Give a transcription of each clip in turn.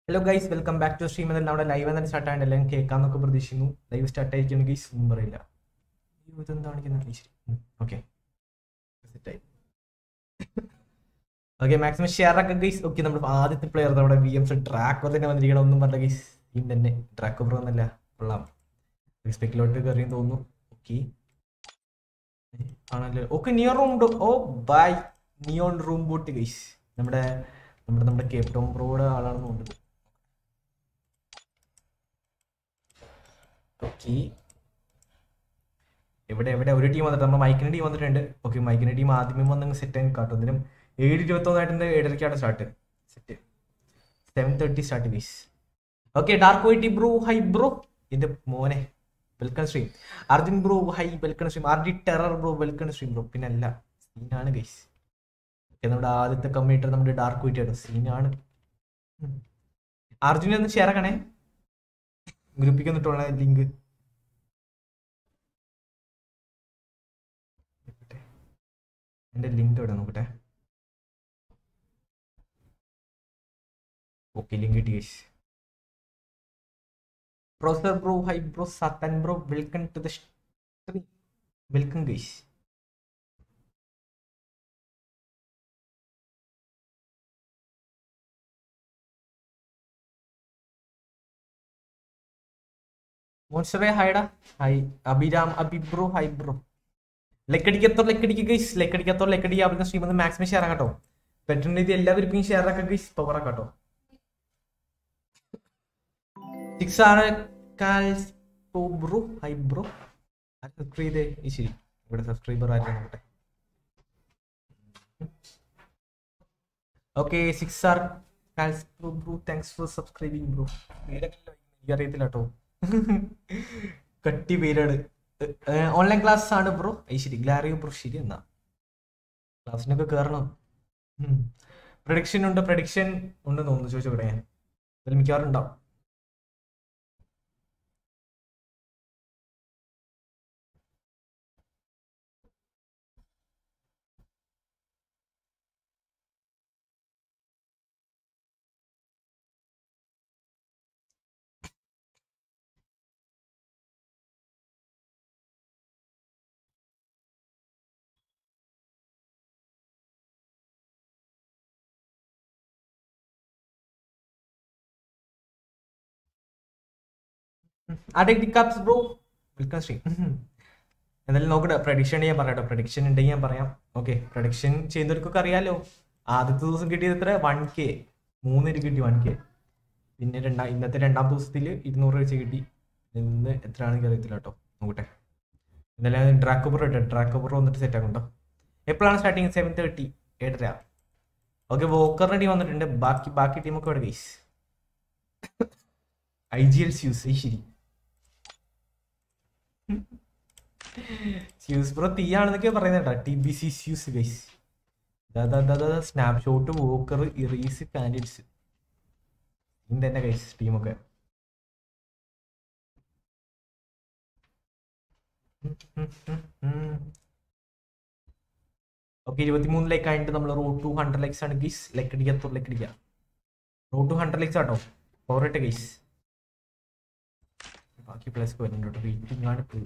Hello guys welcome back to stream എന്നാൽ നമ്മുടെ live തന്നെ സ്റ്റാർട്ട് ആയിട്ട് എല്ലാം കേൾക്കാന്നൊക്കെ പ്രതീക്ഷിക്കുന്നു ലൈവ് സ്റ്റാർട്ട് ആയിരിക്കും ഗൈസ് ഒന്നും പറയില്ല അയ്യോ, ഇതെന്താ കാണിക്കുന്നത് ശരി ഓക്കെ സെറ്റായി ഓക്കെ മാക്സിമം ഷെയർ ആക്കുക ഗൈസ് ഓക്കെ നമ്മുടെ ആദ്യത്തെ പ്ലെയർ നമ്മുടെ വി എം സി ഡ്രാക്കോ തന്നെ വന്നിരിക്കണം ഒന്നും പറഞ്ഞ ഗൈസ് ടീം തന്നെ ഡ്രാക്കോ ബ്രോ എന്നല്ല കൊള്ളാം സ്പെക്കിലോട്ട് കയറിയെന്ന് തോന്നുന്നു ഓക്കെ ആണല്ലോ okay neon room oh bye neon room bot guys നമ്മുടെ നമ്മുടെ നമ്മുടെ കേപ്പ് ടോം ബ്രോയുടെ ആളാണെന്ന് തോന്നുന്നത് ഓക്കെ എവിടെ എവിടെ ഒരു ടീം വന്നിട്ട് നമ്മുടെ മൈക്കിന്റെ ടീം വന്നിട്ടുണ്ട് ഓക്കെ മൈക്കിന്റെ ടീം ആദ്യമേ വന്ന് സെറ്റ് ആയി കാട്ടും ഇതിനും ഏഴ് ഇരുപത്തൊന്നായിട്ടുണ്ട് ഏഴരക്കാണ് start set seven thirty start guys okay dark whitey bro hi bro എന്റെ മോനെ welcome stream Arjun bro hi welcome stream R D terror bro welcome stream bro പിന്നെ അല്ല സീനാണ് ഗൈസ് നമ്മുടെ ആദ്യത്തെ കമ്മ്യൂട്ടർ നമ്മുടെ ഡാർക്ക് വൈറ്റ് ആയിട്ട് സീനാണ് അർജുനെ ഒന്ന് ഷെയർ ആക്കണേ ഗ്രൂപ്പിക്ക് വന്നിട്ടുള്ള ലിങ്ക് എന്റെ ലിങ്ക് എവിടെ നോക്കട്ടെ ഓക്കെ ലിങ്ക് കിട്ടി guys professor bro hi bro സത്തൻ bro welcome to the stream welcome guys മോൺസ്റ്ററെ ഹൈഡാ hi Abhiram Abhi bro hi bro ലക്കടിക്കത്തോ ലക്കടിക്ക് ഗൈസ് ലക്കടിക്കത്തോ ലക്കടി ആവുന്ന സ്ട്രീം ഒന്ന് മാക്സിമം ഷെയർ ആക്കാട്ടോ പറ്റുന്ന ഇത് എല്ലാവർക്കും ഷെയർ ആക്കാം ഗൈസ് പവർ ആക്കാട്ടോ സിക്സ് ആണ് ബ്രോ ഹൈ ബ്രോ സബ്സ്ക്രൈബ് ചെയ്തേ ഈ ശരി ഇവിടെ സബ്സ്ക്രൈബർ ആയിട്ട് നോക്കട്ടെ okay six R bro bro thanks for subscribing bro എനിക്ക് അറിയത്തില്ല കേട്ടോ കട്ടി പേരാണ് ഓൺലൈൻ ക്ലാസ് ആണ് ബ്രോ അത് ശരി ഗ്ലാറിയോ ബ്രോ ശരി എന്നാ ക്ലാസ്സിനൊക്കെ കയറണം പ്രഡിക്ഷൻ ഉണ്ട് പ്രഡിക്ഷൻ ഉണ്ടെന്ന് തോന്നുന്നു ചോദിച്ചോട്ടെ ഞാൻ അതിൽ മിക്കവാറും ഉണ്ടാവും അഡിക്സ് ബ്രോ വെൽക്കം സ്ട്രീം എന്തായാലും നോക്കട്ടെ പ്രഡിക്ഷൻ ഞാൻ പറയാം പ്രഡിക്ഷൻ ഉണ്ടെങ്കിൽ ഞാൻ പറയാം ഓക്കെ പ്രഡിക്ഷൻ ചെയ്യുന്നവർക്കൊക്കെ അറിയാലോ ആദ്യത്തെ ദിവസം കിട്ടിയത് എത്ര വൺ കെ മൂന്നിന് കിട്ടി വൺ കെ പിന്നെ രണ്ടാം ഇന്നത്തെ രണ്ടാം ദിവസത്തിൽ ഇരുന്നൂറ് വെച്ച് കിട്ടി ഇന്ന് എത്രയാണെന്ന് അറിയത്തില്ല കേട്ടോ നോക്കട്ടെ എന്തായാലും ഡ്രാക്കോബർ ഇട്ടെ ഡ്രാക്കോബർ വന്നിട്ട് സെറ്റ് ആക്കണ്ടോ എപ്പോഴാണ് സ്റ്റാർട്ടിങ് സെവൻ തേർട്ടി ഏഴര ഓക്കെ വോക്കറിന്റെ ടീം വന്നിട്ടുണ്ട് ബാക്കി ബാക്കി ടീമൊക്കെ ഇവിടെ guys I G L Zeus ശരി സ്യൂസ് ബ്രോ തീയാണെന്നൊക്കെ പറയുന്നത് കേട്ടോ T B C Zeus guys snapshot walker Iris candids തന്നെ ഗൈസ് ടീമൊക്കെ ഓക്കെ ഇരുപത്തിമൂന്ന് ലൈക്ക് ആയിട്ട് നമ്മൾ റോഡ് ടു ഹൺഡ്രഡ് ലൈക്സ് ആണ് ഗൈസ് ലൈക്ക് അടിക്കാത്ത ലൈക്ക് അടിക്കുക റോഡ് ടു ഹൺഡ്രഡ് ലൈക്സ് ആട്ടോ ഫോറിട്ട് ഗൈസ് ബാക്കി പ്ലേസ് വരുന്നുണ്ട് വെയിറ്റിംഗ് ആണ് ഇപ്പോൾ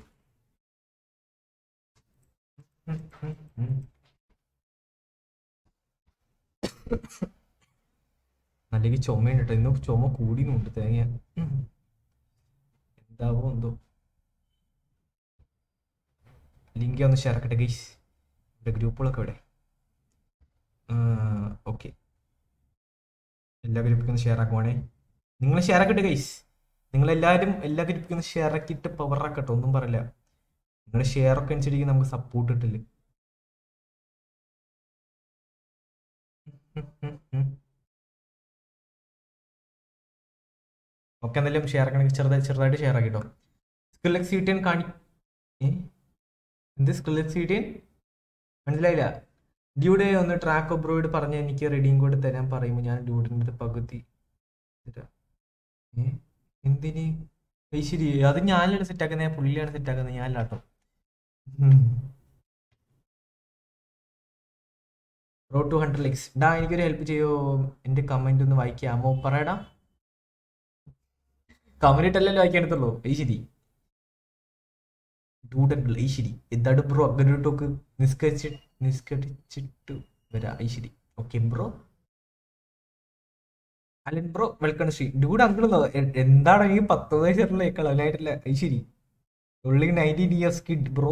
അല്ലെങ്കിൽ ചുമയുണ്ട് കേട്ടോ ഇന്ന് ചുമ കൂടിയുണ്ട് തേങ്ങ എന്താവോ എന്തോ ലിങ്ക് ഒന്ന് ഷെയർ ആക്കട്ടെ ഗൈസ് ഇവിടെ ഗ്രൂപ്പുകളൊക്കെ ഇവിടെ ഓക്കെ എല്ലാ ഗ്രൂപ്പിലും ഒന്ന് ഷെയർ ആക്കുവാണേ നിങ്ങൾ ഷെയർ ആക്കട്ടെ ഗൈസ് നിങ്ങളെല്ലാവരും എല്ലാ ഗ്രൂപ്പിലും ഒന്ന് ഷെയർ ആക്കിയിട്ട് പവർ ആക്കട്ടെ ഒന്നും പറയില്ല നിങ്ങളുടെ ഷെയർ ഒക്കെ അനുസരിച്ച് നമുക്ക് സപ്പോർട്ട് കിട്ടില്ല ഒക്കെ എന്തെങ്കിലും ഷെയർ ആക്കണമെങ്കിൽ ചെറുതായി ചെറുതായിട്ട് ഷെയർ ആക്കിട്ടോ സ്കില്ലെക്സ് സീറ്റിയൻ കാണി ഏ എന്ത് സ്കില്ലെക്സ് സീറ്റിയൻ മനസ്സിലായില്ല ഡ്യൂഡേ ഒന്ന് ട്രാക്ക് ഒബ്രോയിഡ് പറഞ്ഞ് എനിക്ക് റെഡിയും കോഡ് തരാൻ പറയുമ്പോൾ ഞാൻ ഡ്യൂഡിൻ്റെ പകുതി തരാം ഏ എന്തിന് ശരി അത് ഞാനല്ലേ സെറ്റ് ആക്കുന്നത് പുള്ളിയാണ് സെറ്റ് ആക്കുന്നത് ഞാനല്ല കേട്ടോ റോഡ് ടു ഹൺഡ്രഡ് ലിക്സ് ഡാ എനിക്കൊരു ഹെൽപ്പ് ചെയ്യോ എൻ്റെ കമൻ്റ് ഒന്ന് വായിക്കാമോ പറയടാ കമ്മ്യൂണിറ്റല്ലല്ലോ വായിക്കാൻ എടുത്തുള്ളൂ ഈ ശരി ഡൂഡങ്കിൾ ഈ ശരി എന്താണ് ബ്രോ അങ്ങനെ ഒരു ടോക്ക് നിസ്കരിച്ച് നിസ്കരിച്ചിട്ട് വരാ ഈ ശരി okay bro Alan bro welcome Sree dude uncle എന്താണ് ഈ പത്ത് വയസ്സുള്ള കളനായിട്ടില്ല ഈ ശരി ഉള്ളി nineteen years kid bro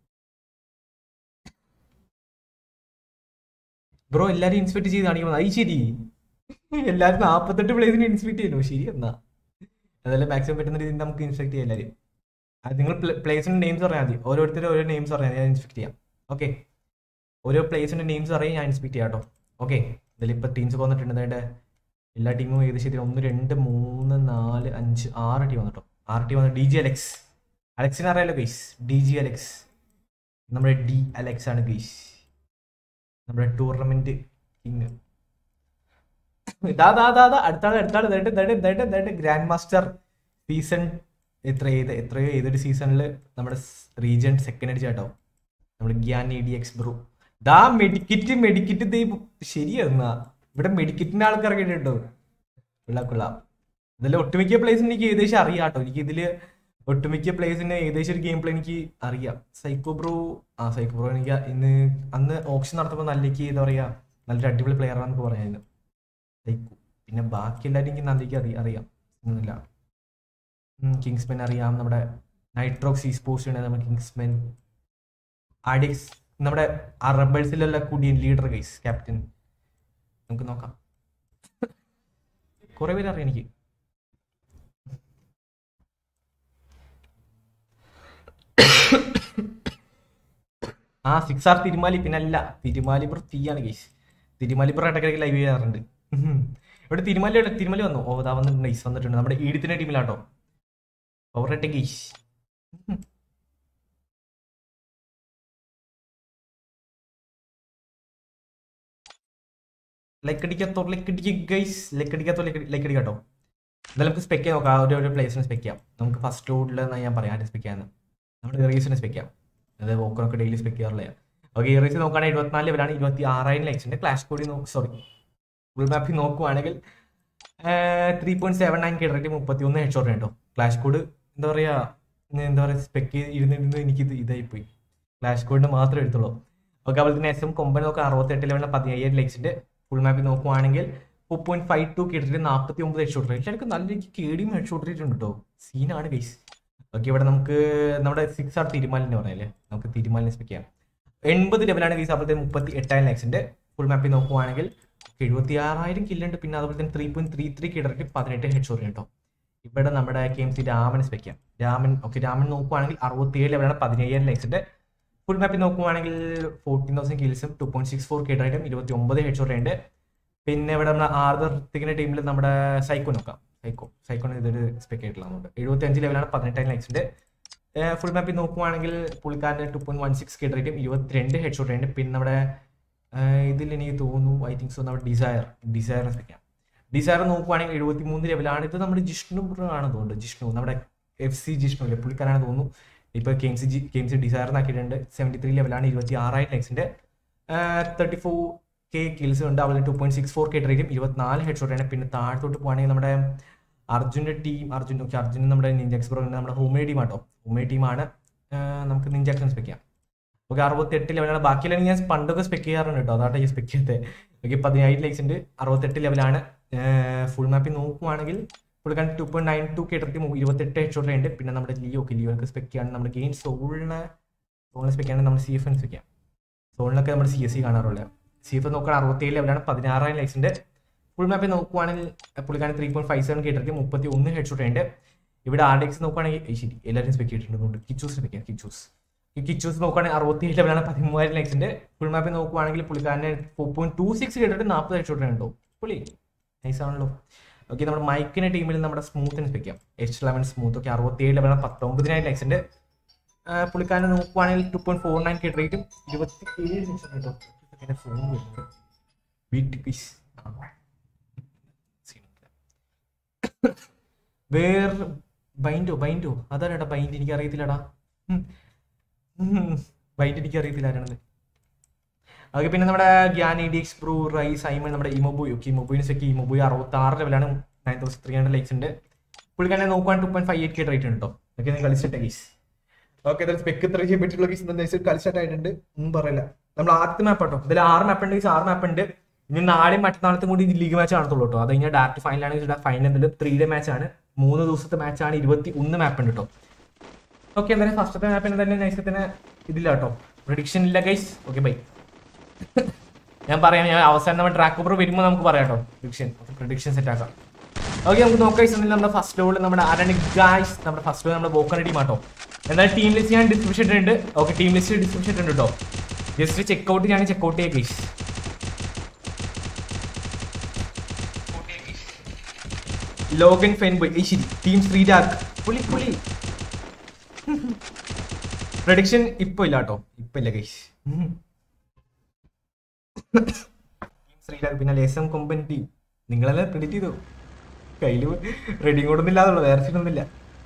bro എല്ലാരും ഇൻസ്പെക്ട് ചെയ്ത് കാണിക്കുന്നത് അത് ശരി എല്ലാരും നാപ്പത്തെട്ട് പ്ലേസിന് ഇൻസ്പെക്ട് ചെയ്യണോ ശരി എന്നാ അതെല്ലാം മാക്സിമം പറ്റുന്ന രീതിയിൽ നമുക്ക് ഇൻസ്പെക്ട് ചെയ്യാം എല്ലാവരും അത് നിങ്ങൾ പ്ലേസിന്റെ നെയിംസ് പറഞ്ഞാൽ മതി ഓരോരുത്തരും ഓരോ നെയിംസ് പറഞ്ഞാൽ മതി, ഞാൻ ഇൻസ്പെക്ട് ചെയ്യാം ഓക്കെ ഓരോ പ്ലേസിന്റെ നെയിംസ് അറിയാൻ ഞാൻ ഇൻസ്പെക്ട് ചെയ്യാം കേട്ടോ ഓക്കെ ഇതിലിപ്പോൾ ടീംസ് വന്നിട്ടുണ്ട് അതിന്റെ എല്ലാ ടീമും ഏകദേശം ഒന്ന് രണ്ട് മൂന്ന് നാല് അഞ്ച് ആറ് ടീം വന്നിട്ടോ ആറ് ടീം വന്നു ഡി ജി അലക്സ് അലക്സിനെ അറിയാലോ ഗൈസ് ഡി ജി അലക്സ് നമ്മുടെ ഡി അലക്സ് ആണ് ഗൈസ് നമ്മുടെ ടൂർണമെന്റ് കിങ് ഇതാ ദാ ദാ ദാ അടുത്താള് അടുത്താള് ദണ്ട് ദണ്ട് ദണ്ട് ദണ്ട് ഗ്രാൻഡ് മാസ്റ്റർ സീസൺ എത്ര ഏത് എത്രയോ ഏതൊരു സീസണിൽ നമ്മുടെ റീജൻ സെക്കൻഡ് അടിച്ചാട്ടോ നമ്മൾ Gyan E D X bro ദാ മെഡിക്കറ്റ് മെഡിക്കറ്റ് ദേ ശരിയെന്നാ ഇവിടെ മെഡിക്കറ്റിന്റെ ആൾക്ക് ഇറങ്ങിയിട്ടോ കൊള്ളാം കൊള്ളാം ഇതിൽ ഒട്ടുമിക്ക പ്ലേസിന് എനിക്ക് ഏകദേശം അറിയാം കേട്ടോ എനിക്ക് ഇതില് ഒട്ടുമിക്ക പ്ലേസിന് ഏകദേശം ഒരു ഗെയിം പ്ലേ എനിക്ക് അറിയാം സൈക്കോ ബ്രോ ആ സൈക്കോ ബ്രോ എനിക്ക് ഇന്ന് അന്ന് ഓപ്ഷൻ നടത്തുമ്പോൾ നല്ലേക്ക് എന്താ പറയാ നല്ലൊരു അടിപൊളി പ്ലെയർ ആണെന്ന് പറയായിരുന്നു സൈക്കോ പിന്നെ ബാക്കി എല്ലാവരും എനിക്ക് നല്ലേക്ക് അറിയാം അറിയാം ഒന്നുമില്ല കിങ്സ്മെൻ അറിയാം നമ്മുടെ നൈട്രോക്സ് ഈ സ്പോർട്സ് ഉണ്ട് നമ്മുടെ കിങ്സ്മെൻ ആഡിക്സ് നമ്മുടെ അറബേഴ്സിലുള്ള കൂടിയ ലീഡർ ഗൈസ് ക്യാപ്റ്റൻ നമുക്ക് നോക്കാം കുറെ പേര് അറിയാം എനിക്ക് ആ സിക്സ് ആർ തിരുമാലി പിന്നെ അല്ല തിരുമാലി ബ്രോ തീയാണ് ഗൈസ് തിരുമാലി ബ്രോ ഇടയ്ക്കിടയ്ക്ക് ലൈവ് ചെയ്യാറുണ്ട് ഉം. ഇവിടെ തിരുമാലി എവിടെ? തിരുമാലി വന്നു ഓ ദാ വന്നിട്ടുണ്ട് ഗൈസ് വന്നിട്ടുണ്ട് നമ്മുടെ ഈഡിത്തിന്റെ ടീമിലാട്ടോ പവറട്ടെ ഗൈസ് ലൈക്ക് അടിക്കാത്തോ ലൈക്ക് അടിക്കുക ഗൈസ് ലൈക്ക് അടിക്കാത്തോ ലൈക്ക് അടിക്കാട്ടോ എന്തായാലും നമുക്ക് സ്പെക്ക് ചെയ്യാം നോക്കാം ഒരു ഒരു പ്ലേസിനെ സ്പെക്ക് ചെയ്യാം നമുക്ക് ഫസ്റ്റ് റോഡിൽ ഞാൻ പറയാം ആരും സ്പെക്ക് ചെയ്യാന്ന് നമ്മുടെ ഇറീസിനെ സ്പെക്ക് ചെയ്യാം അത് വോക്കറൊക്കെ ഡെയിലി സ്പെക്ക് ചെയ്യാറില്ല ഓക്കെ ഇറീസ് നോക്കുകയാണെങ്കിൽ എഴുപത്തിനാല് ലെവലാണ് ഇരുപത്തി ആറായിരം ലൈക്സിന്റെ ക്ലാഷ് കോഡി സോറി ഗൂഗിൾ മാപ്പിൽ നോക്കുവാണെങ്കിൽ ത്രീ പോയിന്റ് സെവൻ നയൻ കിടറിട്ട് മുപ്പത്തി ഒന്ന് ഹെഡ്ഷോട്ട് കേട്ടോ ക്ലാഷ് കോഡ് എന്താ പറയാ ഇന്ന് എന്താ പറയാ സ്പെക്ക് ഇരുന്നിരുന്ന് എനിക്ക് ഇത് ഇതായി പോയി ക്ലാഷ് കോഡിന് മാത്രമേ എടുത്തുള്ളൂ ഓക്കെ അതുപോലെ തന്നെ എസ് എം കൊമ്പൻ നോക്കുക അറുപത്തെട്ട് ലെവലിൽ പതിനയ്യായിരം ലൈക്സിന്റെ ഫുൾ മാപ്പിൽ നോക്കുവാണെങ്കിൽ ഫോർ പോയിന്റ് ഫൈവ് ടു കിടറിട്ട് നാൽപ്പത്തി ഒമ്പത് ഹെഡ്ഷോട്ട് റേറ്റ് എല്ലാവർക്കും നല്ല രീതിക്ക് കേടിയും ഹെഡ്ഷോട്ട് റേറ്റ് ഉണ്ട് കേട്ടോ സീനാണ് ഗൈസ് ഓക്കെ ഇവിടെ നമുക്ക് നമ്മുടെ സിക്സ് ആർ തിരുമാലിന്റെ പറഞ്ഞല്ലേ നമുക്ക് തിരുമാലിനെ സ്പെക്ക് ചെയ്യാം എൺപത് ലെവലാണ് ഗൈസ് അപ്പോഴത്തെ മുപ്പത്തി എട്ടായിരം ലൈക്സിന്റെ ഫുൾ മാപ്പിൽ നോക്കുവാണെങ്കിൽ എഴുപത്തി ആറായിരം കില്ലുണ്ട് പിന്നെ അതുപോലെ തന്നെ ത്രീ പോയിന്റ് ത്രീ ത്രീ കിടറിട്ട് പതിനെട്ട് ഹെഡ്ഷോട്ട് കേട്ടോ ഇവിടെ നമ്മുടെ K M C Raman spec ചെയ്യാം രാമൻ ഓക്കെ രാമൻ നോക്കുവാണെങ്കിൽ അറുപത്തിയേഴ് ലെവലാണ് പതിനയ്യായിരം ലൈക്സിന്റെ ഫുൾ മാപ്പിൽ നോക്കുവാണെങ്കിൽ ഫോർട്ടീൻ തൗസൻഡ് കിൽസും ടു പോയിന്റ് സിക്സ് ഫോർ കിടറിട്ടും ഇരുപത്തി ഒമ്പത് ഹെഡ്ഷോട്ട് ഉണ്ട് പിന്നെ ഇവിടെ നമ്മുടെ ആർദർ ഋത്തിക്കിന്റെ ടീമിൽ നമ്മുടെ സൈക്കോ നോക്കാം സൈക്കോ സൈക്കോണ് ഇതൊരു സ്പെക്ക് ആയിട്ടുള്ളതുകൊണ്ട് എഴുപത്തി അഞ്ച് ലെവലാണ് പതിനെട്ടായിരം ലൈക്സിന്റെ ഫുൾ മാപ്പിൽ നോക്കുവാണെങ്കിൽ പുള്ളിക്കാരന് ടു പോയിന്റ് വൺ സിക്സ് കിടറിട്ടും ഇരുപത്തിരണ്ട് ഹെഡ്ഷോട്ട് ഉണ്ട് പിന്നെ നമ്മുടെ ഇതിൽ എനിക്ക് തോന്നുന്നു ഐ തിങ്ക് സോ നമ്മുടെ ഡിസയർ ഡിസയറിനെ സ്പെക്ക് ചെയ്യാം ഡിസയർ നോക്കുവാണെങ്കിൽ എഴുപത്തി മൂന്ന് ലെവലാണ് ഇത് നമ്മുടെ ജിഷ്ണു ആണ് തോന്നുന്നത് ജിഷ്ണു നമ്മുടെ എഫ് സി ജിഷ്ണു അല്ലേ പുള്ളിക്കാരാണ് തോന്നുന്നു ഇപ്പൊ K M C G K M C ഡിസയറിനാക്കിയിട്ടുണ്ട് സെവൻറ്റി ത്രീ ലെവലാണ് ഇരുപത്തി ആറായിരം ലൈക്സിന്റെ തേർട്ടി ഫോർ കെ കിൽസ് ഉണ്ട് അതുപോലെ two point six four K റേറ്റും ഇരുപത്തിനാല് ഹെഡ് ഷോട്ടാണ് പിന്നെ താഴത്തോട്ട് പോകുകയാണെങ്കിൽ നമ്മുടെ അർജുൻ്റെ ടീം അർജുൻ ഓക്കെ അർജുൻ നമ്മുടെ നിഞ്ചാക്സ് പ്രോ നമ്മുടെ ഹോമേ ടീം ആട്ടോ ഹോമേ ടീമാണ് നമുക്ക് നിഞ്ചാക്ഷൻ സ്പെക്ക് ചെയ്യാം ഓക്കെ അറുപത്തെട്ട് ലെവലാണ് ബാക്കിയെല്ലാം ഞാൻ പണ്ടൊക്കെ സ്പെക്ക് ചെയ്യാറുണ്ട് കേട്ടോ അതാട്ടെ ഈ സ്പെക്ക് ചെയ്തത് ഓക്കെ പതിനായിരം ലൈക്സ് ഉണ്ട് അറുപത്തെട്ട് ലെവലാണ് ഫുൾ മാപ്പിൽ നോക്കുവാണെങ്കിൽ പുള്ളിക്കാൻ ടു പോയിന്റ് നയൻ ടു കേട്ടിട്ട് ഇരുപത്തെട്ട് ഹെഡ് ഷോട്ട് ഉണ്ട് പിന്നെ നമ്മുടെ ലിയോ ഒക്കെ ലിയോക്ക് സ്പെക്ക് ചെയ്യാണ് നമ്മുടെ ഗെയിം സോളിനെ സോളിനെ സ്പെക്ക് ചെയ്യാണ് നമ്മുടെ സി എഫ് എൻ സ്പെക്ക് ചെയ്യാം സോളിനൊക്കെ നമ്മൾ സി എസ് സി കാണാറുള്ളത് സി എഫ് നോക്കാൻ അറുപത്തേഴ് ലെവലാണ് പതിനാറായിരം ലൈക്സിന്റെ ഫുൾ മാപ്പിൽ നോക്കുവാണെങ്കിൽ പുള്ളിക്കാരൻ ത്രീ പോയിന്റ് ഫൈവ് സെവൻ കേട്ടിട്ട് മുപ്പത്തി ഒന്ന് ഹെഡ് ഷോട്ട് ഉണ്ട് ഇവിടെ ആർ ഡി എക്സ് നോക്കുവാണെങ്കിൽ ഏയ് ശരി എല്ലാവരും സ്പെക്ക് ചെയ്തിട്ടുണ്ട് കിച്ചൂസ് സ്പെക്ക് ചെയ്യാം കിച്ചൂസ് ഈ കിച്ചൂസ് നോക്കുവാണെങ്കിൽ അറുപത്തി ഏഴ് ലെവലാണ് പതിമൂവായിരം ലൈക്സിന്റെ ഫുൾ മാപ്പിൽ നോക്കുവാണെങ്കിൽ പുള്ളിക്കാരന് ഫോർ പോയിന്റ് ടു സിക്സ് കേട്ടിട്ട് നാൽപ്പത് ഹെഡ് ഷോട്ട് ഉണ്ടോ പുള്ളി നൈസ് ആണല്ലോ ഓക്കെ നമ്മുടെ മൈക്കിന്റെ ടീമിൽ നമ്മുടെ സ്മൂത്തിന് സ്പെക്ക് ചെയ്യാം എച്ച് ലെവൻ സ്മൂത്ത് ഒക്കെ അറുപത്തി ഏഴ് ലെവലാണ് പത്തൊമ്പതിനായിരം ലൈക്സിന്റെ പുള്ളിക്കാരനെ നോക്കുവാണെങ്കിൽ two point four nine K റേറ്റും ഇരുപത്തി ഏഴ് ലക്ഷം കേട്ടോ പിന്നെ ഫോൺ വരുന്നത് വീട്ടിൽ പീസ് വേറെ ബൈൻഡോ ബൈൻഡോ അതാരടാ ബൈൻഡ് എനിക്ക് അറിയത്തില്ലടാ ബൈൻഡ് എനിക്ക് അറിയത്തില്ല ആരാണത് ഓക്കെ പിന്നെ നമ്മുടെ Gyan E D X bro റൈ സൈമൺ നമ്മുടെ ഇമോബോയ് ഓക്കെ ഇമോബോയിന് സെക്കി ഇമോബോയ് അറുപത്തി ആറ് ലെവലാണ് nine thousand three hundred likes ഉണ്ട് പുള്ളിക്കാരെ നോക്കുവാൻ two point five eight K rate ഉണ്ടോ ഓക്കെ നിങ്ങൾ കളിച്ചിട്ട് ഗൈസ് ഓക്കെ അതായത് സ്പെക്ക് ഇത്ര ചെയ്യാൻ പറ്റുള്ള ഗൈസ് എന്താ കളിച്ചിട്ട് ആയിട്ടുണ്ട് ഒന്നും പറയില്ല നമ്മൾ ആദ്യത്തെ മാപ്പ് കേട്ടോ ഇതിൽ ആറ് മാപ്പ് ഉണ്ട് ഗൈസ് ആറ് മാപ്പ് ഉണ്ട് ഇനി നാളെയും മറ്റന്നാളത്തും കൂടി ലീഗ് മാച്ച് കാണത്തുള്ളൂ കേട്ടോ അത് കഴിഞ്ഞാൽ ഡയറക്റ്റ് ഫൈനലാണ് ഫൈനൽ എന്തെങ്കിലും ത്രീ ഡേ മാച്ച് ആണ് മൂന്ന് ദിവസത്തെ മാച്ച് ആണ് ഇരുപത്തി ഒന്ന് മാപ്പ് ഉണ്ട് കേട്ടോ ഓക്കെ എന്തായാലും ഫസ്റ്റത്തെ മാപ്പിന് തന്നെ നൈസത്തിന് ഇതില്ല കേട്ടോ പ്രഡിക്ഷൻ ഇല്ല ഗൈസ് ഓക്കെ ബൈ ഞാൻ പറയാം ഞാൻ അവസാനം നമ്മൾ ട്രാക്ക് ഓവർ വരുമ്പോൾ നമുക്ക് പറയാം കേട്ടോ പ്രഡിക്ഷൻ പ്രഡിക്ഷൻ സെറ്റ് ആക്കാം ഓക്കെ നമുക്ക് നോക്കാം guys. എന്നാലും നമ്മുടെ ഫസ്റ്റ് ലോഡ് നമ്മുടെ ആരാണ് ഗായ്സ് നമ്മുടെ ഫസ്റ്റ് ലോഡ് നമ്മുടെ ബോക്കൺ ടീം ആട്ടോ എന്നാൽ ടീം ലിസ്റ്റ് ഞാൻ ഡിസ്ക്രിപ്ഷൻ ഇട്ടിട്ടുണ്ട് ഓക്കെ ടീം ലിസ്റ്റ് ഡിസ്ക്രിപ്ഷൻ ഇട്ടുണ്ട് കേട്ടോ ജസ്റ്റ് ചെക്കൗട്ട് ഞാൻ ചെക്കൗട്ട് ചെയ്യാം ഗൈസ് ലോഗൻ ഫെൻ ബോയ് ശരി ടീം ശ്രീരാഗ് പുളി പുളി പ്രഡിക്ഷൻ ഇപ്പൊ ഇല്ല കേട്ടോ ഇപ്പൊ ഇല്ല ഗൈസ് ശ്രീരാഗ് പിന്നെ ലേസം കൊമ്പൻ ടീം നിങ്ങളെല്ലാം പ്രിഡിക്റ്റ് ചെയ്തു കയ്യില് റെഡി കൊടുന്നില്ലാതുള്ളൂ വേറെ ചെയ്തൊന്നുമില്ല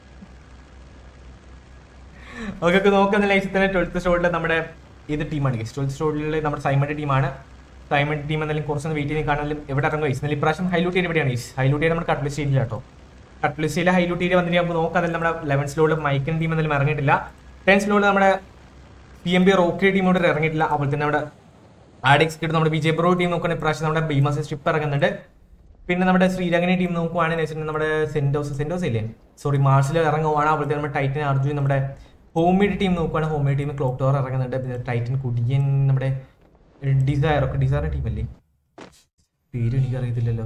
ഓക്കെ ഒക്കെ നോക്കുന്ന ലൈസത്തിന് ട്വൽത്ത് സ്റ്റോറിൽ നമ്മുടെ ഇത് ടീമാണ് ഗൈസ് ട്വൽത്ത് സ്റ്റോറിൽ നമ്മുടെ സൈമന്റെ ടീമാണ് സൈമന്റെ ടീം എന്തായാലും കുറച്ചൊന്ന് വെയിറ്റ് ചെയ്ത് കാണാനും എവിടെ ഇറങ്ങും ഗൈസ് എന്നാൽ ഇപ്രാവശ്യം ഹൈലൂട്ട് ഏരിയ എവിടെയാണ് ഗൈസ് ഹൈലൂട്ട് ഏരിയ നമ്മുടെ കട്ട്ലിസ്റ്റ് ഏരിയ കേട്ടോ കട്ട്ലിസ്റ്റിലെ ഹൈലൂട്ട് ഏരിയ വന്നിട്ട് നമുക്ക് നോക്കാം അതിൽ നമ്മുടെ ലെവൻ സ്ലോളിൽ മൈക്കൻ ടീം എന്തായാലും ഇറങ്ങിയിട്ടില്ല ടെൻ സ്ലോളിൽ നമ്മുടെ പി എം ബി റോക്കി ടീമോട് ഇറങ്ങിയിട്ടില്ല അതുപോലെ തന്നെ നമ്മുടെ ആഡിക്സ് കിട്ടും നമ്മുടെ ബി ജെ ബ്രോ ടീം നോക്കുകയാണെങ്കിൽ ഇപ്രാവശ്യം നമ്മുടെ ബീമാസ് സ്ട്രിപ്പ് ഇറങ്ങുന്നുണ്ട് പിന്നെ നമ്മുടെ ശ്രീരംഗനെ ടീം നോക്കുവാണെങ്കിൽ വെച്ചിട്ടുണ്ടെങ്കിൽ നമ്മുടെ സെന്റോസ് സെന്റോസ് ഇല്ലേ സോറി മാർച്ചിൽ ഇറങ്ങുവാണ് അതുപോലെ നമ്മുടെ ടൈറ്റൻ അർജുൻ നമ്മുടെ ഹോംമേഡ് ടീം നോക്കുവാണെങ്കിൽ ഹോംമേഡ് ടീം ക്ലോക്ക് ടവർ ഇറങ്ങുന്നുണ്ട് പിന്നെ ടൈറ്റൻ കുടിയൻ നമ്മുടെ ഡിസയർ ഒക്കെ ഡിസയറിന്റെ ടീമല്ലേ പേര് എനിക്കറിയത്തില്ലല്ലോ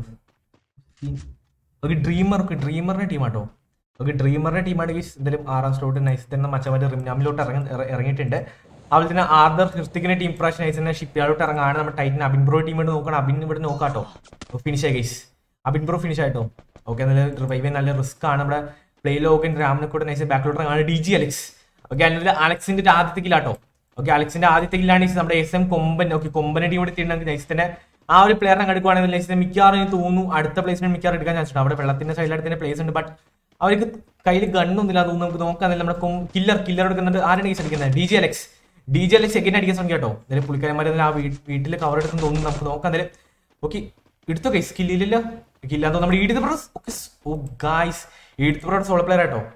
ഓക്കെ ഡ്രീമർ ഒക്കെ ഡ്രീമറിന്റെ ടീമാട്ടോ ഓക്കെ ഡ്രീമറിന്റെ ടീമാണ് ഈ എന്തായാലും ആറാം സ്ലോട്ട് നൈസ് തന്നെ മച്ചമാരുടെ റിംനാമിലോട്ട് ഇറങ്ങി ഇറ- ഇറങ്ങിയിട്ടുണ്ട് അതുപോലെ തന്നെ ആർദർ ഹൃത്തിക്കിന്റെ ടീം പ്രാവശ്യം നൈസ് തന്നെ ഷിപ്പ് യാർഡോട്ട് ഇറങ്ങാണ് നമ്മുടെ ടൈറ്റൻ അബിൻ ബ്രോ ടീം ഇവിടെ നോക്കണം അബിൻ ഇവിടെ നോക്കാട്ടോ ഫിനിഷ് ആയി ഗൈസ് അബിൻ ബ്രോ ഫിനിഷ് ആയിട്ടോ ഓക്കെ നല്ല റിവൈവ് നല്ല റിസ്ക് ആണ് നമ്മുടെ പ്ലേ ലോഗൻ രാമനെ കൂടെ നൈസ് ബാക്കിലോട്ട് ഇറങ്ങാണ് ഡി ജി അലക്സ് ഓക്കെ അതിൽ അലക്സിന്റെ ഒരു ആദ്യത്തെ കില്ലാട്ടോ ഓക്കെ അലക്സിന്റെ ആദ്യത്തെ കില്ലാണ് നമ്മുടെ എസ് എം കൊമ്പൻ ഓക്കെ കൊമ്പനെ ടീം കൂടി തീരുന്നെങ്കിൽ നൈസ് തന്നെ ആ ഒരു പ്ലെയറിനെ എടുക്കുവാണെങ്കിൽ നൈസ് മിക്കവാറും എനിക്ക് തോന്നുന്നു അടുത്ത പ്ലേസിന് മിക്കവാറും എടുക്കാൻ ചാൻസ് ഉണ്ട് അവിടെ വെള്ളത്തിന്റെ സൈഡിലായിട്ട് തന്നെ പ്ലേസ് ഉണ്ട് ബട്ട് അവർക്ക് കയ്യിൽ ഗണ്ണൊന്നുമില്ല തോന്നുന്നു നമുക്ക് നോക്കാന്നില്ല നമ്മുടെ കില്ലർ കില്ലർ എടുക്കുന്നുണ്ട് ആരാണ് കേസ് അടിക്കുന്നത് D G Alex D G Alex second അടിക്കാൻ ശ്രമിക്കാം കേട്ടോ എന്തായാലും പുള്ളിക്കാരന്മാർ ആ വീട്ടിൽ കവർ എടുക്കുന്നു തോന്നുന്നു നമുക്ക് നോക്കാം എന്തായാലും ഓക്കെ എടുത്തോ കൈസ് കില്ലില്ല കില്ലാന്ന് നമ്മുടെ Edith bros oh guys Edith bro solo player ആട്ടോ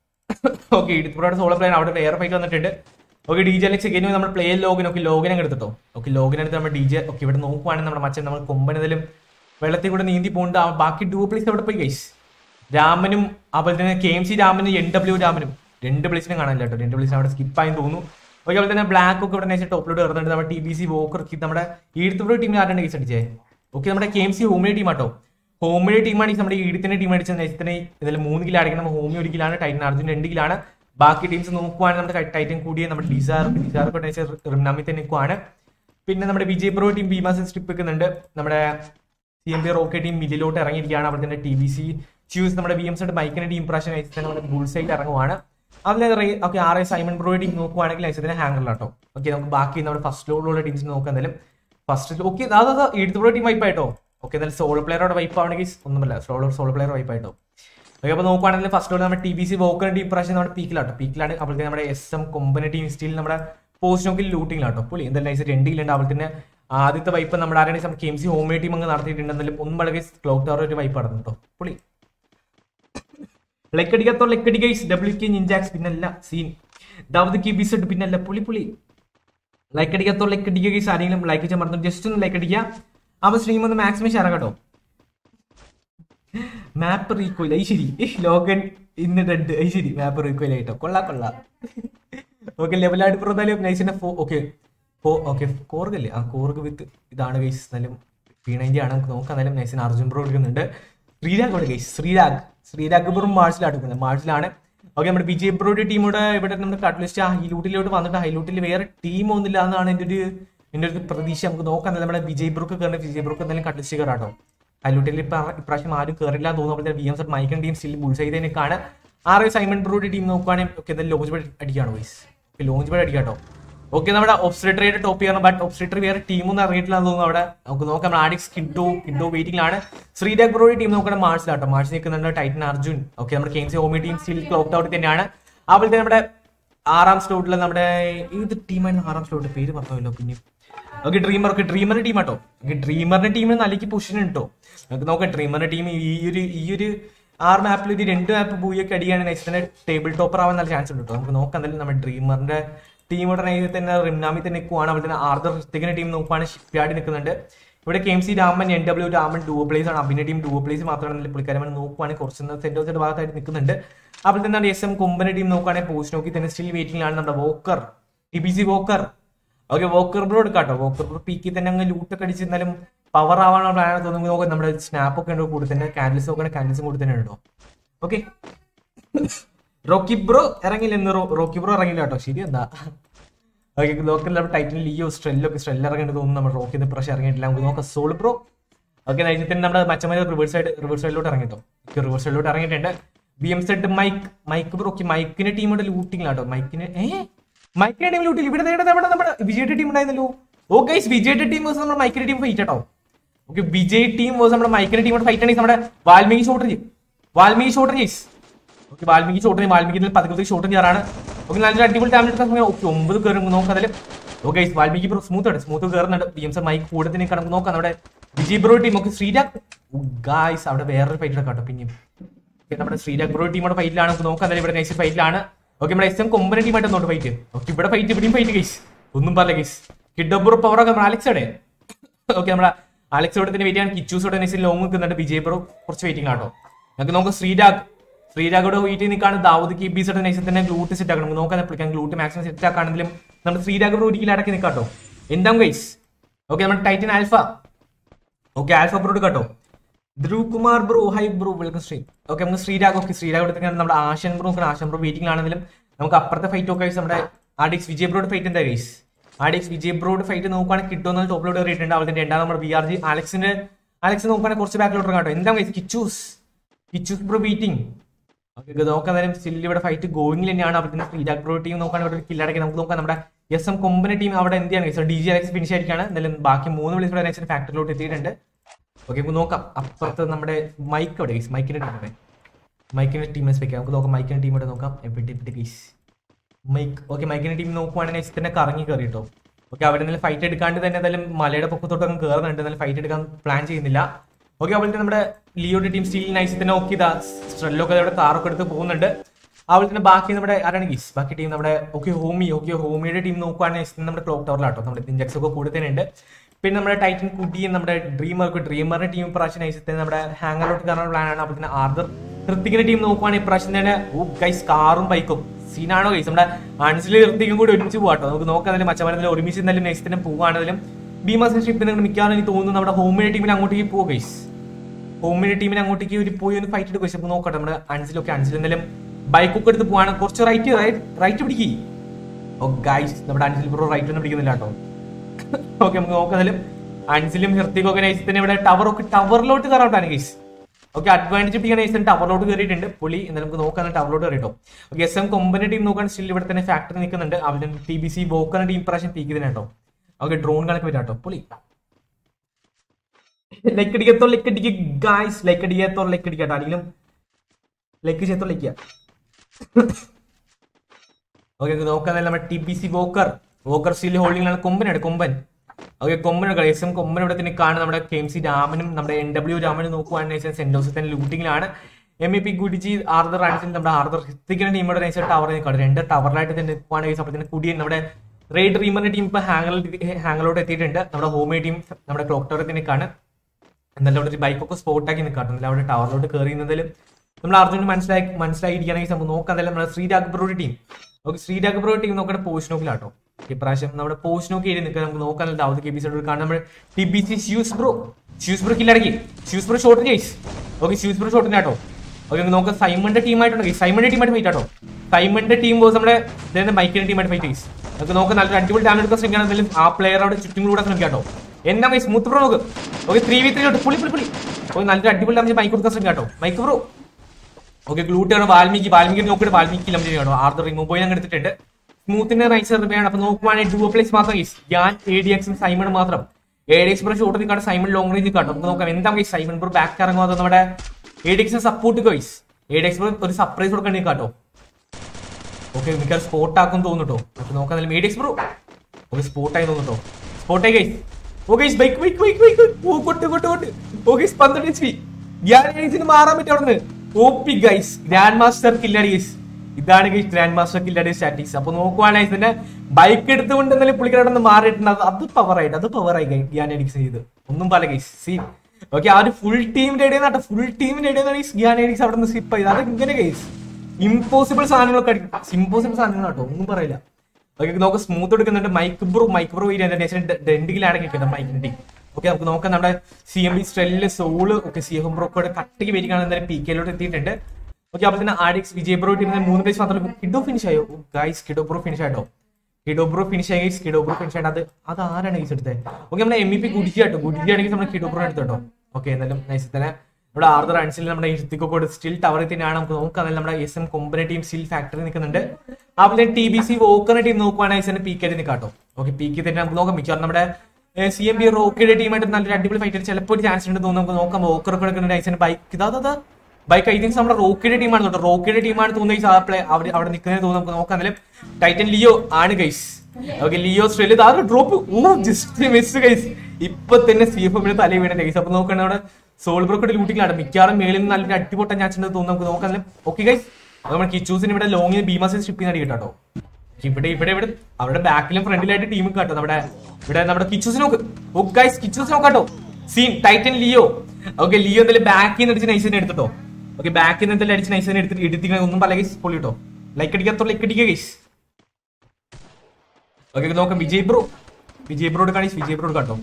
okay Edith bro solo player അവിടെ വേറെ ഫൈറ്റ് വന്നിട്ടുണ്ട് okay D J Alex second നമ്മുടെ പ്ലേ ലോഗിൻ ഓക്കെ ലോഗിൻ അങ്ങ് എടുത്തിട്ടോ ഓക്കെ ലോഗിൻ എടുത്ത് നമ്മുടെ ഡി ജെ ഓക്കെ ഇവിടെ നോക്കുവാണെങ്കിൽ നമ്മുടെ മച്ചൻ നമ്മൾ കൊമ്പനതിലും വെള്ളത്തിൽ കൂടെ നീന്തി പോകുന്നുണ്ട് ആ ബാക്കി ടു പ്ലേസ് അവിടെ പോയി ഗൈസ് രാമനും അതുപോലെ തന്നെ കെ എം സി രാമനും എൻ ഡബ്ല്യു രാമനും രണ്ട് പ്ലേസിനും കാണാനില്ല കേട്ടോ രണ്ട് പ്ലേസിനും അവിടെ സ്കിപ്പ് ആയി തോന്നുന്നു ഓക്കെ അതുപോലെ തന്നെ ബ്ലാക്ക് ഒക്കെ ഇവിടെ നൈസ് ടോപ്പിലോട്ട് കയറുന്നുണ്ട് നമ്മുടെ ടി ബി സി വോക്കർ നമ്മുടെ ഈടുത്തപ്പുറ ടീമിൽ ആരാണ് കേസ് അടിച്ചേ ഓക്കെ നമ്മുടെ K M C homie team ആട്ടോ ഹോമിയോ ടീമാണ് ഈ നമ്മുടെ ഈടത്തിന്റെ ടീം അടിച്ചത് നൈസത്തിന് ഇതിൽ മൂന്ന് കിലോ അടിക്കണം ഹോമിയോ ഒരു കിലാണ് ടൈറ്റൻ അർജുൻ രണ്ട് കിലാണ് ബാക്കി ടീംസ് നോക്കുവാണെങ്കിൽ നമ്മുടെ ടൈറ്റൻ കൂടിയ നമ്മുടെ ഡിസാർ ഡിസാർ ഒക്കെ നൈസ് റിംനാമി തന്നെ നിൽക്കുവാണ് പിന്നെ നമ്മുടെ വിജയ് പ്രോ ടീം ബീമാസ് സ്ട്രിപ്പ് വെക്കുന്നുണ്ട് നമ്മുടെ C M B Rocky team മില്ലിലോട്ട് ഇറങ്ങിയിരിക്കുകയാണ് അവിടെ തന്നെ ടി വി സി ച്യൂസ് നമ്മുടെ വി എം സെഡ് ബൈക്കിന്റെ ടീം പ്രാവശ്യം നൈസ് നമ്മുടെ ബുൾ സൈഡ് ഇറങ്ങുവാണ് അതിലെ okay R A Simon bro team നോക്കുവാണെങ്കിൽ നൈസത്തിന് ഹാങ്ങറിലാട്ടോ ഓക്കെ നമുക്ക് ബാക്കി നമ്മുടെ ഫസ്റ്റ് ലോഡിലുള്ള ടീംസ് നോക്കാം എന്തായാലും ഫസ്റ്റ് ഓക്കെ അതാ എടുത്ത് ബ്രോ ടീം വൈപ്പായിട്ടോ ഓക്കെ എന്തായാലും സോളോ പ്ലെയറോടെ വൈപ്പ് ആവണമെങ്കിൽ ഒന്നുമല്ല സോളോ സോളോ പ്ലെയർ വൈപ്പായിട്ടോ ഓക്കെ അപ്പോൾ നോക്കുവാണെങ്കിൽ ഫസ്റ്റ് ലോഡ് നമ്മുടെ T B C Walker team പ്രാവശ്യം നമ്മുടെ പീക്കിലാട്ടോ പീക്കിലാണ് അപ്പോഴത്തേക്ക് നമ്മുടെ എസ് എം കൊമ്പന ടീം സ്റ്റിൽ നമ്മുടെ പോസ്റ്റ് നോക്കിൽ ലൂട്ടിങ്ങിലാട്ടോ പുള്ളി എന്തായാലും നൈസ് രണ്ട് കിലുണ്ട് അതുപോലെ തന്നെ ആദ്യത്തെ വൈപ്പ് നമ്മുടെ ആരാണ് നമ്മുടെ K M C home team അങ്ങ് നടത്തിയിട്ടുണ്ടെന്നാലും ഒന്നും വളരെ ക്ലോക്ക് ടവർ ഒരു വൈപ്പ് നടന്നു കേട്ടോ പുള്ളി ലൈക്ക് അടിക്കാത്തോ ലൈക്ക് അടിക്കൈസ് ഡബ്ല്യു കെ നിഞ്ചാക്സ് പിന്നല്ല സീൻ ദാവത് കെ ബി സെഡ് പിന്നല്ല പുളി പുളി ലൈക്ക് അടിക്കാത്തോ ലൈക്ക് അടിക്കുക ഗൈസ് ആരെങ്കിലും ലൈക്ക് ചെയ്യാൻ മറന്നു ജസ്റ്റ് ഒന്ന് ലൈക്ക് അടിക്കുക അപ്പൊ സ്ട്രീം ഒന്ന് മാക്സിമം ഷെയർ കേട്ടോ മാപ്പ് റീക്കോയിൽ ഐ ശരി ലോഗൻ ഇന്ന് ഡെഡ് ഐ ശരി മാപ്പ് റീക്കോയിൽ ആയിട്ടോ കൊള്ളാ കൊള്ളാ ഓക്കെ ലെവലായിട്ട് പറഞ്ഞാലും നൈസിന്റെ ഫോ ഓക്കെ ഫോ ഓക്കെ കോർഗല്ലേ ആ കോർഗ് വിത്ത് ഇതാണ് ഗൈസ് എന്നാലും പി നയൻറ്റി ആണ് നമുക്ക് നോക്കാം എന്നാലും നൈസിന് അർജുൻ ബ്രോ എടുക്കുന്നുണ്ട് ശ്രീരാഗ് അവിടെ ഗൈസ് ശ്രീരാഗ് ശ്രീരാഗ് ബ്രോ മാർച്ചിലാണ് എടുക്കുന്നത് മാർച്ചിലാണ് ഓക്കെ നമ്മുടെ വിജയ് ബ്രോയുടെ ടീമോട് ഇവിടെ നമ്മുടെ കട്ട്ലിസ്റ്റ് ആ ഹൈലൂട്ടിലോട്ട് വന്നിട്ട് ഹൈലൂട്ടിൽ വേറെ ടീം ഒന്നുമില്ല എന്നാണ് എൻ്റെ ഒരു എൻ്റെ ഒരു പ്രതീക്ഷ നമുക്ക് നോക്കാം എന്നാലും നമ്മുടെ വിജയ് ബ്രോക്ക് കയറുന്ന വിജയ് ബ്രോക്ക് എന്തായാലും കട്ട്ലിസ്റ്റ് കയറാട്ടോ ഹൈലൂട്ടിൽ ഇപ്പൊ ഇപ്രാവശ്യം ആരും കയറില്ല എന്ന് തോന്നുമ്പോൾ വി എം സർ മൈക്കൻ ടീം സ്റ്റിൽ ബുൾ ചെയ്തതിനേക്കാണ് ആർ എ സൈമൺ ബ്രോയുടെ ടീം നോക്കുവാണെങ്കിൽ ഓക്കെ എന്തായാലും ലോഞ്ച് ബേഡ് അടിക്കാണ് വൈസ് ഓക്കെ ലോഞ്ച് ബേഡ് അടിക്കാട്ടോ ഓക്കെ നമ്മുടെ ഒബ്സ്ട്രേറ്ററിയുടെ ടോപ്പ് ചെയ്യണം ബട്ട് ഒബ്സ്ട്രേറ്റർ വേറെ ടീമൊന്നും ഇറങ്ങിയിട്ടില്ല എന്ന് തോന്നുന്നു അവിടെ നമുക്ക് നോക്കാം നമ്മുടെ ആഡിക്സ് കിഡോ കിഡോ വെയിറ്റിംഗിലാണ് ശ്രീരാഗ് ബ്രോയുടെ ടീം നോക്കണം മാർച്ചിലാട്ടോ മാർച്ച് നിൽക്കുന്നുണ്ട് ടൈറ്റൻ അർജുൻ ഓക്കെ നമ്മുടെ K M C Homi team still clock out തന്നെയാണ് അതുപോലെ തന്നെ നമ്മുടെ ആറാം സ്ലോട്ടിൽ നമ്മുടെ ഏത് ടീമായിരുന്നു ആറാം സ്ലോട്ട് പേര് പറഞ്ഞല്ലോ പിന്നെ ഓക്കെ ഡ്രീമർ ഒക്കെ ഡ്രീമറിന്റെ ടീം ആട്ടോ ഓക്കെ ഡ്രീമറിന്റെ ടീമിന് നല്ലക്ക് പൊസിഷൻ ഉണ്ടോ നമുക്ക് നോക്കാം ഡ്രീമറിന്റെ ടീം ഈ ഒരു ഈ ഒരു ആറ് മാപ്പിൽ ഒരു രണ്ട് മാപ്പ് ബൂയൊക്കെ അടിയാണ് നെക്സ്റ്റ് ടേബിൾ ടോപ്പർ ആവാൻ നല്ല ചാൻസ് ഉണ്ട് കേട്ടോ നമുക്ക് നോക്കാം എന്തായാലും നമ്മുടെ ഡ്രീമറിന്റെ ടീമോടെ നൈസിൽ തന്നെ റിംനാമി തന്നെ നിൽക്കുവാണ് അവിടെ തന്നെ ആർദർ ഹൃത്തികിന്റെ ടീം നോക്കുവാണ് ഷിപ്പ് യാർഡിൽ നിൽക്കുന്നുണ്ട് ഇവിടെ K M C Raman N W Raman duo place ആണ് അഭിനയ ടീം ഡുവോ പ്ലേസ് മാത്രമാണ് പുള്ളിക്കാരൻ നോക്കുവാണെങ്കിൽ കുറച്ച് സെന്റോസിന്റെ ഭാഗത്തായിട്ട് നിൽക്കുന്നുണ്ട് അപ്പോൾ തന്നെ എസ് എം കൊമ്പന്റെ ടീം നോക്കുകയാണെങ്കിൽ പോസ്റ്റ് നോക്കി തന്നെ സ്റ്റിൽ വെയിറ്റിംഗിലാണ് നമ്മുടെ Walker T B C Walker okay Walker bro എടുക്കാട്ടോ വോക്കർ ബ്രോ പീക്കിൽ തന്നെ അങ്ങ് ലൂട്ടൊക്കെ അടിച്ചിരുന്നാലും പവർ ആവാനുള്ള പ്ലാൻ തോന്നുന്നു നോക്കാം നമ്മുടെ സ്നാപ്പ് ഒക്കെ ഉണ്ട് കൂടെ തന്നെ കാൻഡിൽസ് നോക്കണ കാൻഡിൽസും കൂടെ തന്നെ ഉണ്ടോ ഓക്കെ റോക്കി ബ്രോ ഇറങ്ങില്ല എന്ന് റോക്കി ബ്രോ ഇറങ്ങില്ല കേട്ടോ ശരി എന്താ ഓക്കെ നോക്കില്ല നമ്മുടെ ടൈറ്റിൽ ലിയോ സ്ട്രെല്ലൊക്കെ സ്ട്രെല്ല ഇറങ്ങേണ്ടി തോന്നുന്നു നമ്മുടെ റോക്കി പ്രാവശ്യം ഇറങ്ങിയിട്ടില്ല നമുക്ക് നോക്കാം സോൾ ബ്രോ ഓക്കെ നൈജത്തിന് നമ്മുടെ മച്ചമാര് റിവേഴ്സ് സൈഡ് റിവേഴ്സ് സൈഡിലോട്ട് ഇറങ്ങിട്ടോ റിവേഴ്സ് സൈഡിലോട്ട് ഇറങ്ങിയിട്ടുണ്ട് B M Z Mike Mike bro okay മൈക്കിന്റെ ടീമിന്റെ ലൂട്ടിംഗ് ആട്ടോ മൈക്കിന് ഏ മൈക്കിന്റെ ടീം ലൂട്ടിൽ ഇവിടെ നേടെ നമ്മുടെ നമ്മുടെ വിജയുടെ ടീം ഉണ്ടായിരുന്നല്ലോ ഓ ഗൈസ് വിജയുടെ ടീം വേഴ്സ് നമ്മുടെ മൈക്കിന്റെ ടീം ഫൈറ്റ് കേട്ടോ ഓക്കെ വിജയ് ടീം വേഴ്സ് നമ്മുടെ മൈക്കിന്റെ ടീമോട് ഫൈറ്റ് ആണെങ്കിൽ നമ്മുടെ Valmiki shooter Valmiki shooter chase okay Valmiki ഷോട്ടിന് വാൽമീകി പതുക്കെ ഷോട്ടും ചെയ്യാറാണ് ഓക്കെ നല്ലൊരു അടിപൊളി ടാബ്ലറ്റ് എടുക്കാൻ സമയം ഓക്കെ ഒമ്പത് കയറി നോക്കാം അതിൽ ഓക്കെ വാൽമീകി ബ്രോ സ്മൂത്ത് ആണ് സ്മൂത്ത് കയറുന്നുണ്ട് ബി എം സർ മൈക്ക് കൂടുതൽ നമുക്ക് നോക്കാം നമ്മുടെ വിജയ് ബ്രോ ടീം ഒക്കെ ശ്രീരാഗ് ഗായ്സ് അവിടെ വേറൊരു ഫൈറ്റ് എടുക്കാം കേട്ടോ പിന്നെയും Okay, നമ്മുടെ ശ്രീരാഗ് ബ്രോ ടീമോടെ ഫൈറ്റിലാണ് നമുക്ക് നോക്കാം എന്തായാലും ഇവിടെ നൈസ് ഫൈറ്റിലാണ് ഓക്കെ നമ്മുടെ എസ് എം കൊമ്പന ടീമായിട്ട് നോട്ട് ഫൈറ്റ് ഓക്കെ ഇവിടെ ഫൈറ്റ് ഇവിടെയും ഫൈറ്റ് ഗൈസ് ഒന്നും പറയില്ല ഗൈസ് കിഡബ്രോ പവറൊക്കെ നമ്മുടെ അലക്സയുടെ ഓക്കെ നമ്മുടെ അലക്സോടെ തന്നെ വെയിറ്റ് ചെയ്യാൻ കിച്ചൂസോടെ നൈസിൽ ലോങ് നിൽക്കുന്നുണ്ട് വിജയ് ബ്രോ കുറച്ച് വെയിറ്റിംഗ് ആട്ടോ നമുക്ക് നോക്കാം ശ്രീരാഗ് ശ്രീരാഗോട് വെയിറ്റ് നിൽക്കാണ് ദാവൂദ് കി ബി സെറ്റ് നൈസിൽ തന്നെ ഗ്ലൂട്ട് സെറ്റ് ആക്കണം നമുക്ക് നോക്കാൻ എപ്പോഴും ഗ്ലൂട്ട് മാക്സിമം സെറ്റ് ആക്കാണെങ്കിലും നമ്മുടെ ശ്രീരാഗ് ബ്രോ ഒരിക്കലും അടക്കി നിൽക്കാട്ടോ എന്താവും ഗൈസ് ഓക്കെ നമ്മുടെ ടൈറ്റൻ ആൽഫ ഓക്കെ ആൽഫ ബ്രോഡ് കേട്ടോ Dhruv Kumar bro hi bro welcome Sree okay നമുക്ക് ശ്രീരാഗ് ഓക്കെ ശ്രീരാഗ് എടുത്തിട്ട് നമ്മുടെ ആശൻ ബ്രോ നോക്കണം ആശൻ ബ്രോ വെയിറ്റിംഗ് ആണെങ്കിലും നമുക്ക് അപ്പുറത്തെ ഫൈറ്റ് ഒക്കെ നമ്മുടെ ആഡിക്സ് വിജയ് ബ്രോഡ് ഫൈറ്റ് എന്താ ഗൈസ് ആഡിക്സ് വിജയ് ബ്രോഡ് ഫൈറ്റ് നോക്കുകയാണെങ്കിൽ കിട്ടുമെന്ന് ടോപ്പിലോട്ട് കയറിയിട്ടുണ്ട് അവരുടെ രണ്ടാം നമ്മുടെ ബി ആർ ജി അലക്സിന്റെ അലക്സ് നോക്കുകയാണെങ്കിൽ കുറച്ച് ബാക്കിലോട്ട് കേട്ടോ എന്താ guys Kichus Kichus bro beating okay നോക്കാൻ നേരം സ്റ്റിൽ ഇവിടെ ഫൈറ്റ് ഗോയിങ്ങിൽ തന്നെയാണ് അവിടെ ശ്രീരാഗ് ബ്രോ ടീം നോക്കുകയാണെങ്കിൽ ഇവിടെ ഒരു കില്ലടക്കി നമുക്ക് നോക്കാം നമ്മുടെ എസ് എം കൊമ്പന ടീം അവിടെ എന്ത് ചെയ്യാണ് ഡി ജി അലക്സ് ഫിനിഷ് ആയിരിക്കാണ് എന്നാലും ബാക്കി മൂന്ന് വിളിച്ചുള്ള ഫാക്ടറിലോട്ട് എത്തിയിട്ടുണ്ട് ഓക്കെ നമുക്ക് നോക്കാം അപ്പുറത്ത് നമ്മുടെ മൈക്ക് അവിടെ ഗൈസ് മൈക്കിന്റെ ടീം അവിടെ മൈക്കിന്റെ ടീം വെക്കാം നമുക്ക് നോക്കാം മൈക്കിന്റെ ടീം ഇവിടെ നോക്കാം എവിടെ എവിടെ ഗൈസ് മൈക്ക് ഓക്കെ മൈക്കിന്റെ ടീം നോക്കുവാണെങ്കിൽ തന്നെ കറങ്ങി കയറി കേട്ടോ ഓക്കെ അവിടെ നിന്ന് ഫൈറ്റ് എടുക്കാണ്ട് തന്നെ എന്തായാലും മലയുടെ പൊക്കത്തോട്ട് അങ്ങ് കയറുന്നുണ്ട് എന്നാലും ഫൈറ്റ് എടുക്കാൻ പ്ലാൻ ചെയ്യുന്നില്ല ഓക്കെ അവിടെ നമ്മുടെ ലിയോയുടെ ടീം സ്റ്റീൽ നൈസിൽ തന്നെ നോക്കി ഇതാ സ്ട്രെല്ലൊക്കെ അവിടെ കാറൊക്കെ എടുത്ത് പോകുന്നുണ്ട് അവിടെ തന്നെ ബാക്കി നമ്മുടെ ആരാണ് ഗീസ് ബാക്കി ടീം നമ്മുടെ ഓക്കെ ഹോമി ഓക്കെ ഹോമിയുടെ ടീം നോക്കുവാണെങ്കിൽ നമ്മുടെ ക്ലോക്ക് ടവറിലാട്ടോ നമ്മുടെ ഇഞ്ചക്സ് ഒക്കെ കൂടെ തന്നെ ഉണ്ട് പിന്നെ നമ്മുടെ ടൈറ്റൻ കുട്ടിയും നമ്മുടെ ഡ്രീമർക്ക് ഡ്രീമറിന്റെ ടീം ഇപ്രാവശ്യം നൈസത്തെ നമ്മുടെ ഹാങ്ങറിലോട്ട് കയറാനുള്ള പ്ലാനാണ് അപ്പോൾ തന്നെ ആർദർ ഹൃത്തിക്കിന്റെ ടീം നോക്കുവാണെങ്കിൽ ഇപ്രാവശ്യം തന്നെ ഓ ഗൈസ് കാറും ബൈക്കും സീനാണോ ഗൈസ് നമ്മുടെ അൺസിൽ ഹൃത്തിക്കും കൂടി ഒരുമിച്ച് പോകാട്ടോ നമുക്ക് നോക്കാം മച്ചമാരെ ഒരുമിച്ച് എന്തായാലും നെക്സ്റ്റ് തന്നെ പോവുകയാണെങ്കിലും ഭീമാസൻ ഷിപ്പിൽ നിങ്ങൾ മിക്കവാറും എനിക്ക് തോന്നുന്നു നമ്മുടെ ഹോമിയുടെ ടീമിന് അങ്ങോട്ടേക്ക് പോകും ഗൈസ് ഹോമിയുടെ ടീമിന് അങ്ങോട്ടേക്ക് ഒരു പോയി ഒന്ന് ഫൈറ്റ് എടുക്കും പക്ഷെ നോക്കട്ടെ നമ്മുടെ അൺസിലൊക്കെ അൺസിൽ എന്തായാലും ബൈക്കൊക്കെ എടുത്ത് പോവാണ് കുറച്ച് റൈറ്റ് റൈറ്റ് പിടിക്കി ഓ ഗൈസ് നമ്മുടെ അൺസിൽ ബ്രോ റൈറ്റ് ഒന്നും പിടിക്കുന്നില്ല കേട്ടോ ഓക്കെ നമുക്ക് നോക്കുന്നതിലും അൻസിലും ഹൃത്തിക്കും ഒക്കെ നൈസ് തന്നെ ഇവിടെ ടവർ ഒക്കെ ടവറിലോട്ട് കയറാട്ടാണ് ഗൈസ് ഓക്കെ അഡ്വാൻറ്റേജ് പിടിക്കാൻ നൈസ് ടവറിലോട്ട് കയറിയിട്ടുണ്ട് പുള്ളി എന്നാലും നമുക്ക് നോക്കാൻ ടവറിലോട്ട് കയറിട്ടോ ഓക്കെ എസ് എം കൊമ്പന്റെ ടീം നോക്കാൻ സ്റ്റിൽ ഇവിടെ തന്നെ ഫാക്ടറി നിൽക്കുന്നുണ്ട് അവിടെ ടി ബി സി ബോക്കറിന്റെ ടീം പ്രാവശ്യം പീക്ക് തന്നെ കേട്ടോ ഓക്കെ ഡ്രോൺ കണക്ക് വരാട്ടോ പുള്ളി ലൈക്ക് അടിക്കത്തോ ലൈക്ക് അടിക്കുക ഗായ്സ് ലൈക്ക് അടിക്കത്തോ ലൈക്ക് അടിക്കട്ടോ ആരെങ്കിലും ലൈക്ക് ചെയ്യത്തോ ലൈക്ക് ഓക്കെ നോക്കാൻ നമ്മുടെ T P C Walker Walker still ഹോൾഡിംഗിലാണ് കൊമ്പനാണ് കൊമ്പൻ ഓക്കെ കൊമ്പൻ എസ് എം കൊമ്പൻ ഇവിടെ തന്നെ കാണുന്ന നമ്മുടെ കെ എം സി രാമനും നമ്മുടെ എൻ ഡബ്ല്യു രാമനും നോക്കുവാണെങ്കിൽ സെന്റോസിൽ തന്നെ ലൂട്ടിങ്ങിലാണ് എം എ പി ഗുഡിജി ആർദർ റാൻസിൽ നമ്മുടെ ആർദർ ഹിത്തിക്കുന്ന ടീമോടെ നൈസ് ടവർ നിൽക്കുകയാണ് രണ്ട് ടവറിലായിട്ട് തന്നെ നിൽക്കുവാണെങ്കിൽ അപ്പോൾ തന്നെ കുടിയൻ നമ്മുടെ റേഡ് റീമറിന്റെ ടീം ഇപ്പൊ ഹാങ്ങറിൽ ഹാങ്ങറിലോട്ട് എത്തിയിട്ടുണ്ട് നമ്മുടെ ഹോമേ ടീം നമ്മുടെ ക്ലോക്ക് ടവറിൽ തന്നെ നിൽക്കാണ് എന്നാലും അവിടെ ഒരു ബൈക്കൊക്കെ സ്പോട്ടാക്കി നിൽക്കാട്ടോ എന്നാലും അവിടെ ടവറിലോട്ട് കയറിയുന്നതിലും നമ്മൾ അർജുന് മനസ്സിലായി മനസ്സിലായിരിക്കുകയാണെങ്കിൽ നമുക്ക് നോക്കാം എന്തായാലും നമ്മുടെ ശ്രീരാഗ് ബ്രോയുടെ ടീം ഓക്കെ ശ്രീരാഗ് ബ്രോയുടെ ടീം നോക്കണ പോസ്നോക്കിലാട്ടോ ഇപ്രാവശ്യം നമ്മുടെ പോസ്നോക്ക് എഴുതി നിൽക്കുക നമുക്ക് നോക്കാൻ ദാവത് കെ ബി സൈഡ് കാണാൻ നമ്മൾ ടി ബി സി ഷ്യൂസ് ബ്രോ ഷ്യൂസ് ബ്രോ കില്ലടക്കി ഷ്യൂസ് ബ്രോ ഷോട്ടിന് ജയിസ് ഓക്കെ ഷ്യൂസ് ബ്രോ ഷോട്ടിന് കേട്ടോ ഓക്കെ നമുക്ക് സൈമന്റെ ടീമായിട്ടുണ്ട് സൈമന്റെ ടീമായിട്ട് ഫൈറ്റ് ആട്ടോ സൈമന്റെ ടീം ബോസ് നമ്മുടെ മൈക്കിന്റെ ടീമായിട്ട് ഫൈറ്റ് ചെയ്സ് നമുക്ക് നോക്കാം നല്ല അടിപൊളി ഡാമേജ് എടുക്കാൻ ശ്രമിക്കുകയാണെങ്കിലും ആ പ്ലെയറോട് ചുറ്റും കൂടെ ശ്രമിക്കാം കേട്ടോ എന്താ മൈ സ്മൂത്ത് ബ്രോ നോക്ക് ഓക്കെ ത്രീ വി ത്രീ പുളി പുളി പുളി ഓക്കെ നല്ലൊരു അടിപൊളി ഡാമേജ് മൈക്ക് കൊടുക്കാൻ ശ്രമിക്കാം കേട്ടോ മൈക്ക് ബ്രോ ഓക്കെ ഗ്ലൂട്ടാണ് വാൽമീകി വാൽമീകി നോക്കിയിട്ട് വാൽമീകി ലംബ് ചെയ്യണോ ആർദർ റിമൂവ് പോയി അങ്ങ് എടുത്തിട്ടുണ്ട് സ്മൂത്തിന്റെ റൈസർ റിവ്യാണ് അപ്പൊ നോക്കുവാണെങ്കിൽ ഡുവോ പ്ലേസ് മാത്രം ഗൈസ് ഞാൻ എ ഡി എക്സും സൈമൺ മാത്രം A D X bro shot നിൽക്കാണ് സൈമൺ ലോങ് റേഞ്ച് കാട്ടും നമുക്ക് നോക്കാം എന്താ ഗൈസ് സൈമൺ ബ്രോ ബാക്ക് ഇറങ്ങുന്നത് നമ്മുടെ എ ഡി എക്സിന് support guys A D X bro ഒരു സർപ്രൈസ് കൊടുക്കണേ കാട്ടോ ഓക്കെ മിക്ക സ്പോട്ട് ആക്കും തോന്നുട്ടോ അപ്പൊ നോക്കാം A D X bro okay സ്പോട്ടായി തോന്നുട്ടോ സ്പോട്ടായി guys oh guys bike bike bike bike oh കൊട്ട് കൊട്ട് കൊട്ട് ഓ ഗൈസ് പന്ത്രണ്ട് എച്ച് പി ഞാൻ എഴുതിന് മാറാൻ പറ്റും അവിടെ നിന്ന് O P guys grand master killer guys ഇതാണ് guys grand master killer statics അപ്പൊ നോക്കുവാണെങ്കിൽ ഇതിന്റെ ബൈക്ക് എടുത്തുകൊണ്ട് എന്തെങ്കിലും പുള്ളിക്കാരൊന്ന് മാറിയിട്ടുണ്ട് അത് അത് പവറായിട്ട് അത് പവറായി ഗ്യാൻ എഡിക്സ് ചെയ്ത് ഒന്നും പല ഗൈസ് സീ ഓക്കെ ആ ഒരു ഫുൾ ടീമിന്റെ ഇടയിൽ നിന്നാട്ടെ ഫുൾ ടീമിന്റെ ഇടയിൽ നിന്നാണ് ഈ ഗ്യാൻ എഡിക്സ് അവിടെ നിന്ന് സ്ലിപ്പ് ചെയ്ത് അത് ഇങ്ങനെ ഗൈസ് ഇമ്പോസിബിൾ സാധനങ്ങളൊക്കെ അടിക്കും ഇമ്പോസിബിൾ സാധനങ്ങൾ കേട്ടോ ഒന്നും പറയില്ല ഓക്കെ നമുക്ക് സ്മൂത്ത് എടുക്കുന്നുണ്ട് മൈക്ക് ബ്രോ മൈക്ക് ബ്രോ ഡെൻഡിലാണ് കിട്ടുന്നത് മൈക്കിന്റെ ഓക്കെ നമുക്ക് നോക്കാം നമ്മുടെ സി എം ബി സ്ട്രെല്ല് സോള് ഒക്കെ സി എം ബ്രോ ഒക്കെ കട്ടിക്ക് പേരിക്കാണ് എന്തായാലും പി കെയിലോട്ട് എത്തിയിട്ടുണ്ട് ഓക്കെ അപ്പോൾ തന്നെ ആഡിക്സ് വിജയ് ബ്രോ ടീമിന് മൂന്ന് പേജ് മാത്രമേ കിഡോ ഫിനിഷ് ആയോ ഗൈസ് കിഡോ ബ്രോ ഫിനിഷ് ആയിട്ടോ കിഡോ ബ്രോ ഫിനിഷ് ആയി കിഡോ ബ്രോ ഫിനിഷ് ആയിട്ട് അത് അത് ആരാണ് ഗൈസ് എടുത്തത് ഓക്കെ നമ്മുടെ എം ഇ പി ഗുഡിജി ആട്ടോ ഗുഡിജി ആണെങ്കിൽ നമ്മുടെ കിഡോ ബ്രോ എടുത്തോട്ടോ ഓക്കെ എന്തായാലും നൈസ് തന്നെ ഇവിടെ ആർദർ അൺസിൽ നമ്മുടെ ഇഷ്ടത്തിക്കൊക്കെ സ്റ്റിൽ ടവറിൽ തന്നെയാണ് നമുക്ക് നോക്കാം അതായത് നമ്മുടെ S M കൊമ്പന team still factory നിൽക്കുന്നുണ്ട് അതുപോലെ ടി ബി സി വോക്കറിന്റെ ടീം നോക്കുവാണെങ്കിൽ തന്നെ പി കെ നിൽക്കാട്ടോ ഓക്കെ പി കെ തന്നെ നമുക്ക് നോക്കാം മിക്കവാറും നമ്മുടെ സി എം ബി റോക്കിയുടെ ടീമായിട്ട് നല്ലൊരു അടിപൊളി ഫൈറ്റ് ചിലപ്പോൾ ഒരു ചാൻസ് ഉണ്ട് തോന്നുന്നു നമുക്ക് നോക്കാം വോക്കറൊക്കെ എടുക്കുന്നുണ്ട് ഐസിന്റെ ബൈക്ക് ഇതാ അതാ ബൈക്ക് ഐ തിങ്സ് നമ്മുടെ റോക്കിയുടെ ടീമാണ് കേട്ടോ റോക്കിയുടെ ടീമാണ് തോന്നുന്നത് ആ പ്ലേ അവിടെ അവിടെ നിൽക്കുന്നത് തോന്നുന്നു നമുക്ക് നോക്കാം എന്നാലും ടൈറ്റൻ ലിയോ ആണ് ഗൈസ് ഓക്കെ ലിയോ സ്ട്രെല് ആ drop oh just miss guys ഇപ്പൊ തന്നെ സി എഫ് എമ്മിന് തലയിൽ വീണ ഗൈസ് അപ്പൊ നോക്കണ അവിടെ സോൾ ബ്രോക്കോട്ട് ലൂട്ടിലാണ് മിക്കവാറും മേളിൽ നിന്ന് നല്ലൊരു അടിപൊട്ടൻ ചാൻസ് ഉണ്ട് തോന്നുന്നു നമുക്ക് നോക്കാം ഓക്കെ ഗൈസ് നമ്മൾ കിച്ചൂസിന് ഇവിടെ ലോങ്ങിൽ ബീമാസ് ഷിപ്പ് ചെയ്യുന്ന അടി കേട്ടോ ഇവിടെ ഇവിടെ ഇവിടെ അവരുടെ ബാക്കിലും ഫ്രണ്ടിലായിട്ട് ടീം കേട്ടോ നമ്മുടെ ഇവിടെ നമ്മുടെ കിച്ചൂസ് നോക്ക് ഓ ഗൈസ് കിച്ചൂസ് നോക്കാട്ടോ scene Titan Leo okay Leo എന്തായാലും ബാക്കിൽ നിന്ന് അടിച്ച് നൈസിനെ എടുത്തിട്ടോ ഓക്കെ ബാക്കിൽ നിന്ന് എന്തായാലും അടിച്ച് നൈസിനെ എടുത്തിട്ട് എടുത്തിങ്ങനെ ഒന്നും പല ഗൈസ് പൊളി കേട്ടോ ലൈക്ക് അടിക്കാത്തോളം ലൈക്ക് അടിക്കുക ഗൈസ് ഓക്കെ നോക്കാം വിജയ് ബ്രോ വിജയ് ബ്രോഡ് കാണിച്ച് വിജയ് ബ്രോഡ് കാട്ടോ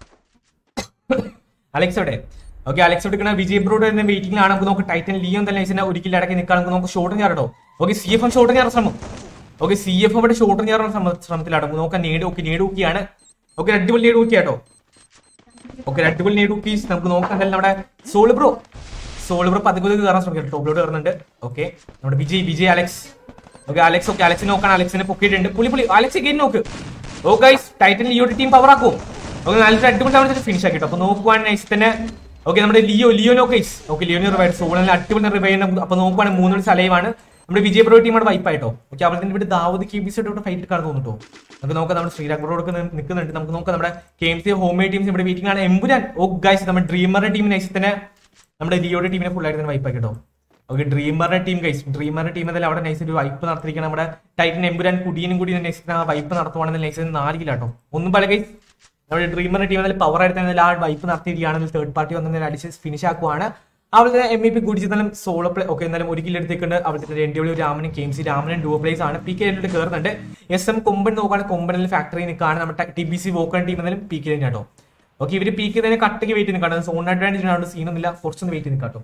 അലക്സ് എവിടെ ഓക്കെ അലക്സ് എടുക്കണ വിജയ് ബ്രോഡ് തന്നെ വെയിറ്റിംഗിലാണ് നമുക്ക് നോക്കാം ടൈറ്റൻ ലിയോ തന്നെ നൈസിനെ ഒരിക്കലും ഇടയ്ക്ക് നിൽക്കാൻ നമുക്ക് നോക്കാം ഷോട്ട് ഞാറട്ടോ okay C F M shot ഞാറ ശ്രമം ഓക്കെ സി എഫ് ഇവിടെ ഷോട്ട് ഞാറുന്ന ശ്രമത്തിലാണ് നമുക്ക് നോക്കാം നേട് ഓക്കെ നേട് നോക്കിയാണ് ഓക്കെ അടിപൊളി നേട് നോക്കിയാട്ടോ ഓക്കെ അടിപൊളി നേട് നോക്കി നമുക്ക് നോക്കാം എന്തായാലും നമ്മുടെ സോള് ബ്രോ സോള് ബ്രോ പതുക്കെ പതുക്കെ കയറാൻ ശ്രമിക്കാം ടോപ്പിലോട്ട് കയറുന്നുണ്ട് ഓക്കെ നമ്മുടെ Vijay Vijay Alex okay Alex okay അലക്സിനെ നോക്കാൻ അലക്സിനെ പൊക്കിയിട്ടുണ്ട് പുളി പുളി അലക്സ് ഗെയിം നോക്ക് ഓ ഗൈസ് ടൈറ്റൻ ലിയോയുടെ ടീം പവർ ആക്കും ഓക്കെ നല്ലൊരു അടിപൊളി അവിടെ ഫിനിഷ് ആക്കിട്ടോ അപ്പൊ നോക്കുവാണെങ്കിൽ തന്നെ ഓക്കെ നമ്മുടെ ലിയോ ലിയോ നോക്കേസ് ഓക്കെ ലിയോനെ റിവൈവ് സോളിനെ അടിപൊളി റിവൈവ് അപ്പൊ നോക്കുവാണെങ്കിൽ മൂന്നൊരു സലൈവാണ് നമ്മുടെ വിജയ് ബ്രോ ടീമാണ് വൈപ്പായിട്ടോ ഓക്കെ അവിടെ തന്നെ ഇവിടെ ദാവൂദ് കെ ബി സിയുടെ ഫൈറ്റ് കാണാൻ തോന്നുട്ടോ നമുക്ക് നോക്കാം നമ്മുടെ ശ്രീരാഗ് ബ്രോഡ് നിൽക്കുന്നുണ്ട് നമുക്ക് നോക്കാം നമ്മുടെ K M C home homemade teams ഇവിടെ വെയിറ്റിംഗ് ആണ് എമ്പുരാൻ ഓ ഗൈസ് നമ്മുടെ ഡ്രീമറുടെ ടീമിനെ തന്നെ നമ്മുടെ ലിയോയുടെ ടീമിനെ ഫുൾ ആയിട്ട് തന്നെ വൈപ്പാക്കിട്ടോ ഓക്കെ ഡ്രീമറുടെ ടീം ഗൈസ് ഡ്രീമറുടെ ടീം എന്തായാലും അവിടെ നൈസ് ഒരു വൈപ്പ് നടത്തിയിരിക്കണം നമ്മുടെ ടൈറ്റൻ എമ്പുരാൻ കുടിയനും കൂടി നൈസ് ആ വൈപ്പ് നടത്തുവാണെങ്കിൽ നൈസ് നാല് കിലാട്ടോ ഒന്നും പല ഗൈസ് നമ്മുടെ ഡ്രീമറിന്റെ ടീം നല്ല പവർ ആയിട്ട് തന്നെ ആ വൈപ്പ് നടത്തിയിരിക്കുകയാണെങ്കിൽ തേർഡ് പാർട്ടി വന്ന് അടിച്ച് ഫിനിഷ് ആക്കുവാണ് അവിടെ എം ഇ പി കുടിച്ചെന്നാലും സോളോ പ്ലേ ഒക്കെ എന്നാലും ഒരു കിലോ എടുത്തേക്കുണ്ട് അവിടുത്തെ രണ്ടു രാമനും കെ എം സി രാമനും ഡുവോ പ്ലേസ് ആണ് പി കെ ആയിട്ട് കയറുന്നുണ്ട് എസ് എം കൊമ്പൻ നോക്കുകയാണെങ്കിൽ കൊമ്പനിൽ ഫാക്ടറി നിൽക്കുകയാണ് നമ്മുടെ T B C woken team എന്നാലും പി കെ തന്നെയാട്ടോ ഓക്കെ ഇവര് പി കെ തന്നെ കട്ടയ്ക്ക് വെയിറ്റ് നിൽക്കാണ് സോൺ അഡ്വാൻറ്റേജ് ആണ് സീനൊന്നുമില്ല കുറച്ചൊന്ന് വെയിറ്റ് നിൽക്കാട്ടോ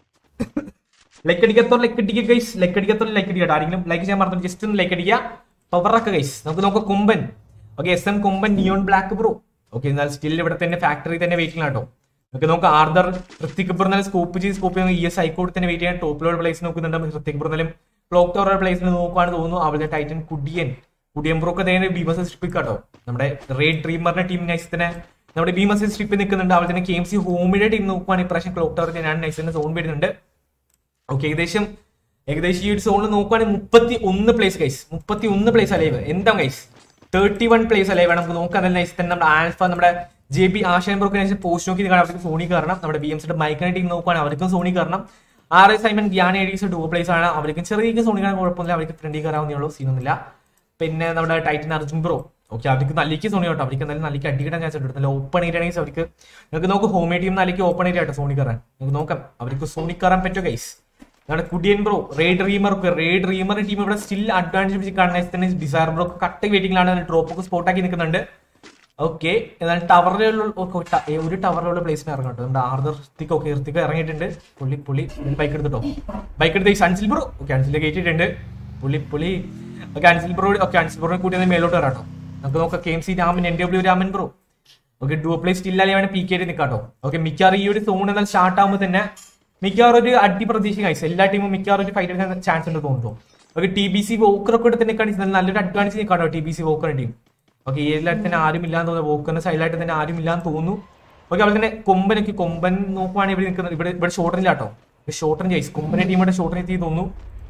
ലൈക്ക് അടിക്കാത്തോ ലൈക്ക് അടിക്കുക ഗൈസ് ലൈക്ക് അടിക്കാത്തോ ലൈക്ക് അടിക്കട്ടോ ആരെങ്കിലും ലൈക്ക് ചെയ്യാൻ മറന്നു ജസ്റ്റ് ഒന്ന് ലൈക്ക് അടിക്കുക പവറൊക്കെ ഗൈസ് നമുക്ക് നോക്കാം Komban okay S M Komban neon black bro okay എന്നാൽ സ്റ്റിൽ ഇവിടെ തന്നെ ഫാക്ടറി തന്നെ വെയിറ്റിംഗ് ആട്ടോ നമുക്ക് നമുക്ക് ആർദർ ഋത്തിക് പറഞ്ഞാൽ സ്കോപ്പ് ചെയ്ത് സ്കോപ്പ് ചെയ്യുന്ന ഇ എസ് ഐക്കോട് തന്നെ വെയിറ്റ് ചെയ്യാൻ ടോപ്പിലോട് പ്ലേസ് നോക്കുന്നുണ്ട് ഋത്തിക് പറഞ്ഞാലും ക്ലോക്ക് ടവർ പ്ലേസിൽ നോക്കുവാണ് തോന്നുന്നു അവിടെ ടൈറ്റൻ കുടിയൻ കുടിയൻ ബ്രോക്ക് തന്നെ ബീമസ് സ്ട്രിപ്പ് കേട്ടോ നമ്മുടെ റേഡ് ഡ്രീമറിന്റെ ടീം നൈസ് തന്നെ നമ്മുടെ ബീമസ് സ്ട്രിപ്പ് നിൽക്കുന്നുണ്ട് അവിടെ തന്നെ കെ എം സി ഹോമിയുടെ ടീം നോക്കുവാണ് ഇപ്രാവശ്യം ക്ലോക്ക് ടവർ തന്നെയാണ് നൈസ് തന്നെ സോൺ വരുന്നുണ്ട് ഓക്കെ ഏകദേശം ഏകദേശം ഈ ഒരു സോണിൽ നോക്കുവാണെങ്കിൽ മുപ്പത്തി ഒന്ന് പ്ലേസ് ഗൈസ് മുപ്പത്തി ഒന്ന് പ്ലേസ് അലൈവ് എന്താ guys thirty one place alive നമുക്ക് നോക്കാൻ തന്നെ നൈസ് തന്നെ നമ്മുടെ ആൽഫ നമ്മുടെ ജെ ബി ആശാൻ ബ്രോക്കിനെ പോസ്റ്റ് നോക്കി കാണാൻ അവർക്ക് സോണി കയറണം നമ്മുടെ ബി എം സിയുടെ മൈക്കിനെ ടീം നോക്കുവാണെങ്കിൽ അവർക്കും സോണി കയറണം ആർ എസ് ഐമൻ ഗ്യാൻ എഡീസ് ടൂ പ്ലേസ് ആണ് അവർക്കും ചെറിയ സോണി കാണാൻ കുഴപ്പമില്ല അവർക്ക് ഫ്രണ്ടിൽ കയറാവുന്നേ ഉള്ളൂ സീനൊന്നുമില്ല പിന്നെ നമ്മുടെ ടൈറ്റൻ അർജുൻ ബ്രോ ഓക്കെ അവർക്ക് നല്ലിക്ക് സോണി കേട്ടോ അവർക്ക് എന്തായാലും നല്ലിക്ക് അടിക്കിടാൻ ചാൻസ് ഉണ്ട് നല്ല ഓപ്പൺ ഏരിയ ആണെങ്കിൽ അവർക്ക് നിങ്ങൾക്ക് നോക്ക് ഹോം ടീം നല്ലിക്ക് ഓപ്പൺ ഏരിയ ആട്ടോ സോണി കയറാൻ നിങ്ങൾക്ക് നോക്കാം അവർക്ക് സോണി കയറാൻ പറ്റുമോ ഗൈസ് നമ്മുടെ കുടിയൻ ബ്രോ റേഡ് റീമർ റേഡ് റീമർ ടീം ഇവിടെ സ്റ്റിൽ അഡ്വാൻറ്റേജ് കാണുന്ന തന്നെ ഡിസയർ ബ്രോ കട്ട വെയിറ്റിംഗിലാണ് ഡ്രോപ്പ് ഒക്കെ സ്പോട്ട് ആക്കി നിൽക്കുന്നുണ്ട് ഓക്കെ എന്നാൽ ടവറിലുള്ള ഒരു ടവറിലുള്ള പ്ലേസിന് ഇറങ്ങും കേട്ടോ നമ്മുടെ ആർദർ ഋത്തിക് ഓക്കെ ഋത്തിക് ഇറങ്ങിയിട്ടുണ്ട് പുള്ളി പുള്ളി ബൈക്ക് എടുത്തിട്ടോ ബൈക്ക് എടുത്ത് അൻസിൽ ബ്രോ ഓക്കെ അൻസിൽ കയറ്റിയിട്ടുണ്ട് പുള്ളി പുള്ളി okay Ansil bro okay Ansil ബ്രോനെ കൂട്ടി ഒന്ന് മേലോട്ട് വരാട്ടോ നമുക്ക് നോക്കാം K M C Raman N W Raman bro okay duo play സ്റ്റില്ലാതെ വേണം പി കെ നിൽക്കാട്ടോ ഓക്കെ മിക്കവാറും ഈ ഒരു സോൺ എന്നാൽ സ്റ്റാർട്ട് ആകുമ്പോൾ തന്നെ മിക്കവാറും ഒരു അടി പ്രതീക്ഷ കഴിച്ചു എല്ലാ ടീമും മിക്കവാറും ഒരു ഫൈറ്റ് എടുക്കാൻ ചാൻസ് ഉണ്ട് തോന്നുന്നു ഓക്കെ ടി ബി സി വോക്കറൊക്കെ എടുത്ത് നിൽക്കുകയാണെങ്കിൽ നല്ലൊരു അഡ്വാൻറ്റേജ് നിൽക്കാട്ടോ ടി ബി സി വോക്കറിന്റെ ടീം ഓക്കെ ഏതിലായിട്ട് തന്നെ ആരും ഇല്ലാന്ന് തോന്നുന്നു വോക്കറിന്റെ സൈഡിലായിട്ട് തന്നെ ആരും ഇല്ലാന്ന് തോന്നുന്നു ഓക്കെ അവിടെ തന്നെ കൊമ്പനൊക്കെ കൊമ്പൻ നോക്കുവാണെങ്കിൽ ഇവിടെ നിൽക്കുന്നത് ഇവിടെ ഇവിടെ ഷോട്ടറിലാട്ടോ ഷോട്ടറിന് ജയിച്ചു കൊമ്പനെ ടീമിന്റെ ഷോട്ടറിന് എത്തി തോന്നുന്നു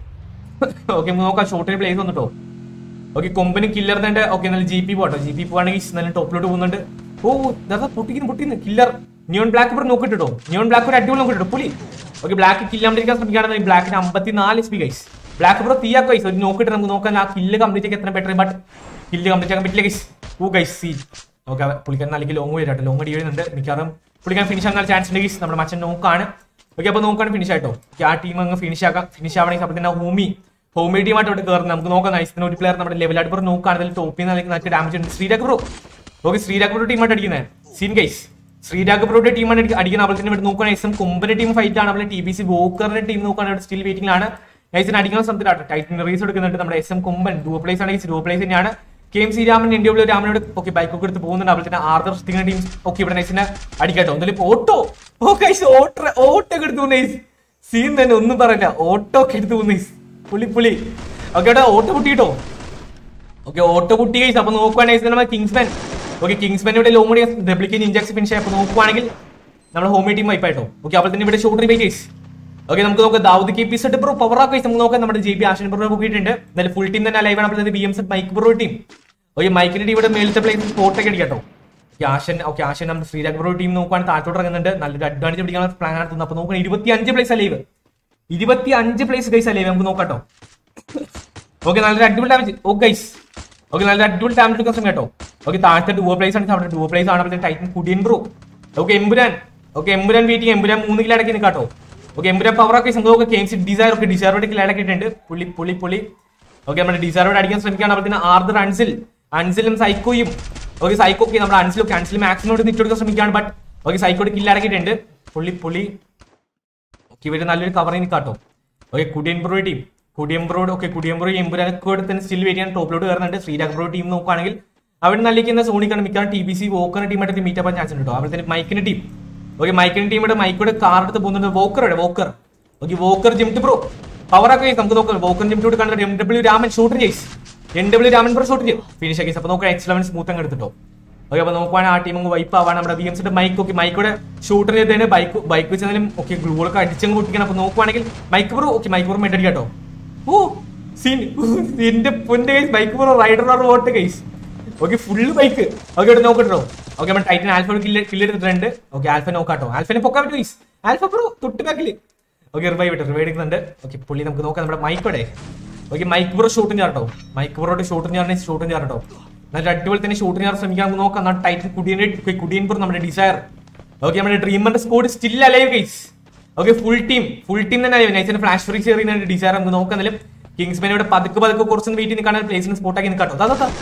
ഓക്കെ നോക്കാം ഷോട്ടിന് പ്ലേസ് വന്നിട്ടോ ഓക്കെ കൊമ്പന് കില്ലർ തന്നെ ഓക്കെ നല്ല ജി പി പോട്ടോ ജി പി പോവാണെങ്കിൽ നല്ല ടോപ്പിലോട്ട് പോകുന്നുണ്ട് ഓ ഇതാ പൊട്ടിക്കുന്നു പൊട്ടിക്കുന്നു കില്ലർ നിയോൺ ബ്ലാക്ക് ഇവിടെ നോക്കിട്ടോ നിയോൺ ബ്ലാക്ക് ഒരു അടിപൊളി നോക്കിട്ടോ പുലി ഓക്കെ ബ്ലാക്ക് കില്ല് കംപ്ലീറ്റ് ശ്രമിക്കുകയാണെങ്കിൽ ബ്ലാക്കിന് അമ്പത്തിനാല് H P guys black bro തീയാ ഗൈസ് ഒരു നോക്കിയിട്ട് നമുക്ക് നോക്കാൻ ആ കില്ല് കംപ്ലീറ്റ് ആക്കി എത്ര ബെറ്റർ ബട്ട് കില്ല് കംപ്ലീറ്റ് ആക്കാൻ പറ്റില്ല guys oh guys C okay പുള്ളിക്കാൻ അല്ലെങ്കിൽ ലോങ് വരാട്ടോ ലോങ് അടി വരുന്നുണ്ട് മിക്കവാറും പുള്ളിക്കാൻ ഫിനിഷ് ആകാൻ ചാൻസ് ഉണ്ട് ഗൈസ് നമ്മുടെ മച്ചൻ നോക്കാണ് ഓക്കെ അപ്പോൾ നോക്കാണ് ഫിനിഷ് ആയിട്ടോ ഓക്കെ ആ ടീം അങ്ങ് ഫിനിഷ് ആക്കാം ഫിനിഷ് ആവണമെങ്കിൽ അപ്പോൾ തന്നെ ഹോമി ഹോമി ടീമായിട്ട് ഇവിടെ കയറുന്നത് നമുക്ക് നോക്കാം നൈസിന് ഒരു പ്ലെയർ നമ്മുടെ ലെവൽ അടുപ്പ് നോക്കുകയാണെങ്കിൽ ടോപ്പിൽ നിന്ന് അല്ലെങ്കിൽ നല്ല ഡാമേജ് ഉണ്ട് Sreerag bro okay Sreerag bro ടീമായിട്ട് അടിക്കുന്നത് സീൻ ഗൈസ് ശ്രീരാഗ് ബ്രോയുടെ ടീമാണ് അടിക്കുന്നത് അപ്പോൾ തന്നെ ഇവിടെ നോക്കുകയാണെങ്കിൽ എസ് എം കുമ്പന്റെ ടീം ഫൈറ്റ് ആണ് അവിടെ ടി ബി സി വോക്കറിന്റെ ടീം നോക്കുകയാണെങ്കിൽ സ്ഥിൽ വെയിറ്റിംഗിലാണ് നൈസിന് അടിക്കുന്ന സ്ഥലത്തിലാണ് ടൈറ്റിന് റേസ് എടുക്കുന്നുണ്ട് നമ്മുടെ S M Kumban duo plays ആണെങ്കിൽ ഡുവ പ്ലേസ് തന്നെയാണ് K M C Raman India ഉള്ള രാമനോട് ഓക്കെ ബൈക്ക് ഒക്കെ എടുത്ത് പോകുന്നുണ്ട് അപ്പോൾ തന്നെ ആർദർ സ്റ്റിംഗ് ടീം ഓക്കെ ഇവിടെ നൈസിനെ അടിക്കാട്ടോ എന്തായാലും auto oh guys auto auto ഒക്കെ എടുത്തു നൈസ് സീൻ തന്നെ ഒന്നും പറയില്ല ഓട്ടോ ഒക്കെ എടുത്തു നൈസ് പുളി പുളി ഓക്കെ ഇവിടെ ഓട്ടോ പൊട്ടിയിട്ടോ ഓക്കെ ഓട്ടോ കുട്ടി കൈസ് അപ്പൊ നോക്കുവാണെങ്കിൽ നമ്മൾ കിങ്സ്മാൻ ഓക്കെ കിങ്സ്മാൻ ഇവിടെ ലോങ് ഡെപ്ലിക്കേറ്റ് ഇഞ്ചക്സ് ഫിനിഷ് അപ്പൊ നോക്കുവാണെങ്കിൽ നമ്മുടെ ഹോമി ടീം വൈപ്പായിട്ടോ ഓക്കെ അപ്പോൾ തന്നെ ഇവിടെ ഷോട്ടർ ബൈക്കേസ് ഓക്കെ നമുക്ക് നോക്കാം Dawood K P set bro power ആക്കി നമുക്ക് നോക്കാം നമ്മുടെ ജി ബി ആഷൻ ബ്രോ പോയിട്ടുണ്ട് എന്നാലും ഫുൾ ടീം തന്നെ ലൈവ് ആണ് അപ്പോൾ B M set Mike bro team okay മൈക്കിന്റെ ടീം ഇവിടെ മേലത്തെ പ്ലേസ് സ്പോട്ടൊക്കെ അടിക്കാട്ടോ ഓക്കെ ആഷൻ ഓക്കെ ആഷൻ നമ്മുടെ ശ്രീരാഗ് ബ്രോ ടീം നോക്കുവാണെങ്കിൽ താഴത്തോട്ട് ഇറങ്ങുന്നുണ്ട് നല്ലൊരു അഡ്വാൻറ്റേജ് പിടിക്കാൻ പ്ലാൻ നടത്തുന്നു അപ്പൊ നോക്കണം ഇരുപത്തി അഞ്ച് പ്ലേസ് ലൈവ് ഇരുപത്തി അഞ്ച് പ്ലേസ് ഗൈസ് അല്ലേ നമുക്ക് നോക്കാട്ടോ ഓക്കെ നല്ലൊരു അടിപൊളി ഡാമേജ് ഓ ഗൈസ് ഓക്കെ നല്ലൊരു അടിപൊളി ഡാമേജ് എടുക്കാൻ ശ്രമം കേട്ടോ ഓക്കെ താഴത്തെ ഡുവോ പ്ലേസ് ആണ് അവിടെ ഡുവോ പ്ലേസ് ആണ് അപ്പോൾ Titan Kudiyan bro okay Empuraan okay Empuraan waiting Empuraan മൂന്ന് കിലോ അടക്കി നിൽക്കാട്ടോ ഓക്കെ എമ്പുരാൻ പവർ ഒക്കെ നമുക്ക് കെ എം സി ഡിസൈർ ഒക്കെ ഡിസൈറോട് കിലോ അടക്കിയിട്ടുണ്ട് പുള്ളി പുള്ളി പുള്ളി ഓക്കെ നമ്മുടെ ഡിസൈറോട് അടിക്കാൻ ശ്രമിക്കുകയാണ് അപ്പോൾ തന്നെ ആർദർ അൻസിൽ അൻസിലും സൈക്കോയും ഓക്കെ സൈക്കോ ഒക്കെ നമ്മുടെ അൻസിലും ഒക്കെ അൻസിൽ മാക്സിമം നിറ്റെടുക്കാൻ ശ്രമിക്കുകയാണ് ബട്ട് ഓക്കെ സൈക്കോട് കില്ല് അടക്കിയിട്ടുണ്ട് പുള്ളി പുള്ളി ഓക്കെ ഇവര് നല്ലൊരു കവറിൽ നിൽക്കാട്ടോ okay Kudiyan bro team Kudiyan bro okay Kudiyan bro എമ്പുരാനൊക്കെ തന്നെ സ്റ്റിൽ വെയിറ്റ് ചെയ്യാൻ ടോപ്പിലോട്ട് കയറുന്നുണ്ട് ശ്രീരാഗ് ബ്രോ ടീം നോക്കുകയാണെങ്കിൽ അവിടെ നല്ലിക്കുന്ന സോണിക്കാണ് മിക്കവാറും ടി ബി സി വോക്കറിന്റെ ടീമായിട്ട് മീറ്റ് ആവാൻ ചാൻസ് ഉണ്ട് കേട്ടോ അവിടെ തന്നെ മൈക്കിന്റെ ടീം ഓക്കെ മൈക്കിന്റെ ടീമിയുടെ മൈക്കോടെ കാർ എടുത്ത് പോകുന്നുണ്ട് വോക്കറുടെ വോക്കർ ഓക്കെ വോക്കർ ജിംറ്റ് ബ്രോ പവറൊക്കെ നമുക്ക് നോക്കാം വോക്കർ ജിംറ്റോട് കണ്ടിട്ട് M W Raman shooter chase M W Raman bro shoot ചെയ്യും ഫിനിഷ് ആക്കി അപ്പൊ നോക്കാം എക്സ് ലെവൻ സ്മൂത്ത് അങ്ങ് എടുത്തിട്ടോ ഓക്കെ അപ്പൊ നോക്കുവാണെങ്കിൽ ആ ടീം അങ്ങ് വൈപ്പ് ആവാണ് നമ്മുടെ ബി എം സിന്റെ മൈക്ക് ഓക്കെ മൈക്കോടെ ഷൂട്ടർ ചെയ്തതിന് ബൈക്ക് ബൈക്ക് വെച്ചാലും ഓക്കെ ഗ്ലൂളൊക്കെ അടിച്ചങ്ങ് പൊട്ടിക്കണം അപ്പൊ നോക്കുവാണെങ്കിൽ Mike bro okay Mike bro medal കേട്ടോ ഓ സീൻ എന്റെ പൊന്റെ guys bike bro rider what guys okay full bike okay ഇവിടെ നോക്കട്ടോ ഓക്കെ നമ്മൾ ടൈറ്റൻ ആൽഫ കില്ല് കില്ല് എടുത്തിട്ടുണ്ട് ഓക്കെ ആൽഫ നോക്കാട്ടോ ആൽഫനെ പൊക്കാൻ പറ്റും ഗൈസ് ആൽഫ ബ്രോ തൊട്ട് ബാക്കില് ഓക്കെ റിവൈവ് ഇട്ട് റിവൈവ് എടുക്കുന്നുണ്ട് ഓക്കെ പുള്ളി നമുക്ക് നോക്കാം നമ്മുടെ മൈക്കോടെ ഓക്കെ മൈക്ക് ബ്രോ ഷൂട്ടും ചാട്ടോ മൈക്ക് ബ്രോയുടെ ഷൂട്ടും ചാറിനെ ഷൂട്ടും ചാറട്ടോ നല്ല അടിപൊളി തന്നെ ഷൂട്ടിന് ചാർ ശ്രമിക്കാൻ നമുക്ക് നോക്കാം എന്നാൽ ടൈറ്റൻ കുടിയന്റെ കുടിയൻ ബ്രോ നമ്മുടെ ഡിസയർ ഓക്കെ നമ്മുടെ ഡ്രീമറിന്റെ squad still alive guys okay full team full team തന്നെ അലൈവ് നൈസിന് ഫ്ലാഷ് ഫ്രീ ചെയ്യുന്ന ഡിസയർ നമുക്ക് നോക്കാന്നാലും കിങ്സ്മാൻ ഇവിടെ പതുക്കെ പതുക്കെ കുറച്ചൊന്ന് വെയിറ്റ് നിൽക്കാണ് പ്ലേസിന് സ്പോട്ടാക്കി നിൽക്കാട്ടോ അതാ അതാ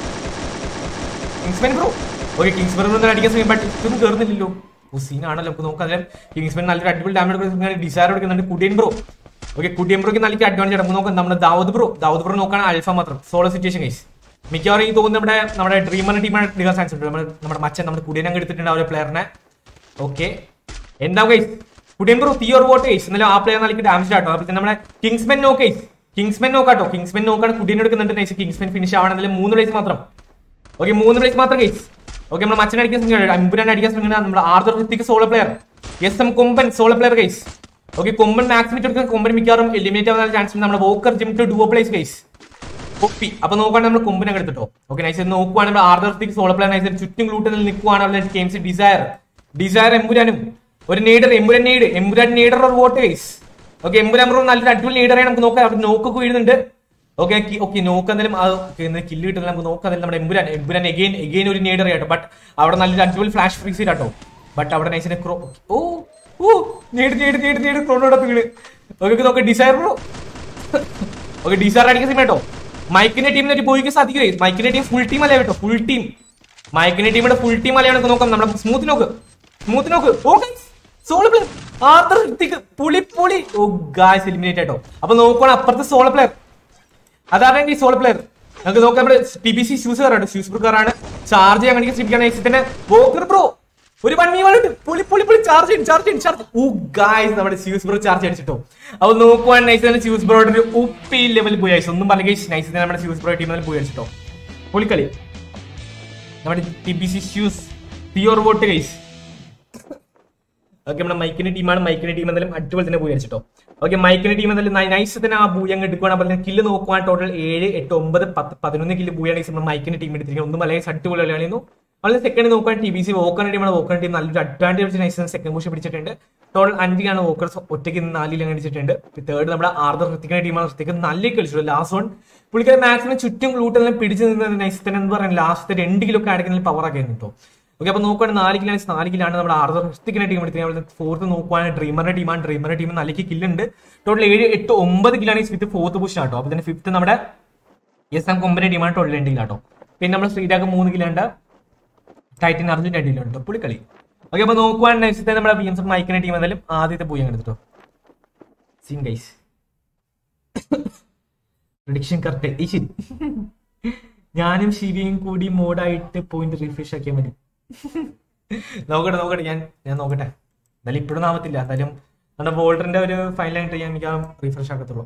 Kingsman bro okay Kingsman bro അടിക്കാൻ ശ്രമിക്കും ബട്ട് ഇതൊന്നും കയറുന്നില്ലല്ലോ ഓ സീനാണല്ലോ നമുക്ക് നോക്കാം കിങ്സ്മാൻ നല്ലൊരു അടിപൊളി ഡാമേജ് ഡിസയർ എടുക്കുന്നുണ്ട് കുടിയൻ ബ്രോ ഓക്കെ കുടിയൻ ബ്രോക്ക് നല്ല അഡ്വാൻറ്റേജ് നമുക്ക് നോക്കാം നമ്മുടെ ദാവൂദ് ബ്രോ ദാവൂദ് ബ്രോ നോക്കുകയാണ് അൽഫ മാത്രം സോളോ സിറ്റുവേഷൻ ഗൈസ് മിക്കവാറും ഈ തോന്നുന്നു നമ്മുടെ നമ്മുടെ ഡ്രീമർ ടീമാണ് എടുക്കാൻ ചാൻസ് ഉണ്ട് നമ്മുടെ നമ്മുടെ മച്ചൻ നമ്മുടെ കുടിയൻ അങ്ങ് എടുത്തിട്ടുണ്ട് ആ ഒരു പ്ലെയറിനെ ഓക്കെ എന്താ ഗൈസ് കുടിയൻ ബ്രോ തീയോർ വോട്ട് ഗൈസ് എന്നാലും ആ പ്ലെയർ നല്ല ഡാമേജ് ആട്ടോ അപ്പോൾ നമ്മുടെ കിങ്സ്മെൻ നോക്ക് ഗൈസ് കിങ്സ്മെൻ നോക്കാട്ടോ കിങ്സ്മെൻ നോക്കാണ് കുടിയൻ എടുക്കുന്നുണ്ട് നൈസ് കിങ്സ്മെൻ ഫിനിഷ് ആവണമെങ്കിൽ മൂന്ന് പ്ലേസ് മാത്രം ഓക്കെ മൂന്ന് പ്ലേസ് മാത്രം ഗൈസ് ഓക്കെ നമ്മുടെ മച്ചൻ അടിക്കാൻ ശ്രമിക്കുന്നത് അമ്പുരാൻ അടിക്കാൻ ശ്രമിക്കുന്നത് നമ്മുടെ Arthur Hrithik solo player S M Komban solo player guys okay Komban maximum എടുക്കുന്ന കൊമ്പൻ മിക്കവാറും എലിമിനേറ്റ് ആവാൻ ചാൻസ് ഉണ്ട് നമ്മുടെ Walker Jim two duo place guys ഒപ്പി അപ്പൊ നോക്കുകയാണെങ്കിൽ നമ്മൾ കൊമ്പിനെ എടുത്തിട്ടോ ഓക്കെ നൈസ് നോക്കുവാണെങ്കിൽ നമ്മുടെ ആർദർത്തിക്ക് സോളോ പ്ലെയർ നൈസ് ചുറ്റും ഗ്ലൂട്ടിൽ നിൽക്കുവാണ് അവിടെ ഗെയിംസ് ഡിസയർ ഡിസയർ എമ്പുരാനും ഒരു നീഡർ എമ്പുരാൻ നീഡ് എമ്പുരാൻ നീഡർ ഒരു vote guys okay Empuraan bro നല്ലൊരു അടിപൊളി നീഡറെ നമുക്ക് നോക്കാം അവിടെ നോക്കൊക്കെ വീഴുന്നുണ്ട് ഓക്കെ ഓക്കെ നോക്കുന്നാലും കില്ല് കിട്ടുന്നില്ല നമുക്ക് നോക്കാം നമ്മുടെ എമ്പുരാൻ എമ്പുരാൻ എഗെയിൻ എഗെയിൻ ഒരു നീഡർ കേട്ടോ ബട്ട് അവിടെ നല്ലൊരു അടിപൊളി ഫ്ലാഷ് ഫ്രീസ് കേട്ടോ ബട്ട് അവിടെ നൈസിനെ ക്രോ ഓ ഓ നേടി നേടി നേടി നേടി ക്രോണോടെ വീട് ഓക്കെ നോക്കാം ഡിസയർ ബ്രോ ഓക്കെ ഡിസയർ അടിക്കുന്ന സിം കേട്ടോ മൈക്കിന്റെ ടീമിനെ പോയിക്കാൻ സാധിക്കില്ലേ മൈക്കിന്റെ ടീം ഫുൾ ടീം അല്ലേ കേട്ടോ ഫുൾ ടീം മൈക്കിന്റെ ടീമിന്റെ ഫുൾ ടീം അല്ലേ നോക്കാം നമ്മുടെ സ്മൂത്ത് നോക്ക് സ്മൂത്ത് നോക്ക് ഓക്കെ സോളോ പ്ലെയർ ആർത്തർ പുളി പുളി ഓ ഗായ്സ് എലിമിനേറ്റ് ആയിട്ടോ അപ്പൊ നോക്കുവാണ് അപ്പുറത്തെ സോളോ പ്ലെയർ അതാണ് ഈ സോളോ പ്ലെയർ നമുക്ക് നോക്കാം നമ്മുടെ പി ബി സി ഷൂസ് കാറാണ് ഷൂസ് കാറാണ് ചാർജ് ചെയ്യാൻ വേണ്ടി ശ്രമിക്കുകയാണ് തന്നെ വോക്കർ ബ്രോ ഒരു വൺ മീ വന്നിട്ട് പുളി പുളി പുളി ചാർജ് ചെയ്യും ചാർജ് ചെയ്യും ചാർജ് ഓ ഗായ്സ് നമ്മുടെ സ്യൂസ് ബ്രോ ചാർജ് അടിച്ചിട്ടോ അപ്പൊ നോക്കുവാൻ നൈസ് തന്നെ സ്യൂസ് ബ്രോയുടെ ഒരു ഉപ്പി ലെവൽ പോയി ഐസ് ഒന്നും പറഞ്ഞ നൈസ് തന്നെ നമ്മുടെ സ്യൂസ് ബ്രോ ടീമിൽ പോയി അടിച്ചിട്ടോ പുളിക്കളി നമ്മുടെ T B C Zeus pure what guys okay നമ്മുടെ മൈക്കിന്റെ ടീമാണ് മൈക്കിന്റെ ടീം എന്തായാലും അടിപൊളി തന്നെ പോയി അടിച്ചിട്ടോ ഓക്കെ മൈക്കിന്റെ ടീം എന്തായാലും നൈസ് തന്നെ ആ ബൂയ അങ്ങ് എടുക്കുവാണ് അപ്പോൾ കില്ല് നോക്കുവാൻ ടോട്ടൽ ഏഴ് എട്ട് ഒമ്പത് പത്ത് പതിനൊന്ന് കില്ല് ബൂയാണ് നമ്മുടെ മൈക്കിന്റെ ടീം എടുത്തിരിക്കുന്നത് ഒന്നും അല്ലെങ്കിൽ അടിപൊളി കളിയായിരുന്നു വളരെ സെക്കൻഡ് നോക്കുകയാണെങ്കിൽ ടി ബി സി വോക്കർ ടീമാണ് വോക്കർ ടീം നല്ലൊരു അഡ്വാൻറ്റേജ് നൈസ് സെക്കൻഡ് പൊസിഷൻ പിടിച്ചിട്ടുണ്ട് ടോട്ടൽ അഞ്ചിലാണ് വോക്കർ ഒറ്റയ്ക്ക് നാലിൽ അടിച്ചിട്ടുണ്ട് തേർഡ് നമ്മുടെ ആർദർ ഹൃത്തിക്കുന്ന ടീമാണ് ഹൃത്തിക്ക് നല്ല കളിച്ചു ലാസ്റ്റ് വൺ പുള്ളിക്കാരൻ മാക്സിമം ചുറ്റും ഗ്ലൂട്ടെല്ലാം പിടിച്ചു നിന്ന് നൈസ് തന്നെ എന്ന് പറയുന്നത് ലാസ്റ്റ് രണ്ട് കിലോ ഒക്കെ അടയ്ക്കുന്ന പവർ ഒക്കെ ആയിരുന്നു കേട്ടോ ഓക്കെ അപ്പൊ നോക്കുകയാണെങ്കിൽ നാല് കിലാണ് നാല് കിലാണ് നമ്മുടെ ആർദർ ഹൃത്തിക്കുന്ന ടീം എടുത്തത് ഫോർത്ത് നോക്കുവാണെങ്കിൽ ഡ്രീമറിന്റെ ടീമാണ് ഡ്രീമറിന്റെ ടീം നാലേക്ക് കില്ലുണ്ട് ടോട്ടൽ ഏഴ് എട്ട് ഒമ്പത് കിലാണ് വിത്ത് ഫോർത്ത് പൊസിഷൻ ആട്ടോ അപ്പൊ തന്നെ ഫിഫ്ത്ത് നമ്മുടെ എസ് എം കൊമ്പനി ടീമാണ് ടോട്ടൽ രണ്ട് കിലാട്ടോ പിന്നെ നമ്മൾ ശ്രീരാഗ് മൂന്ന് കിലുണ്ട് ടൈറ്റൻ അർജുൻ രണ്ട് കിലുണ്ട് പുള്ളിക്കളി ഓക്കെ അപ്പൊ നോക്കുവാണെങ്കിൽ നെക്സ്റ്റ് നമ്മുടെ ബി എം എസ് മൈക്കിന്റെ ടീം എന്തായാലും ആദ്യത്തെ പോയി അങ്ങനെ എടുത്തിട്ടോ സീൻ ഗൈസ് പ്രഡിക്ഷൻ കറക്റ്റ് ഈ ശരി ഞാനും ശിവിയും കൂടി മോഡായിട്ട് പോയിന്റ് റീഫ്രഷ് ആക്കിയാൽ മതി നോക്കട്ടെ നോക്കട്ടെ ഞാൻ ഞാൻ നോക്കട്ടെ എന്തായാലും ഇപ്പോഴും ആവത്തില്ല എന്തായാലും നമ്മുടെ വോൾഡറിന്റെ ഒരു ഫൈനലായിട്ട് ഞാൻ മിക്കവാറും റീഫ്രഷ് ആക്കത്തുള്ളൂ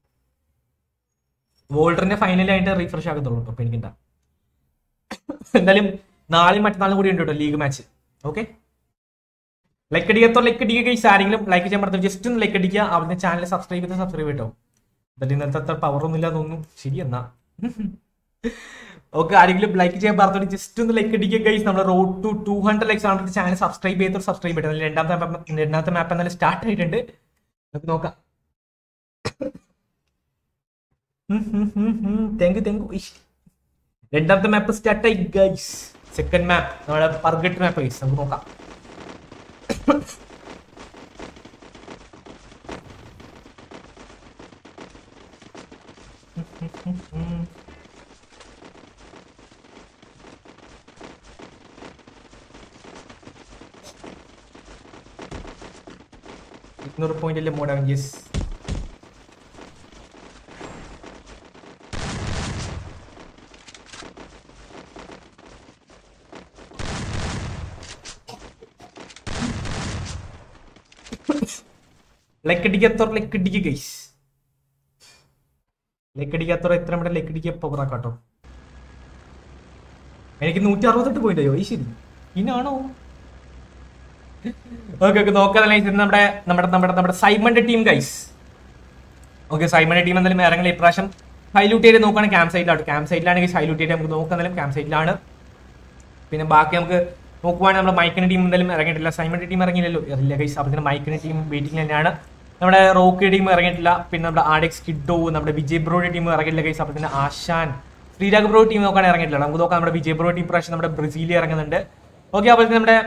വോൾഡറിന്റെ ഫൈനലായിട്ട് റീഫ്രഷ് ആക്കത്തുള്ളൂ കേട്ടോ അപ്പൊ എനിക്കെന്താ എന്തായാലും നാളെയും മറ്റന്നാളും കൂടി ഉണ്ട് കേട്ടോ ലീഗ് മാച്ച് ഓക്കെ ലൈക്ക് അടിക്കാത്തോ ലൈക്ക് അടിക്കുക ഗൈസ് ആരെങ്കിലും ലൈക്ക് ചെയ്യാൻ പറഞ്ഞു ജസ്റ്റ് ഒന്ന് ലൈക്ക് അടിക്കുക അവിടുന്ന് ചാനൽ സബ്സ്ക്രൈബ് ചെയ്ത് സബ്സ്ക്രൈബ് ചെയ്തോ എന്തായാലും ഇന്നത്തെ അത്ര പവർ ഒന്നും ഇല്ല തോന്നുന്നു ശരി എന്നാ ഓക്കെ ആരെങ്കിലും ലൈക്ക് ചെയ്യാൻ പറഞ്ഞു ജസ്റ്റ് ഒന്ന് ലൈക്ക് അടിക്കുക ഗൈസ് നമ്മുടെ road to two hundred likes ആണ് ചാനൽ സബ്സ്ക്രൈബ് ചെയ്തോ സബ്സ്ക്രൈബ് ചെയ്തോ രണ്ടാമത്തെ map- രണ്ടാമത്തെ മാപ്പ് എന്നാലും സ്റ്റാർട്ട് ആയിട്ടുണ്ട് നമുക്ക് നോക്കാം താങ്ക് യു താങ്ക് യു രണ്ടാമത്തെ മാപ്പ് സ്റ്റാർട്ട് ആയി ഗൈസ് സെക്കൻഡ് മാപ്പ് നമ്മുടെ പർഗട്ട് മാപ്പ് ഗൈസ് നമുക്ക് നോക്കാം ഇരുന്നൂറ് പോയിന്റ് അല്ലേ മോഡാണ് യെസ് ലൈക്ക് അടിക്കാത്തവർ ലൈക്ക് അടിക്കുക ഗൈസ് ലൈക്ക് അടിക്കാത്തവർ എത്ര നമ്മുടെ ലൈക്ക് അടിക്കുക പവർ ആക്കാട്ടോ എനിക്ക് നൂറ്റി അറുപത്തെട്ട് പോയിന്റ് അയ്യോ ഈ ശരി ഇനാണോ ഓക്കെ ഓക്കെ നോക്കാതെ നമ്മുടെ നമ്മുടെ നമ്മുടെ നമ്മുടെ സൈമന്റെ ടീം ഗൈസ് ഓക്കെ സൈമന്റെ ടീം എന്തായാലും ഇറങ്ങി ഇപ്രാവശ്യം ഹൈലൂട്ട് ചെയ്ത് നോക്കുകയാണെങ്കിൽ ക്യാമ്പ് സൈറ്റിലാണ് ക്യാമ്പ് സൈറ്റിലാണെങ്കിൽ ഹൈലൂട്ട് ചെയ്ത് നമുക്ക് നോക്കാം എന്തായാലും ക്യാമ്പ് സൈറ്റിലാണ് പിന്നെ ബാക്കി നമുക്ക് നോക്കുവാണെങ്കിൽ നമ്മുടെ മൈക്കിന്റെ ടീം എന്തായാലും ഇറങ്ങിയിട്ടില്ല സൈമന്റെ ടീം ഇറങ്ങിയില്ലല്ലോ ഇല്ല ഗൈസ് അപ്പോൾ മൈക്കിന്റെ ടീം വെയിറ്റിംഗ് തന്നെയാണ് നമ്മുടെ റോക്കി ടീം ഇറങ്ങിയിട്ടില്ല പിന്നെ നമ്മുടെ ആഡെക്സ് കിഡോ നമ്മുടെ വിജയ് ബ്രോയുടെ ടീം ഇറങ്ങിയില്ല ഗൈസ് അപ്പോൾ തന്നെ ആശാൻ ശ്രീരാഗ് ബ്രോ ടീം നോക്കാൻ ഇറങ്ങിയിട്ടില്ല നമുക്ക് നോക്കാം നമ്മുടെ വിജയ് ബ്രോ ടീം പ്രാവശ്യം നമ്മുടെ ബ്രസീലിൽ ഇറങ്ങുന്നുണ്ട് ഓക്കെ അപ്പോൾ നമ്മുടെ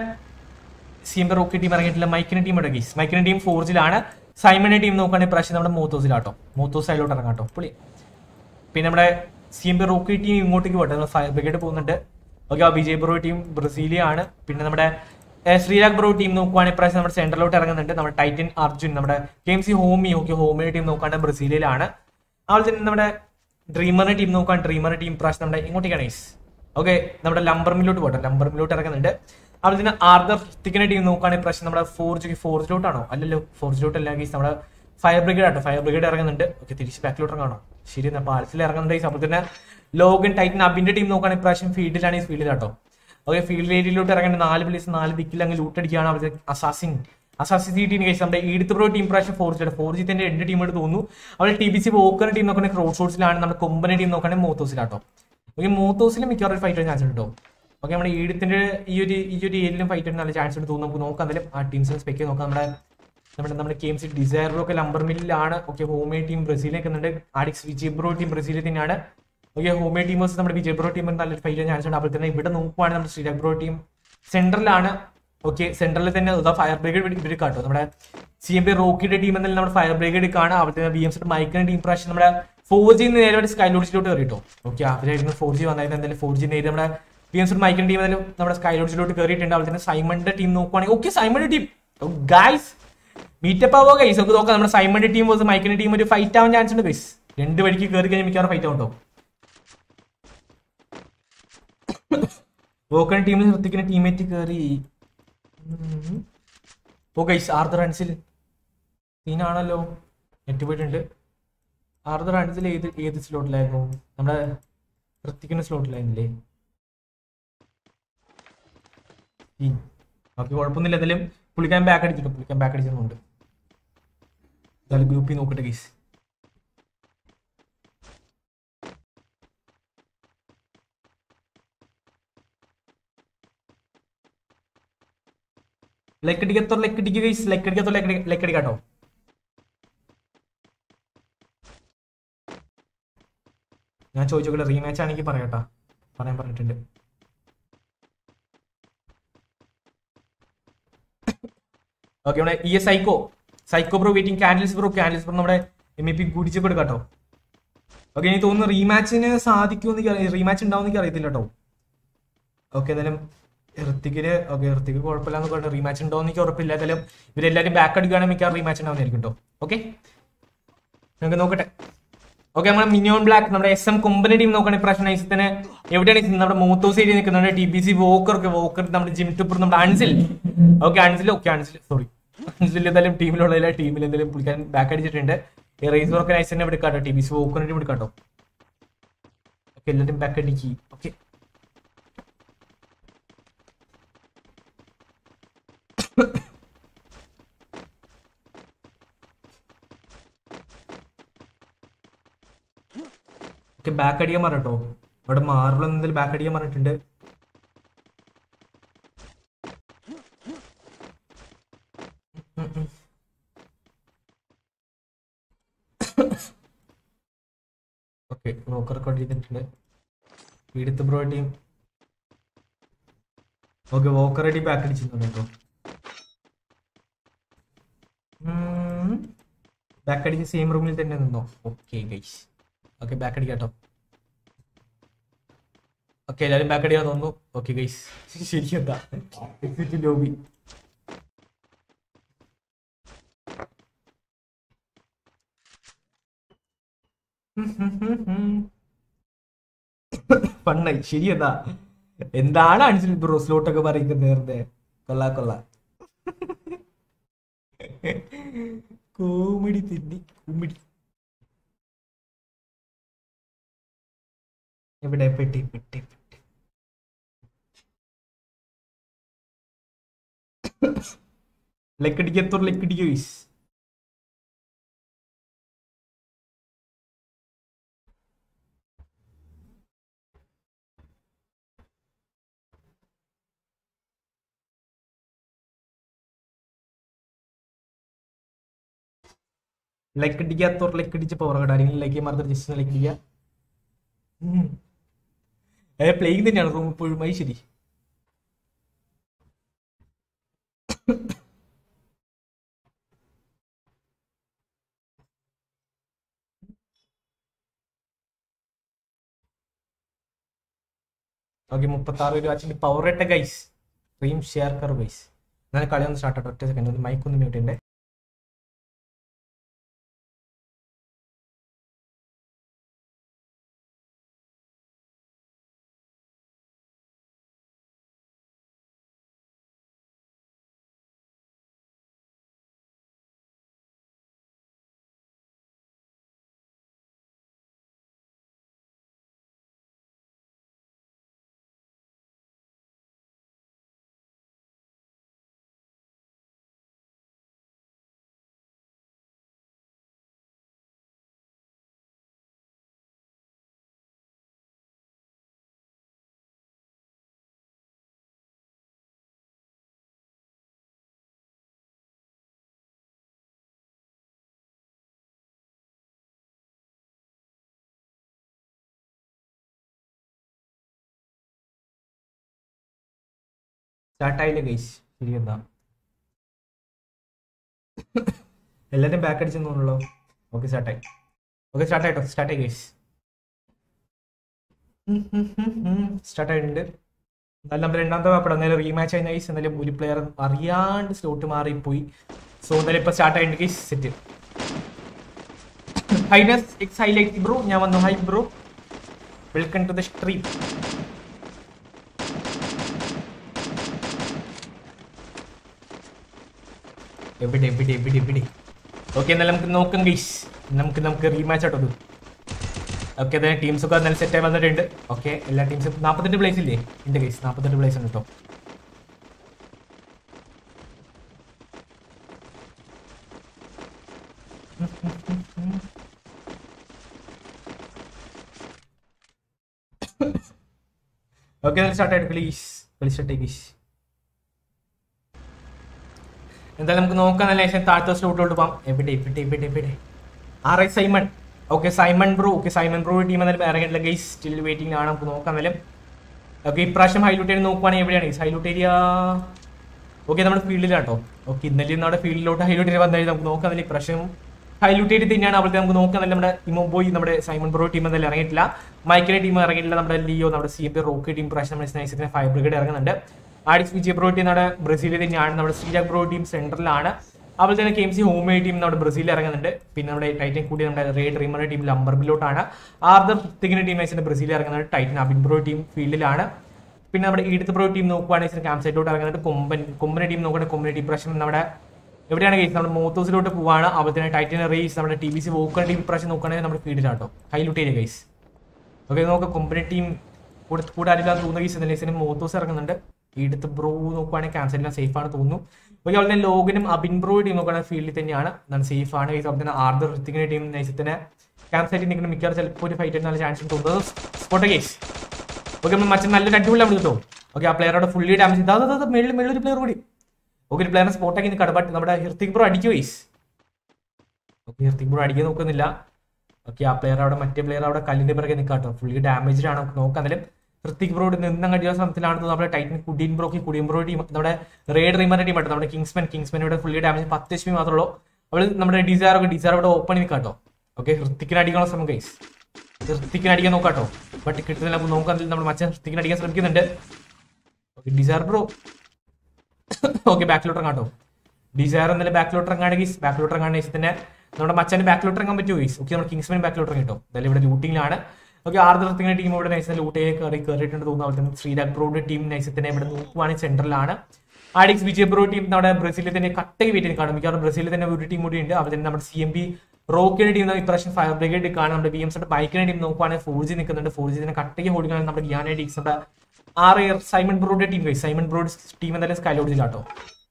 സിഎംബി റോക്കി ടീം ഇറങ്ങിയിട്ടില്ല മൈക്കിന്റെ ടീം ഇവിടെ ഗൈസ് മൈക്കിന്റെ ടീം ഫോർജിലാണ് സൈമന്റെ ടീം നോക്കുകയാണെങ്കിൽ പ്രാവശ്യം നമ്മുടെ മൂത്തോസിലാട്ടോ മൂത്തോസ് അതിലോട്ട് ഇറങ്ങാട്ടോ പുള്ളി പിന്നെ നമ്മുടെ C M B Rocky team ഇങ്ങോട്ടേക്ക് പോട്ടെ നമ്മൾ ഫയർ ബ്രിഗേഡ് പോകുന്നുണ്ട് ഓക്കെ ആ വിജയ് ബ്രോ ടീം ബ്രസീലിയാണ് പിന്നെ നമ്മുടെ ഏഹ്, ശ്രീരാഗ് ബ്രോ ടീം നോക്കുവാണെങ്കിൽ ഇപ്രാവശ്യം നമ്മുടെ സെൻട്രലോട്ട് ഇറങ്ങുന്നുണ്ട് നമ്മുടെ ടൈറ്റൻ അർജുൻ നമ്മുടെ K M C Homi okay ഹോമിയുടെ ടീം നോക്കുകയാണെങ്കിൽ ബ്രസീലിലാണ് അതുപോലെ തന്നെ നമ്മുടെ ഡ്രീമറിന്റെ ടീം നോക്കുകയാണ് ഡ്രീമറിന്റെ ടീം ഇപ്രാവശ്യം നമ്മുടെ ഇങ്ങോട്ടേക്കാണ് ഗൈസ് ഓക്കെ നമ്മുടെ ലംബർ മില്ലോട്ട് പോട്ടെ ലംബർ മില്ലോട്ട് ഇറങ്ങുന്നുണ്ട് അതുപോലെ തന്നെ ആർദർ ത്തിക്കിന്റെ ടീം നോക്കുകയാണെങ്കിൽ ഇപ്രാവശ്യം നമ്മുടെ ഫോർജ് ഫോർജിലോട്ടാണോ അല്ലല്ലോ ഫോർജിലോട്ട് അല്ല ഗൈസ് നമ്മുടെ ഫയർ ബ്രിഗേഡ് ആട്ടോ ഫയർ ബ്രിഗേഡ് ഇറങ്ങുന്നുണ്ട് ഓക്കെ തിരിച്ച് ബാക്കിലോട്ട് ഇറങ്ങാണോ ശരി എന്നാ പാലത്തിൽ ഇറങ്ങുന്നുണ്ട് അപ്പോൾ തന്നെ ലോഗൻ ടൈറ്റൻ അബിന്റെ ടീം നോക്കുകയാണെങ്കിൽ ഇപ്രാവശ്യം ഫീൽഡിലാണ് ഈ ഫീൽഡിലാട്ടോ ഓക്കെ ഫീൽഡ് ഏരിയയിലോട്ട് ഇറങ്ങേണ്ട നാല് പ്ലേസ് നാല് ദിക്കിൽ അങ്ങ് ലൂട്ടടിക്കുകയാണ് അവിടെ അസാസിൻ അസാസിൻ ടീം കഴിച്ച് നമ്മുടെ ഈടുത്ത് പ്രോ ടീം പ്രാവശ്യം ഫോർ ജി ഫോർ ജി തന്നെ രണ്ട് ടീം എടുത്ത് തോന്നുന്നു അവിടെ ടി ബി സി വോക്കറിന്റെ ടീം നോക്കുകയാണെങ്കിൽ ക്രോഡ് ഷോട്ട്സിലാണ് നമ്മുടെ കൊമ്പനെ ടീം നോക്കുകയാണെങ്കിൽ മോത്തോസിലാട്ടോ ഓക്കെ മോത്തോസിൽ മിക്കവാറും ഒരു ഫൈറ്റ് ചാൻസ് ഉണ്ട് കേട്ടോ ഓക്കെ നമ്മുടെ ഈടത്തിന്റെ ഈ ഒരു ഈ ഒരു ഏരിയയിലും ഫൈറ്റ് നല്ല ചാൻസ് ഉണ്ട് തോന്നുന്നു നമുക്ക് നോക്കാം എന്തായാലും ആ ടീംസിനെ സ്പെക്ക് ചെയ്ത് നോക്കാം നമ്മുടെ നമ്മുടെ നമ്മുടെ കെ എം സി ഡിസയറും ഒക്കെ ലംബർ മില്ലിലാണ് ഓക്കെ ഹോമേ ടീം ബ്രസീലിൽ നിൽക്കുന്നുണ്ട് ആഡിക്സ് വിജയബ്രോ ടീം ബ്രസീലിൽ തന്നെയാണ് ഓക്കെ ഹോമേ ടീമേഴ്സ് നമ്മുടെ വിജയബ്രോ ടീം നല്ലൊരു ഫൈറ്റ് ചാൻസ് ഉണ്ട് അപ്പോൾ തന്നെ ഇവിടെ നോക്കുവാണെങ്കിൽ നമ്മുടെ ശ്രീരാഗ് ബ്രോ ടീം സെൻട്രലാണ് ഓക്കെ സെൻട്രലിൽ തന്നെ ഫയർ ബ്രിഗേഡ് ഇവർ കാട്ടോ നമ്മുടെ സി എം പി റോക്കിയുടെ ടീം എന്നാലും നമ്മുടെ ഫയർ ബ്രിഗേഡ് കാണാം അവിടെ തന്നെ ബി എം സി മൈക്കിന്റെ ടീം പ്രാവശ്യം നമ്മുടെ ഫോർ ജി നേരെ സ്കൈ ലോഡ്ജിലോട്ട് കയറിട്ടോ ഓക്കെ അവരായിരുന്നു ഫോർ ജി വന്നായിരുന്നു എന്തായാലും ഫോർ ജി നേരെ നമ്മുടെ ബി എം സി മൈക്കിന്റെ ടീം എന്നാലും നമ്മുടെ സ്കൈ ലോഡ്ജിലോട്ട് കയറിയിട്ടുണ്ട് അവിടെ തന്നെ സൈമന്റെ ടീം നോക്കുവാണെങ്കിൽ ഓക്കെ സൈമന്റെ ടീം ഗൈസ് മീറ്റപ്പ് ആവോ ഗൈസ് നമുക്ക് നോക്കാം നമ്മുടെ സൈമന്റെ ടീം വേഴ്സ് മൈക്കിന്റെ ടീം ഒരു ഫൈറ്റ് ആവാൻ ചാൻസ് ഉണ്ട് ഗൈസ് രണ്ട് വഴിക്ക് കയറി കഴിഞ്ഞാൽ മിക്കവാറും ഫൈറ്റ് ആവുണ്ടോ വോക്കൺ ടീമിൽ ശ്രദ്ധിക്കുന്ന ടീമേറ്റ് കയറി ഓ ഗൈസ് ആർദർ റൺസിൽ സീനാണല്ലോ നെറ്റ് പോയിട്ടുണ്ട് ആർദർ റൺസിൽ ഏത് ഏത് സ്ലോട്ടിലായിരുന്നു നമ്മുടെ ഋത്തിക്കുന്ന സ്ലോട്ടിലായിരുന്നില്ലേ ഓക്കെ കുഴപ്പമൊന്നുമില്ല എന്തായാലും പുള്ളിക്കാൻ ബാക്ക് അടിച്ചിട്ടു പുള്ളിക്കാൻ ബാക്ക് അടിച്ചിട്ടുണ്ട് എന്തായാലും ഗ്രൂപ്പിൽ നോക്കട്ടെ ഗൈസ് ലൈക്ക് അടിക്കത്തോ ലൈക്ക് അടിക്കുക ഗൈസ് ലൈക്ക് അടിക്കത്തോ ലൈക്ക് ലൈക്ക് അടിക്കാട്ടോ ഞാൻ ചോദിച്ചോക്കട്ടെ റീമാച്ച് ആണെങ്കിൽ പറയട്ടാ പറയാൻ പറഞ്ഞിട്ടുണ്ട് ഓക്കെ നമ്മുടെ E S Psycho psycho bro waiting candles bro candles bro നമ്മുടെ എം ഇ പി കുടിച്ച് കൊടുക്കാട്ടോ ഓക്കെ എനിക്ക് തോന്നുന്നു റീമാച്ചിന് സാധിക്കുമെന്ന് റീമാച്ച് ഉണ്ടാവും എനിക്ക് അറിയത്തില്ല കേട്ടോ ഓക്കെ എന്തായാലും ഋത്തിക്കിന് ഓക്കെ ഋത്തിക്ക് കുഴപ്പമില്ലാന്ന് പറഞ്ഞു റീമാച്ച് ഉണ്ടോ എനിക്ക് ഉറപ്പില്ല എന്തായാലും ഇവരെല്ലാവരും ബാക്ക് അടിക്കുകയാണെങ്കിൽ മിക്ക റീമാച്ച് ഉണ്ടാവുന്നതായിരിക്കും കേട്ടോ ഓക്കെ നമുക്ക് നോക്കട്ടെ ഓക്കെ നമ്മുടെ മിനിയോൺ ബ്ലാക്ക് നമ്മുടെ എസ് എം കൊമ്പനി ടീം നോക്കുകയാണെങ്കിൽ ഇപ്രാവശ്യം നൈസത്തിന് എവിടെയാണ് ഈ നമ്മുടെ മൂത്തോസ് ഏരിയ നിൽക്കുന്നുണ്ട് ടി ബി സി വോക്കർ ഒക്കെ വോക്കർ നമ്മുടെ ജിം ടൂപ്പർ നമ്മുടെ Ansil okay Ansil okay Ansil sorry Ansil എന്തായാലും ടീമിലുള്ള എല്ലാ ടീമിൽ എന്തെങ്കിലും പുള്ളിക്കാരൻ ബാക്ക് അടിച്ചിട്ടുണ്ട് ഈ റേസ് വർക്ക് നൈസ് തന്നെ എടുക്കാട്ടോ ടി ബി സി വോക്കറിന്റെ ടീം എടുക്കാട്ടോ ഓക്കെ എല്ലാവരും ബാക്ക് അടിക്കി ഓക്കെ ഓക്കെ ബാക്ക് അടിക്കാൻ പറഞ്ഞിട്ടോ ഇവിടെ മാർബിൾ എന്തെങ്കിലും ബാക്ക് അടിക്കാൻ പറഞ്ഞിട്ടുണ്ട് ഓക്കെ ബ്രോക്കർ റെക്കോർഡ് ചെയ്തിട്ടുണ്ട് വീടുത്ത് ബ്രോ ടീം ഓക്കെ വോക്കർ അടി ബാക്ക് അടിച്ചിട്ടുണ്ട് കേട്ടോ ബാക്ക് അടിച്ച് സെയിം റൂമിൽ തന്നെ നിന്നോ ഓക്കെ ഗൈസ് ഓക്കെ ബാക്ക് അടിക്കാട്ടോ ഓക്കെ എല്ലാവരും ബാക്ക് അടിക്കാൻ തോന്നുന്നു ഓക്കെ ഗൈസ് ശരി എന്താ എക്സിറ്റ് ലോബി ഫണ്ണായി ശരി എന്താ എന്താണ് അടിച്ചിൽ ബ്രോ സ്ലോട്ടൊക്കെ പറയുന്നത് നേരത്തെ കൊള്ളാ കൊള്ളാ കോമഡി തിന്നി കോമഡി എവിടെ പെട്ടി പെട്ടി പെട്ടി ലക്കടിക്കത്തോർ ലക്കടിക്കോ ഈസ് ലൈക്ക് അടിക്കാത്തോർ ലൈക്ക് അടിച്ച് പവർ കേട്ടോ ആരെങ്കിലും ലൈക്ക് മറന്നിട്ട് ജസ്റ്റ് ലൈക്ക് അടിക്കുക ഏ പ്ലേയിങ് തന്നെയാണ് റൂം ഇപ്പോഴും അത് ശരി ഓക്കെ മുപ്പത്തി ആറ് രൂപ വെച്ചിട്ട് പവർ ഇട്ട ഗൈസ് സ്ട്രീം ഷെയർ കർ ഗൈസ് ഞാൻ കളി ഒന്ന് സ്റ്റാർട്ട് ആട്ടോ ഒറ്റ സെക്കൻഡ് ഒന്ന് മൈക്ക് ഒന്ന് മ്യൂട്ട് ഉണ്ട് സ്റ്റാർട്ടായില്ലേ ഗൈസ് ശരി എന്താ എല്ലാവരും ബാക്ക് അടിച്ചെന്ന് തോന്നുള്ളൂ ഓക്കെ സ്റ്റാർട്ടായി ഓക്കെ സ്റ്റാർട്ടായിട്ടോ സ്റ്റാർട്ടായി ഗൈസ് സ്റ്റാർട്ടായിട്ടുണ്ട് എന്നാലും നമ്മൾ രണ്ടാമത്തെ മാപ്പ് എന്നാലും റീമാച്ച് ആയി ഗൈസ് എന്നാലും ഒരു പ്ലെയർ അറിയാണ്ട് സ്ലോട്ട് മാറിപ്പോയി സോ എന്നാലും ഇപ്പൊ സ്റ്റാർട്ട് ആയിട്ടുണ്ട് guys set highness X highlight bro ഞാൻ വന്നു hi bro welcome to the stream എവിടെ എവിടെ എവിടെ എവിടെ ഓക്കെ എന്നാൽ നമുക്ക് നോക്കാം ഗൈസ് നമുക്ക് നമുക്ക് റീമാച്ച് ആട്ടോ ഇത് ഓക്കെ അതെ ടീംസ് ഒക്കെ നല്ല സെറ്റ് ആയി വന്നിട്ടുണ്ട് ഓക്കെ എല്ലാ ടീംസും നാൽപ്പത്തെട്ട് പ്ലേസ് ഇല്ലേ ഉണ്ട് ഗൈസ് നാൽപ്പത്തെട്ട് പ്ലേസ് ഉണ്ട് കേട്ടോ ഓക്കെ നല്ല സ്റ്റാർട്ട് ആയിട്ട് പ്ലീസ് കളി സ്റ്റാർട്ട് ആയി ഗൈസ് എന്തായാലും നമുക്ക് നോക്കാൻ നല്ല ശേഷം താഴത്തെ സ്ലോട്ടിലോട്ട് പോകാം എവിടെ എവിടെ എവിടെ എവിടെ R I Simon okay Simon bro okay Simon bro team എന്നാലും ഇറങ്ങിയിട്ടില്ല ഗൈസ് സ്റ്റിൽ വെയിറ്റിംഗ് ആണ് നമുക്ക് നോക്കാൻ എന്നാലും ഓക്കെ ഇപ്രാവശ്യം ഹൈലൂട്ട് ഏരിയ നോക്കുവാണെങ്കിൽ എവിടെയാണ് ഹൈലൂട്ട് ഏരിയ ഓക്കെ നമ്മുടെ ഫീൽഡിലാട്ടോ ഓക്കെ ഇന്നലെ നമ്മുടെ ഫീൽഡിലോട്ട് ഹൈലൂട്ട് ഏരിയ വന്നാൽ നമുക്ക് നോക്കാൻ നല്ല ഇപ്രാവശ്യം ഹൈലൂട്ട് ഏരിയ തന്നെയാണ് അവിടുത്തെ നമുക്ക് നോക്കാൻ നല്ല നമ്മുടെ ഇമോബോയ് നമ്മുടെ സൈമൺ ബ്രോ ടീം എന്തായാലും ഇറങ്ങിയിട്ടില്ല മൈക്കിന്റെ ടീം ഇറങ്ങിയിട്ടില്ല നമ്മുടെ ലിയോ നമ്മുടെ C M P Rocky team പ്രാവശ്യം നമ്മുടെ സ്നൈസത്തിന് ഫൈവ് ബ്രിഗേഡ് ഇറങ്ങുന്നുണ്ട് ആഡിക്സ് വിജയ് ബ്രോ ടീം നമ്മുടെ ബ്രസീലിൽ തന്നെയാണ് നമ്മുടെ ശ്രീജാക് ബ്രോ ടീം സെൻട്രലാണ് അതുപോലെ തന്നെ K M C home team നമ്മുടെ ബ്രസീലിൽ ഇറങ്ങുന്നുണ്ട് പിന്നെ നമ്മുടെ ടൈറ്റൻ കൂടി നമ്മുടെ റേ ഡ്രീമറുടെ ടീം ലംബർബിലോട്ടാണ് ആർദർ ഋത്തിക്കിന്റെ ടീം നൈസിന്റെ ബ്രസീലിൽ ഇറങ്ങുന്നുണ്ട് ടൈറ്റൻ അബിൻ ബ്രോ ടീം ഫീൽഡിലാണ് പിന്നെ നമ്മുടെ ഈടുത്ത് ബ്രോ ടീം നോക്കുവാണെങ്കിൽ ക്യാമ്പ് സൈറ്റിലോട്ട് ഇറങ്ങുന്നുണ്ട് കൊമ്പൻ കൊമ്പന ടീം നോക്കുകയാണെങ്കിൽ കൊമ്പന ടീം പ്രാവശ്യം നമ്മുടെ എവിടെയാണ് കേസ് നമ്മുടെ മോത്തോസിലോട്ട് പോവാണ് അതുപോലെ തന്നെ ടൈറ്റൻ റേസ് നമ്മുടെ T B C Walker team പ്രാവശ്യം നോക്കുകയാണെങ്കിൽ നമ്മുടെ ഫീൽഡിലാട്ടോ ഹൈലൂട്ടേരിയ കേസ് ഓക്കെ നോക്കാം കൊമ്പന ടീം കൂടെ കൂടെ ആരില്ലാന്ന് തോന്നുന്ന കേസ് എന്നല്ലേ മോത്തോസ് ഇറങ്ങുന്നുണ്ട് ഈടുത്ത് ബ്രോ നോക്കുവാണെങ്കിൽ ക്യാൻസലിന് സേഫ് ആണ് തോന്നുന്നു ഓക്കെ അതുപോലെ തന്നെ ലോഗനും അബിൻ ബ്രോ ടീം നോക്കുകയാണെങ്കിൽ ഫീൽഡിൽ തന്നെയാണ് എന്താണ് സേഫ് ആണ് കേസ് അതുപോലെ തന്നെ ആർദർ ഋത്തിക്കിന്റെ ടീം നൈസത്തിന് ക്യാമ്പ് സൈറ്റിൽ നിൽക്കുന്ന മിക്കവാറും ചിലപ്പോൾ ഒരു ഫൈറ്റ് നല്ല ചാൻസ് തോന്നുന്നത് സ്പോട്ട് കേസ് ഓക്കെ നമ്മൾ മറ്റേ നല്ലൊരു അടിപൊളി നമ്മൾ കിട്ടും ഓക്കെ ആ പ്ലെയറോട് ഫുള്ളി ഡാമേജ് ഇതാ അതാ മേളിൽ മേളിൽ ഒരു പ്ലെയർ കൂടി ഓക്കെ ഒരു പ്ലെയറിനെ സ്പോട്ടാക്കി നിൽക്കാണ് ബട്ട് നമ്മുടെ ഹിർത്തിക് ബ്രോ അടിക്കും വൈസ് ഓക്കെ ഹിർത്തിക് ബ്രോ അടിക്കാൻ നോക്കുന്നില്ല ഓക്കെ ആ പ്ലെയർ അവിടെ മറ്റേ പ്ലെയർ അവിടെ കല്ലിന്റെ പിറകെ നിൽക്കാട്ടോ ഫുള്ളി ഡാമേജ്ഡ് ആണ് നമുക്ക് നോക്കാൻ എന്നാലും ഋത്തിക് ബ്രോഡ് നിന്ന കടിയ ശ്രമത്തിലാണ് നമ്മുടെ ടൈറ്റൻ കുടിയൻ ബ്രോക്ക് കുടിയൻ ബ്രോ ടീം നമ്മുടെ റേഡ് റീമറിന്റെ ടീം ആട്ടോ നമ്മുടെ കിങ്സ്മാൻ കിങ്സ്മാൻ ഇവിടെ ഫുള്ളി ഡാമേജ് പത്ത് എച്ച് പി മാത്രമേ ഉള്ളൂ അവള് നമ്മുടെ ഡിസയർ ഒക്കെ ഡിസയർ ഇവിടെ ഓപ്പൺ നിൽക്കാട്ടോ ഓക്കെ ഹൃത്തിക്കിന് അടിക്കാനുള്ള ശ്രമം ഗൈസ് ഹൃത്തിക്കിന് അടിക്കാൻ നോക്കാട്ടോ ബട്ട് കിട്ടുന്നില്ല നമുക്ക് നോക്കാൻ നമ്മൾ മച്ചാൻ ഹൃത്തിക്കിന് അടിക്കാൻ ശ്രമിക്കുന്നുണ്ട് ഓക്കെ ഡിസയർ ബ്രോ ഓക്കെ ബാക്കിലോട്ട് ഇറങ്ങാട്ടോ ഡിസയർ എന്നാലും ബാക്കിലോട്ട് ഇറങ്ങാണെങ്കിൽ ബാക്കിലോട്ട് ഇറങ്ങാണെങ്കിൽ തന്നെ നമ്മുടെ മച്ചാന് ബാക്കിലോട്ട് ഇറങ്ങാൻ പറ്റുമോ ഗൈസ് ഓക്കെ നമ്മുടെ കിങ്സ്മാൻ ബാക്കിലോട്ട് ഇറങ്ങിട്ടോ എന്തായാലും ഇവിടെ ലൂട്ടിങ്ങിലാണ് ഓക്കെ ആർദ്രത്തിന്റെ ടീം ഇവിടെ നൈസിനെ ലൂട്ടയെ കയറി കയറിയിട്ടുണ്ട് തോന്നുന്നു അവിടെ ശ്രീരാഗ് ബ്രോഡ് ടീം നൈസത്തിനെ ഇവിടെ നോക്കുവാണെങ്കിൽ സെന്ററിലാണ് ആഡിക്സ് വിജയ് ബ്രോ ടീം നമ്മുടെ ബ്രസീലിൽ തന്നെ കട്ടക്ക് വെയിറ്റ് കാണും മിക്കവാറും ബ്രസീലിൽ തന്നെ ഒരു ടീം കൂടി ഉണ്ട് അവർ തന്നെ നമ്മുടെ സി എം ബി റോക്കിയുടെ ടീം ഇപ്രാവശ്യം ഫയർ ബ്രിഗേഡ് കാണും നമ്മുടെ ബി എം സിയുടെ ബൈക്കിന്റെ ടീം നോക്കുവാണെങ്കിൽ ഫോർ ജി നിൽക്കുന്നുണ്ട് ഫോർ ജി തന്നെ കട്ടയ്ക്ക് ഓടിക്കാൻ നമ്മുടെ ഗിയാന ടീംസ് നമ്മുടെ ആറ് ഇയർ Simon bro team Simon bro team എന്തായാലും സ്കൈലോഡ് കാട്ടോ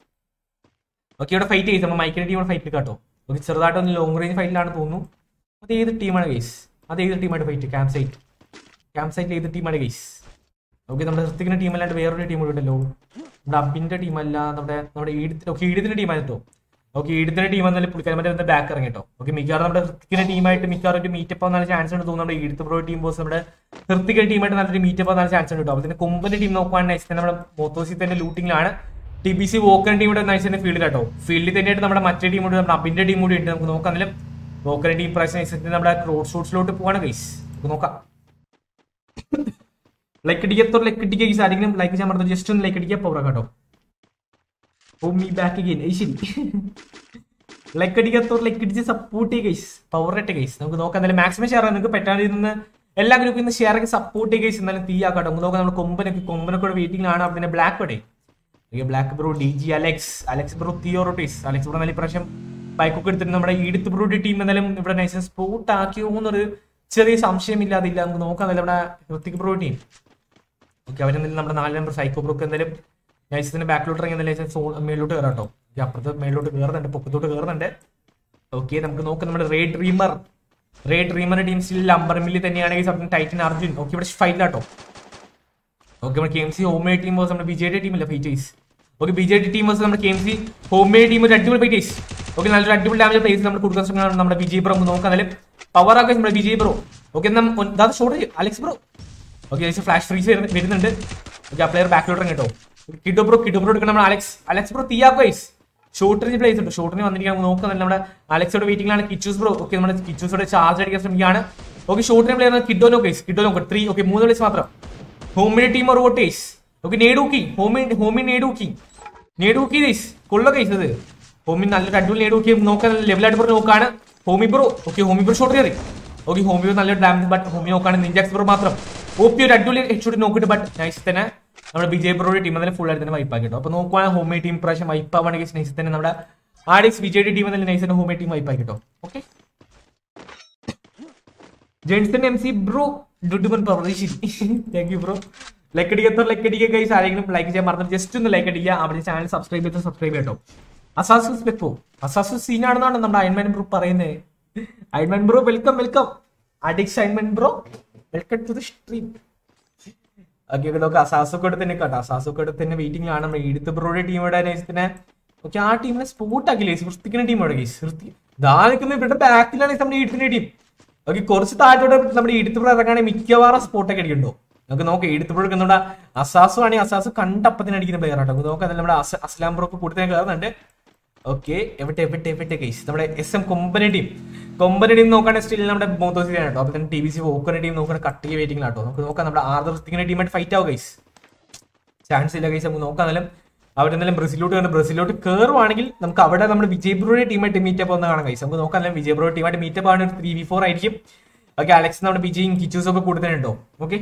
ഓക്കെ ഇവിടെ ഫൈറ്റ് ചെയ്ത് നമ്മൾ മൈക്കിന്റെ ടീം ഫൈറ്റ് കാട്ടോ ഓക്കെ ചെറുതായിട്ടൊന്ന് ലോങ് റേഞ്ച് ഫൈറ്റിലാണ് തോന്നുന്നു അത് ഏത് ടീമാണ് ഗൈസ് അത് ഏത് ടീമായിട്ട് ഫൈറ്റ് ക്യാമ്പ് സൈറ്റ് ക്യാമ്പ് സൈറ്റിൽ ഏത് ടീമാണ് ഗൈസ് ഓക്കെ നമ്മുടെ ഹൃത്തിക്കിന്റെ ടീം അല്ലാണ്ട് വേറൊരു ടീം കൂടെ ഉണ്ടല്ലോ നമ്മുടെ അബിന്റെ ടീം അല്ല നമ്മുടെ നമ്മുടെ ഈടത്തിന് ഓക്കെ ഈടത്തിന്റെ ടീം ആയിട്ടോ ഓക്കെ ഈടത്തിന്റെ ടീം എന്നാലും പുള്ളിക്കാരൻ മറ്റേ ബാക്ക് ഇറങ്ങിട്ടോ ഓക്കെ മിക്കവാറും നമ്മുടെ ഹൃത്തിക്കിന്റെ ടീമായിട്ട് മിക്കവാറും ഒരു മീറ്റപ്പ് ആവാൻ ചാൻസ് ഉണ്ട് തോന്നുന്നു നമ്മുടെ ഈടത്ത് പ്രോ ടീം ബോസ് നമ്മുടെ ഹൃത്തിക്കിന്റെ ടീമായിട്ട് നല്ലൊരു മീറ്റപ്പ് ആവാൻ ചാൻസ് ഉണ്ട് കേട്ടോ അതിന് കൊമ്പന്റെ ടീം നോക്കുവാണെങ്കിൽ നമ്മുടെ മോത്തോസി തന്നെ ലൂട്ടിങ്ങിലാണ് ടി ബി സി വോക്കൻ ടീം ഇവിടെ നൈസിന്റെ ഫീൽഡിൽ കേട്ടോ ഫീൽഡിൽ തന്നെയായിട്ട് നമ്മുടെ മറ്റേ ടീം കൂടി നമ്മുടെ അബിന്റെ ടീം കൂടി ഉണ്ട് നമുക്ക് നോക്കാം എന്നാലും വോക്കൻ ടീം പ്രാവശ്യം നൈസിന്റെ നമ്മുടെ ക്രോഡ് ഷൂട്ട്സിലോട്ട് പോവാണ് ഗൈസ് നമുക്ക് നോക്കാം ലൈക്ക് അടിക്കത്തോട് ലൈക്ക് അടിക്കുക ഗൈസ് ആരെങ്കിലും ലൈക്ക് ചെയ്യാൻ പറഞ്ഞു ജസ്റ്റ് ഒന്ന് ലൈക്ക് അടിക്കുക പവർ കേട്ടോ ഓ മീ ബാക്ക് അഗൈൻ അത് ശരി ലൈക്ക് അടിക്കത്തോട് ലൈക്ക് അടിച്ച് സപ്പോർട്ട് ചെയ്യുക ഗൈസ് പവർ ഇട്ട് ഗൈസ് നമുക്ക് നോക്കാം എന്തായാലും മാക്സിമം ഷെയർ നിങ്ങൾക്ക് പറ്റാതെ നിന്ന് എല്ലാ ഗ്രൂപ്പിൽ നിന്ന് ഷെയർ ഒക്കെ സപ്പോർട്ട് ചെയ്യുക ഗൈസ് എന്നാലും തീയാക്കാട്ടോ നമുക്ക് നോക്കാം നമ്മുടെ കൊമ്പനൊക്കെ കൊമ്പനൊക്കെ വെയിറ്റിംഗിലാണ് പിന്നെ ബ്ലാക്ക് പടേ black bro D G Alex Alex bro തിയോറോട്ടീസ് അലക്സ് ബ്രോ നല്ല ഇപ്രാവശ്യം ബൈക്കൊക്കെ എടുത്തിട്ട് നമ്മുടെ ഈടുത്ത് ബ്രോയുടെ ടീം എന്തായാലും ഇവിടെ നൈസ് സ്പോട്ട് ആക്കിയോ എന്നൊരു ചെറിയ സംശയമില്ലാതില്ല നമുക്ക് നോക്കാം നമ്മുടെ ഋത്തിക് ബ്രോ ടീം ഓക്കെ അവരെന്തായാലും നമ്മുടെ നാല് നമ്പർ സൈക്കോ ബ്രോക്ക് എന്തായാലും നൈസത്തിന്റെ ബാക്കിലോട്ട് ഇറങ്ങി എന്തായാലും സോ മേളിലോട്ട് കയറാം കേട്ടോ ഓക്കെ അപ്പുറത്ത് മേളിലോട്ട് കയറുന്നുണ്ട് പൊക്കത്തോട്ട് കയറുന്നുണ്ട് ഓക്കെ നമുക്ക് നോക്കാം നമ്മുടെ Ray dreamer Ray dreamer team still അമ്പർമില്ലി തന്നെയാണെങ്കിൽ ടൈറ്റൻ അർജുൻ ഓക്കെ ഇവിടെ ഫൈറ്റിലാട്ടോ ഓക്കെ നമ്മുടെ K M C home made team versus നമ്മുടെ ബി ജെ ഡി ടീമല്ല fighters okay B J D team versus നമ്മുടെ K M C home made team ഒരു അടിപൊളി ഫൈറ്റേഴ്സ് ഓക്കെ നല്ലൊരു അടിപൊളി ഡാമേജ് പ്ലേസ് നമ്മൾ കൊടുക്കുന്ന ശ്രമങ്ങളാണ് നമ്മുടെ വിജയ് ബ്രോ നമുക്ക് നോക്കാം എന്നാലും പവർ ആക്കാൻ നമ്മുടെ വിജയ് ബ്രോ ഓക്കെ എന്നാൽ short Alex bro okay flash freeze വരുന്നുണ്ട് ഓക്കെ ആ പ്ലെയർ ബാക്കിലോട്ട് കേട്ടോ കിഡോ ബ്രോ കിഡോ ബ്രോ എടുക്കണം നമ്മുടെ അലക്സ് അലക്സ് ബ്രോ തീയാക്കോയ്സ് ഷോർട്ട് റേഞ്ച് പ്ലേസ് ഉണ്ട് ഷോർട്ടിന് വന്നിരിക്കാൻ നമുക്ക് നോക്കാം നമ്മുടെ അലക്സോടെ വെയിറ്റിംഗിലാണ് കിച്ചൂസ് ബ്രോ ഓക്കെ നമ്മുടെ കിച്ചൂസോടെ ചാർജ് അടിക്കാൻ ശ്രമിക്കുകയാണ് ഓക്കെ ഷോർട്ടിന് പ്ലെയർ കിഡോ നോക്കേസ് കിഡോ നോക്കാം ത്രീ ഓക്കെ മൂന്ന് പ്ലേസ് മാത്രം ഹോമിന്റെ ടീം റോട്ടേസ് ഓക്കെ നേടൂക്കി ഹോമി ഹോമി നേടൂക്കി നേടൂക്കി ദൈസ് കൊള്ള കേസ് അത് ഹോമി നല്ലൊരു അടിപൊളി നേടൂക്കി നോക്കാൻ ലെവലായിട്ട് ബ്രോ നോക്കാണ് homie bro okay Homi bro shot കയറി ഓക്കെ ഹോമി ബ്രോ നല്ലൊരു ഡാമേജ് ബട്ട് ഹോമി നോക്കാണ് നിഞ്ചാക്സ് ബ്രോ മാത്രം ഒ പി ഒരു അടിപൊളി ഹെഡ് നോക്കിയിട്ട് ബട്ട് നൈസ് തന്നെ നമ്മുടെ വിജയ് ബ്രോയുടെ ടീം തന്നെ ഫുൾ ആയിട്ട് തന്നെ വൈപ്പ് ആക്കിട്ടോ അപ്പൊ നോക്കുവാണെങ്കിൽ ഹോമി ടീം പ്രാവശ്യം വൈപ്പ് ആവുകയാണെങ്കിൽ നൈസ് തന്നെ നമ്മുടെ ആഡിക്സ് വിജയുടെ ടീം തന്നെ നൈസ് തന്നെ ഹോമി ടീം വൈപ്പ് ആക്കിട്ടോ okay Jenson M C bro ഡുഡുമൻ പ്രതീക്ഷി താങ്ക് യു ബ്രോ ലൈക്ക് അടിക്കാത്ത ലൈക്ക് അടിക്കുക ഗൈസ് ആരെങ്കിലും ലൈക്ക് ചെയ്യാൻ മറന്നു ജസ്റ്റ് ഒന്ന് ലൈക്ക് അടിക്കുക അവരുടെ ചാനൽ സബ്സ്ക്രൈബ് ചെയ്ത് സബ്സ്ക്രൈബ് ചെയ്യട്ടോ അസാസസ് വെപ്പോ അസാസസ് സീനാണെന്നാണ് നമ്മുടെ അയൺമാൻ ബ്രോ പറയുന്നത് Ironman bro welcome welcome Addix Ironman bro welcome to the stream okay നോക്കാം അസാസൊക്കെ തന്നെ കേട്ടോ അസാസൊക്കെ തന്നെ വെയിറ്റിംഗ് ആണ് നമ്മുടെ ഈടുത്ത് ബ്രോയുടെ ടീമിയുടെ നൈസത്തിന് ഓക്കെ ആ ടീമിനെ സ്പോട്ട് ആക്കില്ലേ വൃത്തിക്കുന്ന ടീം അവിടെ ഗൈസ് വൃത്തി ദാ നിൽക്കുന്ന ഇവിടെ ബാക്കിലാണ് നമ്മുടെ ഈടത്തിന്റെ ടീം ഓക്കെ കുറച്ച് താഴത്തോടെ നമ്മുടെ ഈടുത്തുപുഴ ഇറങ്ങാണെങ്കിൽ മിക്കവാറും സ്പോട്ടൊക്കെ അടിക്കണ്ടോ നമുക്ക് നോക്കാം ഈടുത്തുപുഴ നമ്മുടെ അസാസു ആണെങ്കിൽ അസാസ് കണ്ടപ്പത്തിന് അടിക്കുന്ന പ്ലെയർ ആട്ടോ നമുക്ക് നോക്കാം നമ്മുടെ അസ- അസ്ലാം ബ്രോ ഒക്കെ കൂടുതൽ കയറുന്നുണ്ട് ഓക്കെ എവിടെ എവിടെ എവിടെ കേസ് നമ്മുടെ എസ് എം കൊമ്പന ടീം കൊമ്പന ടീം നോക്കുകയാണെങ്കിൽ സ്റ്റിൽ നമ്മുടെ മോത്തോസിലാണ് കേട്ടോ അപ്പൊ തന്നെ ടി വി സി വോക്കറിന്റെ ടീം നോക്കുകയാണെങ്കിൽ കട്ടിക്ക് വെയിറ്റിംഗ് ആട്ടോ നമുക്ക് നോക്കാം നമ്മുടെ ആർദർ ഋത്തിക്കിന്റെ ടീമായിട്ട് ഫൈറ്റ് ആവും ഗൈസ് ചാൻസ് ഇല്ല ഗൈസ് നമുക്ക് നോക്കാം എന്നാലും അവിടെ നിന്നെല്ലാം ബ്രസീലോട്ട് കണ്ട് ബ്രസീലോട്ട് കയറുവാണെങ്കിൽ നമുക്ക് അവിടെ നമ്മുടെ വിജയ് ബ്രോയുടെ ടീമായിട്ട് മീറ്റപ്പ് ഒന്ന് കാണാം ഗൈസ് നമുക്ക് നോക്കാം എന്നാലും വിജയ് ബ്രോയുടെ ടീമായിട്ട് മീറ്റപ്പ് ആണ് ത്രീ വി ഫോർ ആയിരിക്കും ഓക്കെ അലക്സ് നമ്മുടെ വിജയും കിച്ചൂസും ഒക്കെ കൂടുതലുണ്ടോ ഓക്കെ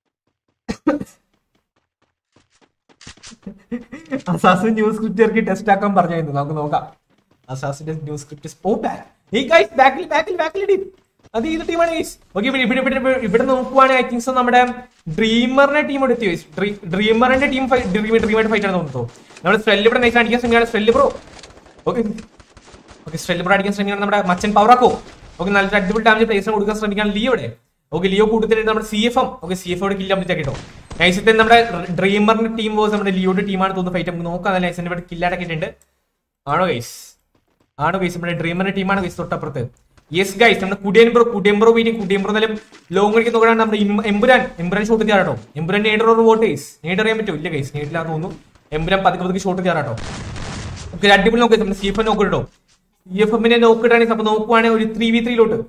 അസാസ് ന്യൂസ് സ്ക്രിപ്റ്റ് ഇറക്കി ടെസ്റ്റ് ആക്കാൻ പറഞ്ഞായിരുന്നു നമുക്ക് നോക്കാം അസാസിന്റെ ന്യൂസ് സ്ക്രിപ്റ്റ് ഓ ഈ ഗൈസ് ബാക്കിൽ ബാക്കിൽ ബാക്കിൽ ടീം അത് ഏത് ടീമാണ് ഗൈസ് ഓക്കെ ഇവിടെ ഇവിടെ ഇവിടെ ഇവിടെ- ഇവിടെ നോക്കുവാണെങ്കിൽ ഐ തിങ്സ് നമ്മുടെ ഡ്രീമറിന്റെ ടീം എടുത്തി ഗൈസ് ഡ്രീമറിന്റെ ടീം ഡ്രീമായിട്ട് ഫൈറ്റ് ആണ് തോന്നുന്നു നമ്മുടെ സ്ട്രെല്ല് ഇവിടെ നൈസ് അടിക്കാൻ ശ്രമിക്കുകയാണ് Strell bro okay okay സ്ട്രെല്ല് bro അടിക്കാൻ ശ്രമിക്കുകയാണ് നമ്മുടെ മച്ചൻ പവറാക്കോ ഓക്കെ നല്ല അടിപൊളി ഡാമേജ് പ്ലേസിന് കൊടുക്കാൻ ശ്രമിക്കുകയാണ് ലിയോ ഇവിടെ ഓക്കെ ലിയോ കൂടുതൽ നമ്മുടെ C F M okay C F ഓട് കില്ല് കംപ്ലീറ്റ് ആക്കിട്ടോ നൈസത്തെ നമ്മുടെ ഡ്രീമറിന്റെ ടീം വേഴ്സ് നമ്മുടെ ലിയോയുടെ ടീമാണ് തോന്നുന്നു ഫൈറ്റ് നമുക്ക് നോക്കാം നൈസിന്റെ ഇവിടെ കില്ലാടക്കിയിട്ടുണ്ട് ആണോ ഗൈസ് ആണോ ഗൈസ് നമ്മുടെ ഡ്രീമറിന്റെ ടീമാണ് ഗൈസ് തൊട്ടപ്പുറത്ത് യെസ് ഗൈസ് നമ്മുടെ കുടിയൻ ബ്രോ കുടിയൻ ബ്രോ വീട്ടിൽ കുടിയൻ ബ്രോ എന്നാലും ലോങ് കളിക്ക് നോക്കുകയാണ് നമ്മുടെ ഇം- എമ്പുരാൻ എമ്പുരാൻ ഷോട്ട് ചെയ്യാറോ എമ്പുരാൻ നേടർ ഒരു വോട്ട് ഗൈസ് നേടറിയാൻ പറ്റുമോ ഇല്ല ഗൈസ് നേടില്ലാന്ന് തോന്നുന്നു എമ്പുരാൻ പതുക്കെ പതുക്കെ ഷോട്ട് ചെയ്യാറാട്ടോ ഓക്കെ അടിപൊളി നോക്കി നമ്മുടെ സി എഫ് എം നോക്കിട്ടോ സി എഫ് എമ്മിനെ നോക്കിയിട്ടാണെങ്കിൽ അപ്പൊ നോക്കുവാണെങ്കിൽ ഒരു ത്രീ വി ത്രീയിലോട്ട്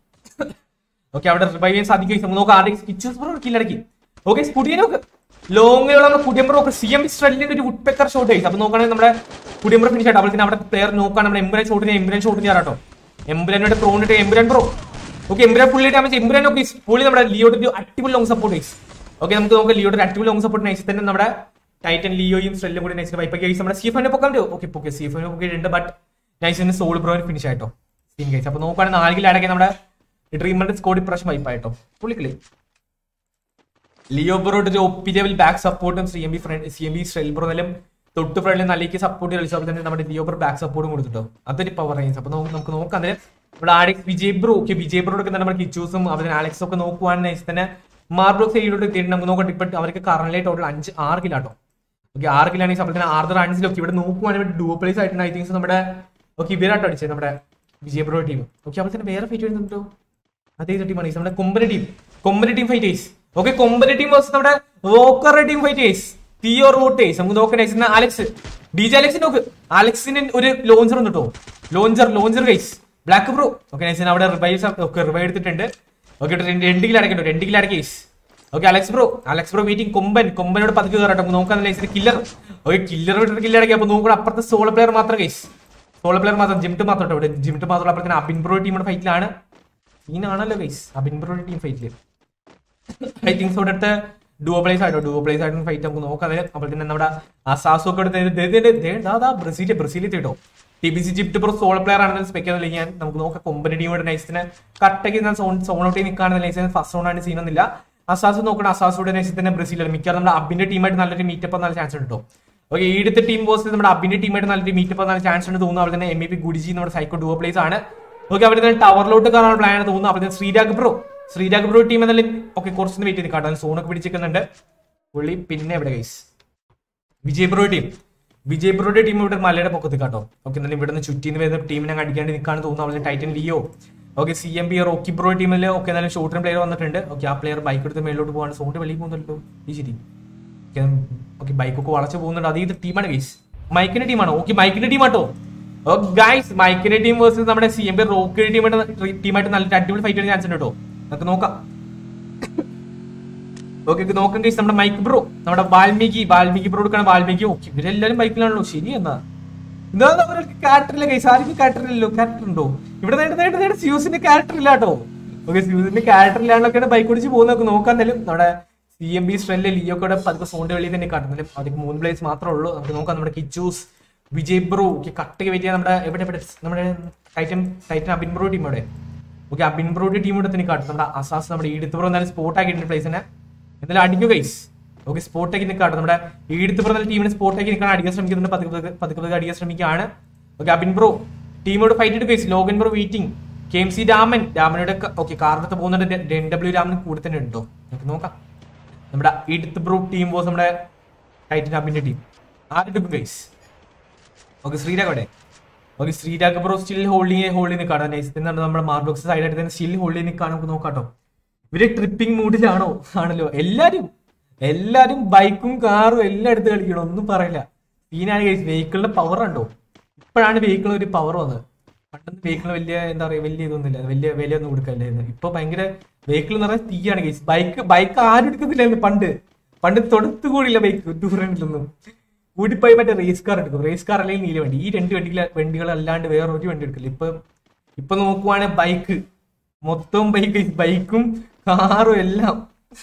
ഓക്കെ അവിടെ റിവൈവ് ചെയ്യാൻ സാധിക്കും നമുക്ക് നോക്കാം ആരുടെ കിച്ചസ് ബ്രോ കില്ലടക്കി ഓക്കെ കുടിയെ നോക്ക് ലോങ്ങിലുള്ള നമ്മുടെ കുടിയമ്പ്രോ ഒക്കെ സി എം സ്ട്രെല്ലിന്റെ ഒരു വുഡ് പെക്കർ ഷോട്ട് ചെയ്യും അപ്പൊ നോക്കുകയാണെങ്കിൽ നമ്മുടെ കുടിയമ്പ്രോ ഫിനിഷ് ആയിട്ട് അപ്പോൾ അവിടെ പ്ലെയർ നോക്കുകയാണ് നമ്മുടെ എംബുരാൻ ഷോട്ടിന് എംബുരാൻ ഷോട്ട് ചെയ്യാറാട്ടോ എംബുരാനോട് പ്രോണിട്ട് Empuraan bro okay Empuraan fully damage Empuraan ഒക്കെ പുള്ളി നമ്മുടെ ലിയോയുടെ ഒരു അടിപൊളി ലോങ് സപ്പോർട്ട് ചെയ്സ് ഓക്കെ നമുക്ക് നോക്കാം ലിയോയുടെ ഒരു അടിപൊളി ലോങ് സപ്പോർട്ട് നൈസ് തന്നെ നമ്മുടെ ടൈറ്റൻ ലിയോയും സ്ട്രെല്ലും കൂടി നൈസ് വൈപ്പ് കേസ് നമ്മുടെ സീഫിനെ പൊക്കാൻ പറ്റുമോ ഓക്കെ ഓക്കെ സീഫിനെ പൊക്കിയിട്ടുണ്ട് ബട്ട് നൈസിന് സോൾ ബ്രോയിന് ഫിനിഷ് ആയിട്ടോ സീൻ കേസ് അപ്പൊ നോക്കുകയാണെങ്കിൽ നാല് അടക്കി നമ്മുടെ ഡ്രീമറിന്റെ സ്കോഡ് ഇപ്രാവശ്യം വൈപ്പായിട്ടോ പുള്ളിക്കളി ലിയോ ബ്രോട്ട് ഒരു ഒപ്പി ലെവൽ ബാക്ക് സപ്പോർട്ടും C M B front C M B Strell bro എന്നാലും തൊട്ട് ഫ്രണ്ടിൽ നല്ലേക്ക് സപ്പോർട്ട് കളിച്ചപ്പോൾ തന്നെ നമ്മുടെ ലിയോ ബ്രോ ബാക്ക് സപ്പോർട്ടും കൊടുത്തിട്ടോ അതൊരു പവർ റേഞ്ച് അപ്പൊ നമുക്ക് നമുക്ക് നോക്കാം അതിന് ഇവിടെ Addix Vijay bro okay Vijay bro ഒക്കെ നമ്മുടെ കിച്ചൂസും അതിന് ആലക്സും ഒക്കെ നോക്കുവാണെങ്കിൽ തന്നെ മാർബ്രോ സൈഡിലോട്ട് എത്തിയിട്ട് നമുക്ക് നോക്കട്ടെ ഇപ്പൊ അവർക്ക് കറന്റ് ടോട്ടൽ അഞ്ച് ആറ് കിലാട്ടോ ഓക്കെ ആറ് കിലാണെങ്കിൽ അപ്പോൾ തന്നെ ആറ് റൺസിലൊക്കെ ഇവിടെ നോക്കുവാണെങ്കിൽ ഡുവോ പ്ലേസ് ആയിട്ടുണ്ട് ഐ തിങ്സ് നമ്മുടെ ഓക്കെ ഇവരാട്ടോ അടിച്ചത് നമ്മുടെ വിജയ് ബ്രോ ടീം ഓക്കെ അപ്പോൾ തന്നെ വേറെ ഫൈറ്റ് വരുന്നുണ്ടോ അതേ ടീമാണ് നമ്മുടെ കൊമ്പന ടീം കൊമ്പന ടീം ഫൈറ്റ് ചെയ്സ് ഓക്കെ കൊമ്പന ടീം വേഴ്സസ് നമ്മുടെ വോക്കറുടെ ടീം ഫൈറ്റ് ചെയ്സ് തിയോ റോട്ടേസ് നമുക്ക് നോക്കണേ അലക്സ് ഡി ജെ അലക്സ് നോക്ക് അലക്സിന് ഒരു ലോഞ്ചർ ഉണ്ട് കേട്ടോ launcher launcher guys black bro okay നൈസിന് അവിടെ റിവൈവ് ഒക്കെ റിവൈവ് എടുത്തിട്ടുണ്ട് ഓക്കെ രണ്ട് കിലോ അടക്കട്ടോ രണ്ട് കിലോ അടക്കേസ് okay Alex bro Alex bro meeting Komban കൊമ്പനോട് പതുക്കെ കയറട്ടെ നമുക്ക് നോക്കാൻ നൈസിന് കില്ലർ ഓക്കെ കില്ലർ വിട്ടിട്ട് കില്ലർ അടക്കി അപ്പൊ നോക്കണം അപ്പുറത്തെ സോളോ പ്ലെയർ മാത്രം ഗൈസ് സോളോ പ്ലെയർ മാത്രം ജിംട്ട് മാത്രം കേട്ടോ ഇവിടെ ജിംട്ട് മാത്രം അപ്പുറത്തിന് അബിൻ ബ്രോ ടീമിന്റെ ഫൈറ്റിലാണ് സീനാണല്ലോ ഗൈസ് അബിൻ ബ്രോയുടെ ടീം ഫൈറ്റില് ഐ തിങ്സ് ഇവിടെ അടുത്ത് ഡുവോ പ്ലേസ് ആയിട്ടോ ഡുവോ പ്ലേസ് ആയിട്ട് ഫൈറ്റ് നമുക്ക് നോക്കാം അതിന് അപ്പോൾ തന്നെ നമ്മുടെ അസാസു ഒക്കെ എടുത്ത് ബ്രസീലിൽ ബ്രസീലിൽ കേട്ടോ ടി ബി സി ജിപ്റ്റ് പ്രോ സോളോ പ്ലെയർ ആണെന്ന് സ്പെക്ക് ചെയ്യുന്നില്ല ഞാൻ നമുക്ക് നോക്കാം കൊമ്പനി ടീമോട് നൈസിന് കട്ടയ്ക്ക് ഞാൻ സോൺ സോൺ ഔട്ടിൽ നിൽക്കുകയാണെന്ന് നൈസിന് ഫസ്റ്റ് സോൺ ആണ് സീനൊന്നുമില്ല അസാസ് നോക്കണം അസാസുടെ നൈസിൽ തന്നെ ബ്രസീലാണ് മിക്കവാറും നമ്മുടെ അബിന്റെ ടീമായിട്ട് നല്ലൊരു മീറ്റപ്പ് നല്ല ചാൻസ് ഉണ്ട് കേട്ടോ ഓക്കെ ഈടുത്തെ ടീം ബോസ് നമ്മുടെ അബിന്റെ ടീമായിട്ട് നല്ലൊരു മീറ്റപ്പ് നല്ല ചാൻസ് ഉണ്ട് തോന്നുന്നു അവിടെ തന്നെ എം ഇ പി ഗുഡിജി നമ്മുടെ സൈക്കോ ഡുവോ പ്ലേസ് ആണ് ഓക്കെ അവിടെ തന്നെ ടവറിലോട്ട് കയറാൻ പ്ലാൻ തോന്നുന്നു അവിടെ തന്നെ Sreerag bro Sreerag bro team എന്നാലും ഓക്കെ കുറച്ചൊന്ന് വെയിറ്റ് ചെയ്ത് കാട്ടാൻ സോണൊക്കെ പിടിച്ചിരിക്കുന്നുണ്ട് പുള്ളി പിന്നെ എവിടെ guys Vijay bro team Vijay ബ്രോയുടെ ടീം ഇവിടെ മലയുടെ പൊക്കത്ത് കാട്ടോ ഓക്കെ എന്നാലും ഇവിടെ നിന്ന് ചുറ്റിന്ന് വരുന്ന ടീമിനെ അടിക്കാണ്ട് നിൽക്കാണ് തോന്നുന്നു അവിടെ Titan Leo okay C M B Rocky bro ടീമിൽ ഓക്കെ എന്നാലും ഷോർട്ടർ പ്ലെയർ വന്നിട്ടുണ്ട് ഓക്കെ ആ പ്ലെയർ ബൈക്ക് എടുത്ത് മേലോട്ട് പോകാണ് സോണ്ട് വെളിയിൽ പോകുന്നുണ്ടല്ലോ ഈ ശരി ഓക്കെ ബൈക്കൊക്കെ വളച്ചു പോകുന്നുണ്ട് അത് ഇത് ടീമാണ് ഗൈസ് മൈക്കിന്റെ ടീമാണോ ഓക്കെ മൈക്കിന്റെ ടീമാട്ടോ ഗൈസ് മൈക്കിന്റെ ടീം വേഴ്സസ് നമ്മുടെ സി എം ബി റോക്കിന്റെ ടീമായിട്ട് ടീമായിട്ട് നല്ല അടിപൊളി ഫൈറ്റ് ചാൻസ് ഉണ്ട് കേട്ടോ നമുക്ക് നോക്കാം ഓക്കെ നോക്കാം ഗൈസ് നമ്മുടെ മൈക്ക് ബ്രോ നമ്മുടെ വാൽമീകി വാൽമീകി ബ്രോ എടുക്കണം വാൽമീകി ഓക്കെ ഇവരെല്ലാരും ബൈക്കിലാണല്ലോ ശരി എന്നാ എന്താ അവർക്ക് ക്യാരക്ടർ ഇല്ല ഗൈസ് ആർക്കും ക്യാരക്ടർ ഇല്ലല്ലോ ക്യാരക്ടർ ഉണ്ടോ ഇവിടെ നേരിട്ട് നേരിട്ട് നേരിട്ട് സ്യൂസിന്റെ ക്യാരക്ടർ ഇല്ല കേട്ടോ ഓക്കെ സ്യൂസിന്റെ ക്യാരക്ടർ ഇല്ലാണ്ടൊക്കെയാണ് ബൈക്ക് ഓടിച്ച് പോകുന്നതൊക്കെ നോക്കാൻ തരും നമ്മുടെ സി എം ബി സ്ട്രെല്ല് ലിയോക്കോടെ പതുക്കെ സോണ്ട് വെളിയിൽ തന്നെ കാട്ടുന്നാലും അതിന് മൂന്ന് പ്ലേസ് മാത്രമേ ഉള്ളൂ നമുക്ക് നോക്കാം നമ്മുടെ കിച്ചൂസ് വിജയ് ബ്രോ ഓക്കെ കട്ടക്ക് വെയിറ്റ് ചെയ്യാൻ നമ്മുടെ എവിടെ എവിടെ നമ്മുടെ Titan Titan Abin bro team അവിടെ ഓക്കെ അബിൻ ബ്രോയുടെ ടീം ഇവിടെ തന്നെ കാട്ടും നമ്മുടെ അസാസ് നമ്മുടെ ഈടുത്ത് ബ്രോ എന്നാലും സ്പോട്ട് ആക്കിയിട്ടുണ്ട് പ്ലേസിനെ എന്തായാലും അടിക്കു ഗൈസ് ഓക്കെ സ്പോട്ടേക്ക് നിൽക്കാട്ടോ നമ്മുടെ ഈടുത്ത് പറഞ്ഞ ടീമിന് സ്പോട്ടേക്ക് നിൽക്കാൻ അടിക്കാൻ ശ്രമിക്കുന്നുണ്ട് പതുക്കെ പതുക്കെ പതുക്കെ പതുക്കെ അടിക്കാൻ ശ്രമിക്കുകയാണ് ഓക്കെ അബിൻ ബ്രോ ടീമോട് ഫൈറ്റ് എടുക്കും guys Logan bro waiting K M C Raman രാമനോട് ഓക്കെ കാറിനകത്ത് പോകുന്നുണ്ട് എൻ ഡബ്ല്യു രാമൻ കൂടെ തന്നെ ഉണ്ടോ നമുക്ക് നോക്കാം നമ്മുടെ ഈടുത്ത് ബ്രോ ടീം ബോസ് നമ്മുടെ ടൈറ്റൻ അബിന്റെ ടീം ആരെടുക്കും ഗൈസ് ഓക്കെ ശ്രീരാഗ് അവിടെ okay Sreerag bro still holding ഹോൾഡിൽ നിൽക്കാണ് നൈസ് എന്നാണ് നമ്മുടെ മാർബോക്സ് സൈഡായിട്ട് തന്നെ സ്റ്റിൽ ഹോൾഡിൽ നിൽക്കാണ് നമുക്ക് നോക്കാട്ടോ ഇവര് ട്രിപ്പിംഗ് മൂഡിലാണോ ആണല്ലോ എല്ലാരും എല്ലാരും ബൈക്കും കാറും എല്ലാം എടുത്ത് കളിക്കണം ഒന്നും പറയില്ല സീനാണ് കേസ് വെഹിക്കിളിന്റെ പവർ ഉണ്ടോ ഇപ്പോഴാണ് വെഹിക്കിൾ ഒരു പവർ വന്നത് പണ്ടൊന്നും വെഹിക്കിൾ വലിയ എന്താ പറയുക വലിയ ഇതൊന്നുമില്ല വലിയ വിലയൊന്നും കൊടുക്കല്ലായിരുന്നു ഇപ്പൊ ഭയങ്കര വെഹിക്കിൾ എന്ന് പറഞ്ഞാൽ തീയാണ് കേസ് ബൈക്ക് ബൈക്ക് ആരും എടുക്കത്തില്ലായിരുന്നു പണ്ട് പണ്ട് തൊടുത്തു കൂടിയില്ല ബൈക്ക് ടൂറിലൊന്നും കൂടിപ്പോയി മറ്റേ റേസ് കാർ എടുക്കും റേസ് കാർ അല്ലെങ്കിൽ നീല വണ്ടി ഈ രണ്ട് വണ്ടികൾ വണ്ടികൾ അല്ലാണ്ട് വേറെ ഒരു വണ്ടി എടുക്കില്ല ഇപ്പൊ ഇപ്പൊ നോക്കുവാണെങ്കിൽ ബൈക്ക് മൊത്തം ബൈക്ക് ബൈക്കും കാറും എല്ലാം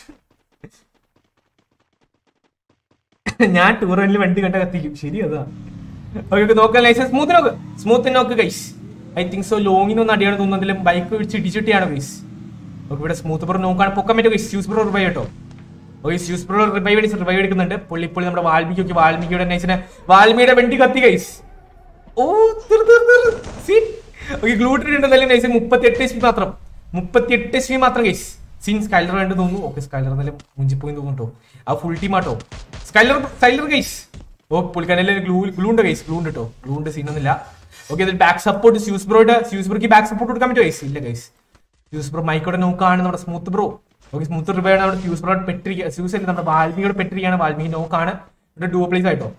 ഞാൻ ടൂറിൽ വണ്ടി കണ്ട കത്തിക്കും ശരി അതാ ഓക്കെ നോക്കാം ലൈസൻസ് സ്മൂത്ത് നോക്ക് സ്മൂത്ത് നോക്ക് ഗൈസ് ഐ തിങ്ക് സോ ലോങ്ങിനൊന്നും അടിയാണ് തോന്നുന്നതിലും ബൈക്ക് വെച്ച് ഇടിച്ചിട്ടിയാണ് ഗൈസ് ഓക്കെ ഇവിടെ സ്മൂത്ത് ബ്രോ നോക്കാൻ പൊക്കാൻ പറ്റും ഗൈസ് യൂസ് ബ്രോ റിവൈവ് കേട്ടോ ഓക്കെ യൂസ് ബ്രോ റിവൈവ് അടിച്ച് റിവൈവ് എടുക്കുന്നുണ്ട് പുള്ളി പുള്ളി നമ്മുടെ വാൽമീകി ഒക്കെ വാൽമീകിയുടെ നൈസിനെ വാൽമീകിയുടെ വണ്ടി കത്തി ഗൈസ് ഓ ഓക്കെ ഗ്ലൂട്ടൻ ഉണ്ടെന്നാലും നൈസ് മുപ്പത്തി എട്ട് എച്ച് പി മാത്രം മുപ്പത്തി എട്ട് എച്ച് പി മാത്രം ഗൈസ് സീൻ സ്കൈലർ വേണ്ട തോന്നുന്നു ഓക്കെ സ്കൈലർ എന്നാലും മുഞ്ചിപ്പോയി തോന്നുന്നു കേട്ടോ ആ ഫുൾ ടീം ആട്ടോ സ്കൈലർ സ്കൈലർ ഗൈസ് ഓ പുള്ളിക്കാരല്ലേ ഗ്ലൂ ഗ്ലൂ ഉണ്ട് ഗൈസ് ഗ്ലൂ ഉണ്ട് കേട്ടോ ഗ്ലൂ ഉണ്ട് സീനൊന്നുമില്ല ഓക്കെ ഇതിൽ ബാക്ക് സപ്പോർട്ട് സ്യൂസ് ബ്രോയുടെ സ്യൂസ് ബ്രോക്ക് ബാക്ക് സപ്പോർട്ട് കൊടുക്കാൻ പറ്റുമോ ഗൈസ് ഇല്ല ഗൈസ് സ്യൂസ് ബ്രോ മൈക്കോടെ നോക്കാണ് നമ്മുടെ സ്മൂത്ത് ബ്രോ ഓക്കെ സ്മൂത്ത് റിവയാണ് നമ്മുടെ സ്യൂസ് ബ്രോ പെട്ടിരിക്കുക സ്യൂസ് അല്ല നമ്മുടെ വാൽമീകിയുടെ പെട്ടിരിക്കുകയാണ് വാൽമീകി നോക്കാണ് ഇവിടെ ഡുവോ പ്ലേസ് ആയിട്ടോ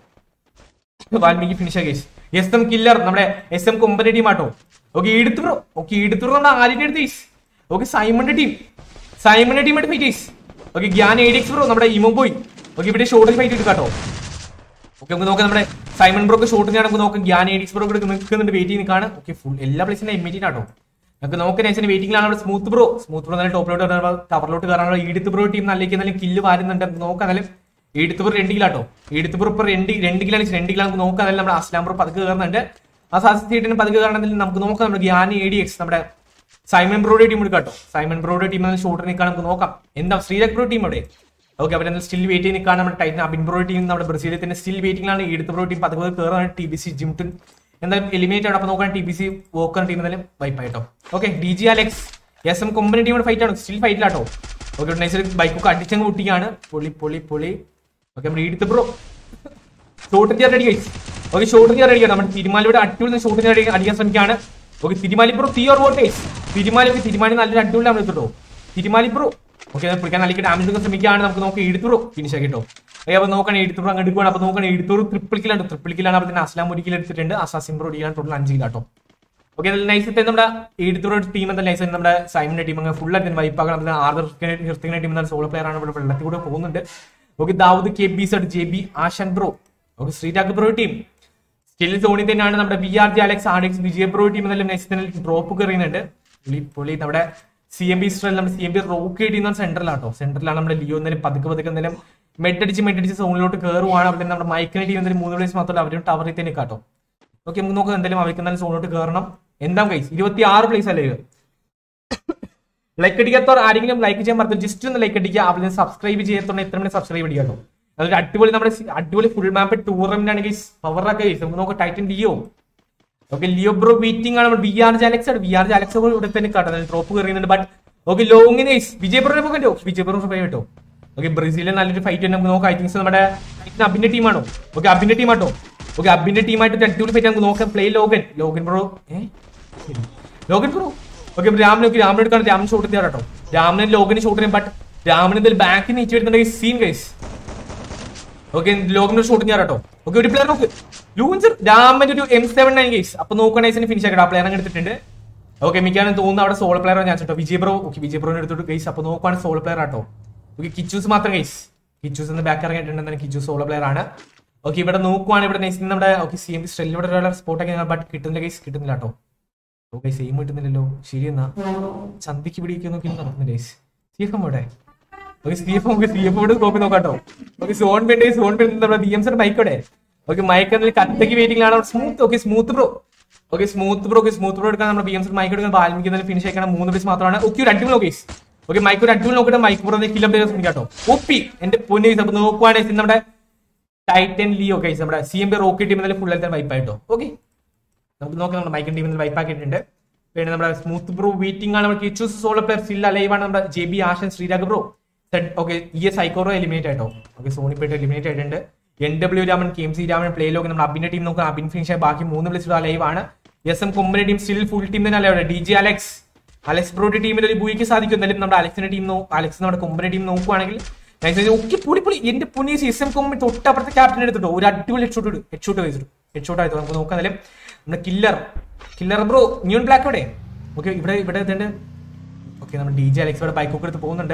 Valmiki finish guys S M killer നമ്മുടെ എസ് എം കൊമ്പന്റെ ടീം ആട്ടോ ഓക്കെ എടുത്തു ബ്രോ ഓക്കെ എടുത്തു നമ്മുടെ ആര്യന്റെ അടുത്ത് ഗൈസ് ഓക്കെ സൈമണിന്റെ ടീം സൈമണിന്റെ ടീം ആയിട്ട് fight guys okay Gyan Addix bro നമ്മുടെ ഇമോ ബോയ് ഓക്കെ ഇവിടെ ഷോട്ടിൽ ഫൈറ്റ് എടുക്കാട്ടോ ഓക്കെ നമുക്ക് നോക്കാം നമ്മുടെ സൈമൺ ബ്രോക്ക് ഷോട്ടിന് നമുക്ക് നോക്കാം ഗ്യാൻ എഡിക്സ് ബ്രോ ഇവിടെ നിൽക്കുന്നുണ്ട് വെയിറ്റ് ചെയ്ത് നിൽക്കാണ് ഓക്കെ ഫുൾ എല്ലാ പ്ലേസിന്റെ എമ്മേറ്റിൻ ആട്ടോ നമുക്ക് നോക്കാൻ നൈസിന് വെയിറ്റിംഗിലാണ് നമ്മുടെ സ്മൂത്ത് ബ്രോ സ്മൂത്ത് ബ്രോ നല്ല ടോപ്പിലോട്ട് ടവറിലോട്ട് കയറാനുള്ള ഈടുത്ത് ബ്രോ ടീം നല്ല എന്നാലും കില്ല് വാരുന്നുണ്ട് നമുക്ക് നോക്കാം എന്നാലും ഈടുത്ത് ബ്രോ രണ്ട് കിലാട്ടോ ഈടുത്ത് ബ്രോ ഇപ്പൊ രണ്ട് രണ്ട് കിലാണ് രണ്ട് കിലോ നമുക്ക് നോക്കാം എന്നാലും നമ്മുടെ അസ്ലാം ബ്രോ പതുക്കെ കയറുന്നുണ്ട് ആ സാധ്യതയായിട്ട് പതുക്കെ കയറണമെങ്കിൽ നമുക്ക് നോക്കാം നമ്മുടെ ഗ്യാൻ എ ഡി എക്സ് നമ്മുടെ സൈമൺ ബ്രോയുടെ ടീം എടുക്കാട്ടോ സൈമൺ ബ്രോയുടെ ടീം ഷോട്ടിൽ നിൽക്കാൻ നമുക്ക് നോക്കാം എന്താ ശ്രീരക് ബ്രോ ടീം അവിടെ ഓക്കെ അവരെ സ്റ്റിൽ വെയിറ്റ് ചെയ്ത് നിൽക്കാൻ നമ്മുടെ ടൈറ്റൻ അബിൻ ബ്രോ ടീം നമ്മുടെ ബ്രസീലിൽ തന്നെ സ്റ്റിൽ വെയിറ്റിംഗിലാണ് ഈടുത്ത് ബ്രോ ടീം പതുക്കെ കയറാണ് ടി ബി സി ജിംടൺ എന്തായാലും എലിമിനേറ്റ് ആണ് അപ്പൊ നോക്കാൻ T B C Walker team എന്തായാലും വൈപ്പായിട്ടോ okay D G Alex S M കൊമ്പനി ടീമിന്റെ ഫൈറ്റ് ആണ് സ്റ്റിൽ ഫൈറ്റിലാട്ടോ ഓക്കെ നൈസ് ബൈക്കൊക്കെ അടിച്ചങ്ങ് പൊട്ടിക്കാണ് പൊളി പൊളി പൊളി ഓക്കെ നമ്മുടെ ഈടുത്ത് ബ്രോ ഷോട്ട് തിയർ അടി ഗൈസ് ഓക്കെ ഷോട്ട് തിയർ അടിയാണ് നമ്മുടെ തിരുമാലിയുടെ അടിപൊളി ഷോട്ട് തിയർ അടിക്കാൻ ശ്രമിക്കുകയാണ് ഓക്കെ തിരുമാലി ബ്രോ തിയർ വോട്ട് ഗൈസ് തിരുമാലി ഒക്കെ തിരുമാലി നല്ലൊരു അടിപൊളി നമ്മൾ എടുത്തിട്ടോ തിരുമാലി ബ്രോ ഓക്കെ പിടിക്കാൻ നല്ല ഡാമേജ് ഒക്കെ ശ്രമിക്കുകയാണ് നമുക്ക് നോക്കി എടുത്തു ബ്രോ ഫിനിഷ് ആക്കിട്ടോ ഓക്കെ അപ്പൊ നോക്കണം എടുത്തു ബ്രോ അങ്ങ് എടുക്കുകയാണ് അപ്പൊ നോക്കണം എടുത്തു ട്രിപ്പിൾ കിലാണ് ട്രിപ്പിൾ കിലാണ് അപ്പോൾ തന്നെ അസ്ലാം ഒരു കിലോ എടുത്തിട്ടുണ്ട് അസാസിം ബ്രോ അടിക്കാൻ ടോട്ടൽ അഞ്ച് കിലാട്ടോ ഓക്കെ അതിൽ നൈസ് നമ്മുടെ എടുത്തു ടീം എന്താ നൈസ് നമ്മുടെ സൈമിന്റെ ടീം അങ്ങനെ ഫുൾ ആയിട്ട് വൈപ്പാക്കണം ആർദർ ഹൃത്തിക്കുന്ന ടീം സോളോ പ്ലെയർ ആണ് ഇവിടെ വെള്ളത്തിൽ കൂടെ പോകുന്നുണ്ട് okay Dawood K B Z J B ആഷൻ bro okay Sreerag bro team still സോണി തന്നെയാണ് നമ്മുടെ V R G Alex Addix Vijay bro team എന്നെല്ലാം നെക്സ്റ്റ് ഡ്രോപ്പ് കയറിയുന്നുണ്ട് പുള്ളി പുള്ളി നമ്മുടെ സി എം ബി സ്ട്രൽ നമ്മുടെ സി എം ബി റോക്ക് ചെയ്യുന്ന സെന്ററിലാട്ടോ സെന്ററിലാണ് നമ്മുടെ ലിയോ എന്നാലും പതുക്കെ പതുക്കെ എന്തായാലും മെഡടിച്ച് മെഡടിച്ച് സോണിലോട്ട് കയറുവാണ് അവിടെ നമ്മുടെ മൈക്കിന്റെ ടീം എന്തായാലും മൂന്ന് പ്ലേസ് മാത്രമല്ല അവരും ടവറിൽ തന്നെ കാട്ടോ ഓക്കെ നമുക്ക് നോക്കാം എന്തായാലും അവർക്ക് എന്തായാലും സോണിലോട്ട് കയറണം എന്താ കൈസ് ഇരുപത്തി ആറ് പ്ലേസ് അല്ലേ ഇത് ലൈക്ക് അടിക്കാത്തവർ ആരെങ്കിലും ലൈക്ക് ചെയ്യാൻ പറഞ്ഞു ജസ്റ്റ് ഒന്ന് ലൈക്ക് അടിക്കുക അവിടെ സബ്സ്ക്രൈബ് ചെയ്യാത്തോണ്ട് എത്ര മണി സബ്സ്ക്രൈബ് അടിക്കാട്ടോ അതൊരു അടിപൊളി നമ്മുടെ സി- അടിപൊളി ഫുൾ മാപ്പ് ടൂർണമെന്റ് ആണെങ്കിൽ പവറൊക്കെ നമുക്ക് നോക്കാം Titan Leo okay Leo bro beating ആണ് ബി ആർ ജാലക്സ് ആണ് ബി ആർ ജാലക്സ് ഇവിടെ തന്നെ കാട്ടോ ഡ്രോപ്പ് കയറിയുന്നുണ്ട് ബട്ട് ഓക്കെ ലോങ്ങിന് വിജയ് ബ്രോ പോകണ്ടോ വിജയ് ബ്രോ ഫൈവ് കേട്ടോ ഓക്കെ ബ്രസീലിൽ നല്ലൊരു ഫൈറ്റ് നമുക്ക് നോക്കാം ഐ തിങ്സ് നമ്മുടെ ടൈറ്റൻ അബിന്റെ ടീമാണോ ഓക്കെ അബിന്റെ ടീമാട്ടോ ഓക്കെ അബിന്റെ ടീമായിട്ട് ഒരു അടിപൊളി ഫൈറ്റ് നമുക്ക് നോക്കാം പ്ലേ ലോഗൻ ലോഗൻ ബ്രോ ഏഹ് ലോഗൻ ബ്രോ ഓക്കെ രാമൻ നോക്കി രാമൻ എടുക്കാൻ രാമൻ ഷോട്ട് ചെയ്യാം കേട്ടോ രാമന് ലോഗന് ഷോട്ട് ചെയ്യാം ബട്ട് രാമൻ ഇതിൽ ബാക്കിൽ നീച്ച് വരുന്നുണ്ടെങ്കിൽ സീൻ ഗൈസ് ഓക്കെ ലോഗിന്റെ ഷോട്ട് ഞാൻ കേട്ടോ ഓക്കെ ഒരു പ്ലെയർ നോക്ക് ലൂഞ്ചർ രാമന്റെ ഒരു എം സെവൻ നയൻ ഗൈസ് അപ്പൊ നോക്കണേസിന് ഫിനിഷ് ആക്കട്ടെ ആ പ്ലെയർ അങ്ങ് എടുത്തിട്ടുണ്ട് ഓക്കെ മിക്കാനും തോന്നുന്നു അവിടെ സോളോ പ്ലെയർ ഞാൻ കേട്ടോ വിജയ് ബ്രോ ഓക്കെ വിജയ് ബ്രോനെ എടുത്തിട്ട് ഗൈസ് അപ്പൊ നോക്കുവാണ് സോളോ പ്ലെയർ ആട്ടോ ഓക്കെ കിച്ചൂസ് മാത്രം ഗൈസ് കിച്ചൂസ് എന്ന് ബാക്ക് ഇറങ്ങിയിട്ടുണ്ടെന്ന് കിച്ചൂസ് സോളോ പ്ലെയർ ആണ് ഓക്കെ ഇവിടെ നോക്കുവാണ് ഇവിടെ നൈസ് നമ്മുടെ ഓക്കെ സി എം സ്ട്രെല്ലിലൂടെ ഒരാളെ സ്പോട്ട് ഒക്കെ ബട്ട് കിട്ടുന്നില്ല ഗൈസ് കിട്ടുന്നില്ല കേട്ടോ ഓക്കെ സെയിം കിട്ടുന്നില്ലല്ലോ ശരി എന്നാ ചന്തിക്ക് പിടിക്കുക നോക്കി നടക്കുന്നില്ല ഗൈസ് സി എഫ് എം ഇവിടെ ഓക്കെ സി എഫ് നമുക്ക് സി എഫ് ഇവിടെ നോക്കി നോക്കാട്ടോ ഓക്കെ സോൺ വേണ്ടി സോൺ വേണ്ടി നമ്മുടെ ബി എം സിയുടെ മൈക്കോടെ ഓക്കെ മൈക്ക് എന്നാൽ കത്തക്ക് വെയിറ്റിംഗ് ആണ് smooth okay smooth bro okay smooth bro okay smooth bro എടുക്കാൻ നമ്മുടെ ബി എം സി മൈക്ക് എടുക്കാൻ ബാൽമിക്ക് എന്നാൽ ഫിനിഷ് ആക്കണം മൂന്ന് പീസ് മാത്രമാണ് ഓക്കെ ഒരു അടിപൊളി ഓക്കെ ഓക്കെ മൈക്ക് ഒരു അടിപൊളി നോക്കിയിട്ട് മൈക്ക് ബ്രോ കിലോ പ്ലേയേഴ്സ് കേട്ടോ ഒപ്പി എന്റെ പൊന്നു അപ്പൊ നോക്കുവാണെങ്കിൽ നമ്മുടെ ടൈറ്റൻ ലിയോ ഗൈസ് നമ്മുടെ C M B rocket team full ആയിട്ട് വൈപ്പായിട്ടോ ഓക്കെ നമുക്ക് നോക്കാം നമ്മുടെ മൈക്കൻ ടീമിൽ വൈപ്പ് ആക്കിയിട്ടുണ്ട് പിന്നെ നമ്മുടെ സ്മൂത്ത് ബ്രോ വെയിറ്റിംഗ് ആണ് നമുക്ക് ചൂസ് സോളോ പ്ലെയർ സ്റ്റിൽ അലൈവ് ആണ് നമ്മുടെ J B Ashan Sreerag bro okay E S ഐക്കോറോ എലിമിനേറ്റ് ആയിട്ടോ ഓക്കെ സോണിപ്പേട്ട് എലിമിനേറ്റ് ആയിട്ടുണ്ട് N W Raman K M C Raman play log നമ്മുടെ അബിന്റെ ടീം നോക്കുക അബിൻ ഫിനിഷ് ബാക്കി മൂന്ന് പ്ലേസ് ലൈവ് ആണ് എസ് എം കൊമ്പനെ ടീം സ്റ്റിൽ ഫുൾ ടീം തന്നെ അല്ലേ ഡി ജി അലക്സ് അലക്സ് ബ്രോയുടെ ടീമിൽ ഒരു ബൂയിക്ക് സാധിക്കും എന്നാലും നമ്മുടെ അലക്സിന്റെ ടീം അലക്സ് നമ്മുടെ കൊമ്പനെ ടീം നോക്കുവാണെങ്കിൽ ഒക്കെ പൊളി പൊളി എന്റെ പുനീസ് എസ് എം കൊമ്പൻ തൊട്ടപ്പുറത്തെ ക്യാപ്റ്റൻ എടുത്തിട്ടോ ഒരു അടിപൊളി ഹെഡ് ഷോട്ട് ഹെഡ് ഷോട്ട് വെച്ചിട്ടു ഹെഡ് ഷോട്ട് ആയിട്ട് നമുക്ക് നോക്കാം എന്നാലും നമ്മുടെ killer killer bro neon black ഇവിടെ ഓക്കെ ഇവിടെ ഇവിടെ ഇതുണ്ട് ഓക്കെ നമ്മുടെ ഡി ജെ അലക്സ് ഇവിടെ ബൈക്ക് ഒക്കെ എടുത്ത് പോകുന്നുണ്ട്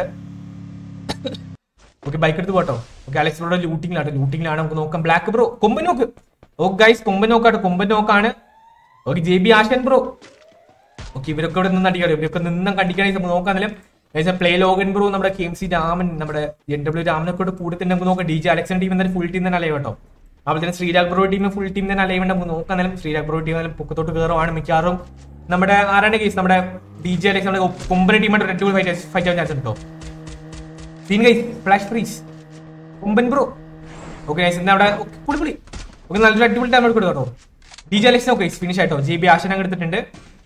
ഓക്കെ ബൈക്ക് എടുത്ത് പോട്ടോ ഓക്കെ അലക്സ് ബ്രോയുടെ ലൂട്ടിങ്ങിലാണ് ലൂട്ടിങ്ങിലാണ് നമുക്ക് നോക്കാം ബ്ലാക്ക് ബ്രോ കൊമ്പൻ നോക്ക് ഓ ഗൈസ് കൊമ്പൻ നോക്കാട്ടോ കൊമ്പൻ നോക്കാണ് okay J B Ashan bro okay ഇവരൊക്കെ ഇവിടെ നിന്ന് അടിക്കണം ഇവരൊക്കെ നിന്നും കണ്ടിക്കണേ നമുക്ക് നോക്കാന്നാലും പ്ലേ ലോഗൻ ബ്രോ നമ്മുടെ കെ എം സി രാമൻ നമ്മുടെ എൻ ഡബ്ല്യു രാമനൊക്കെ കൂടെ കൂടി തന്നെ നമുക്ക് നോക്കാം ഡി ജെ അലക്സൻ ടീം എന്തായാലും ഫുൾ ടീം തന്നെ അലൈവ് കേട്ടോ അതുപോലെ തന്നെ Sreerag bro team full team തന്നെ അലൈവ് നമുക്ക് നോക്കാന്നാലും ശ്രീരാഗ് ബ്രോ ടീം പൊക്കത്തോട്ട് കയറുവാണ് മിക്കവാറും നമ്മുടെ ആരാണ് കേസ് നമ്മുടെ ഡി ജെ അലക്സ് നമ്മുടെ കൊമ്പന ടീമായിട്ട് റെഡ് ഫൈറ്റ് ഫൈറ്റ് ആവാൻ ചാൻസ് ഉണ്ടോ scene guys flash freeze Komban bro okay guys ഇന്ന് അവിടെ okay, പുളി പുളി ഓക്കെ നല്ലൊരു അടിപൊളി ടൈം കൊടുക്കും കേട്ടോ D J Alex okay finish ആയിട്ടോ ജി ബി ആശനം എടുത്തിട്ടുണ്ട്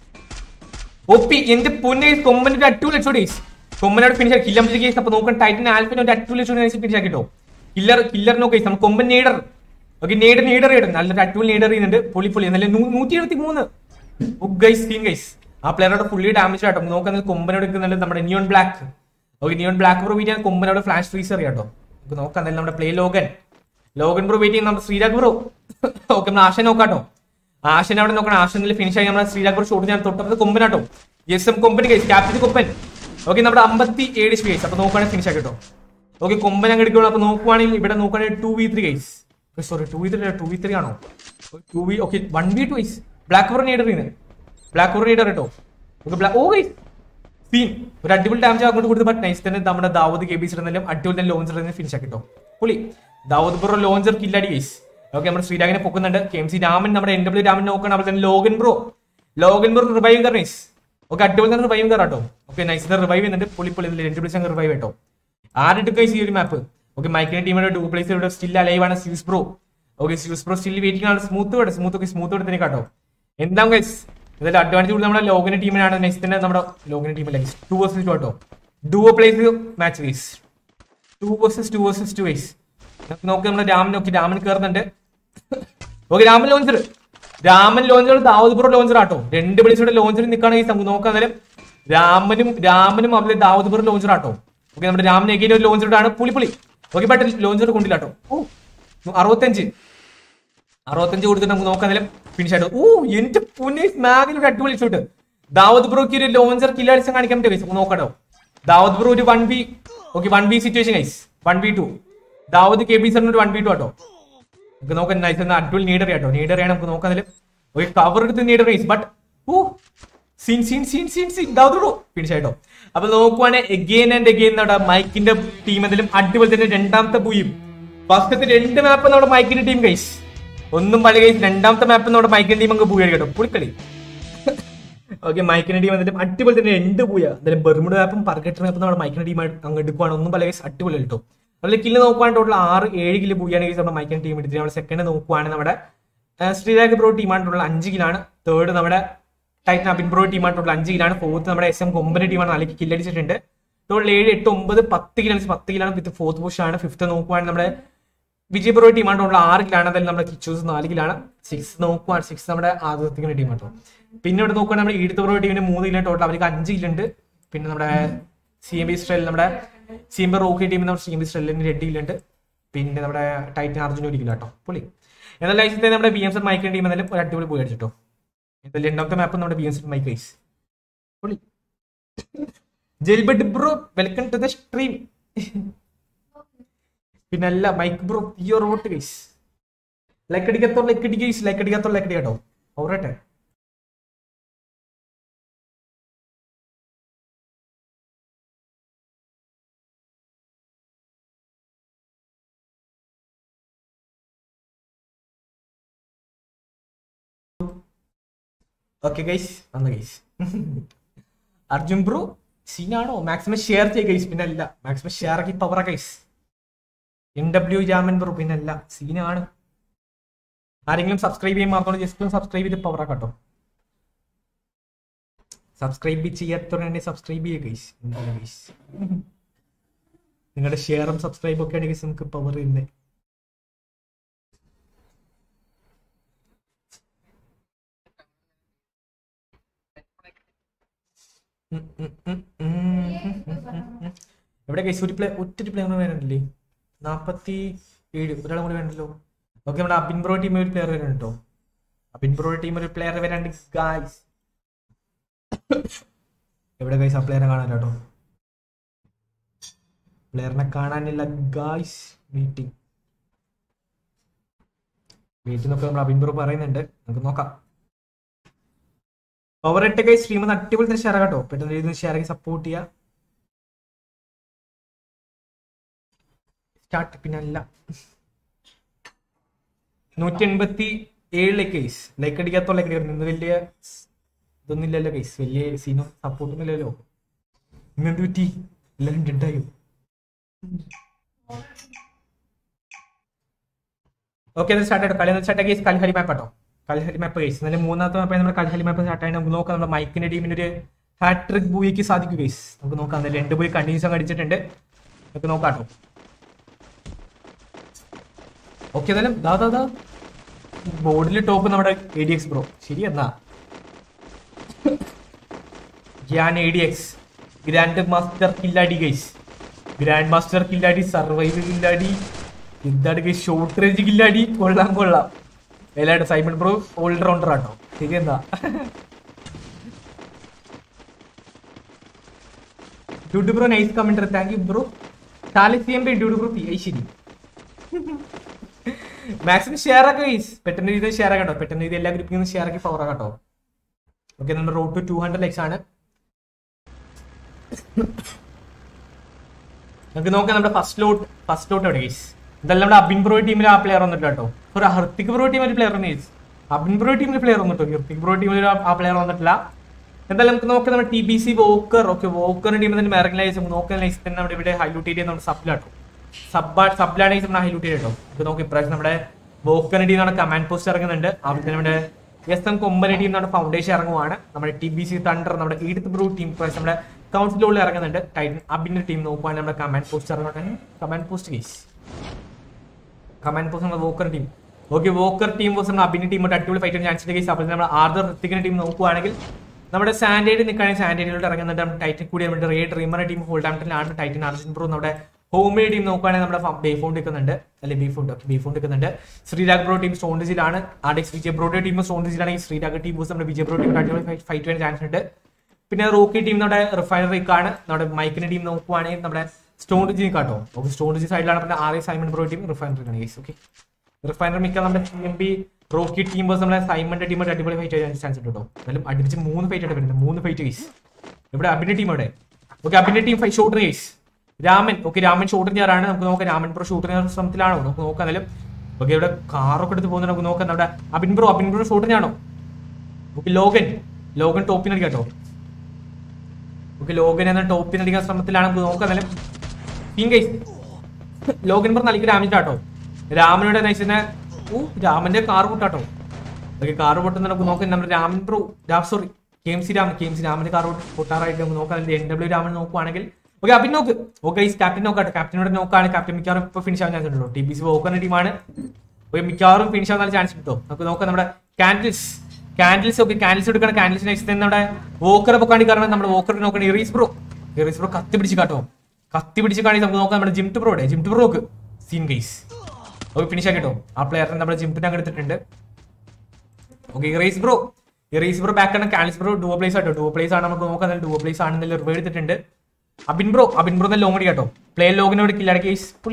ഒപ്പി എന്റെ പൊന്നെ കൊമ്പന്റെ അടിപൊളി അടിച്ചോ ഡേയ്സ് കൊമ്പനോട് ഫിനിഷ് ആക്കി കില്ലം കേസ് അപ്പൊ നോക്കാൻ ടൈറ്റൻ ആൽഫിന് ഒരു അടിപൊളി അടിച്ചോ ഫിനിഷ് ആക്കിട്ടോ കില്ലർ കില്ലർ നോക്കി നമുക്ക് കൊമ്പൻ നേടർ ഓക്കെ നേടർ നേടർ ഇടും നല്ലൊരു അടിപൊളി നേടർ ചെയ്യുന്നുണ്ട് പൊളി പൊളി നല്ല നൂറ്റി എഴുപത്തി മൂന്ന് ഗൈസ് സീൻ ഗൈസ് ആ പ്ലെയറോട് ഫുള്ളി ഡാമേജ് ആട്ടോ നോക്കുന്നത് കൊമ്പനോട് എടുക്കുന്നുണ്ട് നമ്മുടെ neon black okay neon black bro വീട്ടിൽ കൊമ്പനോട് ഫ്ലാഷ് ഫ്രീസർ കേട്ടോ നമുക്ക് നോക്കാം എന്തായാലും നമ്മുടെ play Logan Logan bro wait ചെയ്യുന്ന നമ്മുടെ ശ്രീരാഗ് ബ്രോ ഓക്കെ നമ്മൾ ആശ നോക്കാട്ടോ ആശൻ അവിടെ നോക്കണം ആശനിൽ ഫിനിഷ് ആയി നമ്മുടെ ശ്രീരാഗ് ബ്രോ ഷോട്ട് ഞാൻ തൊട്ടത് കൊമ്പനാട്ടോ S M Komban case captain Komban okay നമ്മുടെ അമ്പത്തി ഏഴ് സ്പേസ് അപ്പൊ നോക്കുകയാണെങ്കിൽ ഫിനിഷ് ആക്കിട്ടോ ഓക്കെ കൊമ്പൻ അങ്ങ് എടുക്കണം അപ്പൊ നോക്കുവാണെങ്കിൽ ഇവിടെ നോക്കുകയാണെങ്കിൽ two v three guys sorry two v three two v three ആണോ two v okay one V two guys black ബോർ നീഡർ ബ്ലാക്ക് ബോർ നീഡർ കേട്ടോ ഓക്കെ ബ്ലാക്ക് ഓ ഗൈസ് സീൻ ഒരു അടിപൊളി ഡാമേജ് അങ്ങോട്ട് കൊടുത്ത് ബട്ട് നൈസ് തന്നെ നമ്മുടെ ദാവൂദ് കെ ബി സിടുന്നാലും അടിപൊളി തന്നെ ലോഞ്ചർ തന്നെ ഫിനിഷ് ആക്കിട്ടോ പുള്ളി ദാവൂദ് ബ്രോ ലോഞ്ചർ കില്ലടി ഗൈസ് ഓക്കെ നമ്മുടെ ശ്രീരാഗിനെ പൊക്കുന്നുണ്ട് കെ എം സി രാമൻ നമ്മുടെ എൻ ഡബ്ല്യു രാമൻ നോക്കണം അപ്പോൾ തന്നെ Logan bro Logan bro revive കറേസ് ഓക്കെ അടിപൊളി തന്നെ റിവൈവ് കയറാട്ടോ ഓക്കെ നൈസ് ഇത് റിവൈവ് ചെയ്യുന്നുണ്ട് പുള്ളി പുള്ളി എൻ ഡബ്ല്യു അങ്ങ് റിവൈവ് കേട്ടോ ആരുടെ കൈസ് ഈ ഒരു മാപ്പ് ഓക്കെ മൈക്കിന്റെ ടീമിന്റെ ടൂ പ്ലേസ് ഇവിടെ സ്റ്റിൽ അലൈവ് ആണ് Zeus bro okay Zeus bro still waiting ആണ് സ്മൂത്ത് വേണം സ്മൂത്ത് ഒക്കെ സ്മൂത്ത് എടുത്തേ കാട്ടോ എന്താ ഗൈസ് ഇതിൽ അഡ്വാൻറ്റേജ് കൂടുതൽ നമ്മുടെ ലോഗിന്റെ ടീമിനാണ് നെക്സ്റ്റ് തന്നെ നമ്മുടെ ലോഗിന്റെ ടീമിലെ ടു വേഴ്സസ് ടു കേട്ടോ duo place match guys two versus two versus two വൈസ് നോക്കി നമ്മുടെ രാമൻ നോക്കി രാമൻ കയറുന്നുണ്ട് okay Raman launcher Raman launcher Dawood bro launcher ആട്ടോ രണ്ട് വിളിച്ചോടെ ലോഞ്ചറിൽ നിൽക്കുകയാണെങ്കിൽ നമുക്ക് നോക്കാം അന്നേരം രാമനും രാമനും അതിലെ ദാവൂദ് ബ്രോ ലോഞ്ചർ ആട്ടോ ഓക്കെ നമ്മുടെ രാമൻ എഗെയിൻ ഒരു ലോഞ്ചർ ആണ് പുളി പുളി ഓക്കെ ബട്ട് ലോഞ്ചർ കൊണ്ടില്ല കേട്ടോ ഓ അറുപത്തഞ്ച് അറുപത്തഞ്ച് കൊടുത്തിട്ട് നമുക്ക് നോക്കാം അന്നേരം ഫിനിഷ് ആയിട്ട് ഓ എന്റെ പുന്നെ മാഗിൽ ഒരു അടിപൊളി ഷൂട്ട് ദാവൂദ് ബ്രോക്ക് ഒരു ലോഞ്ചർ കില്ലാടിസം കാണിക്കാൻ പറ്റും ഗൈസ് നോക്കാട്ടോ ദാവൂദ് ബ്രോ ഒരു one B okay one B situation guys one B two Dawood K B സാറിന് ഒരു വൺ ബി ടു ആട്ടോ നമുക്ക് നോക്കാൻ നൈസ് എന്ന അടിപൊളി നീഡർ കേട്ടോ നീഡർ ആണ് നമുക്ക് നോക്കാൻ ഒരു കവർ എടുത്ത് നീഡർ റേസ് ബട്ട് ഓ scene scene scene scene scene Dawood finish ആയിട്ടോ അപ്പൊ നോക്കുവാണെങ്കിൽ എഗെയിൻ ആൻഡ് എഗെയിൻ നമ്മുടെ മൈക്കിന്റെ ടീം എന്തെങ്കിലും അടിപൊളി തന്നെ രണ്ടാമത്തെ പൂയും ഫസ്റ്റത്തെ രണ്ട് മാപ്പ് നമ്മുടെ മൈക്കിന്റെ ടീം ഗൈസ് ഒന്നും പല ഗൈസ് രണ്ടാമത്തെ മാപ്പ് നമ്മുടെ മൈക്കിന്റെ ടീം അങ്ങ് പൂയ കേട്ടോ പുളിക്കളി ഓക്കെ മൈക്കിന്റെ ടീം എന്നിട്ട് അടിപൊളി തന്നെ രണ്ട് പൂയ എന്തായാലും ബെർമുഡ് മാപ്പും പർഗട്ടർ മാപ്പും നമ്മുടെ മൈക്കിന്റെ ടീം അങ്ങ് എടുക്കുവാണ് ഒന്നും പല ഗൈസ് അടിപൊളി കേട്ടോ അതിൽ കില്ല് നോക്കുവാണെങ്കിൽ ടോട്ടൽ ആറ് ഏഴ് കില്ല് പൂയാണ് ഗൈസ് നമ്മുടെ മൈക്കിന്റെ ടീം എടുത്തിട്ട് നമ്മുടെ സെക്കൻഡ് നോക്കുവാണെങ്കിൽ നമ്മുടെ ശ്രീരാഗ് ബ്രോ ടീമായിട്ടുള്ള അഞ്ച് കിലാണ് തേർഡ് നമ്മുടെ ടൈറ്റൻ അബിൻ ബ്രോ ടീമായിട്ടുള്ള അഞ്ച് കിലാണ് ഫോർത്ത് നമ്മുടെ എസ് എം കൊമ്പന്റെ ടീമാണ് നാല് കില്ലടിച്ചിട്ടുണ്ട് ടോട്ടൽ ഏഴ് എട്ട് ഒമ്പത് പത്ത് കിലാണ് പത്ത് കിലാണ് വിത്ത് ഫോർത്ത് പുഷ് ആണ് ഫിഫ്ത്ത് നോക്കുവാണെങ്കിൽ നമ്മുടെ വിജയ് ബ്രോ ടീമായിട്ടുള്ള ആറ് കിലാണ് അതിൽ നമ്മുടെ കിച്ചൂസ് നാല് കിലാണ് സിക്സ് നോക്കുവാണ് സിക്സ് നമ്മുടെ ആദ്യത്തിന്റെ ടീമാട്ടോ പിന്നെ ഇവിടെ നോക്കുവാണെങ്കിൽ നമ്മുടെ ഈടുത്ത ബ്രോ ടീമിന് മൂന്ന് കിലോ ടോട്ടൽ അവർക്ക് അഞ്ച് കിലുണ്ട് പിന്നെ നമ്മുടെ സി എം ബി സ്ട്രെൽ നമ്മുടെ സി എം ബി റോക്കി ടീമിൽ നമ്മുടെ സി എം ബി സ്ട്രെല്ലിന് രണ്ട് കിലുണ്ട് പിന്നെ നമ്മുടെ ടൈറ്റൻ അർജുന ഒരു കിലോ കേട്ടോ പുള്ളി എന്നാൽ ലൈസത്തെ നമ്മുടെ ബി എം സി മൈക്കിന്റെ ടീം എന്നാലും ഒരു അടിപൊളി പോയി അടിച്ചിട്ടോ എന്തായാലും രണ്ടാമത്തെ മാപ്പ് നമ്മുടെ ബി എം സി മൈക്ക് ഐസ് പുള്ളി ജെൽബഡ് bro welcome to the stream പിന്നെ അല്ല മൈക്ക് ബ്രോ ഈ റോട്ട് ഗൈസ് ലൈക്ക് അടിക്കാത്തോളം ലൈക്ക് അടി ഗൈസ് ലൈക്ക് അടിക്കാത്തോളം ലൈക്ക് അടിക്കാട്ടോ ഓവറട്ടെ ഓക്കെ ഗൈസ് വന്ന ഗൈസ് അർജുൻ ബ്രോ സീനാണോ മാക്സിമം ഷെയർ ചെയ്യുക ഗൈസ് പിന്നെ അല്ല മാക്സിമം ഷെയർ ആക്കി പവറ ഗൈസ് എൻ ഡബ്ല്യു ജാമൻ ബ്രോ പിന്നെ അല്ല സീനാണ് ആരെങ്കിലും സബ്സ്ക്രൈബ് ചെയ്യാൻ മാത്രം ജസ്റ്റ് ഒന്ന് സബ്സ്ക്രൈബ് ചെയ്ത് പവറ കേട്ടോ സബ്സ്ക്രൈബ് ചെയ്യാത്തവരെ സബ്സ്ക്രൈബ് ചെയ്യുക ഗൈസ് എന്താണ് ഗൈസ് നിങ്ങളുടെ ഷെയറും സബ്സ്ക്രൈബും ഒക്കെ ആണെങ്കിൽ നമുക്ക് പവർ ചെയ്യുന്നത് ഉം, ഉം, ഉം, ഉം, ഉം, ഉം, ഉം, ഉം. എവിടെ കൈസ് ഒരു പ്ലേ ഒറ്റൊരു പ്ലെയർ വേണ്ടല്ലേ നാപ്പത്തി ഏഴ് ഒരാളും കൂടി വേണ്ടല്ലോ ഓക്കെ നമ്മുടെ അബിൻ ബ്രോ ടീം ഒരു പ്ലെയർ വരുന്നുണ്ട് കേട്ടോ അബിൻ ബ്രോ ടീം ഒരു പ്ലെയർ വരാണ്ട് ഗായ്സ് എവിടെ ഗൈസ് ആ പ്ലെയറെ കാണാൻ കേട്ടോ പ്ലെയറിനെ കാണാനില്ല ഗായ്സ് മീറ്റിംഗ് മീറ്റിംഗ് ഒക്കെ നമ്മൾ അബിൻ ബ്രോ പറയുന്നുണ്ട് നമുക്ക് നോക്കാം പവർ എട്ട് കൈ സ്ട്രീം അടിപൊളി തന്നെ ഷെയർ കേട്ടോ പെട്ടെന്ന് രീതിയിൽ ഷെയർ ആക്കി സപ്പോർട്ട് ചെയ്യുക സ്റ്റാർട്ട് പിന്നെ അല്ല നൂറ്റി എൺപത്തി ഏഴിലെ കേസ് ലൈക്ക് അടിക്കാത്ത ലൈക്ക് അടിക്കാത്ത ഇന്ന് വലിയ ഇതൊന്നുമില്ലല്ലോ കേസ് വലിയ സീനോ സപ്പോർട്ടൊന്നും ഇല്ലല്ലോ ഇന്നെന്ത് പറ്റി എല്ലാവരും ഡെഡായോ ഓക്കെ സ്റ്റാർട്ട് ആയിട്ട് കളി സ്റ്റാർട്ട് കേസ് കൽഹരി മാപ്പ് കേട്ടോ കൽഹരി മാപ്പ് കേസ് എന്നാലും മൂന്നാമത്തെ മാപ്പ് നമ്മുടെ കൽഹരി മാപ്പ് സ്റ്റാർട്ട് ആയിട്ട് നമുക്ക് നോക്കാം നമ്മുടെ മൈക്കിന്റെ ടീമിന് ഒരു ഹാട്രിക് ബൂയിക്ക് സാധിക്കും കേസ് നമുക്ക് നോക്കാം എന്തായാലും രണ്ട് ബൂയി കണ്ടിന്യൂസ് അങ്ങ് അടിച്ചിട്ടുണ്ട് നമുക്ക് നോക്കാം കേട്ടോ ഓക്കെ എന്നാലും ദാ ദാ ദാ ബോർഡിൽ ടോപ്പ് നമ്മുടെ എ ഡി എക്സ് ബ്രോ ശരി എന്നാ ഞാൻ A D X grand master കില്ലാടി ഗൈസ് ഗ്രാൻഡ് മാസ്റ്റർ കില്ലാടി സർവൈവ് കില്ലാടി എന്താണ് ഗൈസ് ഷോർട്ട് റേഞ്ച് കില്ലാടി കൊള്ളാം കൊള്ളാം എല്ലായിട്ട് സൈമൺ ബ്രോ ഓൾറൗണ്ടർ ആട്ടോ ശരി എന്താ duty bro nice commenter thank you bro താലിസിയം ഡ്യൂട്ടി ബ്രോ പി ഐ ശരി മാക്സിമം ഷെയർ ആക്കുക ഗൈസ് പെട്ടെന്ന് രീതിയിൽ ഷെയർ ആക്കട്ടോ പെട്ടെന്ന് രീതി എല്ലാ ഗ്രൂപ്പിൽ നിന്ന് ഷെയർ ആക്കി പവർ ആക്കട്ടോ ഓക്കെ നമ്മുടെ road to two hundred likes ആണ് നമുക്ക് നോക്കാം നമ്മുടെ ഫസ്റ്റ് ലോട്ട് ഫസ്റ്റ് ലോട്ട് എവിടെ ഗൈസ് ഇതെല്ലാം നമ്മുടെ അബിൻ ബ്രോ ടീമിൽ ആ പ്ലെയർ വന്നിട്ട് കേട്ടോ ഒരു ഹർത്തിക് ബ്രോ ടീം ഒരു പ്ലെയർ വന്നു ഗൈസ് അബിൻ ബ്രോ ടീമിൽ പ്ലെയർ വന്നിട്ടോ ഹർത്തിക് ബ്രോ ടീമിൽ ആ പ്ലെയർ വന്നിട്ടില്ല എന്തായാലും നമുക്ക് നോക്കാം നമ്മുടെ T B C Walker okay വോക്കറിന്റെ ടീമിൽ തന്നെ മെറങ്ങലൈസ് നോക്കുന്ന ലൈസ് തന്നെ നമ്മുടെ ഇവിടെ ഹൈലൂട്ട് ചെയ്ത് നമ്മുടെ സബ്ലാട്ടോ സബ് സബ്ലാണ് നമ്മുടെ ഹൈലൂട്ട് ചെയ്തിട്ടോ നമുക്ക് നോക്കാം ഇപ്രാവശ്യം നമ്മുടെ വോക്കറിന്റെ ടീം നമ്മുടെ കമാൻഡ് പോസ്റ്റ് ഇറങ്ങുന്നുണ്ട് അവിടെ തന്നെ നമ്മുടെ എസ് എം കൊമ്പനെ ടീം നമ്മുടെ ഫൗണ്ടേഷൻ ഇറങ്ങുവാണ് നമ്മുടെ ടി ബി സി തണ്ടർ നമ്മുടെ ഈഡത്ത് ബ്രൂ ടീം ഇപ്രാവശ്യം നമ്മുടെ കൗൺസിലുള്ളിൽ ഇറങ്ങുന്നുണ്ട് ടൈറ്റൻ അബിന്റെ ടീം നോക്കുവാണെങ്കിൽ നമ്മുടെ കമാൻഡ് പോസ്റ്റ് ഇറങ്ങുന്നുണ്ട് command post case command post നമ്മുടെ Walker team okay Walker team post നമ്മുടെ അബിന്റെ ടീം അടിപൊളി ഫൈറ്റ് ചാൻസ് കേസ് അപ്പോൾ നമ്മുടെ ആർദർ ഋത്തിക്കിന്റെ ടീം നോക്കുവാണെങ്കിൽ നമ്മുടെ സാൻഡേഡ് നിൽക്കുകയാണെങ്കിൽ സാൻഡേഡിലോട്ട് ഇറങ്ങുന്നുണ്ട് നമ്മുടെ ടൈറ്റൻ കൂടി നമ്മുടെ റേഡ് റീമർ ടീം ഹോൾഡ് ആംപ്ടണിലാണ് ടൈറ്റൻ അർജുൻ ബ്രോ നമ്മുടെ ഹോം ടീം നോക്കുകയാണെങ്കിൽ നമ്മുടെ ബേഫോണ്ട് നിൽക്കുന്നുണ്ട് അല്ലെ ബീഫോണ്ട് ബീഫോണ്ട് നിൽക്കുന്നുണ്ട് ശ്രീരാഗ് ബ്രോ ടീം സ്റ്റോൺഡിസിലാണ് ആർഡിക്സ് വിജയ് ബ്രോയുടെ ടീം സ്റ്റോൺഡിസിലാണെങ്കിൽ ശ്രീരാഗ് ടീം നമ്മുടെ വിജയ് ബ്രോ ടീം അടിപൊളി ഫൈറ്റ് ചെയ്യാൻ ചാൻസ് ഉണ്ട് പിന്നെ റോക്കി ടീം നമ്മുടെ റിഫൈനറിക്കാണ് നമ്മുടെ മൈക്കിന്റെ ടീം നോക്കുവാണെങ്കിൽ നമ്മുടെ സ്റ്റോൺ ഡിജി കാട്ടോ ഓക്കെ സ്റ്റോൺ ഡിജി സൈഡിലാണ് പിന്നെ R A Simon bro team റിഫൈനറിക്കാണ് ഗൈസ് ഓക്കെ റിഫൈനർ മിക്ക നമ്മുടെ C M B Rocky team ബസ് നമ്മുടെ സൈമന്റെ ടീം അടിപൊളി ഫൈറ്റ് ചെയ്യാൻ ചാൻസ് ഉണ്ട് കേട്ടോ എന്നാലും അടുപ്പിച്ച് മൂന്ന് ഫൈറ്റ് ആയിട്ട് വരുന്നത് മൂന്ന് ഫൈറ്റ് ഗൈസ് ഇവിടെ അബിന്റെ ടീം അവിടെ ഓക്കെ അബിന്റെ team fight shooter guys Raman okay Raman shooter ഞാറാണ് നമുക്ക് നോക്കാം രാമൻ പ്രോ ഷൂട്ടർ ഞാൻ ശ്രമത്തിലാണോ നമുക്ക് നോക്കാം എന്നാലും ഓക്കെ ഇവിടെ കാറൊക്കെ എടുത്ത് പോകുന്നത് നമുക്ക് നോക്കാം നമ്മുടെ Abin bro Abin bro shooter ഞാണോ ഓക്കെ ലോഗൻ ലോഗൻ ടോപ്പിനടി കേട്ടോ ഓക്കെ ലോഗൻ എന്ന ടോപ്പിനടിക്കാൻ ശ്രമത്തിലാണ് നമുക്ക് നോക്കാം എന്നാലും ടീം ഗൈസ് ലോഗൻ ബ്രോ നൽകി രാമിന്റെ കേട്ടോ രാമനുടെ നൈസിനെ ഓ രാമന്റെ കാർ പൊട്ടാട്ടോ ഓക്കെ കാർ പൊട്ടുന്ന നമുക്ക് നോക്കാം നമ്മുടെ Raman bro Ram sorry K M C Raman K M C രാമന്റെ കാർ പൊട്ടാറായിട്ട് നമുക്ക് നോക്കാം എൻ ഡബ്ല്യു രാമൻ നോക്കുവാണെങ്കിൽ ഓക്കെ അപ്പിൻ നോക്ക് ഓക്കെ ഈ ക്യാപ്റ്റൻ നോക്കാട്ടെ ക്യാപ്റ്റനോട് നോക്കാണ് ക്യാപ്റ്റൻ മിക്കവാറും ഇപ്പൊ ഫിനിഷ് ആവാൻ ചാൻസ് ഉണ്ടല്ലോ ടി ബി സി വോക്കുന്ന ടീമാണ് ഓക്കെ മിക്കവാറും ഫിനിഷ് ആവാൻ ചാൻസ് കിട്ടും നമുക്ക് നോക്കാം നമ്മുടെ കാൻഡിൽസ് കാൻഡിൽസ് ഒക്കെ കാൻഡിൽസ് എടുക്കണം കാൻഡിൽസ് നെക്സ്റ്റ് നമ്മുടെ വോക്കറെ പൊക്കാണ്ടി കാരണം നമ്മുടെ വോക്കർ നോക്കണം ഇറീസ് ബ്രോ ഇറീസ് ബ്രോ കത്തി പിടിച്ച് കാട്ടോ കത്തി പിടിച്ച് കാണി നമുക്ക് നോക്കാം നമ്മുടെ ജിംറ്റ് ബ്രോയുടെ ജിംറ്റ് ബ്രോ നോക്ക് സീൻ ഗൈസ് ഓക്കെ ഫിനിഷ് ആക്കിട്ടോ ആ പ്ലെയറിനെ നമ്മുടെ ജിംറ്റിനെ അങ്ങ് എടുത്തിട്ടുണ്ട് ഓക്കെ ഇറേസ് ബ്രോ ഇറേസ് ബ്രോ ബാക്ക് ആണ് കാലിസ് ബ്രോ ഡുവോ പ്ലേസ് ആട്ടോ ഡുവോ പ്ലേസ് ആണ് നമുക്ക് നോക്കാം ഡുവോ പ്ലേസ് ആണെന്നല്ല റിവേ എടുത്തിട്ടുണ്ട് Abin bro Abin bro long അടി കേട്ടോ പ്ലേ ലോഗിനോട് കില്ലാടി കേസ് പുളി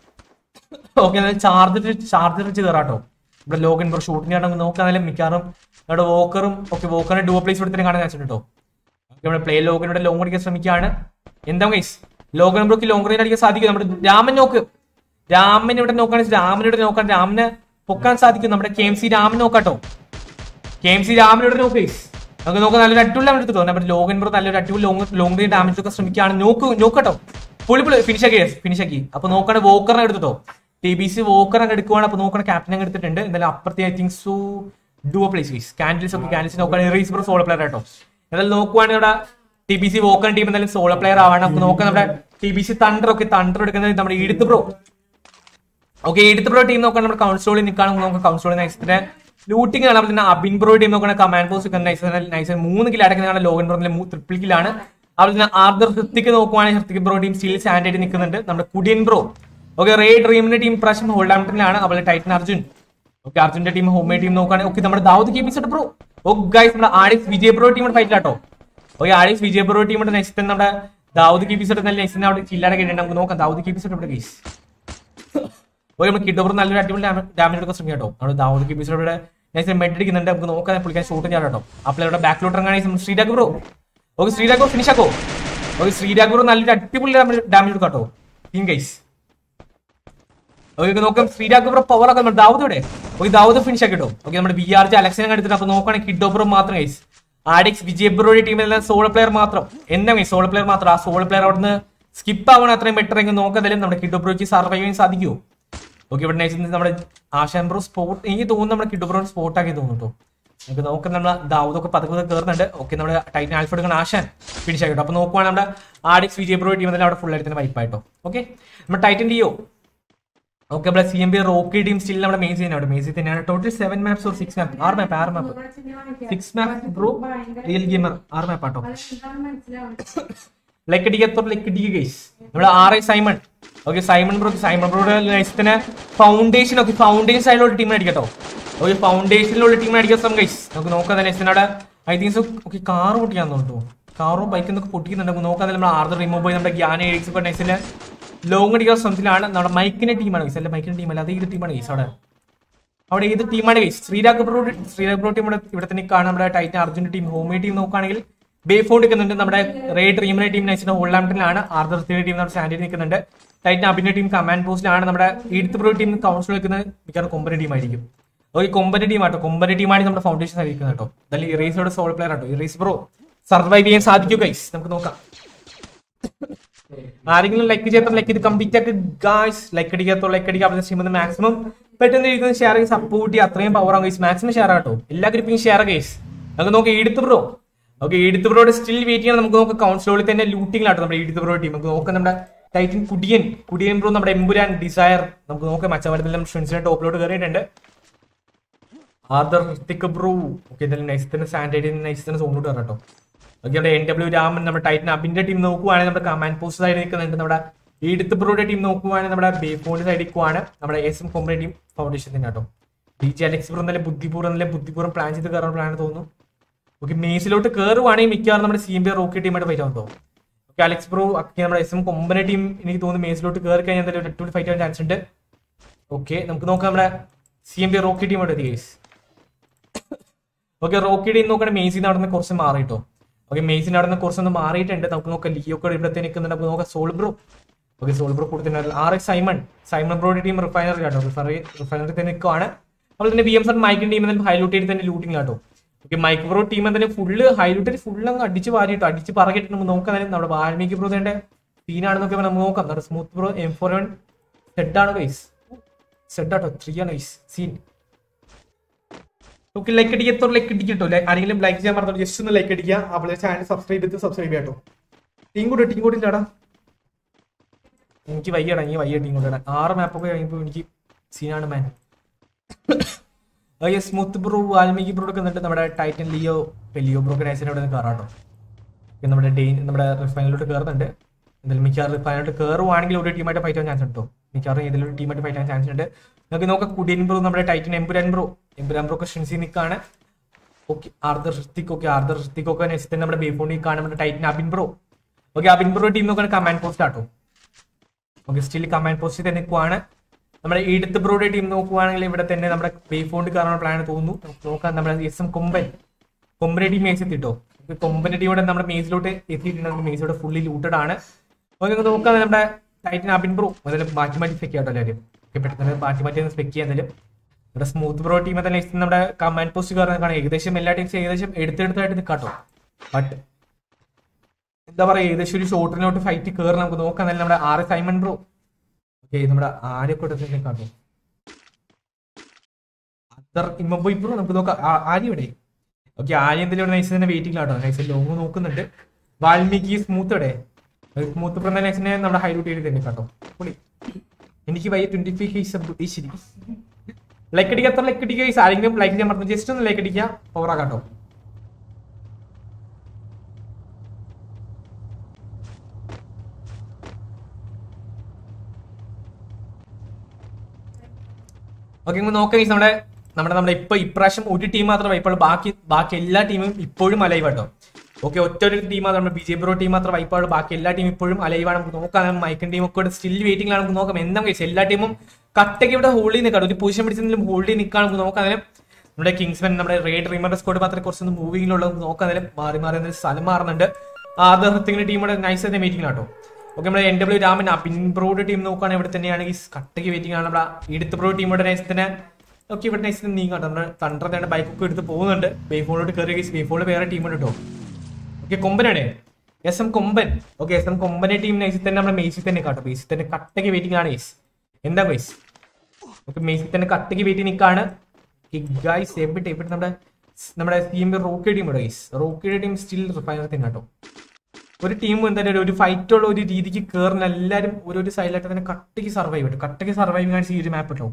ഓക്കെ ചാർജർ ചാർജർ വെച്ച് കയറാട്ടോ ഇവിടെ ലോഗിൻ ബ്രോ ഷൂട്ടിംഗ് ആണെങ്കിൽ നമുക്ക് നോക്കാന്നാലും മിക്കാറും നമ്മുടെ വോക്കറും ഓക്കെ വോക്കറിന് ഡുവോ പ്ലേസ് കൊടുത്തിട്ട് കാണാൻ ചാൻസ് കേട്ടോ നമ്മുടെ പ്ലേ ലോഗിനോട് ലോങ് അടിക്കാൻ ശ്രമിക്കുകയാണ് എന്താ ഗൈസ് ലോഗൻ ബ്രോക്ക് ലോങ് റേഞ്ച് അടിക്കാൻ സാധിക്കും നമ്മുടെ രാമൻ നോക്ക് രാമൻ ഇവിടെ നോക്കുകയാണെങ്കിൽ രാമനിവിടെ നോക്കാൻ രാമനെ പൊക്കാൻ സാധിക്കും നമ്മുടെ കെ എം സി രാമൻ നോക്കാട്ടോ കെ എം സി രാമനിവിടെ നോക്ക് guys. നമുക്ക് നോക്കാം നല്ലൊരു അടിപൊളി ഡാമേജ് എടുത്തിട്ടോ നമ്മുടെ ലോഗൻ ബ്രോ നല്ലൊരു അടിപൊളി ലോങ് ലോങ് റേഞ്ച് ഡാമേജ് എടുക്കാൻ ശ്രമിക്കുകയാണ് നോക്ക് നോക്കട്ടോ പുളി പുളി ഫിനിഷ് ആക്കി ഫിനിഷ് ആക്കി അപ്പൊ നോക്കണ വോക്കറിനെ എടുത്തിട്ടോ ടി ബി സി വോക്കറിനെ എടുക്കുവാണ് അപ്പൊ നോക്കണ ക്യാപ്റ്റനെ എടുത്തിട്ടുണ്ട് എന്തായാലും അപ്പുറത്തെ I think so duo place guys candles ഒക്കെ കാൻഡിൽസ് നോക്കുകയാണെങ്കിൽ റീസ് ബ്രോ സോളോ പ്ലെയർ ആട്ടോ എന്തായാലും നോക്കുവാണെങ്കിൽ നമ്മുടെ T B C Walker team എന്തായാലും സോളോ പ്ലെയർ ആവാണ് നമുക്ക് നോക്കാം നമ്മുടെ ടി ബി സി തണ്ടർ ഒക്കെ തണ്ടർ എടുക്കുന്നത് നമ്മുടെ ഈടുത്ത് ബ്രോ ഓക്കെ എടുത്ത് ബ്രോ ടീം നോക്കാൻ നമ്മുടെ കൗൺസിലോളിൽ നിൽക്കുകയാണ് നമുക്ക് നോക്കാം കൗൺസിലോളിൽ നെക്സ്റ്റിന് ലൂട്ടിംഗ് ആണ് പിന്നെ അബിൻ ബ്രോ ടീം നോക്കണ കമാൻഡ് പോസ്റ്റ് നൈസ് നൈസ് മൂന്ന് കിലോ അടക്കുന്നതാണ് ലോഗൻ ബ്രോന്റെ ട്രിപ്പിൾ കില്ലാണ് അതുപോലെ തന്നെ ആർദർ ഹൃത്തിക്ക് നോക്കുവാണെങ്കിൽ ഹൃത്തിക് ബ്രോ ടീം സ്റ്റീൽ സാൻഡായിട്ട് നിൽക്കുന്നുണ്ട് നമ്മുടെ കുടിയൻ ബ്രോ ഓക്കെ റേ ഡ്രീമിന്റെ ടീം പ്രാവശ്യം ഹോൾഡാംപ്ടണിലാണ് അതുപോലെ ടൈറ്റൻ അർജുൻ ഓക്കെ അർജുന്റെ ടീം ഹോം ടീം നോക്കുകയാണെങ്കിൽ ഓക്കെ നമ്മുടെ ദാവൂദ് കേപ്പിസ് ബ്രോ ഓ ഗൈസ് നമ്മുടെ ആഡിക്സ് വിജയ് ബ്രോ ടീമിന്റെ ഫൈറ്റിലാട്ടോ ഓക്കെ ആഡിക്സ് വിജയ് ബ്രോ ടീമിന്റെ നെക്സ്റ്റ് നമ്മുടെ ദാവൂദ് കേപ്പിസ് നല്ല നെക്സ്റ്റ് അവിടെ ചില്ലാടെ കേട്ടിട്ട് നമുക്ക് നോക്കാം ദാവൂദ് കേപ്പിസ് ഇവിടെ ഗൈസ് ഓക്കെ നമ്മൾ കിഡോബർ നല്ലൊരു അടിപൊളി ഡാമേജ് എടുക്കാൻ ശ്രമിക്കാം കേട്ടോ നമ്മുടെ ദാവൂദ് കേപ്പിസ് ഇവിടെ നെക്സ്റ്റ് മെഡ് അടിക്കുന്നുണ്ട് നമുക്ക് നോക്കാൻ പുള്ളിക്കാൻ ഷൂട്ട് ചെയ്യാം കേട്ടോ അപ്പോൾ ഇവിടെ ബാക്കിലോട്ട് ഇറങ്ങാണെങ്കിൽ Sreerag bro okay Sreerag bro finish ആക്കോ ഓക്കെ ശ്രീരാഗ് ബ്രോ നല്ലൊരു അടിപൊളി ഡാമേജ് എടുക്കാം കേട്ടോ ടീം ഗൈസ് ഓക്കെ നോക്കാം ശ്രീരാഗ് ബ്രോ പവർ ഒക്കെ നമ്മുടെ ദാവൂദ് ഇവിടെ ഓക്കെ ദാവൂദ് ഫിനിഷ് ആക്കിട്ടോ ഓക്കെ നമ്മുടെ ബി ആർ ജി അലക്സിനെ എടുത്തിട്ട് അപ്പൊ നോക്കുകയാണെങ്കിൽ കിഡോ ബ്രോ മാത്രം ഗൈസ് ആഡിക്സ് വിജയ് ബ്രോയുടെ ടീമിലെ സോളോ പ്ലെയർ മാത്രം എന്താ ഗൈസ് സോളോ പ്ലെയർ മാത്രം ആ സോളോ പ്ലെയർ അവിടുന്ന് സ്കിപ്പ് ആവണം അത്രയും ബെറ്റർ എങ്കിൽ നോക്കുന്നതിലും നമ്മുടെ കിഡോ ബ്രോയ്ക്ക് സർവൈവ് ചെയ്യാൻ സാധിക്കുമോ ഓക്കെ ഇവിടെ നൈസ് നമ്മുടെ ആശാൻ ബ്രോ സ്പോട്ട് എനിക്ക് തോന്നുന്നു നമ്മുടെ കിഡോ ബ്രോ സ്പോട്ട് ആക്കി തോന്നുന്നു കേട്ടോ നമുക്ക് നോക്കാം നമ്മുടെ ദാവൂദൊക്കെ പതുക്കെ പതുക്കെ കയറുന്നുണ്ട് ഓക്കെ നമ്മുടെ ടൈറ്റൻ ആൽഫ എടുക്കുന്ന ആശാൻ ഫിനിഷ് ആയിട്ടോ അപ്പൊ നോക്കുവാണെങ്കിൽ നമ്മുടെ ആഡിക്സ് വിജയ് ബ്രോ ടീം അവിടെ ഫുൾ ആയിട്ട് തന്നെ വൈപ്പായിട്ടോ ഓക്കെ നമ്മുടെ ടൈറ്റൻ ഡിയോ ഓക്കെ നമ്മുടെ C M B Rocky team still നമ്മുടെ മെയിൻ ചെയ്യുന്നുണ്ട് മെയിൻ തന്നെയാണ് total seven maps or six map ആറ് മാപ്പ് ആറ് map six map bro real gamer ആറ് മാപ്പ് ആട്ടോ ലൈക്ക് അടിക്കാത്ത ലൈക്ക് അടിക്കുക ഗൈസ് നമ്മുടെ R I Simon okay Simon bro Simon ബ്രോയുടെ നെക്സ്റ്റിന് ഫൗണ്ടേഷൻ ഒക്കെ ഫൗണ്ടേഷൻ സൈഡിലുള്ള ടീമിനെ അടിക്കട്ടോ ഓക്കെ ഫൗണ്ടേഷനിലുള്ള ടീമിനെ അടിക്കാൻ ശ്രമം ഗൈസ് നമുക്ക് നോക്കാം നെക്സ്റ്റിനോട് ഐ തിങ്സ് ഓക്കെ കാർ പൊട്ടിക്കാൻ തോന്നുന്നു കാറോ ബൈക്കും ഒക്കെ പൊട്ടിക്കുന്നുണ്ട് നമുക്ക് നോക്കാം നമ്മൾ ആർദർ റിമൂവ് ചെയ്ത് നമ്മുടെ ഗ്യാന എഡിക്സ് ഇപ്പോൾ നെക്സ്റ്റിന് ലോങ് അടിക്കുന്ന ശ്രമത്തിലാണ് നമ്മുടെ മൈക്കിന്റെ ടീമാണ് ഗൈസ് അല്ല മൈക്കിന്റെ ടീമല്ല അത് ഏത് ടീമാണ് ഗൈസ് അവിടെ അവിടെ ഏത് ടീമാണ് guys Sreerag bro Sreerag bro team ഇവിടെ ഇവിടെ തന്നെ കാണാം നമ്മുടെ ടൈറ്റൻ അർജുന്റെ ടീം ഹോമി ടീം നോക്കുകയാണെങ്കിൽ ബേഫോണ്ട് നിൽക്കുന്നുണ്ട് നമ്മുടെ റേ ഡ്രീമിന്റെ ടീം നയിച്ചിട്ട് ഹോൾഡാംപ്ടണിലാണ് ആർദർ ടീം നമ്മുടെ സാൻഡിൽ നിൽക്കുന്നുണ്ട് ടൈറ്റൻ അബിന്റെ ടീം കമാൻഡ് പോസ്റ്റിലാണ് നമ്മുടെ ഈടുത്ത് ബ്രോ ടീം കൗൺസിൽ നിൽക്കുന്നത് മിക്കവാറും കൊമ്പന്റെ ടീം ആയിരിക്കും ഒരു കൊമ്പന്റെ ടീം ആട്ടോ കൊമ്പന്റെ ടീമാണ് നമ്മുടെ ഫൗണ്ടേഷൻ അറിയിക്കുന്നത് കേട്ടോ എന്തായാലും ഇറേസോടെ സോൾ പ്ലെയർ ആട്ടോ ഇറേസ് ബ്രോ സർവൈവ് ചെയ്യാൻ സാധിക്കും ഗൈസ് നമുക്ക് നോക്കാം ആരെങ്കിലും ലൈക്ക് ചെയ്യാത്ത ലൈക്ക് ഇത് കംപ്ലീറ്റ് ആയിട്ട് ഗായ്സ് ലൈക്ക് അടിക്കാത്തോ ലൈക്ക് അടിക്കാൻ ചെയ്യുമ്പോൾ മാക്സിമം പെട്ടെന്ന് ഇരിക്കുന്ന ഷെയർ ചെയ്ത് സപ്പോർട്ട് ചെയ്യുക അത്രയും പവർ ആവും ഗൈസ് മാക്സിമം ഷെയർ ആട്ടോ എല്ലാ ഗ്രൂപ്പിനും ഷെയർ ഗൈസ് നമുക്ക് നോക്കാം ഈടുത്ത് ബ്രോ ഓക്കെ ഈടുത്ത് ബ്രോയുടെ സ്റ്റിൽ വെയിറ്റ് ചെയ്യണം നമുക്ക് നോക്കാം കൗൺസിലോളിൽ തന്നെ ലൂട്ടിങ്ങിലാട്ടോ നമ്മുടെ ഈടുത്ത് ബ്രോ ടീം നമുക്ക് നോക്കാം നമ്മുടെ ടൈറ്റൻ കുടിയൻ കുടിയൻ ബ്രോ നമ്മുടെ എമ്പുരാൻ ഡിസയർ നമുക്ക് നോക്കാം മച്ചവരത്തിൽ ഫ്രണ്ട്സിന്റെ ടോപ്പിലോട്ട് കയറിയിട്ടുണ്ട് ആദർ ഋത്തിക് ബ്രോ ഓക്കെ എന്തായാലും നൈസത്തിന് സാൻഡേഡിൽ നൈസത്തിന് സോണിട്ട് കേട്ടോ ഓക്കെ നമ്മുടെ എൻ ഡബ്ല്യു രാമൻ നമ്മുടെ ടൈറ്റൻ അബിന്റെ ടീം നോക്കുവാണെങ്കിൽ നമ്മുടെ കമാൻഡ് പോസ്റ്റ് സൈഡിൽ നിൽക്കുന്നുണ്ട് നമ്മുടെ ഈടുത്ത് ബ്രോയുടെ ടീം നോക്കുവാണെങ്കിൽ നമ്മുടെ ബേഫോണിന്റെ സൈഡിൽ നിൽക്കുവാണ് നമ്മുടെ എസ് എം കൊമ്പനെ ടീം ഫൗണ്ടേഷൻ തന്നെ കേട്ടോ ഡി ജി അലക്സ് ബ്രോ നല്ല ബുദ്ധിപൂർവ്വം നല്ല ബുദ്ധിപൂർവ്വം പ്ലാൻ ചെയ്ത് കയറാൻ പ്ലാൻ തോന്നുന്നു ഓക്കെ മേസിലോട്ട് കയറുവാണെങ്കിൽ മിക്കവാറും നമ്മുടെ സി എം ബി റോക്കി ടീമായിട്ട് ഫൈറ്റ് ആവാൻ തോന്നും ഓക്കെ അലക്സ് ബ്രോ ഒക്കെ നമ്മുടെ എസ് എം കൊമ്പനെ ടീം എനിക്ക് തോന്നുന്നു മേസിലോട്ട് കയറി കഴിഞ്ഞാൽ എന്തായാലും ഒരു അടിപൊളി ഫൈറ്റ് ആവാൻ ചാൻസ് ഉണ്ട് ഓക്കെ നമുക്ക് നോക്കാം നമ്മുടെ സി എം ബി റോക്കി ടീമായിട്ട് എത്തി ഗൈസ് ഓക്കെ റോക്കി ടീം നോക്കണേ മേസിന്ന് അവിടെ നിന്ന് കുറച്ച് മാറിയിട്ടോ ഓക്കെ മേസിന് അവിടെ നിന്ന് കുറച്ചൊന്ന് മാറിയിട്ടുണ്ട് നമുക്ക് നോക്കാം ലിയോക്കോട് ഇവിടെ നിൽക്കുന്നുണ്ട് നമുക്ക് നോക്കാം Soul bro okay Soul bro കൊടുത്തിട്ടുണ്ട് ആർ എക്സ് സൈമൺ സൈമൺ ബ്രോയുടെ ടീം റിഫൈനറി കേട്ടോ റിഫൈനറി തന്നെ നിൽക്കുവാണ് അതുപോലെ തന്നെ ബി എം സർ മൈക്കിൻ ടീം തന്നെ ഹൈലൂട്ട് ചെയ്ത് തന്നെ ലൂട്ടിങ് കേട്ടോ ഓക്കെ മൈക്ക് ബ്രോ ടീം തന്നെ ഫുള്ള് ഹൈലൂട്ട് ഫുള്ള് അങ്ങ് അടിച്ച് വാരിട്ടോ അടിച്ച് പറകിട്ട് നമുക്ക് നോക്കാം തന്നെ നമ്മുടെ വാൽമീകി ബ്രോ തന്നെ സീനാണെന്നൊക്കെ നമുക്ക് നോക്കാം നമ്മുടെ smooth bro M four one Z ആണ് ഗൈസ് സെഡ് ആട്ടോ ത്രീ ആണ് ഗൈസ് സീൻ ഓക്കെ ലൈക്ക് അടിക്കത്തോ ലൈക്ക് അടിക്കട്ടോ ആരെങ്കിലും ലൈക്ക് ചെയ്യാൻ പറഞ്ഞോ ജസ്റ്റ് ഒന്ന് ലൈക്ക് അടിക്കുക അപ്പോൾ ചാനൽ സബ്സ്ക്രൈബ് ചെയ്ത് സബ്സ്ക്രൈബ് ചെയ്യാട്ടോ ടീം കൂടെ ടീം കൂടെ ഇല്ലാടാ എനിക്ക് വയ്യടാ എനിക്ക് വയ്യ ടീം കൂടെ ആറ് മാപ്പൊക്കെ കഴിയുമ്പോൾ എനിക്ക് സീനാണ് മാൻ അയ്യോ സ്മൂത്ത് ബ്രോ വാൽമീകി ബ്രോ ഒക്കെ എന്നിട്ട് നമ്മുടെ ടൈറ്റൻ ലിയോ ലിയോ ബ്രോ നൈസിനെ ഇവിടെ നിന്ന് കയറാട്ടോ പിന്നെ നമ്മുടെ ഡെയിൻ നമ്മുടെ റിഫൈനലോട്ട് കയറുന്നുണ്ട് എന്തായാലും മിക്കവാറും റിഫൈനലോട്ട് കയറുവാണെങ്കിൽ ഒരു ടീമായിട്ട് ഫൈറ്റ് ആവാൻ ചാൻസ് ഉണ്ടോ മിക്കവാറും ഏതെങ്കിലും ടീമായിട്ട് ഫൈറ്റ് ആവാൻ ചാൻസ് ഉണ്ട് നമുക്ക് നോക്കാം കുടിയൻ ബ്രോ നമ്മുടെ Titan Empuraan bro Empuraan bro ഒക്കെ ഷിൻസി നിൽക്കാണ് okay Arthur Hrithik okay Arthur Hrithik ഒക്കെ നെക്സ്റ്റ് നമ്മുടെ ബേഫോണ്ടി കാണാൻ നമ്മുടെ Titan Abin bro okay Abin bro team നോക്കുകയാണ് കമാൻഡ് പോസ്റ്റ് ആട്ടോ ഓക്കെ സ്റ്റിൽ കമാൻഡ് പോസ്റ്റിൽ തന്നെ നിൽക്കുവാണ് നമ്മുടെ ഈടത്ത് ബ്രോയുടെ ടീം നോക്കുവാണെങ്കിൽ ഇവിടെ തന്നെ നമ്മുടെ ബേഫോണ്ട് കയറാനുള്ള പ്ലാൻ തോന്നുന്നു നമുക്ക് നോക്കാം നമ്മുടെ എസ് എം കൊമ്പൻ കൊമ്പന്റെ ടീം മേസ് എത്തിട്ടോ കൊമ്പന്റെ ടീം ഇവിടെ നമ്മുടെ മേസിലോട്ട് എത്തിയിട്ടുണ്ട് മേസിലോട്ട് ഫുള്ളി ലൂട്ടഡ് ആണ് അപ്പോൾ നിങ്ങൾക്ക് നോക്കാം നമ്മുടെ ടൈറ്റൻ അബിൻ ബ്രോ അതിൽ മാറ്റി മാറ്റി സ്പെക്ക് ചെയ്യാട്ടോ എല്ലാവരും ഓക്കെ പെട്ടെന്ന് മാറ്റി മാറ്റി ഒന്ന് സ്പെക്ക് ചെയ്യാൻ എന്തായാലും ഇവിടെ സ്മൂത്ത് ബ്രോ ടീം തന്നെ നമ്മുടെ കമാൻഡ് പോസ്റ്റ് കയറാൻ കാണാം ഏകദേശം എല്ലാ ടീംസ് ഏകദേശം എടുത്തെടുത്തായിട്ട് നിൽക്കാട്ടോ ബട്ട് എന്താ പറയാ ഏകദേശം ഒരു ഷോട്ടിനോട്ട് ഫൈറ്റ് കയറി നമുക്ക് നോക്കാം നല്ല നമ്മുടെ R S Simon bro okay നമ്മുടെ ആര്യയൊക്കെ എടുത്തിട്ട് കാട്ടോ അത്തർ ഇമ്മബോയ് ബ്രോ നമുക്ക് നോക്കാം ആ- ആര്യ ഇവിടെ ഓക്കെ ആര്യ എന്തെങ്കിലും നൈസ് തന്നെ വെയിറ്റിംഗ് ആട്ടോ നൈസ് ലോങ് നോക്കുന്നുണ്ട് വാൽമീകി സ്മൂത്ത് ഇവിടെ സ്മൂത്ത് പറഞ്ഞ നൈസിനെ നമ്മുടെ ഹൈലൂട്ട് ചെയ്ത് തന്നെ കേട്ടോ പൊളി എനിക്ക് വയ്യ ട്വന്റി ഫൈവ് കേസ് ശരി ലൈക്ക് അടിക്കുക എത്ര ലൈക്ക് അടിക്കുക ഗൈസ് ആരെങ്കിലും ലൈക്ക് ചെയ്യാൻ പറഞ്ഞു ജസ്റ്റ് ഒന്ന് ലൈക്ക് അടിക്കുക പവർ ആക്കാട്ടോ ഓക്കെ നോക്കാം guys, നമ്മുടെ നമ്മുടെ നമ്മുടെ ഇപ്പൊ ഇപ്രാവശ്യം ഒരു ടീം മാത്രമേ വൈപ്പുള്ളൂ ബാക്കി ബാക്കി എല്ലാ ടീമും ഇപ്പോഴും അലൈവ് കേട്ടോ ഓക്കെ ഒറ്റ ഒരു ടീം മാത്രം നമ്മുടെ ബി ജെ ബ്രോ ടീം മാത്രം വൈപ്പുള്ളൂ ബാക്കി എല്ലാ ടീമും ഇപ്പോഴും അലൈവാണ് നമുക്ക് നോക്കാം മൈക്കൻ ടീം ഒക്കെ സ്റ്റിൽ വെയിറ്റിംഗിലാണ് നമുക്ക് നോക്കാം എന്താ കേസ് എല്ലാ ടീമും കട്ടയ്ക്ക് ഇവിടെ ഹോൾഡിൽ നിൽക്കാം ഒരു പൊസിഷൻ പിടിച്ചെങ്കിലും ഹോൾഡിൽ നിൽക്കാൻ നമുക്ക് നോക്കാം അതിന് നമ്മുടെ കിങ്സ്മാൻ നമ്മുടെ റേഡ് റിമർ സ്കോഡ് മാത്രമേ കുറച്ചൊന്ന് മൂവിങ്ങിലുള്ളത് നോക്കാം അതിന് മാറി മാറി അതിന് സ്ഥലം മാറുന്നുണ്ട് ആദ്യത്തിന്റെ ടീമുടെ നൈസ് ആയിട്ട് മീറ്റിംഗിലാട്ടോ ഓക്കെ നമ്മുടെ എൻ ഡബ്ല്യു രാമൻ അപ്പിൻ ബ്രോഡ് ടീം നോക്കുകയാണെങ്കിൽ ഇവിടെ തന്നെയാണ് ഈ കട്ടയ്ക്ക് വെയിറ്റിംഗ് ആണ് നമ്മുടെ ഇടുത്ത് ബ്രോ ടീമുടെ നൈസത്തിന് ഓക്കെ ഇവിടെ നൈസിന് നീങ്ങാട്ടോ നമ്മുടെ തണ്ടർ ബൈക്കൊക്കെ എടുത്ത് പോകുന്നുണ്ട് ബേഫോളോട്ട് കയറി ബേഫോള് വേറെ ടീമുണ്ട് കേട്ടോ ഓക്കെ കൊമ്പനാണ് S M Komban okay S M കൊമ്പനെ ടീം നൈസിൽ തന്നെ നമ്മുടെ മെയ്സിൽ തന്നെ കാട്ടോ മെയ്സിൽ തന്നെ കട്ടയ്ക്ക് വെയിറ്റിംഗ് ആണ് ഗൈസ് എന്താ ഗൈസ് ഓക്കെ മെയ്സിൽ തന്നെ കട്ടയ്ക്ക് വെയിറ്റിംഗ് നിൽക്കാണ് ഗൈസ് എവിടെ എവിടെ നമ്മുടെ നമ്മുടെ ടീം റോക്കി ടീം ഉണ്ട് ഗൈസ് റോക്കിയുടെ ടീം സ്റ്റിൽ റിഫൈനർ തന്നെ കേട്ടോ ഒരു ടീം എന്തായാലും ഒരു ഫൈറ്റ് ഉള്ള ഒരു രീതിക്ക് കയറുന്ന എല്ലാവരും ഒരു ഒരു സൈഡിലായിട്ട് തന്നെ കട്ടയ്ക്ക് സർവൈവ് ചെയ്യും കട്ടയ്ക്ക് സർവൈവിംഗ് ആണ് ഈ ഒരു മാപ്പ് കേട്ടോ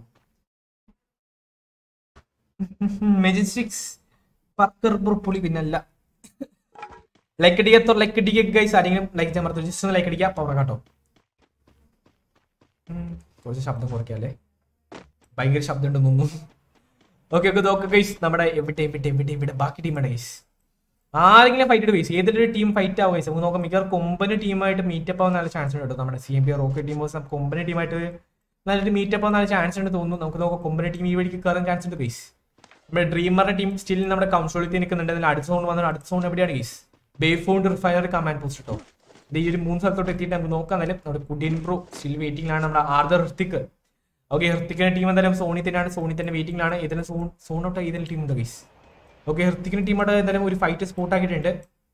മെജസ്റ്റിക്സ് പക്കർ പുളി പിന്നല്ല ലൈക്ക് അടിക്കത്തോ ലൈക്ക് അടിക്കുക ഗൈസ് ആരെങ്കിലും ലൈക്ക് ചെയ്യാൻ മറന്നു ജസ്റ്റ് ഒന്ന് ലൈക്ക് അടിക്കുക പവർ കാട്ടോ ഉം, കുറച്ച് ശബ്ദം കുറയ്ക്കാല്ലേ ഭയങ്കര ശബ്ദം ഉണ്ടെന്ന് തോന്നുന്നു ഓക്കെ ഓക്കെ ഓക്കെ ഗൈസ് നമ്മുടെ എവിടെ എവിടെ എവിടെ എവിടെ ബാക്കി ടീമാണ് ഗൈസ് ആരെങ്കിലും ഫൈറ്റ് ഗൈസ് ഏതൊരു ടീം ഫൈറ്റ് ആവും ഗൈസ് നമുക്ക് നോക്കാം മിക്കവാറും കൊമ്പന് ടീമായിട്ട് മീറ്റപ്പ് ആവാൻ നല്ല ചാൻസ് ഉണ്ട് കേട്ടോ നമ്മുടെ C M P rocket team നമുക്ക് കൊമ്പന് ടീമായിട്ട് നല്ലൊരു മീറ്റപ്പ് ആവാൻ നല്ല ചാൻസ് ഉണ്ട് തോന്നുന്നു നമുക്ക് നോക്കാം കൊമ്പന ടീം ഈ വഴിക്ക് കയറാൻ ചാൻസ് ഉണ്ട് ഗൈസ് നമ്മുടെ ഡ്രീമറിന്റെ ടീം സ്റ്റിൽ നമ്മുടെ കൗൺസിലിറ്റി നിൽക്കുന്നുണ്ട് അതിൽ അടുത്ത സോൺ വന്നാൽ അടുത്ത സോൺ എവിടെയാണ് ഗൈസ് ബേഫോണ്ട് റിഫൈനറി കമാൻഡ് പോസ്റ്റ് കേട്ടോ ഇത് ഈ ഒരു മൂന്ന് സ്ഥലത്തോട്ട് എത്തിയിട്ട് നമുക്ക് നോക്കാം എന്നാലും നമ്മുടെ കുടിയൻ പ്രോ സ്റ്റിൽ വെയിറ്റിംഗിലാണ് നമ്മുടെ ആർദർ ഹൃത്തിക്ക് ഓക്കെ ഹൃത്തിക്കിന്റെ ടീം എന്തായാലും സോണി തന്നെയാണ് സോണി തന്നെ വെയിറ്റിംഗിലാണ് ഏതെങ്കിലും സോൺ സോണോട്ടോ ഏതെങ്കിലും ടീം ഉണ്ട് ഗൈസ് ഓക്കെ ഹൃത്തിക്കിന്റെ ടീമോട് എന്തായാലും ഒരു ഫൈറ്റ് സ്പോട്ട് ആക്കിയിട്ടുണ്ട്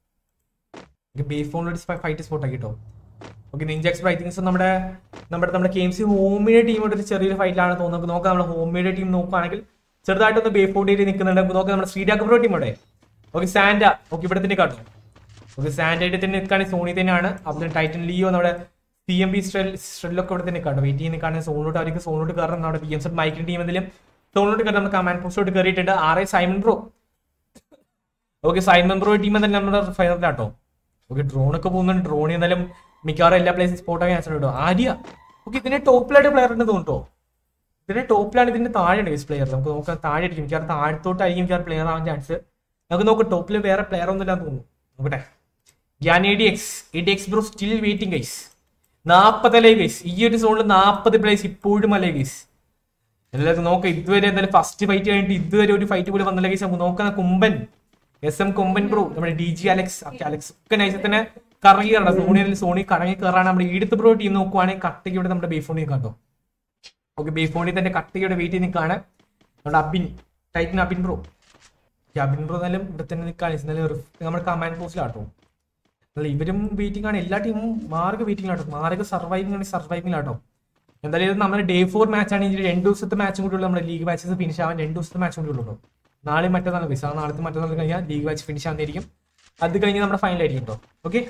ബേസ് ഫോണിൽ ഫൈറ്റ് സ്പോട്ട് ആക്കിട്ടോ ഓക്കെ നിഞ്ചാക്സ് ഐ തിങ്സ് നമ്മുടെ നമ്മുടെ നമ്മുടെ കെ എം സി ഹോമിയുടെ ടീമോട് ഒരു ചെറിയൊരു ഫൈറ്റിലാണ് തോന്നുന്നത് നോക്കാം നമ്മുടെ ഹോമിയുടെ ടീം നോക്കുകയാണെങ്കിൽ ചെറുതായിട്ടൊന്ന് ബേ ഫോൺ ഏരിയ നിൽക്കുന്നുണ്ട് നമുക്ക് നോക്കാം നമ്മുടെ ശ്രീരാഘവ ടീം ഇവിടെ ഓക്കെ സാൻഡ ഓക്കെ ഇവിടെ തന്നെ കാട്ടും ഓക്കെ സാൻഡായിട്ട് തന്നെ നിൽക്കുകയാണെങ്കിൽ സോണി തന്നെയാണ് അപ്പോൾ ടൈറ്റൻ ലിയോ നമ്മുടെ സി എം ബി സ്ട്രെൽ സ്ട്രെല്ലൊക്കെ ഇവിടെ തന്നെ കാട്ടും വെയിറ്റ് ചെയ്യുന്ന കാണാൻ സോണിലോട്ട് അവർക്ക് സോണിലോട്ട് കയറണം നമ്മുടെ പി എം സെറ്റ് മൈക്കിൻ ടീം എന്തെങ്കിലും സോണിലോട്ട് കയറി നമ്മുടെ കമാൻഡ് പോസ്റ്റോട്ട് കയറിയിട്ടുണ്ട് R A Simon bro okay Simon bro team തന്നെ നമ്മുടെ ഫൈനലിലാട്ടോ ഓക്കെ ഡ്രോൺ ഒക്കെ പോകുന്നുണ്ട് ഡ്രോൺ എന്തായാലും മിക്കവാറും എല്ലാ പ്ലേസും സ്പോട്ട് ആക്കി ചാൻസ് ഉണ്ടോ ആര്യ ഓക്കെ ഇതിന്റെ ടോപ്പിലായിട്ട് പ്ലെയർ ഉണ്ട് തോന്നുട്ടോ ഇതിന്റെ ടോപ്പിലാണ് ഇതിന്റെ താഴെയാണ് ബേസ് പ്ലെയർ നമുക്ക് നോക്കാം താഴെ ആയിരിക്കും മിക്കവാറും താഴത്തോട്ടായിരിക്കും മിക്കവാറും പ്ലെയർ ആവാൻ ചാൻസ് നമുക്ക് നോക്കാം ടോപ്പിൽ വേറെ പ്ലെയർ ഒന്നും ഇല്ലാന്ന് തോന്നുന്നു നോക്കട്ടെ ഞാൻ A D X A D X bro still waiting guys നാൽപ്പതല്ലേ ഗൈസ് ഈ ഒരു സോണിൽ നാൽപ്പത് പ്ലേസ് ഇപ്പോഴും അല്ലേ ഗൈസ് എല്ലാവർക്കും നോക്കാം ഇതുവരെ എന്തായാലും ഫസ്റ്റ് ഫൈറ്റ് കഴിഞ്ഞിട്ട് ഇതുവരെ ഒരു ഫൈറ്റ് പോലും വന്നില്ല ഗൈസ് നമുക്ക് നോക്കുന്ന കുമ്പൻ എസ് എം കൊമ്പൻ ബ്രോ നമ്മുടെ ഡി ജി അലക്സ് ഒക്കെ അലക്സ് ഒക്കെ നൈസ് തന്നെ കറങ്ങി കയറണം സോണിയിൽ സോണി കറങ്ങി കയറാണ് നമ്മുടെ ഈടുത്ത് ബ്രോ ടീം നോക്കുവാണെങ്കിൽ കട്ടയ്ക്ക് ഇവിടെ നമ്മുടെ ബേഫോണിൽ കാട്ടോ ഓക്കെ ബേഫോണിൽ തന്നെ കട്ടയ്ക്ക് വെയിറ്റ് ചെയ്ത് നിൽക്കുകയാണ് നമ്മുടെ Abin Titan Abin bro Abin bro എന്നാലും ഇവിടെ തന്നെ നിൽക്കുകയാണ് എന്നാലും നമ്മുടെ കമാൻഡ് പോസ്റ്റിലാട്ടോ അല്ല ഇവരും വെയിറ്റിംഗ് ആണ് എല്ലാ ടീമും മാർഗ് വെയിറ്റിംഗ് ആട്ടോ മാർഗ് സർവൈവിംഗ് ആണ് സർവൈവിംഗ് ആട്ടോ എന്തായാലും ഇത് നമ്മുടെ ഡേ ഫോർ മാച്ച് ആണ് ഇതിൽ രണ്ട് ദിവസത്തെ മാച്ചും കൂടി ഉള്ളൂ നമ്മുടെ ലീഗ് മാച്ചസ് ഫിനിഷ് ആവാൻ രണ്ട് ദിവസത്തെ മാച്ചും കൂടി ഉള്ളൂ നാളെ മറ്റന്നാൾ പൈസ ആ നാളത്തെ മറ്റന്നാൾ കഴിഞ്ഞാൽ ലീഗ് മാച്ച് ഫിനിഷ് ആവുന്നതായിരിക്കും അത് കഴിഞ്ഞ് നമ്മുടെ ഫൈനൽ ആയിരിക്കും കേട്ടോ ഓക്കെ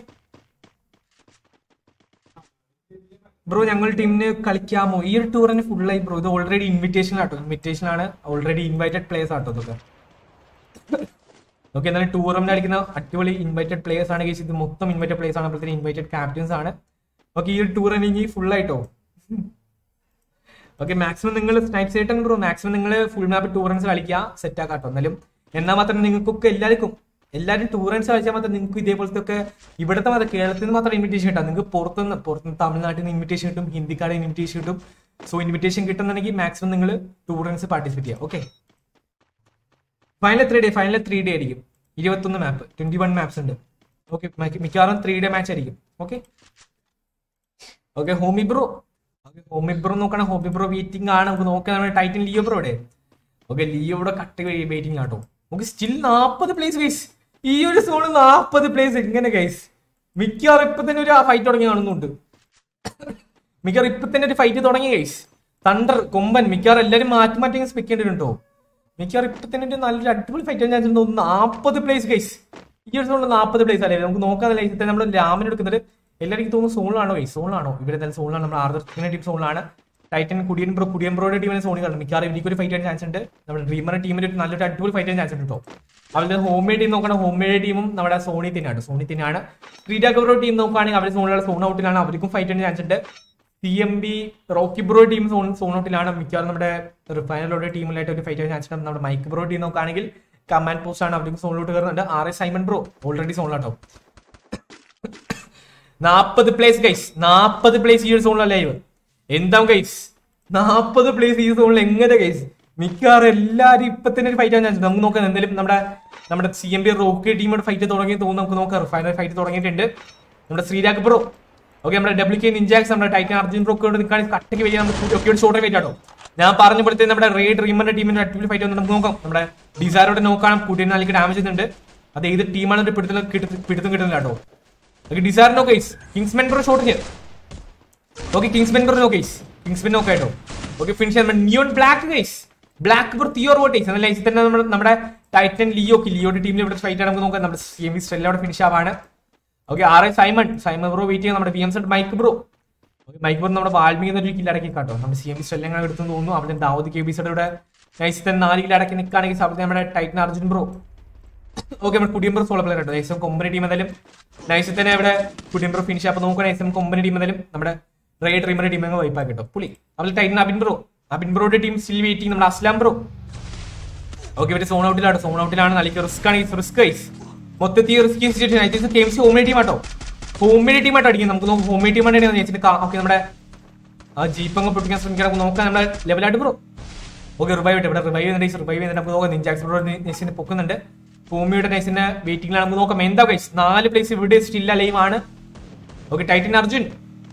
ബ്രോ ഞങ്ങൾ ടീമിന് കളിക്കാമോ ഈ ഒരു ടൂറിന് ഫുള്ളായി ബ്രോ ഇത് ഓൾറെഡി ഇൻവിറ്റേഷൻ ആട്ടോ ഇൻവിറ്റേഷൻ ആണ് ഓൾറെഡി ഇൻവൈറ്റഡ് പ്ലേയേഴ്സ് ആട്ടോ ഇതൊക്കെ ഓക്കെ എന്നാലും ടൂർണമെന്റ് കളിക്കുന്ന അടിപൊളി ഇൻവൈറ്റഡ് പ്ലേയേഴ്സ് ആണ് കേസ് ഇത് മൊത്തം ഇൻവൈറ്റഡ് പ്ലേയേഴ്സ് ആണ് അപ്പോഴത്തേന് ഇൻവൈറ്റഡ് ക്യാപ്റ്റൻസ് ആണ് ഓക്കെ ഈ ഒരു ടൂറിന് ഇനി ഫുൾ ആയിട്ടോ ഓക്കെ മാക്സിമം നിങ്ങൾ സ്നൈപ്പ് സൈറ്റ് ബ്രോ മാക്സിമം നിങ്ങൾ ഫുൾ മാപ്പ് ടൂറൻസ് കളിക്കുക സെറ്റ് ആക്കാട്ടോ എന്നാലും എന്നാൽ മാത്രം നിങ്ങൾക്കൊക്കെ എല്ലാവർക്കും എല്ലാവരും ടൂറൻസ് കളിച്ചാൽ മാത്രം നിങ്ങൾക്ക് ഇതേപോലത്തെ ഒക്കെ ഇവിടുത്തെ മാത്രം കേരളത്തിൽ നിന്ന് മാത്രം ഇൻവിറ്റേഷൻ കിട്ടാം നിങ്ങൾക്ക് പുറത്തുനിന്ന് പുറത്തുനിന്ന് തമിഴ്നാട്ടിൽ നിന്ന് ഇൻവിറ്റേഷൻ കിട്ടും ഹിന്ദിക്കാരുടെ ഇൻവിറ്റേഷൻ കിട്ടും സോ ഇൻവിറ്റേഷൻ കിട്ടുന്നുണ്ടെങ്കിൽ മാക്സിമം നിങ്ങൾ ടൂറൻസ് പാർട്ടിസിപ്പേറ്റ് ചെയ്യുക okay final three day final three day ആയിരിക്കും ഇരുപത്തൊന്ന് മാപ്പ് ട്വന്റി വൺ മാപ്സ് ഉണ്ട് ഓക്കെ മിക്കവാറും ത്രീ ഡേ മാച്ച് ആയിരിക്കും okay okay Homi bro okay Homi bro നോക്കണേ ഹോമി ബ്രോ വെയിറ്റിംഗ് ആണ് നമുക്ക് നോക്കാൻ നമ്മുടെ ടൈറ്റൻ ലിയോ ബ്രോയുടെ ഓക്കെ ലിയോയുടെ കട്ട് വെയിറ്റിംഗ് ആട്ടോ നമുക്ക് സ്റ്റിൽ നാൽപ്പത് പ്ലേസ് ഗൈസ് ഈ ഒരു സോണിൽ നാൽപ്പത് പ്ലേസ് എങ്ങനെ ഗൈസ് മിക്കവാറും ഇപ്പൊ തന്നെ ഒരു ഫൈറ്റ് തുടങ്ങി കാണുന്നുണ്ട് മിക്കവാറും ഇപ്പൊ തന്നെ ഒരു ഫൈറ്റ് തുടങ്ങി ഗൈസ് തണ്ടർ കൊമ്പൻ മിക്കവാറും എല്ലാവരും മാറ്റി മാറ്റി സ്പെക്ക് ചെയ്തിട്ടുണ്ടോ മിക്കവാറും ഇപ്പൊ തന്നെ ഒരു നല്ലൊരു അടിപൊളി ഫൈറ്റ് ഞാൻ തോന്നുന്നു നാൽപ്പത് പ്ലേസ് ഗൈസ് ഈ ഒരു സോണിൽ നാൽപ്പത് പ്ലേസ് അല്ലേ നമുക്ക് നോക്കാൻ ലൈസത്തെ നമ്മൾ രാമൻ എടുക്കുന്നത് എല്ലാവർക്കും തോന്നുന്നു സോണിലാണോ ഗൈസ് സോണിലാണോ ഇവിടെ തന്നെ സോണിലാണ് നമ്മൾ ആർദർത്തിന്റെ ടീം സോണിലാണ് ടൈറ്റൻ കുടിയൻ ബ്രോ കുടിയൻ ബ്രോയുടെ ടീമിനെ സോണി കാണും മിക്കവാറും എനിക്ക് ഒരു ഫൈറ്റ് ചെയ്യാൻ ചാൻസ് ഉണ്ട് നമ്മുടെ ഡ്രീമറുടെ ടീമിൽ ഒരു നല്ലൊരു അടിപൊളി ഫൈറ്റ് ചെയ്യാൻ ചാൻസ് ഉണ്ട് കേട്ടോ അവരുടെ ഹോം മെയ്ഡ് ടീം നോക്കണം ഹോം മെയ്ഡ് ടീമും നമ്മുടെ സോണി തന്നെയാണ് സോണി തന്നെയാണ് ശ്രീരാഘവറോ ടീം നോക്കുകയാണെങ്കിൽ അവർ സോണിലുള്ള സോൺ ഔട്ടിലാണ് അവർക്കും ഫൈറ്റ് ചെയ്യാൻ ചാൻസ് ഉണ്ട് C M B Rocky bro team zone zone ഔട്ടിലാണ് മിക്കവാറും നമ്മുടെ റിഫൈനലോടെ ടീമിലായിട്ട് ഒരു ഫൈറ്റ് ചെയ്യാൻ ചാൻസ് ഉണ്ട് നമ്മുടെ മൈക്ക് ബ്രോ ടീം നോക്കുകയാണെങ്കിൽ കമാൻഡ് പോസ്റ്റ് ആണ് അവർക്ക് സോണിലോട്ട് കയറുന്നുണ്ട് R S Simon bro already സോണിലാട്ടോ നാപ്പത് പ്ലേസ് ഗൈസ് നാപ്പത് പ്ലേസ് ഈ ഒരു സോണിലെ ലൈവ് എന്താ ഗൈസ് നാപ്പത് പ്ലേസ് ഈ സോണിൽ എങ്ങനെ ഗൈസ് മിക്കവാറും എല്ലാവരും ഇപ്പൊ തന്നെ ഒരു ഫൈറ്റ് ചാൻസ് നമുക്ക് നോക്കാം എന്തെങ്കിലും നമ്മുടെ നമ്മുടെ സി എം ബി റോക്കി ടീമോട് ഫൈറ്റ് തുടങ്ങി തോന്നുന്നു നമുക്ക് നോക്കാം ഫൈനൽ ഫൈറ്റ് തുടങ്ങിയിട്ടുണ്ട് നമ്മുടെ ശ്രീരാഗ് ബ്രോ ഓക്കെ നമ്മുടെ ഡബ്ല്യു കെ നിഞ്ചാക്സ് നമ്മുടെ ടൈറ്റൻ അർജുൻ ബ്രോക്കോട് നിൽക്കുകയാണെങ്കിൽ കട്ടയ്ക്ക് വലിയ നമുക്ക് ഒക്കെ ഷോർട്ട് ഫൈറ്റ് ആട്ടോ ഞാൻ പറഞ്ഞ പോലത്തെ നമ്മുടെ റേഡ് റീമറിന്റെ ടീമിന്റെ അടിപൊളി ഫൈറ്റ് വന്നിട്ട് നമുക്ക് നോക്കാം നമ്മുടെ ഡിസൈറോടെ നോക്കാം കൂട്ടിയ നാലേക്ക് ഡാമേജ് ചെയ്യുന്നുണ്ട് അത് ഏത് ടീമാണ് ഒരു പിടുത്തം കിട്ടും പിടുത്തം കിട്ടുന്നില്ല കേട്ടോ ഓക്കെ ഡിസൈർ നോ കേസ് കിങ്സ്മെൻ ബ്രോ ഷോട്ടിന് ഓക്കെ കിങ്സ്മെൻ ബ്രോ നോ കേസ് കിങ്സ്മെൻ നോക്കാം കേട്ടോ ഓക്കെ ഫിനിഷ് നിയോൺ ബ്ലാക്ക് കേസ് ബ്ലാക്ക് ബ്രോ തിയോർ വോട്ടേസ് എന്നാൽ ഇതിൽ തന്നെ നമ്മുടെ നമ്മുടെ ടൈറ്റൻ ലിയോക്ക് ലിയോയുടെ ടീമിൽ ഇവിടെ ഫൈറ്റ് നമുക്ക് നോക്കാം നമ്മുടെ സെമി സ്റ്റെല്ല അവിടെ ഫിനിഷ് ആവാണ് okay R A Simon Simon bro wait ചെയ്യാം നമ്മുടെ P M set Mike bro okay Mike bro നമ്മുടെ വാൽമീകി എന്നൊരു കില്ലടക്കി കാട്ടോ നമ്മുടെ സി എം ബി സ്റ്റെല്ല അങ്ങനെ എടുത്തു തോന്നുന്നു അവിടെ ദാവൂദ് കെ ബി സെഡ് ഇവിടെ നൈസ് തന്നെ നാല് കില്ലടക്കി നിൽക്കുകയാണെങ്കിൽ അവിടെ നമ്മുടെ ടൈറ്റൻ അർജുൻ ബ്രോ ഓക്കെ നമ്മൾ കുടിയമ്പർ സോളോ പ്ലെയർ കേട്ടോ നൈസം കൊമ്പനി ടീം എന്തായാലും നൈസിൽ തന്നെ ഇവിടെ കുടിയമ്പർ ഫിനിഷ് അപ്പൊ നോക്കുക നൈസം കൊമ്പനി ടീം എന്തായാലും നമ്മുടെ റേഡ് ഡ്രീമറിന്റെ ടീം അങ്ങ് വൈപ്പാക്കി കേട്ടോ പുള്ളി അതിൽ ടൈറ്റൻ അബിൻ ബ്രോ അബിൻ ബ്രോയുടെ ടീം സ്റ്റിൽ വെയിറ്റിംഗ് നമ്മുടെ അസ്ലാം ബ്രോ ഓക്കെ ഇവര് സോൺ ഔട്ടിലാണ് സോൺ ഔട്ടിലാണ് നല്ല റിസ്ക് ആണ് റിസ്ക് ഐസ് മൊത്തത്തിൽ risk situation K M C home team ആട്ടോ ഹോം ടീം ആയിട്ട് അടിക്കും നമുക്ക് നോക്കാം ഹോം ടീം ആയിട്ട് വെച്ചിട്ട് ഓക്കെ നമ്മുടെ ആ ജീപ്പ് അങ്ങ് പൊട്ടിക്കാൻ ശ്രമിക്കാൻ നമുക്ക് നോക്കാം നമ്മുടെ ലെവലായിട്ട് ബ്രോ ഓക്കെ റിവൈവ് ആയിട്ട് ഇവിടെ റിവൈവ് ചെയ്യുന്നുണ്ട് റിവൈവ് ചെയ്യുന്നുണ്ട് നമുക്ക് നോക്കാം നിഞ്ചാക്സ് ബ്രോ നെസിനെ പൊക്കുന്നുണ്ട് ഭൂമിയുടെ നൈസിന്റെ വെയിറ്റിംഗിലാണ് നമുക്ക് നോക്കാം എന്താ ഗൈസ് നാല് പ്ലേസ് ഇവിടെ സ്റ്റിൽ അലൈവ് ആണ് okay Titan Arjun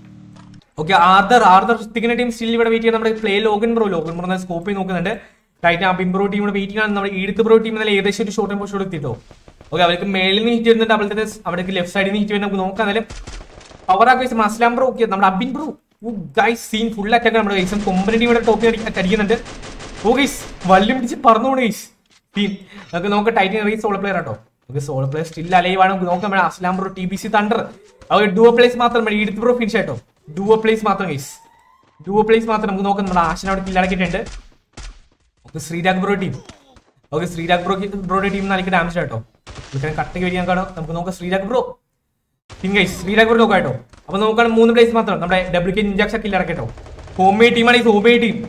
okay Arthur Arthur ഋത്തിക്കിന്റെ ടീം സ്റ്റിൽ ഇവിടെ വെയിറ്റ് ചെയ്യുന്ന നമ്മുടെ play Logan bro Logan bro scope നോക്കുന്നുണ്ട് ടൈറ്റൻ അബിൻ ബ്രോ ടീം ഇവിടെ വെയിറ്റിംഗ് ആണ് നമ്മുടെ ഈടുത്ത് ബ്രോ ടീം എന്നാൽ ഏകദേശം ഒരു ഷോർട്ട് പോസ്റ്റ് എത്തിട്ടോ ഓക്കെ അവർക്ക് മേളിൽ നിന്ന് ഹിറ്റ് വരുന്നുണ്ട് അവരുടെ അവിടേക്ക് ലെഫ്റ്റ് സൈഡിൽ നിന്ന് ഹിറ്റ് വരുന്നത് നമുക്ക് നോക്കാം എന്നാലും പവർ ആക്കി അസ്ലാം ബ്രോ ഓക്കെ നമ്മുടെ Abin bro guys scene full attack നമ്മുടെ ഗൈസും കൊമ്പനി ടീമിയുടെ ടോപ്പ് അടിക്കുന്നുണ്ട് ഓ ഗൈസ് വല്ലും പിടിച്ച് പറന്നുകൊണ്ട് ഗൈസ് ടീം നമുക്ക് നോക്കാം ടൈറ്റൻ റീ സോളോ പ്ലെയർ ആട്ടോ നമുക്ക് സോളോ പ്ലെയർ സ്റ്റിൽ അലൈവ് ആണ് നമുക്ക് നോക്കാം നമ്മുടെ Aslam bro T B C thunder അവർ ഡുവോ പ്ലേസ് മാത്രം മതി ഈടുത്ത് ബ്രോ ഫിനിഷ് ആയിട്ടോ ഡുവോ പ്ലേസ് മാത്രം ഗൈസ് ഡുവോ പ്ലേസ് മാത്രം നമുക്ക് നോക്കാം നമ്മുടെ ആശന അവിടെ കില്ലടക്കിയിട്ടുണ്ട് okay Sreerag bro team okay Sreerag bro ബ്രോയുടെ ടീം നാലേക്ക് ഡാമേജ് ആട്ടോ ഇങ്ങനെ കട്ടയ്ക്ക് വരികയാൻ കാണാം നമുക്ക് നോക്കാം Sreerag bro guys Sreerag bro നോക്കാം കേട്ടോ അപ്പൊ നോക്കുകയാണ് മൂന്ന് പ്ലേസ് മാത്രം നമ്മുടെ ഡബ്ല്യു കെ ഇഞ്ചാക്ഷൻ കില്ലടക്കട്ടോ ഹോം മെയ്ഡ് ടീമാണ് ഈ ഹോം മെയ്ഡ് ടീം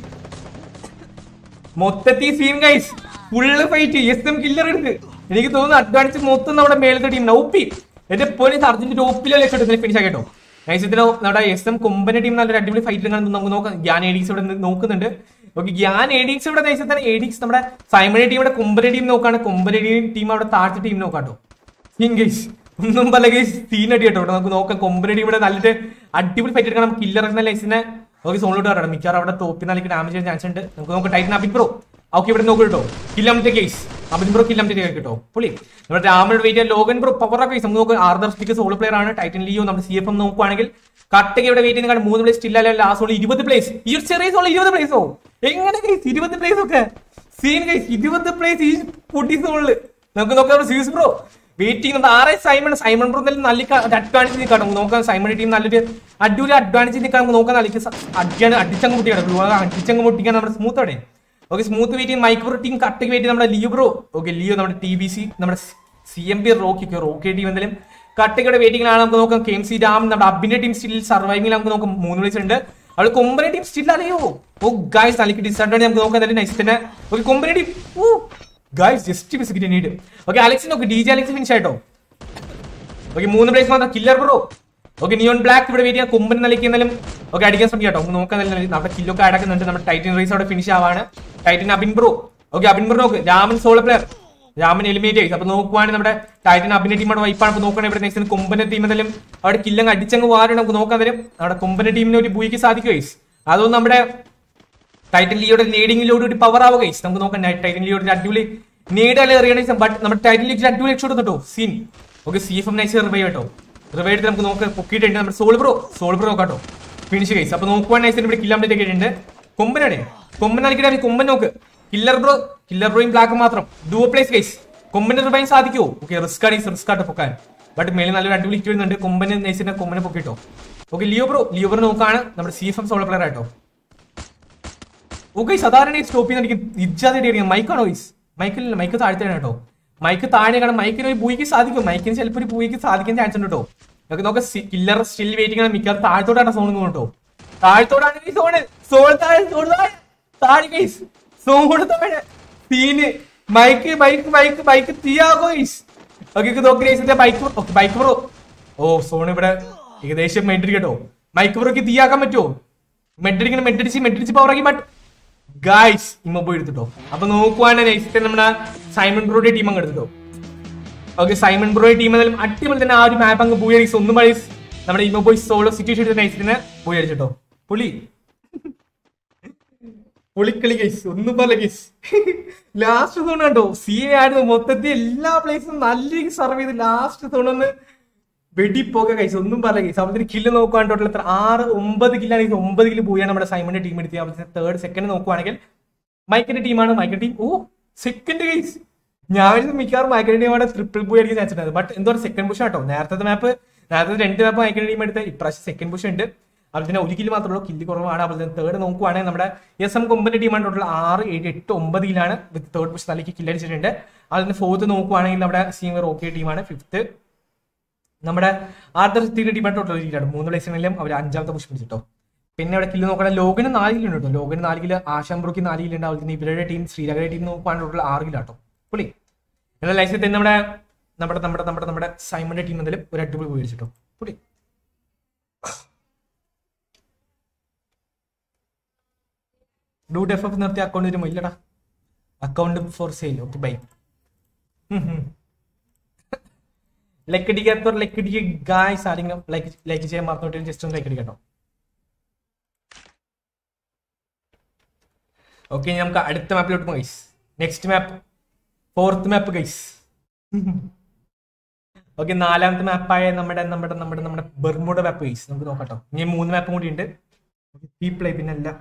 മൊത്തത്തിൽ scene guys full fight S M killer എടുത്ത് എനിക്ക് തോന്നുന്നു അഡ്വാൻസ് മൊത്തം നമ്മുടെ മേലത്തെ ടീം ഒപ്പി എന്റെ പോലീസ് അർജന്റീന ഒപ്പിലെ ലക്ഷം ഫിനിഷ് ആക്കട്ടോ നൈസത്തിനോ നമ്മുടെ എസ് എം കൊമ്പന്റെ ടീം നല്ലൊരു അടിപൊളി ഫൈറ്റ് നമുക്ക് നോക്കാം ഗ്യാൻ എഡിക്സ് ഇവിടെ നോക്കുന്നുണ്ട് ഓക്കെ ഗ്യാൻ എഡിക്സ് ഇവിടെ നൈസത്തിന് എഡിക്സ് നമ്മുടെ സൈമണി ടീമിന്റെ കൊമ്പന്റെ ടീം നോക്കാണ് കൊമ്പന്റെ ടീം അവിടെ താഴ്ച ടീം നോക്കാട്ടോ സീൻ ഗൈസ് ഒന്നും പല ഗൈസ് സീൻ അടി കേട്ടോ നമുക്ക് നോക്കാം കൊമ്പന്റെ ടീമിന്റെ നല്ലൊരു അടിപൊളി ഫൈറ്റ് എടുക്കണം കില്ലർ എന്ന ലൈസിനെ ഓക്കെ സോണിലോട്ട് വരണം മിക്കവാറും അവിടെ ടോപ്പിൽ നാലേക്ക് ഡാമേജ് ചെയ്യാൻ ചാൻസ് ഉണ്ട് നമുക്ക് നോക്കാം ടൈറ്റൻ അബിൻ ബ്രോ ഓക്കെ ഇവിടെ നോക്കൂ കേട്ടോ കിലോമീറ്റർ കേസ് അബിൻ ബ്രോ കിലോമീറ്റർ കേട്ടോ പുള്ളി നമ്മുടെ രാമനോട് വെയിറ്റ് ചെയ്യാൻ ലോഗൻ ബ്രോ പവർ കേസ് നമുക്ക് നോക്കാം ആർദർ സ്റ്റിക്ക് സോളോ പ്ലെയർ ആണ് ടൈറ്റൻ ലിയോ നമ്മുടെ സി എഫ് എം നോക്കുവാണെങ്കിൽ കട്ടയ്ക്ക് ഇവിടെ വെയിറ്റ് ചെയ്യുന്ന മൂന്ന് പ്ലേസ് സ്റ്റിൽ അല്ല ലാസ്റ്റ് ഓൾ ഇരുപത് പ്ലേസ് ഈ ഒരു ചെറിയ സോൾ ഇരുപത് പ്ലേസോ എങ്ങനെ കേസ് ഇരുപത് പ്ലേസ് ഒക്കെ സീൻ കേസ് ഇരുപത് പ്ലേസ് ഈ പൊട്ടി സോളില് നമുക്ക് നോക്കാം സീസ് ബ്രോ വെയിറ്റിംഗ് നമ്മുടെ R S Simon Simon bro എന്തായാലും നല്ല അഡ്വാൻറ്റേജ് നിൽക്കാം നമുക്ക് നോക്കാം സൈമൺ ടീം നല്ലൊരു അടിപൊളി അഡ്വാൻറ്റേജ് നിൽക്കാൻ നമുക്ക് നോക്കാം നല്ല അടിയാണ് അടിച്ചങ്ങ് പൊട്ടിയാണ് അടിച്ചങ്ങ് പൊട്ടിക്കാൻ നമ്മുടെ സ്മൂത്ത് അവിടെ okay smooth wait micro team കട്ടക്ക് വെയിറ്റ് നമ്മുടെ ലിയോ ബ്രോ ഓക്കെ ലിയോ നമ്മുടെ ടി ബി സി നമ്മുടെ C M P Rocky Rocky team എന്തായാലും കട്ടക്കയുടെ വെയിറ്റിംഗിലാണ് നമുക്ക് നോക്കാം കെ എം സി ഡാം നമ്മുടെ അബിന്റെ ടീം സ്റ്റിൽ സർവൈവിംഗിൽ നമുക്ക് നോക്കാം മൂന്ന് വിളിച്ച് ഉണ്ട് അവൾ കൊമ്പനെ ടീം സ്റ്റിൽ അറിയോ ഓ ഗായ്സ് നല്ല ഡിസഡ്വാൻറ്റേജ് നമുക്ക് നോക്കാം എന്തായാലും നൈസ് തന്നെ ഓക്കെ കൊമ്പനെ team oh guys just biscuit need okay Alex നോക്ക് ഡി ജെ അലക്സ് ഫിനിഷ് ആയിട്ടോ ഓക്കെ മൂന്ന് പ്ലേസ് മാത്രം killer bro okay neon black ഇവിടെ വെയിറ്റ് ചെയ്യാൻ കൊമ്പൻ നിലയ്ക്ക് എന്നാലും ഓക്കെ അടിക്കാൻ ശ്രമിക്കാം കേട്ടോ നമുക്ക് നോക്കാൻ നല്ല നമ്മുടെ കില്ലൊക്കെ അടക്കുന്നുണ്ട് നമ്മുടെ ടൈറ്റൻ റേസ് അവിടെ ഫിനിഷ് ആവാണ് Titan Abin bro okay Abin bro നോക്ക് Raman solo player Raman eliminate ചെയ്തു അപ്പൊ നോക്കുവാണെങ്കിൽ നമ്മുടെ ടൈറ്റൻ അബിന്റെ ടീമോട് വൈപ്പാണ് അപ്പൊ നോക്കുകയാണെങ്കിൽ ഇവിടെ നെക്സ്റ്റ് കൊമ്പന്റെ ടീം എന്തായാലും അവിടെ കില്ലങ്ങ് അടിച്ചങ്ങ് പോകാറുണ്ട് നമുക്ക് നോക്കാൻ തരും നമ്മുടെ കൊമ്പന്റെ ടീമിന് ഒരു ഭൂയിക്ക് സാധിക്കും ഗൈസ് അതൊന്നും നമ്മുടെ ടൈറ്റൻ ലിയോയുടെ ലീഡിംഗിലൂടെ ഒരു പവർ ആവുക ഗൈസ് നമുക്ക് നോക്കാം ടൈറ്റൻ ലിയോയുടെ ഒരു അടിപൊളി നീഡല്ലേ എറിയണ ബട്ട് നമ്മുടെ ടൈറ്റൻ ലീഗ് അടിപൊളി രക്ഷ കേട്ടോ scene okay C F M nice revive കേട്ടോ റിവൈവ് എടുത്ത് നമുക്ക് നോക്കാം പൊക്കിയിട്ടുണ്ട് നമ്മുടെ സോൾ ബ്രോ സോൾ ബ്രോ നോക്കാട്ടോ ഫിനിഷ് ഗൈസ് അപ്പൊ നോക്കുവാൻ നൈസിന് ഇവിടെ കില്ലാമ്പറ്റേ കേട്ടിട്ടുണ്ട് കൊമ്പനാണ് കൊമ്പൻ കളിക്കട്ടെ കൊമ്പൻ നോക്ക് കില്ലർ ബ്രോ കില്ലർ ബ്രോയും ബ്ലാക്ക് മാത്രം ഡുവോ പ്ലേസ് ഗൈസ് കൊമ്പന് റിവൈൻ സാധിക്കുമോ ഓക്കെ റിസ്ക് ആണ് റിസ്ക് ആയിട്ട് പൊക്കാൻ ബട്ട് മേളിൽ നല്ലൊരു അടിപൊളി ഹിറ്റ് വരുന്നുണ്ട് കൊമ്പന് നൈസിന്റെ കൊമ്പനെ പൊക്കിട്ടോ okay Leo bro Leo bro നോക്കാണ് നമ്മുടെ C F M solo player ആയിട്ടോ ഓക്കെ സാധാരണ സ്റ്റോപ്പ് ചെയ്യുന്ന എനിക്ക് ഇജ്ജാതി അടിക്കണം മൈക്കാണോ ഗൈസ് മൈക്കിൽ മൈക്ക് താഴ്ത്താണ് കേട്ടോ മൈക്ക് താഴെ കാരണം മൈക്കിന് ഒരു പൂയിക്ക് സാധിക്കും മൈക്കിന് ചിലപ്പോൾ ഒരു പൂയിക്ക് സാധിക്കാൻ ചാൻസ് ഉണ്ട് കേട്ടോ നമുക്ക് നോക്കാം കില്ലർ സ്റ്റിൽ വെയിറ്റിംഗ് ആണ് മിക്കവാറും താഴത്തോട്ടാണ് സോൺ കേട്ടോ താഴത്തോടാണ് ഈ സോണ് സോൺ താഴെ സോൺ താഴെ താഴെ ഗൈസ് സോൺ താഴെ സീന് മൈക്ക് മൈക്ക് മൈക്ക് മൈക്ക് തീയാകോ ഗൈസ് ഓക്കെ നോക്കി guys bike okay bike bro oh zone ഇവിടെ ഏകദേശം മെഡിരി കേട്ടോ മൈക്ക് ബ്രോക്ക് തീയാക്കാൻ പറ്റുമോ മെഡിരിങ്ങനെ മെഡിടിച്ച് മെഡിടിച്ച് പവറാക്കി ബട്ട് ഗായ്സ് ഇമ്മ എടുത്തിട്ടോ അപ്പൊ നോക്കുവാണെങ്കിൽ നെക്സ്റ്റ് നമ്മുടെ സൈമൺ ബ്രോയുടെ ടീം അങ്ങ് എടുത്തിട്ടോ ഓക്കെ സൈമൺ ബ്രോയുടെ ടീം എന്നാലും അടിപൊളി തന്നെ ആ ഒരു മാപ്പ് അങ്ങ് പോയി അടിച്ച് ഒന്നും വഴി നമ്മുടെ ഇമ്മ ബോയ് സോളോ സിറ്റുവേഷൻ എടുത്ത നൈസിനെ പോയി അടിച്ചിട്ടോ പുളി പുളിക്കളി ഗൈസ് ഒന്നും പറ ഗൈസ് ലാസ്റ്റ് സോൺ കണ്ടോ സി എ ആയിരുന്നു മൊത്തത്തിൽ എല്ലാ പ്ലേസും നല്ല രീതിക്ക് സർവ് ചെയ്ത് ലാസ്റ്റ് സോൺ ഒന്ന് വെടിപ്പോക കൈസ് ഒന്നും പറയില്ല കൈസ് അവിടെ കില്ല് നോക്കുവാണെങ്കിൽ ടോട്ടൽ എത്ര ആറ് ഒമ്പത് കില്ലാണ് ഇത് ഒമ്പത് കില്ല് പോയാണ് നമ്മുടെ സൈമന്റെ ടീം എടുത്ത് അവിടെ തേർഡ് സെക്കൻഡ് നോക്കുവാണെങ്കിൽ മൈക്കിന്റെ ടീമാണ് മൈക്കിന്റെ ടീം ഓ സെക്കൻഡ് കൈസ് ഞാൻ ഇത് മിക്കവാറും മൈക്കിന്റെ ടീമാണ് ട്രിപ്പിൾ പോയി അടിക്കാൻ ചാൻസ് ഉണ്ട് ബട്ട് എന്തോ സെക്കൻഡ് പുഷ് ആട്ടോ നേരത്തെ മാപ്പ് നേരത്തെ രണ്ട് മാപ്പ് മൈക്കിന്റെ ടീം എടുത്ത് ഇപ്രാവശ്യം സെക്കൻഡ് പുഷ് ഉണ്ട് അതിൽ തന്നെ ഒരു കില്ല് മാത്രമേ ഉള്ളൂ കില്ല് കുറവാണ് അതുപോലെ തന്നെ തേർഡ് നോക്കുവാണെങ്കിൽ നമ്മുടെ എസ് എം കൊമ്പന്റെ ടീമാണ് ടോട്ടൽ ആറ് ഏഴ് എട്ട് ഒമ്പത് കില്ലാണ് വിത്ത് തേർഡ് പുഷ് നല്ല കില്ല് അടിച്ചിട്ടുണ്ട് അതിൽ നിന്ന് ഫോർത്ത് നോക്കുവാണെങ്കിൽ നമ്മുടെ സീനിയർ ഓക്കെ ടീമാണ് ഫിഫ്ത്ത് നമ്മുടെ ആർദർ സിറ്റിയുടെ ടീമായിട്ട് ടോട്ടൽ കില്ലാണ് മൂന്ന് പ്ലേസിനെല്ലാം അവർ അഞ്ചാമത്തെ പുഷ് പിടിച്ചിട്ടോ പിന്നെ അവിടെ കില്ല് നോക്കണം ലോകിന് നാല് കില്ലുണ്ട് കേട്ടോ ലോകിന് നാല് കില്ല് ആശാംബ്രോക്ക് നാല് കില്ലുണ്ട് അതുപോലെ തന്നെ ഇവരുടെ ടീം ശ്രീനഗരുടെ ടീം നോക്കുവാണെങ്കിൽ ടോട്ടൽ ആറ് കില്ലാട്ടോ പുള്ളി എന്നാൽ ലൈസിൽ തന്നെ നമ്മുടെ നമ്മുടെ നമ്മുടെ നമ്മുടെ നമ്മുടെ സൈമന്റെ ടീം എന്തായാലും ഒരു അടിപൊളി പോയി അടിച്ചിട്ടോ പുള്ളി ഡൂ ഡെഫ് എഫ് നിർത്തിയ അക്കൗണ്ട് വരുമോ ഇല്ലടാ account for sale okay bye like അടിക്കാത്തവർ ലൈക്ക് അടിക്കുക ഗായ്സ് ആരെങ്കിലും ലൈക്ക് ലൈക്ക് ചെയ്യാൻ മറന്നോട്ട് ജസ്റ്റ് ഒന്ന് ലൈക്ക് അടിക്കട്ടോ ഓക്കെ നമുക്ക് അടുത്ത മാപ്പിലോട്ട് പോകാം guys next map fourth map guys okay നാലാമത്തെ മാപ്പായ നമ്മുടെ നമ്മുടെ നമ്മുടെ നമ്മുടെ ബെർമുഡ മാപ്പ് ഗൈസ് നമുക്ക് നോക്കട്ടോ ഇനി മൂന്ന് മാപ്പും കൂടി ഉണ്ട് പീപ്പിളായി പിന്നെ അല്ല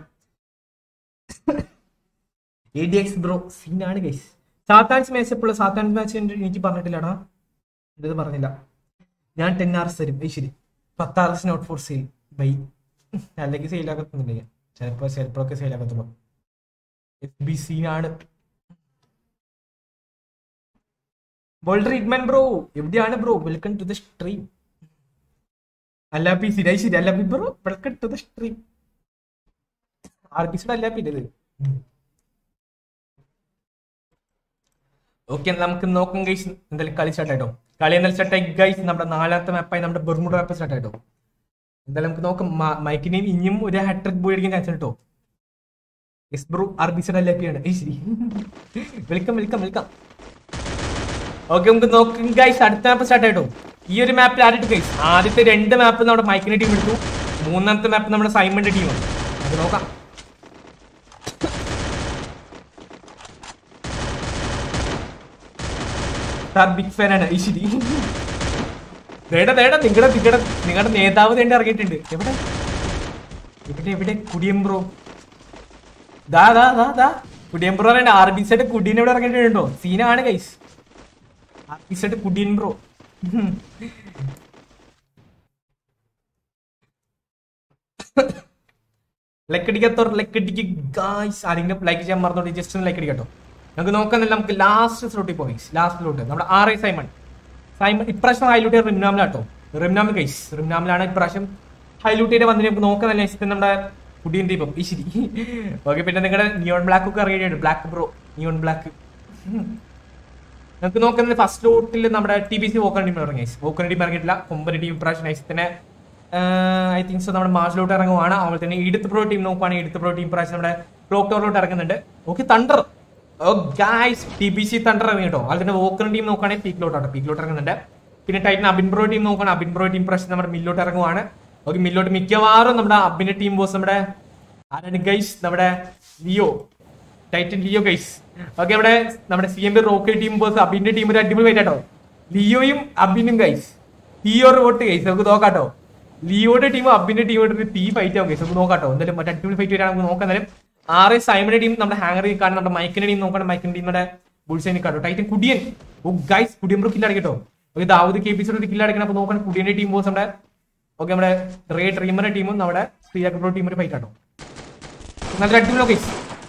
എ ഡി എക്സ് ബ്രോ സീനാണ് ഗൈസ് സാത്താൻസ് മാച്ച് എപ്പോഴും സാത്താൻസ് മാച്ച് എനിക്ക് പറഞ്ഞിട്ടില്ലടാ ഇത് പറഞ്ഞില്ല ഞാൻ ടെൻ ആർസ് തരും ഏയ് ശരി പത്ത് ആർസ് നോട്ട് ഫോർ സെയിൽ ബൈ അല്ലെങ്കിൽ സെയിൽ ആക്കത്തൊന്നുമില്ല ഞാൻ ചിലപ്പോൾ ചിലപ്പോഴൊക്കെ സെയിൽ ആക്കത്തുള്ളൂ എഫ് ബി സീനാണ് ബോൾഡർ ഇഡ്മാൻ ബ്രോ എവിടെയാണ് bro welcome to the stream അല്ല പി സി ശരി അല്ല P bro welcome to the stream R P സിയുടെ അല്ല പിന്നെ ഇത് ഓക്കെ നമുക്ക് നോക്കാം ഗൈസ് എന്തായാലും കളി സ്റ്റാർട്ട് ആയിട്ടോ കളി എന്തായാലും സ്റ്റാർട്ട് ആയി ഗൈസ് നമ്മുടെ നാലാമത്തെ മാപ്പായി നമ്മുടെ ബെർമുഡ മാപ്പ് സ്റ്റാർട്ട് ആയിട്ടോ എന്തായാലും നമുക്ക് നോക്കാം മ- മൈക്കിനെയും ഇനിയും ഒരു ഹാട്രിക് ബോയ് അടിക്കാൻ ചാൻസ് കേട്ടോ എസ് ബ്രൂ ആർ ബി സിയുടെ ലാപ്പിയാണ് ഏയ് ശരി വെൽക്കം വെൽക്കം വെൽക്കം ഓക്കെ നമുക്ക് നോക്കാം ഗൈസ് അടുത്ത മാപ്പ് സ്റ്റാർട്ട് ആയിട്ടോ ഈ ഒരു മാപ്പിൽ ആരുടെ ഗൈസ് ആദ്യത്തെ രണ്ട് മാപ്പ് നമ്മുടെ മൈക്കിന്റെ ടീം എടുത്തു മൂന്നാമത്തെ മാപ്പ് നമ്മുടെ സൈമന്റെ ടീമാണ് നമുക്ക് നോക്കാം സാർ ബിഗ് ഫാൻ ആണ് ഈശ്വരി വേണ്ട വേണ്ട നിങ്ങളുടെ നിങ്ങളുടെ നിങ്ങളുടെ നേതാവ് തേണ്ടി ഇറങ്ങിയിട്ടുണ്ട് എവിടെ എവിടെ എവിടെ കുടിയം ബ്രോ ദാ ദാ ദാ ദാ കുടിയൻ ബ്രോ പറയണ്ട ആർ ബി സെറ്റ് കുടിയൻ ഇവിടെ ഇറങ്ങിയിട്ടുണ്ടോ സീനാണ് guys R B set Kudiyan bro like അടിക്കാത്തവർ ലൈക്ക് അടിക്ക് ഗായ്സ് ആരെങ്കിലും ലൈക്ക് ചെയ്യാൻ മറന്നോട്ട് ജസ്റ്റ് ഒന്ന് ലൈക്ക് അടിക്കട്ടോ നമുക്ക് നോക്കുന്നില്ല നമുക്ക് ലാസ്റ്റ് സ്ലോട്ടിൽ പോയി ലാസ്റ്റ് സ്ലോട്ട് നമ്മുടെ ആർ ഐ സൈമൺ സൈമൺ ഇപ്രാവശ്യം ഹൈലൂട്ട് റിംനാമിലാട്ടോ റിംനാമിൽ ഗൈസ് റിംനാമിലാണ് ഇപ്രാവശ്യം ഹൈലൂട്ട് ചെയ്ത് വന്നിട്ട് നമുക്ക് നോക്കുന്നില്ല ഇഷ്ടം നമ്മുടെ കുടിയൻ ദീപം ഈ ശരി ഓക്കെ പിന്നെ നിങ്ങളുടെ നിയോൺ ബ്ലാക്ക് ഒക്കെ ഇറങ്ങിയിട്ടുണ്ട് ബ്ലാക്ക് ബ്രോ നിയോൺ ബ്ലാക്ക് നമുക്ക് നോക്കുന്നത് ഫസ്റ്റ് ലോട്ടിൽ നമ്മുടെ T B C woken team ഇറങ്ങി വോക്കൺ ടീം ഇറങ്ങിയിട്ടില്ല കൊമ്പൻ ടീം ഇപ്രാവശ്യം നൈസത്തിന് ഐ തിങ്ക് സോ നമ്മുടെ മാർച്ചിലോട്ട് ഇറങ്ങുവാണ് അതുപോലെ തന്നെ ഇടുത്ത് പ്രോ ടീം നോക്കുവാണെങ്കിൽ ഇടുത്ത് പ്രോ ടീം പ്രാവശ്യം നമ്മുടെ ക്ലോക്ക് ടവറിലോട്ട് ഇറങ്ങുന്നുണ്ട് okay thunder oh guys T B C thunder ഇറങ്ങി കേട്ടോ അതുപോലെ തന്നെ വോക്കൺ ടീം നോക്കുകയാണെങ്കിൽ പീക്കിലോട്ടാണ് പീക്കിലോട്ട് ഇറങ്ങുന്നുണ്ട് പിന്നെ ടൈറ്റൻ അബിൻ പ്രോ ടീം നോക്കുകയാണ് അബിൻ പ്രോ ടീം പ്രാവശ്യം നമ്മുടെ മില്ലോട്ട് ഇറങ്ങുവാണ് ഓക്കെ മില്ലോട്ട് മിക്കവാറും നമ്മുടെ അബിന്റെ ടീം ബോസ് നമ്മുടെ ആരാണ് ഗൈസ് നമ്മുടെ Leo Titan Leo guys okay അവിടെ നമ്മുടെ C M B rocket team boss അബിന്റെ ടീം ഒരു അടിപൊളി ഫൈറ്റ് ആട്ടോ ലിയോയും അബിനും ഗൈസ് ലിയോ വോട്ട് ഗൈസ് നമുക്ക് നോക്കാട്ടോ ലിയോയുടെ ടീമും അബിന്റെ ടീമും ഒരു തീ ഫൈറ്റ് ആവും ഗൈസ് നമുക്ക് നോക്കാട്ടോ എന്തായാലും മറ്റേ അടിപൊളി ഫൈറ്റ് വരാൻ നമുക്ക് നോക്കാം എന്തായാലും ആറ് സൈമന്റെ ടീം നമ്മുടെ ഹാങ്ങറിൽ കാണും നമ്മുടെ മൈക്കിന്റെ ടീം നോക്കണം മൈക്കിന്റെ ടീം നമ്മുടെ ബുൾസൈനിൽ കാട്ടോ Titan Kudiyan oh guys Kudiyan bro കില്ലടിക്കട്ടോ okay Dawood K P C ഒരു കില്ലടിക്കണം അപ്പൊ നോക്കണം കുടിയന്റെ ടീം ബോസ് നമ്മുടെ ഓക്കെ നമ്മുടെ റേ ഡ്രീമറിന്റെ ടീമും നമ്മുടെ ശ്രീയാക്ക് ബ്രോ ടീം ഒരു ഫൈറ്റ് ആട്ടോ നല്ല അടിപൊളി ഗൈസ്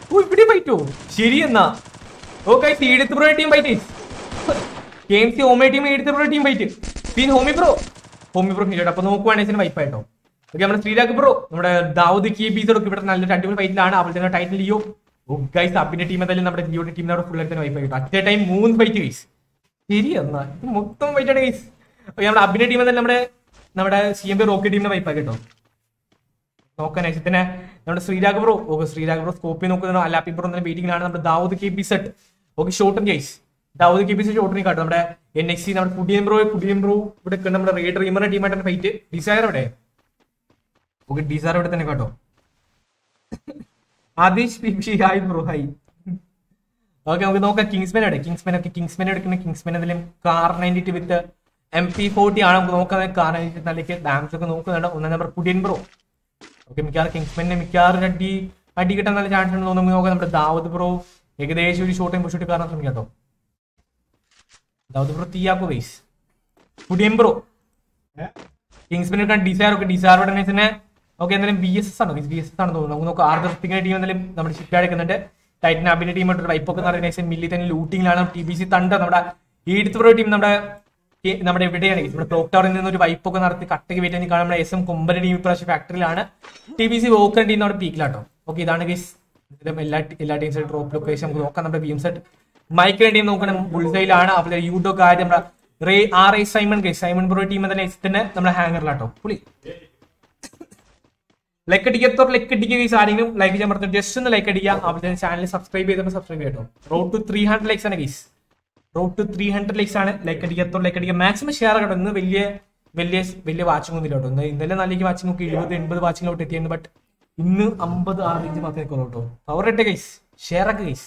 ഓ ഇവിടെ ഫൈറ്റോ ശരി എന്നാ okay Eedath pro team fight K M C homie team Eedath pro team fight പിന്നെ homie pro homie pro hit അപ്പൊ നോക്കുവാണെങ്കിൽ വൈപ്പ് ആയിട്ടോ ഓക്കെ നമ്മുടെ ശ്രീരാഗ് ബ്രോ നമ്മുടെ ദാവൂദ് കി ബീസൊക്കെ ഇവിടെ നല്ലൊരു അടിപൊളി ഫൈറ്റിലാണ് അപ്പോൾ തന്നെ ടൈറ്റിൽ ലിയോ ഗൈസ് അബിന്റെ ടീം എന്തായാലും നമ്മുടെ ലിയോയുടെ ടീമിനോട് ഫുൾ ആയിട്ട് വൈപ്പ് ആയിട്ട് അറ്റ് ടൈം മൂന്ന് ഫൈറ്റ് ഗൈസ് ശരി എന്നാ ഇത് മൊത്തം ഫൈറ്റ് ആണ് ഗൈസ് നമ്മുടെ അബിന്റെ ടീം എന്തായാലും നമ്മുടെ നമ്മുടെ സി എം ബി റോക്കി ടീമിനെ വൈപ്പ് ആക്കി കേട്ടോ നോക്കാൻ തന്നെ നമ്മുടെ Sreerag bro okay Sreerag bro സ്കോപ്പി നോക്കുന്ന അലാപ്പി ബ്രോ എന്ന മീറ്റിംഗിലാണ് നമ്മുടെ Dawood K P set okay ഷോട്ടൻ guys Dawood K P set ഷോട്ടിനെ കാട്ടും നമ്മുടെ എൻ എക്സ് സി നമ്മുടെ കുടിയൻ ബ്രോ കുടിയൻ ബ്രോ ഇവിടെ ഒക്കെ നമ്മുടെ റേഡ് റീമറിന്റെ ടീമായിട്ടാണ് ഫൈറ്റ് ഡിസയർ അവിടെ ഓക്കെ ഡിസയർ ഇവിടെ തന്നെ കേട്ടോ ആദിഷ് പിഷി ഹായ് ബ്രോ ഹായ് ഓക്കെ നമുക്ക് നോക്കാം കിങ്സ്മാൻ അവിടെ കിങ്സ്മാൻ ഒക്കെ കിങ്സ്മാൻ എടുക്കുന്ന കിങ്സ്മാൻ എന്തെങ്കിലും car ninety two with M P forty ആണ് നമുക്ക് നോക്കുന്നത് കാർ നയൻറ്റി നല്ലേക്ക് ഡാംസ് ഒക്കെ നോക്കുന്നുണ്ട് ഒന്നാം നമ്പർ കുടിയൻ ബ്രോ ഓക്കെ മിക്കവാറും കിങ്സ്മാനെ മിക്കവാറും അടി അടി കിട്ടാൻ നല്ല ചാൻസ് ഉണ്ട് തോന്നുന്നു നോക്കാം നമ്മുടെ ദാവൂദ് ബ്രോ ഏകദേശം ഒരു ഷോട്ടും പുഷോട്ട് കാരണം ശ്രമിക്കാം കേട്ടോ ദാവൂദ് ബ്രോ തീയാക്കോ ബേസ് കുടിയൻ ബ്രോ കിങ്സ്മാൻ എടുക്കാൻ ഡിസയർ ഒക്കെ ഡിസയർ തന്നെ ഓക്കെ എന്തായാലും ബി എസ് എസ് ആണോ ബി എസ് എസ് ആണ് തോന്നുന്നു നമുക്ക് നോക്കാം ആർദർ സ്പിങ്ങിന്റെ ടീം എന്തായാലും നമ്മുടെ ഷിപ്പ് എടുക്കുന്നുണ്ട് ടൈറ്റൻ അബിന്റെ ടീം വൈപ്പൊക്കെ നടക്കുന്ന മില്ലി തന്നെ ലൂട്ടിങ്ങിലാണ് ടി ബി സി തണ്ട് നമ്മുടെ ഈടുത്ത് പ്രോ ടീം നമ്മുടെ ഈ നമ്മുടെ എവിടെയാണ് നമ്മുടെ ക്ലോക്ക് ടവറിൽ നിന്ന് ഒരു വൈപ്പൊക്കെ നടത്തി കട്ടക്ക് വെയിറ്റ് കാണാൻ നമ്മുടെ എസ് എം കൊമ്പര ടീം ഇപ്രാവശ്യം ഫാക്ടറിയിലാണ് T B C Walker team നമ്മുടെ പീക്കിലാട്ടോ ഓക്കെ ഇതാണ് ഗൈസ് എല്ലാ എല്ലാ ടീംസും ഡ്രോപ്പ് ലൊക്കേഷൻ നമുക്ക് നോക്കാം നമ്മുടെ ബി എം സെറ്റ് മൈക്കിന്റെ ടീം നോക്കണം ബുൾസൈലാണ് അവിടെ യൂഡോ കാര്യം നമ്മുടെ Ray R I Simon guys Simon bro team തന്നെ തന്നെ നമ്മുടെ ഹാങ്ങറിലാട്ടോ പുളി ലൈക്ക് അടിക്കത്തോ ലൈക്ക് അടിക്കുക ഗൈസ് ആരെങ്കിലും ലൈക്ക് ചെയ്യാൻ പറഞ്ഞു ജസ്റ്റ് ഒന്ന് ലൈക്ക് അടിക്കുക അവിടെ ചാനൽ സബ്സ്ക്രൈബ് ചെയ്തപ്പോൾ സബ്സ്ക്രൈബ് ചെയ്യട്ടോ road to three hundred likes ആണ് guys road to three hundred likes ആണ് ലൈക്ക് അടിക്കത്തോ ലൈക്ക് അടിക്കുക മാക്സിമം ഷെയർ കേട്ടോ ഇന്ന് വലിയ വലിയ വലിയ വാച്ചിങ് ഒന്നും കേട്ടോ ഇന്ന് ഇന്നലെ നല്ല വാച്ചിങ് ഒക്കെ എഴുപത് എൺപത് വാച്ചിങ്ങിലോട്ട് എത്തിയാണ് ബട്ട് ഇന്ന് അമ്പത് ആ റേഞ്ച് മാത്രമേ നിൽക്കുള്ളൂ കേട്ടോ പവർ ഇട്ടെ ഗൈസ് ഷെയർ ഒക്കെ ഗൈസ്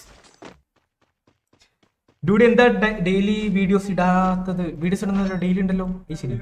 ഡ്യൂഡി എന്താ ഡെയിലി വീഡിയോസ് ഇടാത്തത് വീഡിയോസ് ഇടുന്നത് ഡെയിലി ഉണ്ടല്ലോ ഈ ശരി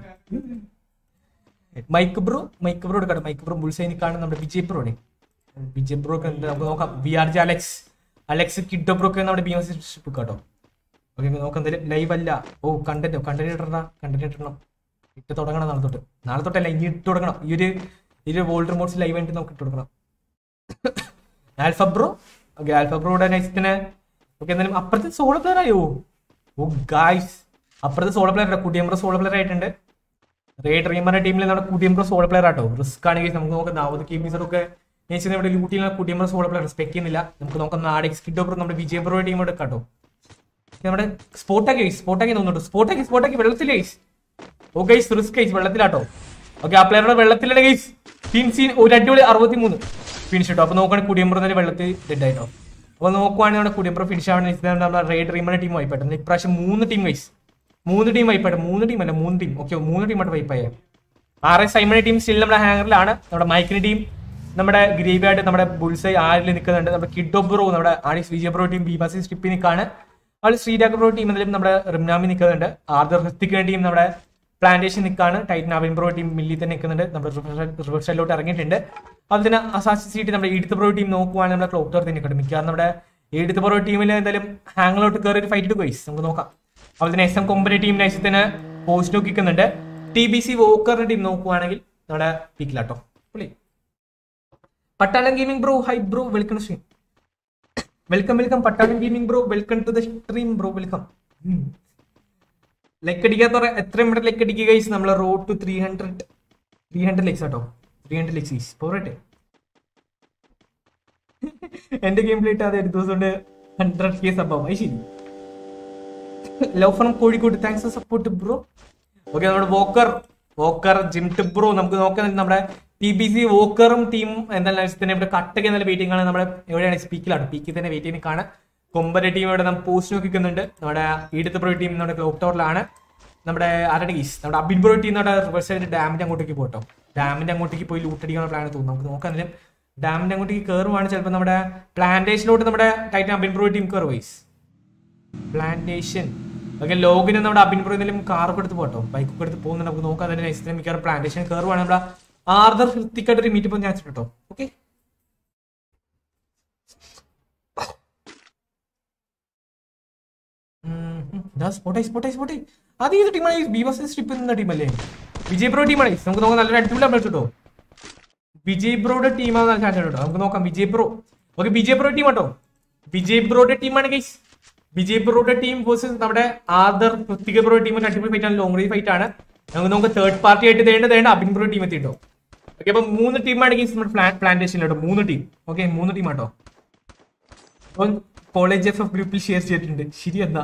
മൈക്ക് ബ്രോ മൈക്ക് ബ്രോ എടുക്കട്ടെ മൈക്ക് ബ്രോ ബുൾസൈനിക്കാണ് നമ്മുടെ വിജയ് ബ്രോയുടെ വിജയ് ബ്രോ ഒക്കെ ഉണ്ട് നമുക്ക് നോക്കാം V R G Alex Alex കിഡോ bro ഒക്കെ നമ്മുടെ ബി എം സി കേട്ടോ ഓക്കെ നോക്കാം എന്തായാലും ലൈവ് അല്ല ഓ കണ്ടന്റോ കണ്ടന്റ് ഇടണ്ട കണ്ടന്റ് ഇടണം ഇട്ട് തുടങ്ങണം നാളെ തൊട്ട് നാളെ തൊട്ടല്ല ഇനി ഇട്ട് തുടങ്ങണം ഈ ഒരു ഈ ഒരു വോൾഡ് റിമോട്ട്സ് ലൈവ് ആയിട്ട് നമുക്ക് ഇട്ട് കൊടുക്കണം ആൽഫ ബ്രോ ഓക്കെ ആൽഫ ബ്രോയുടെ നെക്സ്റ്റിന് ഓക്കെ എന്തായാലും അപ്പുറത്തെ സോളോ പ്ലെയർ ആയോ ഓ ഗായ്സ് അപ്പുറത്തെ സോളോ പ്ലെയർ കുട്ടിയമ്പ്രോ സോളോ പ്ലെയർ ആയിട്ടുണ്ട് റേ ഡ്രീമറിന്റെ ടീമിൽ നമ്മുടെ കുട്ടിയമ്പ്രോ സോളോ പ്ലെയർ ആട്ടോ റിസ്ക് ആണെങ്കിൽ നമുക്ക് നോക്കാം ദാവത് കീമീസർ ഒക്കെ നേച്ചർ ഇവിടെ ലൂട്ടിയിൽ കുട്ടിയമ്പ്രോ സോളോ പ്ലെയർ റെസ്പെക്ട് ചെയ്യുന്നില്ല നമുക്ക് നോക്കാം നാടക സ്കിഡോ ബ്രോ നമ്മുടെ വിജയ ബ്രോ ടീമോട് കേട്ടോ നമ്മുടെ സ്പോട്ടാക്കി സ്പോട്ടാക്കി തോന്നുന്നുണ്ട് സ്പോട്ടാക്കി സ്പോട്ടാക്കി വെള്ളത്തിൽ guys oh guys risk guys വെള്ളത്തിലാട്ടോ ഓക്കെ ആ പ്ലെയറുടെ വെള്ളത്തിലാണ് ഗൈസ് ടീം സീൻ ഒരു അടിപൊളി അറുപത്തി മൂന്ന് ഫിനിഷ് കിട്ടോ അപ്പൊ നോക്കുകയാണെങ്കിൽ കുടിയമ്പ്രോ തന്നെ വെള്ളത്തിൽ ഡെഡ് ആയിട്ടോ അപ്പൊ നോക്കുവാണെങ്കിൽ നമ്മുടെ കുടിയമ്പ്രോ ഫിനിഷ് ആവുന്ന നമ്മുടെ റേ ഡ്രീമറിന്റെ ടീം വായിപ്പെട്ടു ഇപ്രാവശ്യം മൂന്ന് ടീം ഗൈസ് മൂന്ന് ടീം വൈപ്പായിട്ട് മൂന്ന് ടീം അല്ല മൂന്ന് ടീം ഓക്കെ മൂന്ന് ടീമായിട്ട് വൈപ്പായ ആർ എസ് സൈമണി ടീം സ്റ്റിൽ നമ്മുടെ ഹാങ്ങറിലാണ് നമ്മുടെ മൈക്കിന് ടീം നമ്മുടെ ഗ്രേവിയായിട്ട് നമ്മുടെ ബുൾസൈ ആരിൽ നിൽക്കുന്നുണ്ട് നമ്മുടെ കിഡോ ബ്രോ നമ്മുടെ ആഡിസ് വിജയ ബ്രോ ടീം ബിബാസി സ്റ്റിപ്പിൽ നിൽക്കാണ് അവൾ ശ്രീരാഗ് ബ്രോ ടീം എന്തായാലും നമ്മുടെ റിംനാമി നിൽക്കുന്നുണ്ട് ആർദർ ഹൃത്തിക്കിന്റെ ടീം നമ്മുടെ പ്ലാന്റേഷൻ നിൽക്കാണ് ടൈറ്റൻ അവിൻ ബ്രോ ടീം മില്ലി തന്നെ നിൽക്കുന്നുണ്ട് നമ്മുടെ റിവേഴ്സലിലോട്ട് ഇറങ്ങിയിട്ടുണ്ട് അതുപോലെ തന്നെ അസാസി സീറ്റ് നമ്മുടെ ഈടുത്ത് ബ്രോ ടീം നോക്കുവാണെങ്കിൽ നമ്മുടെ ക്ലോക്ക് ടവർ തന്നെ നിൽക്കട്ടെ മിക്കവാറും നമ്മുടെ ഈടുത്ത് ബ്രോ ടീമിൽ എന്തായാലും ഹാങ്ങിലോട്ട് കയറി ഒരു ഫൈറ്റ് പോയിസ് നമുക്ക് നോക്കാം അതുപോലെ തന്നെ എസ് എം കൊമ്പനി ടീം നൈസത്തിന് പോസ്റ്റ് നോക്കിക്കുന്നുണ്ട് ടി ബി സി വോക്കറിന്റെ ടീം നോക്കുവാണെങ്കിൽ നമ്മുടെ പീക്കിലാട്ടോ പുള്ളി Pattalam gaming bro hi bro welcome stream welcome welcome Pattalam gaming bro welcome to the stream bro welcome like അടിക്കാത്ത എത്രയും ഇവിടെ ലൈക്ക് അടിക്കുക ഗൈസ് നമ്മളെ road to three hundred three hundred likes ആട്ടോ ത്രീ ഹൺഡ്രഡ് ലെക്സ് ഗൈസ് പോരട്ടെ എന്റെ ഗെയിം പ്ലേ ഇട്ടാതെ ഒരു ദിവസം കൊണ്ട് ഹൺഡ്രഡ് കെ സംഭവം അത് ശരി love from Kozhikode thanks for support bro okay നമ്മുടെ walker walker gym tip bro നമുക്ക് നോക്കാൻ നമ്മുടെ ടി ബി സി വോക്കറും ടീം എന്തായാലും തന്നെ ഇവിടെ കട്ടക്ക് എന്നുള്ള വെയിറ്റിംഗ് ആണ് നമ്മുടെ എവിടെയാണ് സ്പീക്കിലാണ് പീക്കിൽ തന്നെ വെയിറ്റിംഗ് കാണാൻ കൊമ്പര ടീം ഇവിടെ നമ്മൾ പോസ്റ്റ് നോക്കിക്കുന്നുണ്ട് നമ്മുടെ ഈടത്ത് പ്രോ ടീം നമ്മുടെ ക്ലോക്ക് ടവറിലാണ് നമ്മുടെ ആരുടെ ഗീസ് നമ്മുടെ അബിൻ പ്രോ ടീം നമ്മുടെ റിവേഴ്സ് ഡാമിന്റെ അങ്ങോട്ടേക്ക് പോട്ടോ ഡാമിന്റെ അങ്ങോട്ടേക്ക് പോയി ലൂട്ടടിക്കുന്ന പ്ലാൻ തോന്നുന്നു നമുക്ക് നോക്കാൻ നേരം ഡാമിന്റെ അങ്ങോട്ടേക്ക് കയറുവാണ് ചിലപ്പോൾ നമ്മുടെ പ്ലാന്റേഷനിലോട്ട് നമ്മുടെ ടൈറ്റൻ അബിൻ പ്രോ ടീം കയറും വൈസ് പ്ലാന്റേഷൻ ഓക്കെ ലോഗിന് നമ്മുടെ അബിൻ പ്രോ എന്തെങ്കിലും കാറൊക്കെ എടുത്ത് പോട്ടോ ബൈക്കൊക്കെ എടുത്ത് പോകുന്നുണ്ട് നമുക്ക് നോക്കാം അതിന് നൈസിന് മിക്കവാറും പ്ലാന്റേഷൻ കയറുവാണ് നമ്മുടെ ആർദർ ഹൃത്തിക്കായിട്ട് ഒരു മീറ്റ് പോകാൻ ചാൻസ് കേട്ടോ ഓക്കെ സ്പോട്ടായി സ്പോട്ടായി സ്പോട്ടായി അത് ഏത് ടീമാണ് ബി ബസ് സ്ട്രിപ്പ് എന്ന ടീമല്ലേ വിജയ് ബ്രോ ടീമാണ് നമുക്ക് നോക്കാം നല്ലൊരു അടിപൊളി അപ്ഡേറ്റ് കേട്ടോ വിജയ് ബ്രോയുടെ ടീമാണ് ചാൻസ് കേട്ടോ നമുക്ക് നോക്കാം Vijay bro okay Vijay bro team കേട്ടോ വിജയ് ബ്രോയുടെ ടീമാണ് ഗൈസ് വിജയ് ബ്രോയുടെ ടീം വേഴ്സസ് നമ്മുടെ ആദർ പൃഥ്വിക ബ്രോ ടീം അടിപൊളി ഫൈറ്റ് ആണ് ലോങ് റേഞ്ച് ഫൈറ്റ് ആണ് നമുക്ക് നമുക്ക് തേർഡ് പാർട്ടി ആയിട്ട് തേണ്ട തേണ്ട അബിൻ ബ്രോ ടീം എത്തിട്ടോ ഓക്കെ അപ്പൊ മൂന്ന് ടീമാണ് ഗൈസ് നമ്മുടെ പ്ലാൻ പ്ലാന്റേഷനിലോട്ടോ മൂന്ന് ടീം ഓക്കെ മൂന്ന് ടീം ആട്ടോ അപ്പം കോളേജ് എഫ് എഫ് ഗ്രൂപ്പിൽ ഷെയർ ചെയ്തിട്ടുണ്ട് ശരി എന്താ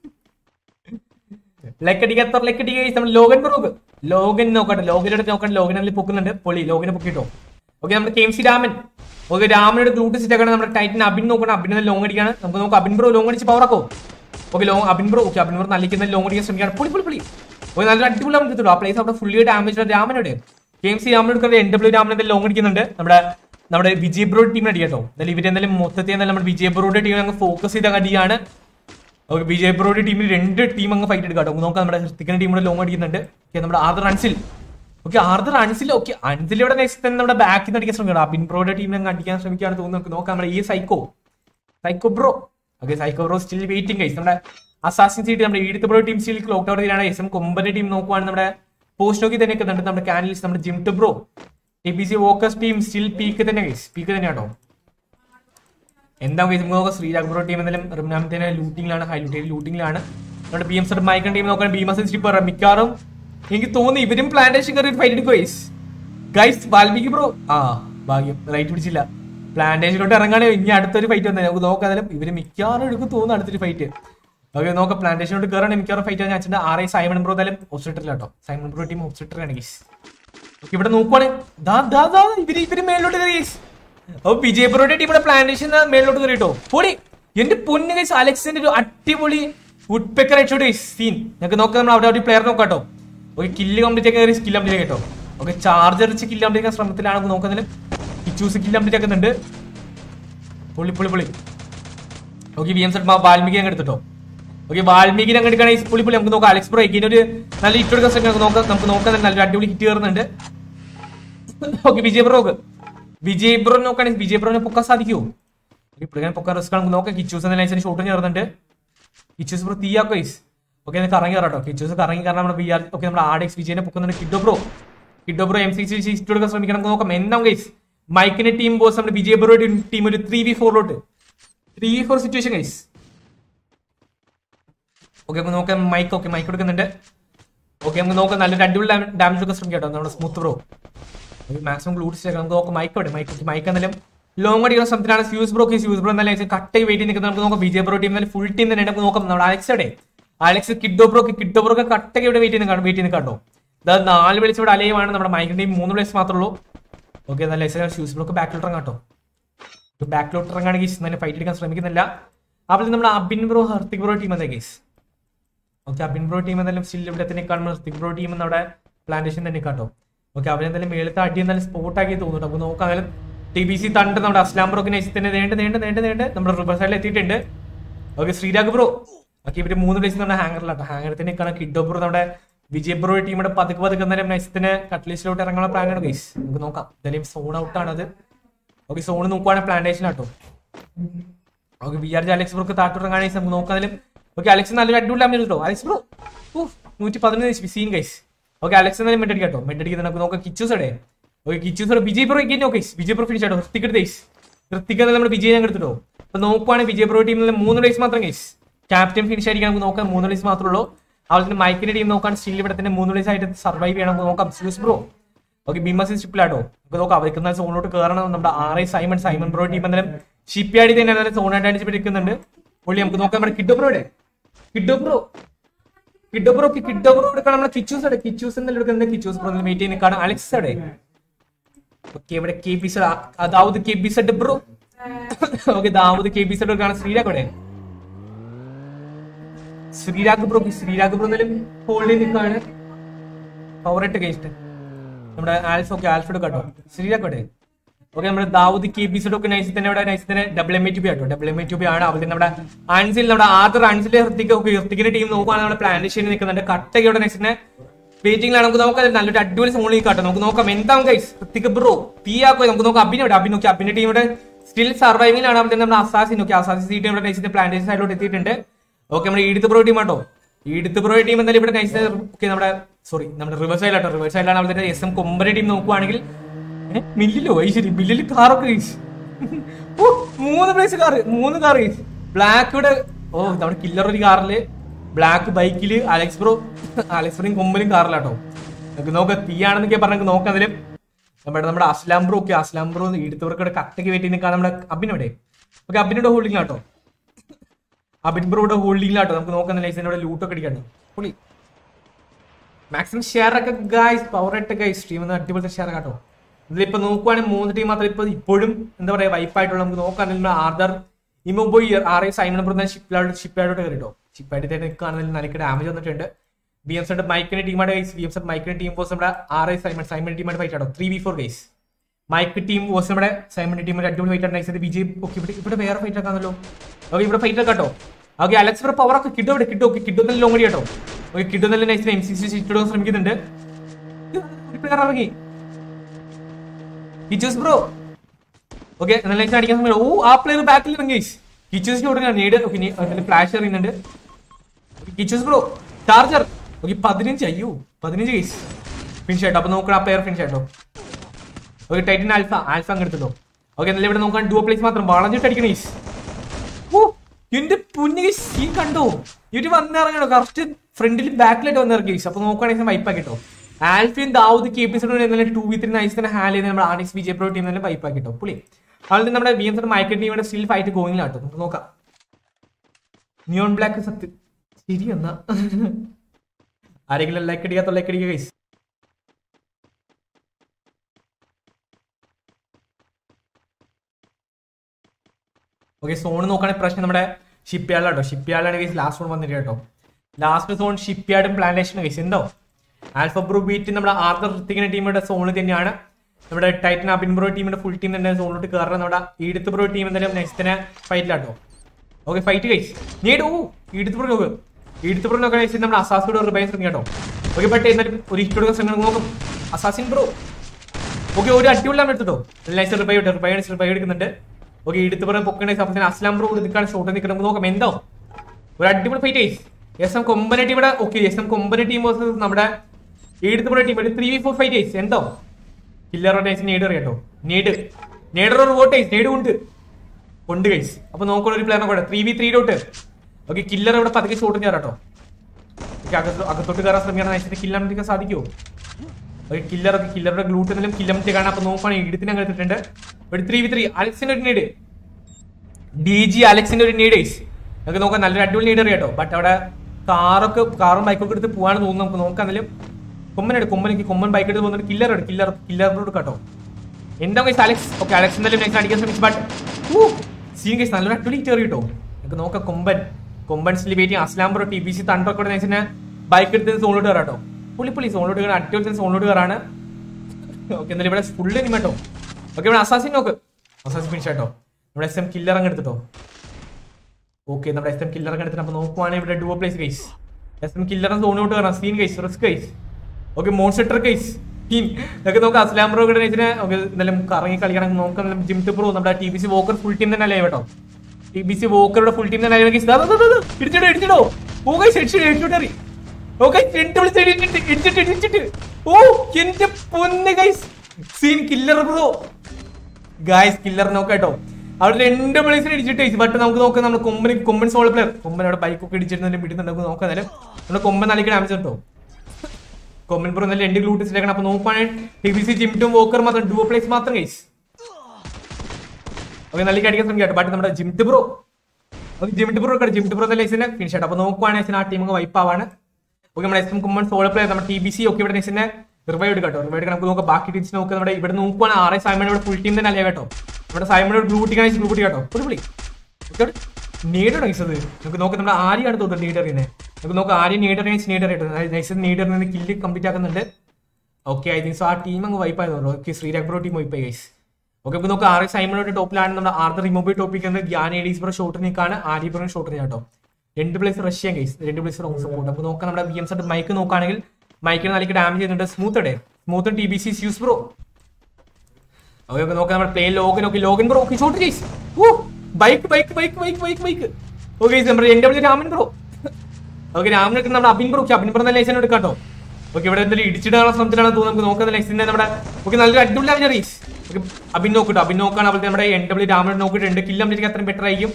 ലക്കടിക്കത്തർ ലക്കടി ഗൈസ് നമ്മൾ ലോഗൻ ബ്രോഗ് ലോഗൻ നോക്കട്ടെ ലോഗൻ എടുത്ത് നോക്കട്ടെ ലോഗൻ അതിൽ പൊക്കുന്നുണ്ട് പൊളി ലോഗനെ പൊക്കിട്ടോ ഓക്കെ നമ്മുടെ K M C Raman okay രാമനോട് ഗ്രൂട്ട് സെറ്റ് ആക്കണം നമ്മുടെ ടൈറ്റിന് അബിൻ നോക്കണം അബിൻ ലോങ് അടിക്കാണ് നമുക്ക് നോക്കാം അബിൻ ബ്രോ ലോങ് അടിച്ച് പവർ ആക്കോ okay long Abin bro okay Abin bro നല്ലിക്കുന്ന ലോങ് അടിക്കാൻ ശ്രമിക്കുകയാണ് പൊളി പൊളി പൊളി ഓക്കെ നല്ല അടിപൊളി നമ്മൾ എടുത്തിട്ടു ആ പ്ലേസ് അവിടെ ഫുള്ളി ഡാമേജ് രാമനോട് കെ എം സി രാമനോട് എടുക്കുന്നത് എൻ ഡബ്ല്യൂ രാമൻ ലോങ് അടിക്കുന്നുണ്ട് നമ്മുടെ നമ്മുടെ വിജയ് ബ്രോ ടീമിന് അടിയാട്ടോ എന്തായാലും ഇവരെന്തായാലും മൊത്തത്തിൽ എന്തായാലും നമ്മുടെ വിജയ് ബ്രോയുടെ ടീം അങ്ങ് ഫോക്കസ് ചെയ്ത അടിയാണ് ഓക്കെ വിജയ് ബ്രോയുടെ ടീമിൽ രണ്ട് ടീം അങ്ങ് ഫൈറ്റ് എടുക്കാം കേട്ടോ നോക്കാം നമ്മുടെ ഹൃത്തിക്കിന്റെ ടീമിന്റെ ലോങ് അടിക്കുന്നുണ്ട് ഓക്കെ നമ്മുടെ Arthur Ansil okay Arthur Ansil okay Ansil ഇവിടെ നെക്സ്റ്റ് തന്നെ നമ്മുടെ ബാക്കിൽ നിന്ന് അടിക്കാൻ ശ്രമിക്കണം അബിൻ ബ്രോയുടെ ടീമിനെ അങ്ങ് അടിക്കാൻ ശ്രമിക്കുകയാണ് തോന്നുന്നു നമുക്ക് നോക്കാം നമ്മുടെ ഈ psycho psycho bro okay psycho bro still waiting guys നമ്മുടെ അസാസിൻ സീറ്റ് നമ്മുടെ ഈടുത്ത bro team still clock out ചെയ്യാണ് എസ് എം കൊമ്പന്റെ ടീം നോക്കുവാണ് നമ്മുടെ പോസ്റ്റ് നോക്കി തന്നെ നിൽക്കുന്നുണ്ട് നമ്മുടെ കാനലിസ്റ്റ് നമ്മുടെ Jim two bro T P C Walker's team still peak തന്നെ കൈസ് പീക്ക് തന്നെ കേട്ടോ എന്താ നമുക്ക് ശ്രീരാഗ് ബ്രോ ടീം എന്നാലും റിംനാമത്തിന്റെ ലൂട്ടിംഗിലാണ് ഹൈ ലൂട്ടിംഗ് ലൂട്ടിംഗിലാണ് നമ്മുടെ ബി എം സർ മൈക്കൺ ടീം നോക്കാൻ ബി എം എസ് സ്റ്റിപ്പർ മിക്കാറും എനിക്ക് തോന്നി ഇവരും പ്ലാന്റേഷൻ കയറി ഫൈറ്റ് എടുക്കും ഗൈസ് ഗൈസ് വാൽമീകി ബ്രോ ആ ഭാഗ്യം റൈറ്റ് പിടിച്ചില്ല പ്ലാന്റേഷനിലോട്ട് ഇറങ്ങാണ് ഇനി അടുത്തൊരു ഫൈറ്റ് വന്നത് നമുക്ക് നോക്കാം ഇവര് മിക്കവാറും എടുക്കും തോന്നുന്നു അടുത്തൊരു ഫൈറ്റ് ഓക്കെ നോക്കാം പ്ലാന്റേഷനോട്ട് കയറാണ് മിക്കവാറും ഫൈറ്റ് ഞാൻ വെച്ചിട്ട് ആർ ഐ സൈമൺ ബ്രോ എന്തായാലും ഓപ്സിറ്ററിലാട്ടോ സൈമൺ ബ്രോ ടീം ഓപ്സിറ്ററാണ് ഗൈസ് ഓക്കെ ഇവിടെ നോക്കുവാണ് ദാ ദാ ദാ ഇവര് ഇവര് മേലോട്ട് കയറി ഗൈസ് അപ്പൊ വിജയ് ബ്രോയുടെ ടീമിന്റെ പ്ലാന്റേഷൻ മേലോട്ട് കയറിട്ടോ പൊടി എന്റെ പൊന്നു ഗൈസ് അലക്സിന്റെ ഒരു അടിപൊളി വുഡ്പെക്കർ ഹെഡ്ഷോട്ട് ഗൈസ് സീൻ ഞങ്ങൾക്ക് നോക്കാം നമ്മൾ അവിടെ ഒരു പ്ലെയർ നോക്കാട്ടോ ഓക്കെ കില്ല് കംപ്ലീറ്റ് കയറി സ്കിൽ കംപ്ലീറ്റ് കേട്ടോ ഓക്കെ ചാർജ് അടിച്ച് കില്ല് കംപ്ലീറ്റ് ആക്കാൻ ശ്രമത്തിലാണ് നോക്കുന്നതിൽ കിച്ചൂസ് കില്ല് കംപ്ലീറ്റ് ആക്കുന്നുണ്ട് പൊളി പൊളി പൊളി okay V M set Valmiki അങ്ങ് എടുത്തിട്ടോ ഓക്കെ വാൽമീകി അങ്ങ് എടുക്കുകയാണെങ്കിൽ പുളി പുളി നമുക്ക് നോക്കാം അലക്സ് ബ്രോ എഗിന് ഒരു നല്ല ഹിറ്റ് എടുക്കാൻ ശ്രമിക്കാം നമുക്ക് നോക്കാം നമുക്ക് നോക്കാൻ തന്നെ നല്ലൊരു അടിപൊളി ഹിറ്റ് കയറുന്നുണ്ട് ഓക്കെ വിജയ് ബ്രോക്ക് വിജയ് ബ്രോ നോക്കുകയാണെങ്കിൽ വിജയ് ബ്രോനെ പൊക്കാൻ സാധിക്കുമോ ഇപ്പോഴും പൊക്കാൻ റിസ്ക് നമുക്ക് നോക്കാം കിച്ചൂസ് എന്ന ലൈൻസിന് ഷോട്ട് ചേർന്നുണ്ട് കിച്ചൂസ് ബ്രോ തീയാക്കോ ഈസ് ഓക്കെ നമുക്ക് കറങ്ങി കയറാട്ടോ കിച്ചൂസ് കറങ്ങി കാരണം നമ്മുടെ ബി ആർ ഓക്കെ നമ്മുടെ ആർ എക്സ് വിജയനെ പൊക്കുന്നുണ്ട് Kiddo bro കിഡോ bro M C C hit എടുക്കാൻ ശ്രമിക്കണം നമുക്ക് നോക്കാം എന്താ ഗൈസ് മൈക്കിന്റെ ടീം ബോസ് നമ്മുടെ വിജയ് ബ്രോയുടെ ടീം ഒരു ത്രീ വി ഫോറിലോട്ട് three V four situation guys okay നമുക്ക് നോക്കാം മൈക്ക് ഓക്കെ മൈക്ക് എടുക്കുന്നുണ്ട് ഓക്കെ നമുക്ക് നോക്കാം നല്ലൊരു അടിപൊളി ഡാമേജ് ഒക്കെ ശ്രമിക്കാം കേട്ടോ നമ്മുടെ സ്മൂത്ത് ബ്രോ മാക്സിമം ഗ്ലൂട്ട്സ് ചേർക്കാം നമുക്ക് നോക്കാം മൈക്ക് അവിടെ മൈക്ക് മൈക്ക് എന്തായാലും ലോങ് അടിക്കുന്ന സമയത്താണ് സ്യൂസ് ബ്രോ സ്യൂസ് ബ്രോ എന്നാലും കട്ട് വെയിറ്റ് നിൽക്കുന്നത് നമുക്ക് നോക്കാം Vijay bro team full team തന്നെ നമുക്ക് നോക്കാം നമ്മുടെ അലക്സ് അവിടെ അലക്സ് കിഡോ ബ്രോ കിഡോ ബ്രോ കട്ടൊക്കെ ഇവിടെ വെയിറ്റ് ചെയ്യുന്ന വെയിറ്റ് ചെയ്യുന്ന കേട്ടോ അതായത് നാല് വിളിച്ച് ഇവിടെ അലയുമാണ് നമ്മുടെ മൈക്കിന്റെ ടീം മൂന്ന് പ്ലേസ് മാത്രമേ ഉള്ളൂ ഓക്കെ നല്ല സ്യൂസ് ബ്രോക്ക് ബാക്കിലോട്ട് ഇറങ്ങാം കേട്ടോ ബാക്കിലോട്ട് ഇറങ്ങുകയാണെങ്കിൽ തന്നെ ഫൈറ്റ് എടുക്കാൻ ശ്രമിക്കുന്നില്ല അപ്പോൾ നമ്മുടെ Abin bro Hrithik bro team എന്താ case okay Abin bro team എന്തായാലും സ്റ്റിൽ ഇവിടെ തന്നെ കാണുമ്പോൾ ഹർത്തിക് ബ്രോ ടീം നമ്മുടെ പ്ലാന്റേഷൻ തന്നെ കാട്ടോ ഓക്കെ അവരെന്തായാലും മേളത്തെ അടി എന്തായാലും സ്പോട്ട് ആക്കി തോന്നുന്നു അപ്പോൾ നോക്കാം അതായത് ടി ബി സി തണ്ട് നമ്മുടെ അസ്ലാം ബ്രോക്ക് നൈസ് തന്നെ നേണ്ട് നേണ്ട് നേണ്ട് നേണ്ട് നമ്മുടെ റിവർ സൈഡിൽ എത്തിയിട്ടുണ്ട് ഓക്കെ ശ്രീരാഗ് ബ്രോ ഓക്കെ ഇവര് മൂന്ന് പ്ലേസ് നമ്മുടെ ഹാങ്ങറിലാട്ടോ ഹാങ്ങറിൽ തന്നെ കാണാം കിഡോ ബ്രോ നമ്മുടെ വിജയ് ബ്രോ ടീമിന്റെ പതുക്കെ പതുക്കെ എന്തായാലും നൈസത്തിന് കട്ട്ലിസ്റ്റിലോട്ട് ഇറങ്ങാനുള്ള പ്ലാനാണ് ഗൈസ് നമുക്ക് നോക്കാം എന്തായാലും സോൺ ഔട്ട് ആണത് ഓക്കെ സോൺ നോക്കുവാണെങ്കിൽ പ്ലാന്റേഷൻ ആട്ടോ okay V R G Alex ബ്രോക്ക് താട്ടിറങ്ങാണെങ്കിൽ നമുക്ക് നോക്കാതിലും ഓക്കെ അലക്സ് നല്ലൊരു അടിപൊളി ഡാമേജ് കേട്ടോ അലക്സ് ബ്രോ നൂറ്റി പതിനൊന്ന് സീൻ ഗൈസ് ഓക്കെ അലക്സ് എന്നാലും മെഡ് അടിക്കാട്ടോ മെഡ് അടിക്കുന്നത് നമുക്ക് നോക്കാം കിച്ചൂസ് അടേ ഓക്കെ കിച്ചൂസ് വിജയ് ബ്രോ ഇങ്ങനെ ഓക്കെ വിജയ് ബ്രോ ഫിനിഷ് ആട്ടോ ഹൃത്തിക് എടുത്തേസ് ഹൃത്തിക് എന്നാൽ നമ്മുടെ വിജയ് ഞങ്ങൾ എടുത്തിട്ടോ അപ്പൊ നോക്കുവാണെങ്കിൽ വിജയ് ബ്രോ ടീമിൽ മൂന്ന് ഡേയ്സ് മാത്രം ഗൈസ് ക്യാപ്റ്റൻ ഫിനിഷ് ആയിരിക്കാൻ നമുക്ക് നോക്കാം മൂന്ന് ഡേയ്സ് മാത്രമേ ഉള്ളൂ അതുപോലെ തന്നെ മൈക്കിന്റെ ടീം നോക്കാൻ സ്റ്റിൽ ഇവിടെ തന്നെ മൂന്ന് ഡേയ്സ് ആയിട്ട് സർവൈവ് ചെയ്യണം നമുക്ക് നോക്കാം സ്യൂസ് ബ്രോ ഓക്കെ ബിമസ് ഷിപ്പിലാട്ടോ നമുക്ക് നോക്കാം അവർക്ക് എന്നാൽ സോണിലോട്ട് കയറണം നമ്മുടെ R I Simon Simon bro team എന്തായാലും ഷിപ്പ് യാർഡിൽ തന്നെ എന്തായാലും സോണായിട്ട് അടിച്ച് എടുക്കുന്നുണ്ട് പുള്ളി നമുക്ക് നോക്കാം നമ്മുടെ കിഡോ ബ്രോയുടെ കിഡോ ബ്രോ കിഡോ ബ്രോ കിഡോ ബ്രോ എടുക്കണം നമ്മുടെ കിച്ചൂസ് അവിടെ കിച്ചൂസ് എന്നല്ല എടുക്കുന്നത് കിച്ചൂസ് ബ്രോ വെയിറ്റ് ചെയ്യുന്ന കാണാം അലക്സ് അവിടെ ഓക്കെ ഇവിടെ K P Z Dawood K P Z bro okay Dawood K P Z കാണാം ശ്രീരാഗ് അവിടെ ശ്രീരാഗ് ബ്രോ ശ്രീരാഗ് ബ്രോ എന്നാലും ഹോൾഡിൽ നിൽക്കാണ് പവർ ഇട്ട് കഴിച്ചിട്ട് നമ്മുടെ ആൽഫ് ഒക്കെ ആൽഫഡ് കേട്ടോ ശ്രീരാഗ് അവിടെ ഓക്കെ നമ്മുടെ ദാവൂദ് കെ ബി സെഡ് ഒക്കെ നൈസ് തന്നെ ഇവിടെ നൈസ് തന്നെ double M A two B ആട്ടോ double M A two B ആണ് അവിടെ നമ്മുടെ ആൻസിൽ നമ്മുടെ ആദ്യ ആൻസിലെ ഹൃത്തിക്ക് ഒക്കെ ഹൃത്തിക്കിന്റെ ടീം നോക്കുവാണെങ്കിൽ നമ്മുടെ പ്ലാന്റേഷൻ നിൽക്കുന്നുണ്ട് കട്ടൊക്കെ ഇവിടെ നൈസിനെ വെയിറ്റിംഗിലാണ് നമുക്ക് നോക്കാം നല്ലൊരു അടിപൊളി സോണിൽ കാട്ടോ നമുക്ക് നോക്കാം എന്താവും ഗൈസ് ഹൃത്തിക്ക് ബ്രോ തീയാക്കോ നമുക്ക് നോക്കാം അബിനെ ഇവിടെ അബിൻ നോക്കി അബിന്റെ ടീം ഇവിടെ സ്റ്റിൽ സർവൈവിംഗിലാണ് അവിടെ നമ്മുടെ അസാസി നോക്കി അസാസി സി ടീം ഇവിടെ നൈസിന്റെ പ്ലാന്റേഷൻ സൈഡിലോട്ട് എത്തിയിട്ടുണ്ട് ഓക്കെ നമ്മുടെ ഈടുത്ത് ബ്രോ ടീം ആട്ടോ ഈടുത്ത് ബ്രോ ടീം എന്തായാലും ഇവിടെ നൈസ് ഓക്കെ നമ്മുടെ സോറി നമ്മുടെ റിവേഴ്സ് സൈഡിലാട്ടോ റിവേഴ്സ് സൈഡിലാണ് അവിടെ എസ് എം കൊമ്പര ടീം നോക്കുവാണെങ്കിൽ ഏ, മില്ലിലോ ഈ ശരി മില്ലിൽ കാറൊക്കെ കഴിച്ച് ഓ, മൂന്ന് പ്ലേസ് കാർ മൂന്ന് കാർ ബ്ലാക്ക് ഇവിടെ ഓ നമ്മുടെ കില്ലർ ഒരു കാറില് ബ്ലാക്ക് ബൈക്കില് അലക്സ് ബ്രോ അലക്സ് ബ്രോയും കൊമ്പനും കാറിലാട്ടോ നമുക്ക് നോക്കാം തീയാണെന്നൊക്കെ പറഞ്ഞ നോക്കാം അതിലും നമ്മുടെ നമ്മുടെ അസ്ലാം ബ്രോ ഒക്കെ അസ്ലാം ബ്രോ എടുത്തവർക്കിടെ കട്ടയ്ക്ക് വെയിറ്റ് നിൽക്കാൻ നമ്മുടെ അബിനോടെ ഓക്കെ അബിനോട് ഹോൾഡിംഗ് ആട്ടോ അബിൻ ബ്രോയുടെ ഹോൾഡിംഗിലാട്ടോ നമുക്ക് നോക്കുന്ന ലൈസിനോട് ലൂട്ടൊക്കെ അടിക്കാണ്ട് പൊളി മാക്സിമം ഷെയർ ഒക്കെ ഗൈസ് പവർ ഇട്ട് ഗൈസ് സ്ട്രീം എന്ന് അടിപൊളി ഷെയർ കാട്ടോ ഇതിലിപ്പോ നോക്കുവാണെങ്കിൽ മൂന്ന് ടീം മാത്രം ഇപ്പൊ ഇപ്പോഴും എന്താ പറയാ വൈപ്പായിട്ടുള്ള നമുക്ക് നോക്കുകയാണെങ്കിൽ Arthur emo boy R I Simon bro ship ഷിപ്പായിട്ട് കയറിട്ടോ ഷിപ്പായിട്ട് നിൽക്കുകയാണെങ്കിൽ നിനക്ക് ഡാമേജ് വന്നിട്ടുണ്ട് ബി എം സെഡ് മൈക്കിന്റെ ടീമാണ് ഗൈസ് ബി എം സെഡ് മൈക്കിന്റെ ടീം പോസ് നമ്മുടെ ആർ ഐ സൈമൺ സൈമൺ ടീമായിട്ട് ഫൈറ്റ് ആട്ടോ three V four guys Mike team പോസ് നമ്മുടെ സൈമൺ ടീമിന്റെ അടിപൊളി ഫൈറ്റ് ആണ് വിജയ് ഒക്കെ ഇവിടെ ഇവിടെ വേറെ ഫൈറ്റ് ആക്കാന്നല്ലോ ഓക്കെ ഇവിടെ ഫൈറ്റ് ആക്കാട്ടോ ഓക്കെ അലക്സ് ഇവിടെ പവർ ഒക്കെ കിട്ടും ഇവിടെ കിട്ടും ഓക്കെ കിട്ടും നല്ല ലോങ് കേട്ടോ ഓക്കെ കിട്ടും നല്ല നൈസ് എം സി സി ഇട്ടിടാൻ ശ്രമിക്കുന്നുണ്ട് പ്ലെയർ ഇറങ്ങി കിച്ചൂസ് ബ്രോ ഓക്കെ നല്ല നൈസ് അടിക്കാൻ സമയം ഓ ആ പ്ലെയർ ബാക്കിൽ ഇറങ്ങി കിച്ചൂസ് ഉടനെ നീട് ഓക്കെ ഫ്ലാഷ് എറിയുന്നുണ്ട് കിച്ചൂസ് ബ്രോ ചാർജർ ഓക്കെ പതിനഞ്ച് അയ്യോ പതിനഞ്ച് കേസ് ഫിനിഷ് ആയിട്ടോ അപ്പൊ നോക്കണം ആ പ്ലെയർ ഫിനിഷ് ആയിട്ടോ ഓക്കെ ടൈറ്റൻ ആൽഫ ആൽഫ അങ്ങ് എടുത്തോ ഓക്കെ എന്നാലും ഇവിടെ നോക്കാൻ ഡുവോ പ്ലേസ് മാത്രം വളഞ്ഞിട്ട് അടിക്കണേ ഓ എന്റെ പുണ്യ സീൻ കണ്ടോ ഇവര് വന്നിറങ്ങണോ കറക്റ്റ് ഫ്രണ്ടിൽ ബാക്കിലായിട്ട് വന്നിറങ്ങി അപ്പൊ നോക്കുകയാണെങ്കിൽ വൈപ്പാക്കിട്ടോ ആൽഫിയും ദാവൂദ് കെ പി സിനോട് ഇന്നലെ ടു വി ത്രീ നൈസ് തന്നെ ഹാൽ ചെയ്ത് നമ്മുടെ ആർണിക്സ് വിജയ് പ്രോ ടീം തന്നെ വൈപ്പാക്കിട്ടോ പുള്ളി അതുകൊണ്ട് നമ്മുടെ ബി എം സി മൈക്കറ്റ് ടീമിന്റെ സ്റ്റിൽ ഫൈറ്റ് ഗോയിങ്ങിലാട്ടോ നമുക്ക് നോക്കാം നിയോൺ ബ്ലാക്ക് സത്യം ശരി എന്നാ ആരെങ്കിലും ലൈക്ക് അടിക്കാത്ത ലൈക്ക് അടിക്കുക ഗൈസ് ഓക്കെ സോൺ നോക്കുകയാണെങ്കിൽ പ്രശ്നം നമ്മുടെ ഷിപ്പ് യാർഡിലാട്ടോ ഷിപ്പ് യാർഡിലാണ് കേസ് ലാസ്റ്റ് സോൺ വന്നിട്ട് കേട്ടോ ലാസ്റ്റ് സോൺ ഷിപ്പ് യാർഡും പ്ലാന്റേഷനും കേസ് എന്തോ ആൽഫ ബ്രൂ ബീറ്റ് നമ്മുടെ ആർദർ ഋത്തിക്കിന്റെ ടീമിന്റെ സോണിൽ തന്നെയാണ് നമ്മുടെ ടൈറ്റൻ അബിൻ ബ്രോ ടീമിന്റെ ഫുൾ ടീം തന്നെ സോണിലോട്ട് കയറണം നമ്മുടെ ഈടുത്ത് ബ്രോ ടീം എന്തായാലും നെക്സ്റ്റിനെ ഫൈറ്റിലാട്ടോ ഓക്കെ ഫൈറ്റ് കഴിച്ച് നീട് ഓ ഈടുത്ത് ബ്രോ നോക്ക് ഈടുത്ത് ബ്രോ നോക്കാൻ നമ്മുടെ അസാസിയുടെ റിബൈൻ ശ്രമിക്കും കേട്ടോ ഓക്കെ ബട്ട് എന്നാലും ഒരു ഹിറ്റ് കൊടുക്കാൻ ശ്രമിക്കണം നോക്കും അസാസിൻ ബ്രോ ഓക്കെ ഒരു അടിപൊളി എടുത്തിട്ടോ നൈസ് റിബൈ ഇട്ടോ റിബൈ റിബൈ എടുക്കുന്നുണ്ട് ഓക്കെ എടുത്ത് പറയാൻ പൊക്കണ സമയത്തിന് അസ്ലാം ബ്രോ നിൽക്കാണ് ഷോട്ട് നിൽക്കണം നമുക്ക് നോക്കാം എന്തോ ഒരു അടിപൊളി ഫൈറ്റ് എസ് എം കൊമ്പന ടീമിടെ okay S M കൊമ്പന team versus നമ്മുടെ എടുത്ത് പറയുന്ന ടീം ഒരു ത്രീ വി ഫോർ ഫൈറ്റ് ഐസ് എന്തോ കില്ലർ റേസ് നേട് അറിയാട്ടോ നേട് നേടർ ഒരു വോട്ട് ഐസ് നേട് ഉണ്ട് ഉണ്ട് ഗൈസ് അപ്പൊ നോക്കുന്ന ഒരു പ്ലെയറിനെ കൂടെ ത്രീ വി ത്രീയിലോട്ട് ഓക്കെ കില്ലർ ഇവിടെ പതുക്കെ ഷോട്ട് ചെയ്യാറാട്ടോ ഓക്കെ അകത്ത് അകത്തോട്ട് കയറാൻ ശ്രമിക്കണം നൈസിന് കില്ലാൻ വേണ്ടി സാധിക്കുമോ ഒരു കില്ലർ ഒക്കെ കില്ലറുടെ ഗ്ലൂട്ട് എന്തെങ്കിലും കില്ലമിറ്റ് കാണാൻ അപ്പൊ നോക്കുകയാണെങ്കിൽ ഇടത്തിന് അങ്ങനെ എടുത്തിട്ടുണ്ട് ഒരു ത്രീ വി ത്രീ അലക്സിന്റെ ഒരു നീഡ് ഡി ജി അലക്സിന്റെ ഒരു നീഡേഴ്സ് നമുക്ക് നോക്കാം നല്ലൊരു അടിപൊളി നീഡർ കേട്ടോ ബട്ട് അവിടെ കാറൊക്കെ കാറും ബൈക്കൊക്കെ എടുത്ത് പോവാണ് തോന്നുന്നു നമുക്ക് നോക്കാം എന്നാലും കൊമ്മനെട് കൊമ്മനക്ക് കൊമ്മൻ ബൈക്ക് എടുത്ത് പോകുന്നത് കില്ലർ എടുക്കും കില്ലർ കില്ലറിനോട് കേട്ടോ എന്താ കൈസ് അലക്സ് ഓക്കെ അലക്സ് എന്തായാലും നെക്സ്റ്റ് അടിക്കാൻ ശ്രമിച്ചു ബട്ട് സീൻ കൈസ് നല്ലൊരു അടിപൊളി കയറി കേട്ടോ നമുക്ക് നോക്കാം കൊമ്പൻ കൊമ്പൻ സ്ലിവേറ്റി Aslam bro T B C തണ്ടൊക്കെ നെക്സ്റ്റിന് ബൈക്ക് എടുത്ത് സോണിലോട്ട് കയറാട്ടോ പുള്ളി പുള്ളി സോണിലോട്ട് കയറാൻ അടിപൊളി സോണിലോട്ട് കയറാണ് ഓക്കെ എന്നാലും ഇവിടെ ഫുള്ള് ഇനി കേട്ടോ ഓക്കെ ഇവിടെ അസാസിൻ നോക്ക് അസാസിൻ ഫിനിഷ് കേട്ടോ നമ്മുടെ എസ് എം കില്ലർ അങ്ങ് എടുത്തിട്ടോ ഓക്കെ നമ്മുടെ എസ് എം കില്ലർ അങ്ങ് എടുത്തിട്ട് അപ്പൊ നോക്കുവാണെങ്കിൽ ഇവിടെ duo place guys S M killer സോണിലോട്ട് കയറാം scene guys risk guys okay monster guys team ഇതൊക്കെ നോക്കാം അസ്ലാം ബ്രോ ഇവിടെ ഇതിനെ ഓക്കെ എന്തായാലും കറങ്ങി കളിക്കണം നോക്കാം ജിം പ്രോ നമ്മുടെ T B C walker full team തന്നെ അല്ലേ കേട്ടോ ടി ബി സി വോക്കറുടെ ഫുൾ ടീം തന്നെ അല്ലേ ഗൈസ് ഇടിച്ചിട്ടോ ഇടിച്ചിട്ടോ ഓ ഗൈസ് ഹെഡ്ഷോട്ട് ഹെഡ്ഷോട്ട് എറി ഓക്കെ രണ്ട് വിളിച്ച് ഇടിച്ചിട്ട് ഇടിച്ചിട്ട് ഇടിച്ചിട്ട് ഓ എന്റെ പൊന്ന് guys scene killer bro guys killer നോക്കാട്ടോ അവിടെ രണ്ട് പ്ലേസിൽ ഇടിച്ചിട്ട് ബട്ട് നമുക്ക് നോക്കാം നമ്മുടെ കൊമ്പന് കൊമ്പൻ സോൾ പ്ലെയർ കൊമ്പൻ അവിടെ ബൈക്കൊക്കെ ഇടിച്ചിട്ട് പിടിക്കുന്നുണ്ട് നമുക്ക് നോക്കാം എന്നാലും നമ്മുടെ കൊമ്പൻ നൽകി ഡാമേജ് കേട്ടോ കൊമ്പൻ ബ്രോ നല്ല രണ്ട് ഗ്ലൂട്ടിസ് ഇട്ടേക്കണം അപ്പൊ നോക്കുവാണെങ്കിൽ ടി ബി സി ജിംറ്റും വോക്കർ മാത്രം ഡുവോ പ്ലേസ് മാത്രം ഗൈസ് ഓക്കെ നല്ല അടിക്കാൻ ശ്രമിക്കട്ടെ ബട്ട് നമ്മുടെ ജിംറ്റ് ബ്രോ ഓക്കെ ജിംറ്റ് ബ്രോ ഒക്കെ ജിംറ്റ് ബ്രോ നല്ല ഫിനിഷ് ആയിട്ട് അപ്പൊ നോക്കുവാണെങ്കിൽ ആ ടീം വൈപ്പ് ആവാണ് ഓക്കെ നമ്മുടെ എസ് എം കുമ്മൻ സോളോ പ്ലെയർ നമ്മുടെ ടി ബി സി ഒക്കെ ഇവിടെ നെക്സ്റ്റിനെ റിവൈവ് എടുക്കട്ടോ റിവൈവ് എടുക്കാൻ നമുക്ക് നോക്കാം ബാക്കി ടീംസ് നോക്കുക നമ്മുടെ ഇവിടെ നോക്കുവാണ് ആർ എസ് സൈമൺ ഇവിടെ ഫുൾ ടീം തന്നെ അല്ലേ കേട്ടോ നമ്മുടെ സൈമൺ ബ്ലൂ ടിക്കാൻ ബ്ലൂ ടി കേട്ടോ പുള്ളി പുള്ളി നീഡർ നൈസത് നമുക്ക് നോക്കാം നമ്മുടെ ആര്യാണ് തോന്നുന്നത് നീഡർ ചെയ്യുന്നത് നമുക്ക് നോക്കാം ആര്യ നീഡർ നീഡർ ആയിട്ട് നൈസ് നീഡർ നിന്ന് കില്ല് കംപ്ലീറ്റ് ആക്കുന്നുണ്ട് ഓക്കെ ഐ തിങ്ക് സോ ആ ടീം അങ്ങ് വൈപ്പ് ആയിരുന്നു okay Sreerag bro team wipe guys okay ഇപ്പൊ നമുക്ക് ആർ എസ് സൈമണോട്ട് ടോപ്പിലാണ് നമ്മുടെ ആർദർ റിമൂവ് ടോപ്പിക് എന്ന് ഗ്യാൻ എഡീസ് ബ്രോ ഷോട്ട് നിൽക്കാണ് ആര്യ ബ്രോ ഷോട്ട് കേട്ടോ രണ്ട് പ്ലേസ് റഷ്യൻ ഗൈസ് രണ്ട് പ്ലേസ് റോങ് സപ്പോർട്ട് നമുക്ക് നോക്കാം നമ്മുടെ ബി എം സെറ്റ് മൈക്ക് നോക്കുകയാണെങ്കിൽ മൈക്കിന് നല്ല ഡാമേജ് ചെയ്യുന്നുണ്ട് സ്മൂത്ത് ഇടേ സ്മൂത്തും T B C use bro okay okay നോക്കാം നമ്മുടെ play login okay login bro okay shot guys ഓ bike bike bike bike bike bike okay നമ്മുടെ എന്റെ വിളിച്ച രാമൻ ബ്രോ ഓക്കെ രാമനൊക്കെ നമ്മുടെ അബിൻ ബ്രോ അബിൻ ബ്രോ ലൈസൻ എടുക്കാട്ടോ ഓക്കെ ഇവിടെ എന്തെങ്കിലും ഇടിച്ചിടാനുള്ള ശ്രമത്തിലാണ് തോന്നുന്നത് നമുക്ക് നോക്കുന്ന ലൈസൻ നമ്മുടെ ഓക്കെ നല്ലൊരു അടിപൊളി അവന് റീസ് Okay, അബിൻ നോക്കിട്ടോ അബിൻ നോക്കാണ് അപ്പോൾ നമ്മുടെ എൻ ഡബ്ല്യൂ രാമൻ നോക്കിയിട്ടുണ്ട് കില്ല് കംപ്ലീറ്റ് അത്രയും ബെറ്റർ ആയിരിക്കും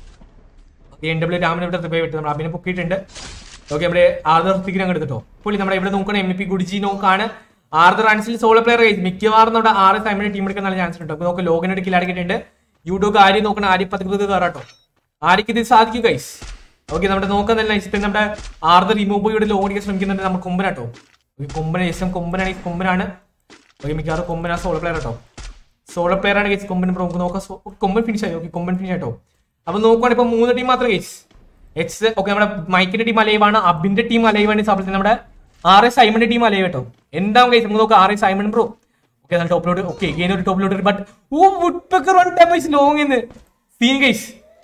എൻ ഡബ്ല്യൂ രാമൻ ഇവിടെ റിപ്പയർ വിട്ടു നമ്മൾ അബിനെ പൊക്കിയിട്ടുണ്ട് ഓക്കെ നമ്മുടെ ആർദർ ഋത്തിക്കിനെ അങ്ങ് എടുത്തിട്ടോ പുള്ളി നമ്മുടെ ഇവിടെ നോക്കണം എം പി ഗുഡിജി നോക്കാണ് ആർദർ റൺസിൽ സോളോ പ്ലെയർ മിക്കവാറും നമ്മുടെ ആറ് സൈമിന് ടീം എടുക്കാൻ നല്ല ചാൻസ് ഉണ്ട് അപ്പോൾ നമുക്ക് ലോഗിൻ എടുക്കില്ല അടക്കിയിട്ടുണ്ട് യൂട്യൂബ് ആര്യ നോക്കണം ആര്യ പത്ത് പത്ത് കയറാട്ടോ ആര്യക്ക് ഇത് സാധിക്കും ഗൈസ് ഓക്കെ നമ്മുടെ നോക്കാൻ നല്ല നൈസ് നമ്മുടെ ആർദർ റിമൂവ് ഇവിടെ ലോഗ് അടിക്കാൻ ശ്രമിക്കുന്നുണ്ട് നമ്മൾ കൊമ്പനാട്ടോ ഓക്കെ കൊമ്പന ശേഷം കൊമ്പനാണ് ഈ കൊമ്പനാണ് ഓക്കെ മിക്കവാറും കൊമ്പനാ സോളോ പ്ലെയർ കേട്ടോ സോളോ പ്ലെയർ ആണ് ഗൈസ് കൊമ്പൻ പ്രോ നമുക്ക് നോക്കാം സോ- കൊമ്പൻ ഫിനിഷ് ആയി ഓക്കെ കൊമ്പൻ ഫിനിഷ് ആയിട്ടോ അപ്പൊ നോക്കുവാണെങ്കിൽ ഇപ്പൊ മൂന്ന് ടീം മാത്രം ഗൈസ് എച്ച് ഓക്കെ നമ്മുടെ മൈക്കിന്റെ ടീം അലൈവാണ് അബിന്റെ ടീം അലൈവാണ് സാപ്പിൾ നമ്മുടെ ആർ എസ് സൈമന്റെ ടീം അലൈവ് കേട്ടോ എന്താവും ഗൈസ് നമുക്ക് നോക്കാം R S Simon bro okay നല്ല ടോപ്പിലോട്ട് ഓക്കെ ഇങ്ങനെ ഒരു ടോപ്പിലോട്ട് ബട്ട് ഓ വുഡ് പെക്കർ വൺ ടൈം വൈസ് ലോങ് എന്ന് സീൻ ഗൈസ്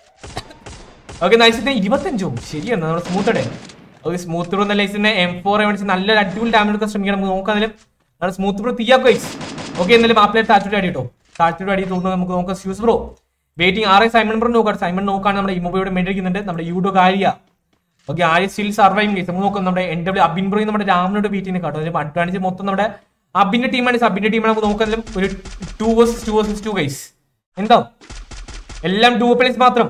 ഓക്കെ നൈസിന്റെ ഇരുപത്തഞ്ചോ ശരിയാണ് നമ്മുടെ സ്മൂത്ത് അടേ ഓക്കെ സ്മൂത്ത് ബ്രോ നല്ല നൈസിന്റെ എം ഫോർ എവിടെച്ച് നല്ലൊരു അടിപൊളി ഡാമേജ് എടുക്കാൻ ശ്രമിക്കണം നമുക്ക് നോക്കാം എന്നാലും നമ്മുടെ സ്മൂത്ത് ബ്രോ തീയാക്കോ ഗൈസ് ഓക്കെ എന്നാലും ആ പ്ലെയർ താഴ്ത്തിട്ട് അടി കേട്ടോ താഴ്ത്തിട്ട് അടി തോന്നുന്നു നമുക്ക് നോക്കാം Zeus bro waiting R S Simon bro നോക്കാം സൈമൺ നോക്കാണ് നമ്മുടെ ഇമോബിയോട് മേടിക്കുന്നുണ്ട് നമ്മുടെ യൂഡോ കാര്യ okay Arya still surviving case നമുക്ക് നോക്കാം നമ്മുടെ എൻ ഡബ്ല്യൂ അബിൻ ബ്രോയും നമ്മുടെ രാമനോട് ബീറ്റ് ചെയ്യുന്ന കേട്ടോ അതിന് അഡ്വാൻറ്റേജ് മൊത്തം നമ്മുടെ അബിന്റെ ടീമാണ് അബിന്റെ ടീമാണ് നമുക്ക് നോക്കാനും ഒരു two versus two versus two guys എന്താ എല്ലാം ടു പ്ലേസ് മാത്രം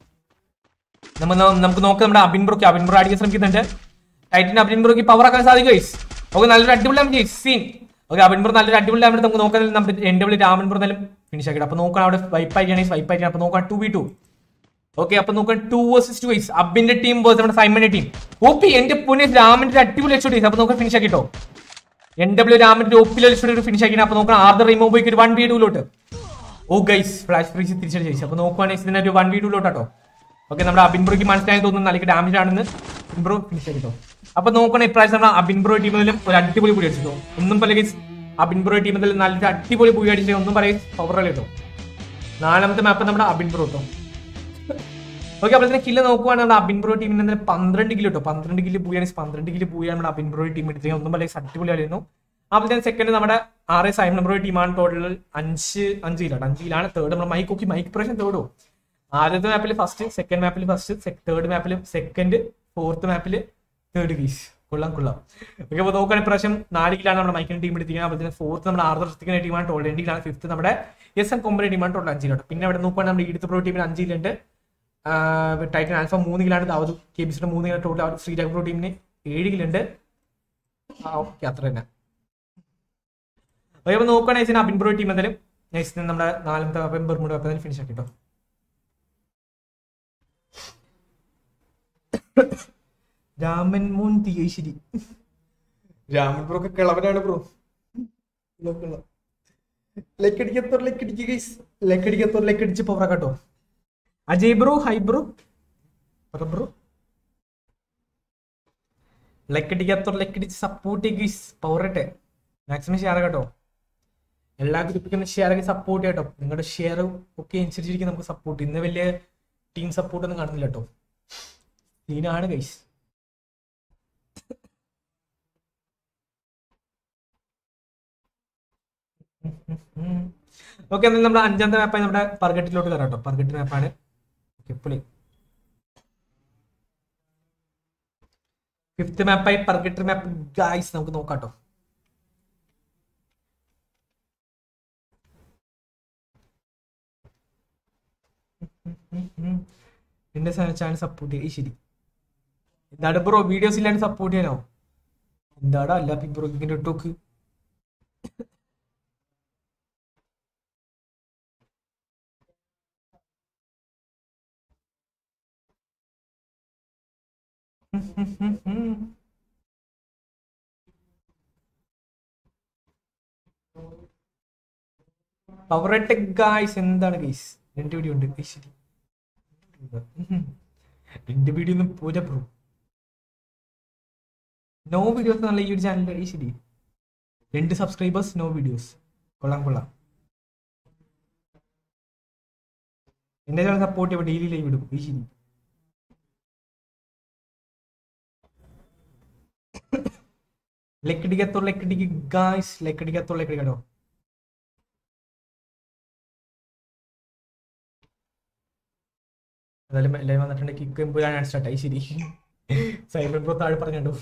നമ്മ ന- നമുക്ക് നോക്കാം നമ്മുടെ അബിൻ ബ്രോക്ക് അബിൻ ബ്രോ അടിക്കാൻ ശ്രമിക്കുന്നുണ്ട് ടൈറ്റിന് അബിൻ ബ്രോക്ക് പവർ ആക്കാൻ സാധിക്കും ഗൈസ് ഓക്കെ നല്ലൊരു അടിപൊളി damage scene okay Abin bro നല്ലൊരു അടിപൊളി ഡാമേജ് നമുക്ക് നോക്കാൻ നമ്മുടെ എൻ ഡബ്ല്യൂ രാമൻ ബ്രോ എന്നാലും ഫിനിഷ് ആക്കിയിട്ട് അപ്പൊ നോക്കാം അവിടെ വൈപ്പ് ആയിട്ടാണ് വൈപ്പ് ആയിട്ടാണ് അപ്പൊ നോക്കാം ടു വി ടു ഓക്കെ അപ്പൊ നോക്കാം ടു വേഴ്സസ് ടു ഗൈസ് അബിന്റെ ടീം വേഴ്സ് നമ്മുടെ സൈമന്റെ ടീം ഓപ്പി എന്റെ പുനെ രാമന്റെ അടിപൊളി എച്ച് അപ്പൊ നോക്കാം ഫിനിഷ് ആക്കിട്ടോ എൻ ഡബ്ല്യൂ രാമന്റെ ഒപ്പിലെ ഒരു ഫിനിഷ് ആക്കി അപ്പൊ നോക്കാം ആർദർ റിമൂവ് ഒരു വൺ വി ടൂലോട്ട് ഓ ഗൈസ് ഫ്ലാഷ് ഫ്രീസ് തിരിച്ചടി ചെയ്ച്ചു അപ്പൊ നോക്കുവാണെങ്കിൽ ഇതിന്റെ ഒരു വൺ വി ടൂലോട്ടോ ഓക്കെ നമ്മുടെ അബിൻബ്രോയ്ക്ക് മനസ്സിലായി തോന്നുന്നു നല്ല ഡാമേജ് ആണെന്ന് ഇൻബ്രോ ഫിനിഷ് ആക്കിട്ടോ അപ്പൊ നോക്കണം ഇപ്രാവശ്യം നമ്മൾ അബിൻബ്രോ ടീമിലും ഒരു അടിപൊളി പുളി അടിച്ചിട്ടോ ഒന്നും പല ഗൈസ് അബിൻബ്രോ ടീമിൽ നല്ലൊരു അടിപൊളി പുളി അടിച്ചിട്ട് ഒന്നും പറയും പവർ കേട്ടോ നാലാമത്തെ മാപ്പ് നമ്മുടെ അബിൻബ്രോ കേട്ടോ ഓക്കെ അപ്പോൾ തന്നെ കില്ല് നോക്കുവാണെങ്കിൽ നമ്മുടെ അബിൻബ്രോ ടീമിന് എന്തായാലും പന്ത്രണ്ട് കിലോ കേട്ടോ പന്ത്രണ്ട് കിലോ പോയാണ് പന്ത്രണ്ട് കിലോ പോയാണ് നമ്മുടെ അബിൻബ്രോ ടീം എടുത്തത് ഒന്നും വളരെ അടിപൊളിയായിരുന്നു അപ്പോൾ തന്നെ സെക്കൻഡ് നമ്മുടെ ആറ് സൈമൺ ബ്രോ ടീമാണ് ടോട്ടൽ അഞ്ച് അഞ്ച് കിലോ അഞ്ച് കിലാണ് തേർഡ് നമ്മുടെ മൈക്ക് ഓക്കെ മൈക്ക് പ്രാവശ്യം തേർഡോ ആദ്യത്തെ മാപ്പിൽ ഫസ്റ്റ് സെക്കൻഡ് മാപ്പിൽ ഫസ്റ്റ് തേർഡ് മാപ്പിൽ സെക്കൻഡ് ഫോർത്ത് മാപ്പിൽ തേർഡ് പീസ് കൊള്ളാം കൊള്ളാം ഓക്കെ അപ്പോൾ നോക്കുകയാണെങ്കിൽ പ്രാവശ്യം നാല് കിലാണ് നമ്മുടെ മൈക്കിന്റെ ടീം എടുത്തിരിക്കുന്നത് അപ്പോൾ തന്നെ ഫോർത്ത് നമ്മുടെ ആർദർ ഋത്തിക്കിന്റെ ടീമാണ് ടോട്ടൽ രണ്ട് കിലാണ് ഫിഫ്ത്ത് നമ്മുടെ എസ് എൻ കൊമ്പന്റെ ടീമാണ് ടോട്ടൽ അഞ്ച് കിലോ പിന്നെ അവിടെ നോക്കുകയാണെങ്കിൽ നമ്മുടെ ഇടുത്ത പ്രോ ടീമിന് അഞ്ച് കിലുണ്ട് ടൈറ്റൻ ആൽഫ മൂന്ന് കിലാണ് ദാവത് കെ ബി സിയുടെ മൂന്ന് കിലോ ടോട്ടൽ ശ്രീരാഗ് പ്രോ ടീമിന് ഏഴ് കിലുണ്ട് ആ ഓക്കെ അത്ര തന്നെ അപ്പോൾ നോക്കുകയാണെങ്കിൽ അബിൻ പ്രോ ടീം എന്തായാലും നെക്സ്റ്റ് നമ്മുടെ നാലാമത്തെ വെപ്പം ബെർമുഡ് വെപ്പം ഫിനിഷ് ആക്കിട്ടോ രാമൻ മോൻ തീയശ്ശേരി രാമൻ ബ്രോ ഒക്കെ കിളവനാണ് ബ്രോ ലക്കടിക്കത്തോർ ലക്കടിക്ക് ഗൈസ് ലക്കടിക്കത്തോർ ലക്കടിച്ച് പവറ കേട്ടോ അജയ് ബ്രോ ഹൈ ബ്രോ പറ ബ്രോ ലക്കടിക്കത്തോർ ലക്കടിച്ച് സപ്പോർട്ട് ഗൈസ് പവറട്ടെ മാക്സിമം ഷെയർ കേട്ടോ എല്ലാ ഗ്രൂപ്പിനും ഷെയർ ആക്കി സപ്പോർട്ട് കേട്ടോ നിങ്ങളുടെ ഷെയർ ഒക്കെ അനുസരിച്ചിരിക്കും നമുക്ക് സപ്പോർട്ട് ഇന്ന് വലിയ ടീം സപ്പോർട്ട് ഒന്നും കാണുന്നില്ല കേട്ടോ സീനാണ് ഗൈസ് ഓക്കെ എന്നാൽ നമ്മുടെ അഞ്ചാമത്തെ മാപ്പായി നമ്മുടെ പർഗട്ടിലോട്ട് കയറാം കേട്ടോ പർഗട്ട് മാപ്പാണ് ഓക്കെ പുളി ഫിഫ്ത്ത് മാപ്പായി പർഗട്ട് മാപ്പ് ഗായ്സ് നമുക്ക് നോക്കാം കേട്ടോ എന്റെ ചാനൽ സപ്പോർട്ട് ചെയ്യും ശരി എന്താണ് ബ്രോ വീഡിയോസ് ഇല്ലാണ്ട് സപ്പോർട്ട് ചെയ്യാനോ എന്താടാ അല്ല ബ്രോ ഇങ്ങനെ ഇട്ടോക്ക് പവറട്ടെ ഗായ്സ് എന്താണ് ഗൈസ് രണ്ട് വീഡിയോ ഉണ്ട് ഗൈസ് ശരി രണ്ട് വീഡിയോ ഒന്നും പോരാ ബ്രോ നോ വീഡിയോസ് നല്ല ഈ ഒരു ചാനലിൽ ശരി രണ്ട് സബ്സ്ക്രൈബേഴ്സ് നോ വീഡിയോസ് കൊള്ളാം കൊള്ളാം എന്റെ ചാനൽ സപ്പോർട്ട് ചെയ്യുമ്പോൾ ഡെയിലി ലൈവ് ഇടും ഈ ശരി ലക്കടിക്കത്തോ ലക്കടിക്ക് ഗായ്സ് ലക്കടിക്കത്തോ ലക്കടിക്കട്ടോ എന്തായാലും എല്ലാവരും വന്നിട്ടുണ്ട് കിക്ക് എമ്പുരാൻ സ്റ്റാർട്ടായി ശരി സൈബർ ബ്രോ താഴെ പറഞ്ഞുണ്ടോ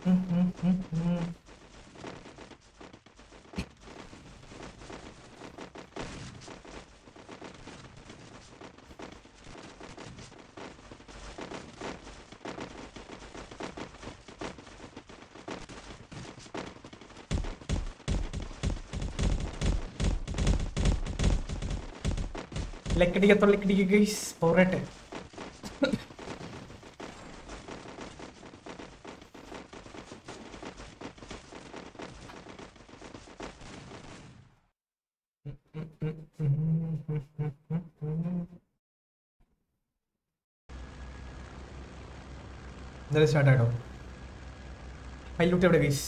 ഉം, ഉം, ഉം, ഉം. ലക്കടിക്കത്തോ ലക്കടിക്ക ഗൈസ് പോരട്ടെ എന്തായാലും സ്റ്റാർട്ട് ആയിട്ടോ ഹൈലൂട്ട് എവിടെ ഗൈസ്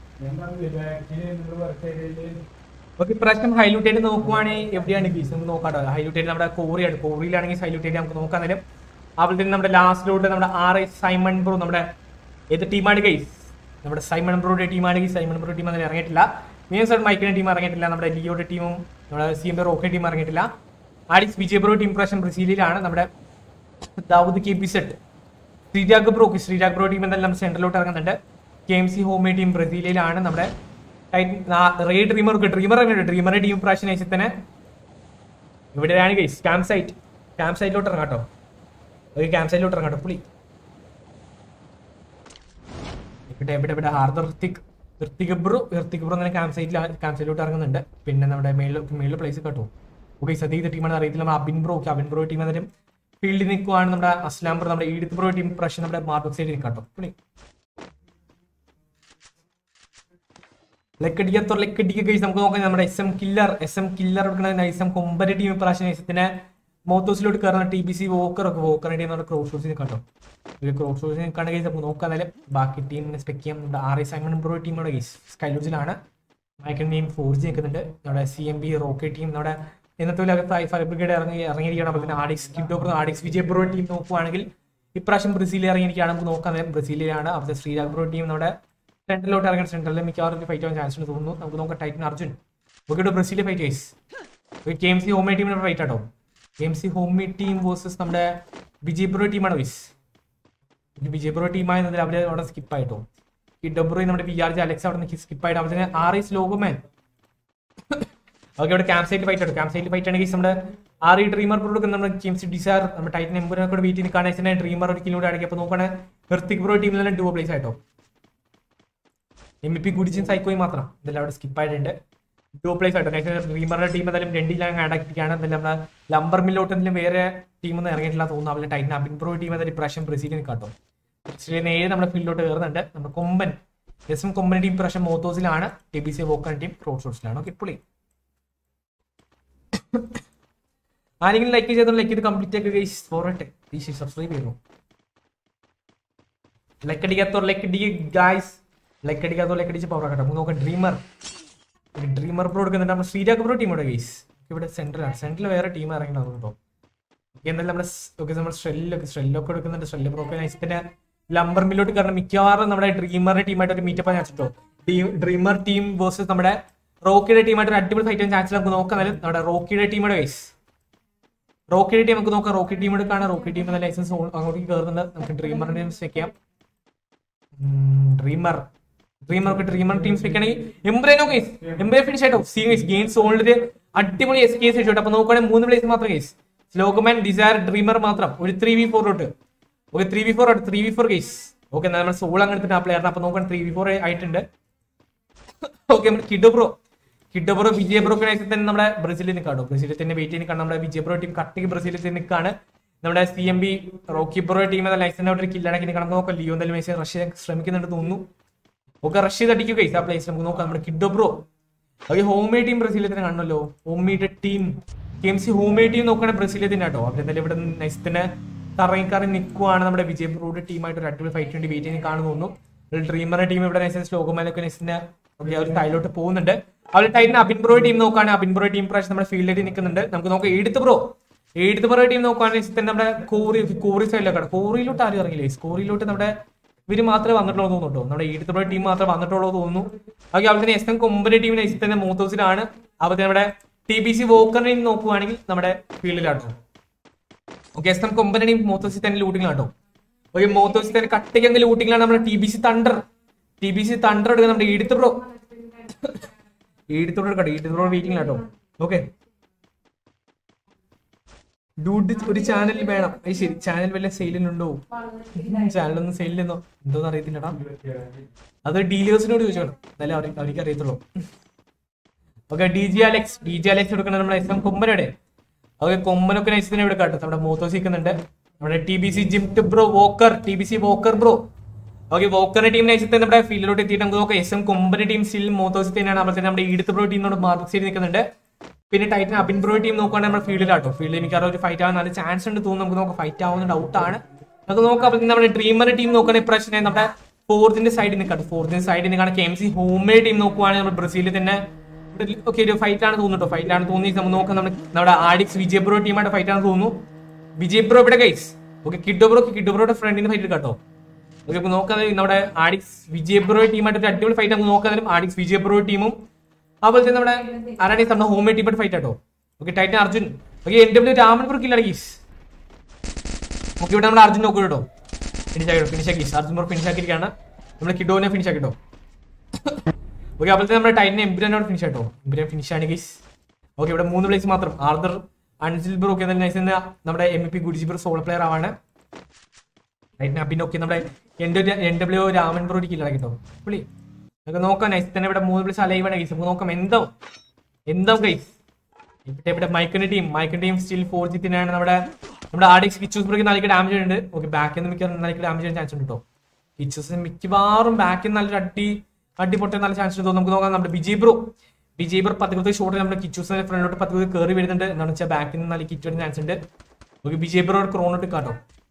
ഓക്കെ ഇപ്രാവശ്യം ഹൈലൂട്ടേറ്റ് നോക്കുവാണെങ്കിൽ എവിടെയാണ് ഗീസ് നമുക്ക് നോക്കാട്ടോ ഹൈലൂട്ടേറ്റ് നമ്മുടെ കോറിയാണ് കോറിയിലാണെങ്കിൽ ഹൈലൂട്ടേറ്റ് നമുക്ക് നോക്കാൻ നേരം അവിടെ തന്നെ നമ്മുടെ ലാസ്റ്റിലോട്ട് നമ്മുടെ ആർ ഐ സൈമൺ ബ്രോ നമ്മുടെ ഏത് ടീമാണ് ഗൈസ് നമ്മുടെ സൈമൺ ബ്രോയുടെ ടീമാണ് ഗൈസ് സൈമൺ ബ്രോ ടീം അതിൽ ഇറങ്ങിയിട്ടില്ല മീൻ സൈഡ് മൈക്കിന്റെ ടീം ഇറങ്ങിയിട്ടില്ല നമ്മുടെ ലിയോയുടെ ടീമും നമ്മുടെ സി എം റോക്കെ ടീം ഇറങ്ങിയിട്ടില്ല ആഡിക്സ് വിജയ് ബ്രോ ടീം പ്രാവശ്യം ബ്രസീലിലാണ് നമ്മുടെ Dawood K P zed Sreerag bro Sreerag bro team എന്തായാലും സെൻട്രലോട്ട് ഇറങ്ങുന്നുണ്ട് K M C Homi team ബ്രസീലിലാണ് നമ്മുടെ റേ ഡ്രീമർക്ക് ഡ്രീമർ ഡ്രീമറെ ടീം പ്രാവശ്യം നയിച്ചിൽ തന്നെ ഇവിടെയാണ് ഗൈസ് ക്യാമ്പ് സൈറ്റ് ക്യാമ്പ് സൈറ്റിലോട്ട് ഇറങ്ങാട്ടോ ഒരു ക്യാമ്പ് സൈറ്റിലോട്ട് ഇറങ്ങാട്ടോ പുളി ഇവിടെ എവിടെ ഇവിടെ ഹാർദർ ഋത്തിക് ഋത്തിക് ബ്രോ ഋത്തിക് ബ്രോ അങ്ങനെ ക്യാമ്പ് സൈറ്റിൽ ക്യാമ്പ് സൈറ്റിലോട്ട് ഇറങ്ങുന്നുണ്ട് പിന്നെ നമ്മുടെ മേളിൽ മേളിൽ പ്ലേസ് കേട്ടോ ഓക്കെ സതീത് ടീമാണ് അറിയത്തില്ല നമ്മുടെ Abin bro Abin bro team എന്നിട്ടും ഫീൽഡിൽ നിൽക്കുവാണ് നമ്മുടെ അസ്ലാം ബ്രോ നമ്മുടെ ഈഡിത്ത് ബ്രോ ടീം പ്രാവശ്യം നമ്മുടെ മാർബക് സൈഡിൽ നിൽക്കാട്ടോ പുളി ലക്കടിക്കത്തോ ലക്കടിക്ക കേസ് നമുക്ക് നോക്കാം നമ്മുടെ S M killer S M killer എടുക്കുന്ന എസ് എം കൊമ്പര ടീം പ്രാവശ്യം എസത്തിന് മോത്തോസിലോട്ട് കയറുന്ന ടി ബി സി വോക്കർ ഒക്കെ വോക്കറിന്റെ ടീം നമ്മുടെ ക്രോസ് ഷോസിന് കേട്ടോ ഒരു ക്രോസ് ഷോസിന് നിൽക്കുകയാണ് കേസ് നമുക്ക് നോക്കാം എന്നാലും ബാക്കി ടീമിനെ സ്പെക്ക് ചെയ്യാം നമ്മുടെ ആർ എസ് സൈമൺ ബ്രോ ടീമോടെ കേസ് സ്കൈലൂസിലാണ് മൈക്കൻ ടീം ഫോർ ജി നിൽക്കുന്നുണ്ട് നമ്മുടെ C M B rocket team നമ്മുടെ ഇന്നത്തെ പോലെ ഫയർ ബ്രിഗേഡ് ഇറങ്ങി ഇറങ്ങിയിരിക്കുകയാണ് അപ്പോൾ തന്നെ ആഡിക്സ് കിഡോ ആഡിക്സ് വിജയ് ബ്രോ ടീം നോക്കുവാണെങ്കിൽ ഇപ്രാവശ്യം ബ്രസീലിൽ ഇറങ്ങിയിരിക്കുകയാണ് നമുക്ക് നോക്കാം നേരം ബ്രസീലിലാണ് അവിടുത്തെ ശ്രീരാഗ് ബ്രോ ടീം നമ്മുടെ സെൻട്രലോട്ട് ഇറങ്ങുന്ന സെൻട്രലിൽ മിക്കവാറും ഫൈറ്റ് ആവാൻ ചാൻസ് ഉണ്ട് തോന്നുന്നു നമുക്ക് നോക്കാം ടൈറ്റൻ അർജുൻ നമുക്ക് ബ്രസീലിലെ ഫൈറ്റ് കേസ് ഒരു കെ എം സി ഹോമി ടീമിന്റെ ഫൈറ്റ് ആട്ടോ K M C Homi team versus നമ്മുടെ വിജയ് ബ്രോ ടീമാണ് വൈസ് വിജയ് ബ്രോ ടീമായിരുന്നതിൽ അവര് അവിടെ സ്കിപ്പ് ആയിട്ടോ ഈ ഡബ്രോ നമ്മുടെ വി ആർ ജി അലക്സ് അവിടെ നിന്ന് സ്കിപ്പ് ആയിട്ട് അവിടെ തന്നെ ആർ ഐസ് ലോകമാൻ ഓക്കെ ഇവിടെ ക്യാമ്പ് സൈറ്റ് ഫൈറ്റ് ആണ് ക്യാമ്പ് സൈറ്റ് ഫൈറ്റ് ആണെങ്കിൽ നമ്മുടെ ആർ ഈ ഡ്രീമർ ബ്രോ നമ്മുടെ കെ എം സി ഡിസാർ നമ്മുടെ ടൈറ്റൻ എംബുറിനെ കൂടെ വീട്ടിൽ നിൽക്കുകയാണെങ്കിൽ ഡ്രീമർ ഒരു കിലോടെ ആണെങ്കിൽ അപ്പോൾ നോക്കുകയാണെങ്കിൽ ഹൃത്തിക് ബ്രോ ടീമിൽ തന്നെ ടു പ്ലേസ് ആയിട്ടോ എം പി കുടിച്ചും സൈക്കോയും മാത്രം ഇതെല്ലാം അവിടെ സ്കിപ്പ് ആയിട്ടുണ്ട് ടു പ്ലേസ് ആയിട്ട് ഡ്രീമറുടെ ടീം എന്തായാലും രണ്ടിലാണ് ആഡ് ആക്കിയിട്ടാണ് എന്തായാലും നമ്മുടെ ലംബർ മില്ലോട്ട് എന്തെങ്കിലും വേറെ ടീമൊന്നും ഇറങ്ങിയിട്ടില്ല തോന്നുന്നു അവരുടെ ടൈറ്റൻ അബിൻ ബ്രോ ടീം എന്തായാലും ഇപ്രാവശ്യം ബ്രസീലിൽ കാട്ടും ബ്രസീലിൽ നേരെ നമ്മുടെ ഫീൽഡിലോട്ട് കയറുന്നുണ്ട് നമ്മുടെ കൊമ്പൻ എസ് എം കൊമ്പൻ ടീം ഇപ്രാവശ്യം മോത്തോസിലാണ് T B C woken team road ഷോട്ട്സിലാണ് ഓക്കെ പുള്ളി ആരെങ്കിലും ലൈക്ക് ചെയ്തോ ലൈക്ക് ചെയ്ത് കംപ്ലീറ്റ് ആക്കി ഗൈസ് പോരട്ടെ പ്ലീസ് സബ്സ്ക്രൈബ് ചെയ്യുന്നു ലൈക്ക് അടിക്കാത്തോ ലൈക്ക് അടി ഗൈസ് ലൈക്ക് അടിക്കാത്തോ ലൈക്ക് അടിച്ച് പവർ ആക്കട്ടെ നമുക്ക് നോക്കാം ഡ്രീമർ ഒരു ഡ്രീമർ പ്രോ എടുക്കുന്നുണ്ട് നമ്മുടെ ശ്രീരാഗ് പ്രോ ടീമോടെ ഗൈസ് ഇവിടെ സെൻട്രലാണ് സെൻട്രൽ വേറെ ടീം ഇറങ്ങണം കേട്ടോ ഓക്കെ എന്തായാലും നമ്മുടെ ഓക്കെ നമ്മൾ സ്ട്രെല്ലൊക്കെ സ്ട്രെല്ലൊക്കെ എടുക്കുന്നുണ്ട് സ്ട്രെല്ല് പ്രോ നൈസിന്റെ ലംബർ മില്ലോട്ട് കാരണം മിക്കവാറും നമ്മുടെ ഡ്രീമറുടെ ടീമായിട്ട് ഒരു മീറ്റപ്പ് ഞാൻ വെച്ചിട്ടോ ഡ്രീമർ ടീം വേഴ്സസ് നമ്മുടെ റോക്കിയുടെ ടീമായിട്ട് ഒരു അടിപൊളി ഫൈറ്റ് ചാൻസ് നമുക്ക് നോക്കാം നമ്മുടെ റോക്കിയുടെ ടീമുടെ ഗൈസ് റോക്കി ടീം നമുക്ക് നോക്കാം റോക്കി ടീം എടുക്കാണ് റോക്കി ടീം എന്ന ലൈസൻസ് അങ്ങോട്ട് കയറുന്നുണ്ട് നമുക്ക് ഡ്രീമറിന്റെ വെക്കാം ഡ്രീമർ ഡ്രീമർ ഒക്കെ ഡ്രീമർ ടീംസ് വെക്കണമെങ്കിൽ എംബ്രേനോ കേസ് എംബ്രേ ഫിനിഷ് ആയിട്ടോ സി ഗൈസ് ഗെയിം സോൾഡില് അടിപൊളി എസ് കേസ് വെച്ചു അപ്പൊ നോക്കുകയാണെങ്കിൽ മൂന്ന് പ്ലേസ് മാത്രം കേസ് സ്ലോഗമാൻ ഡിസയർ ഡ്രീമർ മാത്രം ഒരു ത്രീ വി ഫോർ തൊട്ട് okay three V four three V four കേസ് ഓക്കെ നമ്മൾ സോൾ അങ്ങനെ ആ പ്ലെയറിന് അപ്പൊ നോക്കാൻ ത്രീ വി ഫോർ ആയിട്ടുണ്ട് ഓക്കെ കിഡോ ബ്രോ കിഡോ ബ്രോ വിജയ ബ്രോ തന്നെ നമ്മുടെ ബ്രസീലിൽ നിൽക്കാണോ ബ്രസീലിൽ തന്നെ വെയിറ്റ് നിൽക്കണം നമ്മുടെ വിജയ ബ്രോ ടീം കട്ടിക്ക് ബ്രസീലിൽ തന്നെ നിൽക്കാണ് നമ്മുടെ C M B Rocky bro team എന്ന ലൈസൻസ് ഒരു കില്ലടക്കി നിൽക്കണം നോക്കാം ലിയോ എന്തായാലും മെസ്സി റഷ്യ ശ്രമിക്കുന്നുണ്ട് തോന്നുന്നു ഒക്കെ റഷ്യ തടിക്കുക ആ പ്ലേസ് നമുക്ക് നോക്കാം നമ്മുടെ കിഡോ ബ്രോ ഓക്കെ ഹോമേ ടീം ബ്രസീലിൽ തന്നെ കാണണല്ലോ ഹോമിയുടെ team K M C homie team നോക്കുകയാണെങ്കിൽ ബ്രസീലിൽ തന്നെ കേട്ടോ അവരെന്തായാലും ഇവിടെ നെക്സ്റ്റിന് കറങ്ങിക്കറി നിൽക്കുവാണ് നമ്മുടെ വിജയ് ബ്രോയുടെ ടീമായിട്ട് ഒരു അടിപൊളി ഫൈറ്റ് വേണ്ടി വെയിറ്റ് ചെയ്ത് കാണുന്നു തോന്നുന്നു ഡ്രീമറുടെ ടീം ഇവിടെ നൈസൻസ് ലോകമാലൊക്കെ നെക്സ്റ്റിന് ഒരു ടൈലോട്ട് പോകുന്നുണ്ട് അവർ ടൈറ്റിന് അബിൻ ബ്രോ ടീം നോക്കുകയാണെങ്കിൽ അബിൻ ബ്രോ ടീം പ്രാവശ്യം നമ്മുടെ ഫീൽഡിൽ നിൽക്കുന്നുണ്ട് നമുക്ക് നോക്കാം എഴുത്ത് ബ്രോ എഴുത്ത് ബ്രോ ടീം നോക്കുകയാണെങ്കിൽ തന്നെ നമ്മുടെ കോറി കോറി സൈഡിലൊക്കെ കോറിയിലോട്ട് ആരും ഇറങ്ങില്ലേ കോറിയിലോട്ട് നമ്മുടെ ഇവര് മാത്രമേ വന്നിട്ടുള്ളൂ തോന്നുന്നു നമ്മുടെ എഴുത്ത് ബ്രോ ടീം മാത്രമേ വന്നിട്ടുള്ളൂ തോന്നുന്നു അതുപോലെ അവിടെ തന്നെ എസ് എം കൊമ്പന്റെ ടീം നൈസിൽ തന്നെ മൂത്തോസിലാണ് അവിടെ നമ്മുടെ ടി ബി സി വോക്കറിനെ നോക്കുവാണെങ്കിൽ നമ്മുടെ ഫീൽഡിലാട്ടോ ഓക്കെ എസ് എം കൊമ്പന്റെ ടീം മൂത്തോസിൽ തന്നെ ലൂട്ടിങ്ങിലാട്ടോ ഓക്കെ മൂത്തോസിൽ തന്നെ കട്ടിക്കങ്ങ് ലൂട്ടിങ്ങിലാണ് നമ്മുടെ T B C thunder T B C thunder എടുക്കുക നമ്മുടെ ഈടുത്ത് ബ്രോ ഈടുത്തോട് എടുക്കട്ടെ ഈടുത്ത് ബ്രോ മീറ്റിംഗ് കേട്ടോ ഓക്കെ ഡൂഡ് ഒരു ചാനൽ വേണം അത് ശരി ചാനൽ വല്ല സെയിലിനുണ്ടോ ചാനലൊന്നും സെയിലിനെന്നോ എന്തോന്ന് അറിയത്തില്ലടാ അത് ഡീലേഴ്സിനോട് ചോദിച്ചോണം എന്നാലേ അവർ അവർക്ക് അറിയത്തുള്ളൂ okay D G Alex D G Alex എടുക്കണം നമ്മുടെ എസ് എം കൊമ്പനയുടെ ഓക്കെ കൊമ്പനൊക്കെ നൈസ് തന്നെ ഇവിടെ കാട്ടും നമ്മുടെ മോത്തോസ് നിൽക്കുന്നുണ്ട് നമ്മുടെ T B C gym bro walker T B C walker bro okay വോക്കറിന്റെ ടീം നൈസ് തന്നെ നമ്മുടെ ഫീൽഡിലോട്ട് എത്തിയിട്ട് നമുക്ക് നോക്കാം എസ് എം കൊമ്പന്റെ ടീം സ്റ്റിൽ മോത്തോസ് തന്നെയാണ് അപ്പോൾ തന്നെ നമ്മുടെ ഈടുത്ത് ബ്രോ ടീമിനോട് മാർക്ക് സൈഡ് നിൽക്കുന്നുണ്ട് പിന്നെ ടൈറ്റൻ അബിൻ ബ്രോ ടീം നോക്കുകയാണെങ്കിൽ നമ്മുടെ ഫീൽഡിലാട്ടോ ഫീൽഡിൽ എനിക്ക് ഒരു ഫൈറ്റ് ആവാൻ നല്ല ചാൻസ് ഉണ്ട് തോന്നുന്നു നമുക്ക് നോക്കാം ഫൈറ്റ് ആവുന്ന ഡൗട്ടാണ് നമുക്ക് നോക്കാം അപ്പോൾ നമ്മുടെ ഡ്രീമർ ടീം നോക്കുകയാണെങ്കിൽ പ്രശ്നം നമ്മുടെ ഫോർത്തിന്റെ സൈഡിൽ നിൽക്കട്ടെ ഫോർത്തിന്റെ സൈഡിൽ നിൽക്കുകയാണ് K M C homemade team നോക്കുവാണെങ്കിൽ നമ്മൾ ബ്രസീലിൽ തന്നെ ഓക്കെ ഒരു ഫൈറ്റ് ആണ് തോന്നുന്നു ഫൈറ്റ് ആണ് തോന്നി നമുക്ക് നോക്കാം നമ്മുടെ നമ്മുടെ ആഡിക്സ് വിജയ് ബ്രോ ടീമായിട്ട് ഫൈറ്റ് ആണ് തോന്നുന്നു വിജയ് ബ്രോ ഇവിടെ guys okay kiddo bro kiddo ബ്രോയുടെ ഫ്രണ്ടിന് ഫൈറ്റ് കേട്ടോ ഓക്കെ നമുക്ക് നോക്കാം നമ്മുടെ ആഡിക്സ് വിജയ് ബ്രോ ടീമായിട്ട് ഒരു അടിപൊളി ഫൈറ്റ് നമുക്ക് നോക്കാം ആഡിക്സ് വിജയ് ബ്രോ ടീമും അതുപോലെ തന്നെ നമ്മുടെ ആരാണ് നമ്മുടെ ഹോം ടീമായിട്ട് ഫൈറ്റ് കേട്ടോ okay Titan Arjun okay N W Raman bro കില്ലാണ് ഗീസ് ഓക്കെ ഇവിടെ നമ്മുടെ അർജുൻ നോക്കൂ കേട്ടോ ഫിനിഷ് ആക്കി ഫിനിഷ് ആക്കി അർജുൻ ബ്രോ ഫിനിഷ് ആക്കിയിരിക്കുകയാണ് നമ്മൾ കിഡോനെ ഫിനിഷ് ആക്കിട്ടോ ഓക്കെ അപ്പോൾ നമ്മുടെ ടൈറ്റിനെ എംബ്രിയനോട് ഫിനിഷ് ആട്ടോ എംബ്രിയൻ ഫിനിഷ് ആണ് ഗൈസ് ഓക്കെ ഇവിടെ മൂന്ന് പ്ലേസ് മാത്രം ആർദർ അൻസിൽ ബ്രോ ഒക്കെ നൈസ് നമ്മുടെ M P Guruji bro solo player ആവാണ് ടൈറ്റിന് പിന്നെ ഓക്കെ നമ്മുടെ എൻ ഡബ്ല്യു രാമൻ ബ്രോ കില്ല കേട്ടോ പുള്ളി നമുക്ക് നോക്കാം നൈസ് തന്നെ ഇവിടെ മൂന്ന് പ്ലേസ് അലൈവ് ആണ് ഗൈസ് നമുക്ക് നോക്കാം എന്തോ എന്തോ ഗൈസ് ഇവിടെ ഇവിടെ മൈക്കിന്റെ ടീം മൈക്കിന്റെ ടീം സ്റ്റിൽ ഫോർ ജി തന്നെയാണ് നമ്മുടെ നമ്മുടെ ആഡിക്സ് കിച്ചൂസ് ബ്രോക്ക് നാளைക്ക് ഡാമേജ് ഉണ്ട് ഓക്കെ ബാക്കിൽ നിന്ന് മിക്ക നാளைക്ക് ഡാമേജ് ചെയ്യാൻ ചാൻസ് ഉണ്ട് കേട്ടോ കിച്ചൂസ് മിക്കവാറും ബാക്കിൽ നല്ലൊരു അടി അടി പൊട്ടാൻ നല്ല ചാൻസ് ഉണ്ട് നമുക്ക് നോക്കാം നമ്മുടെ വിജയ് ബ്രോ വിജയ് ബ്രോ പത്ത് കുത്തി ഷോട്ട് നമ്മുടെ കിച്ചൂസിന്റെ ഫ്രണ്ടിലോട്ട് പത്ത് കുത്തി കയറി വരുന്നുണ്ട് എന്താണെന്ന് വെച്ചാൽ ബാക്കിൽ നിന്ന് നല്ല കിറ്റ് വരുന്ന ചാൻസ് ഉണ്ട് ഓക്കെ വിജയ് ബ്രോ ക്രോണോട്ട് കാട്ടോ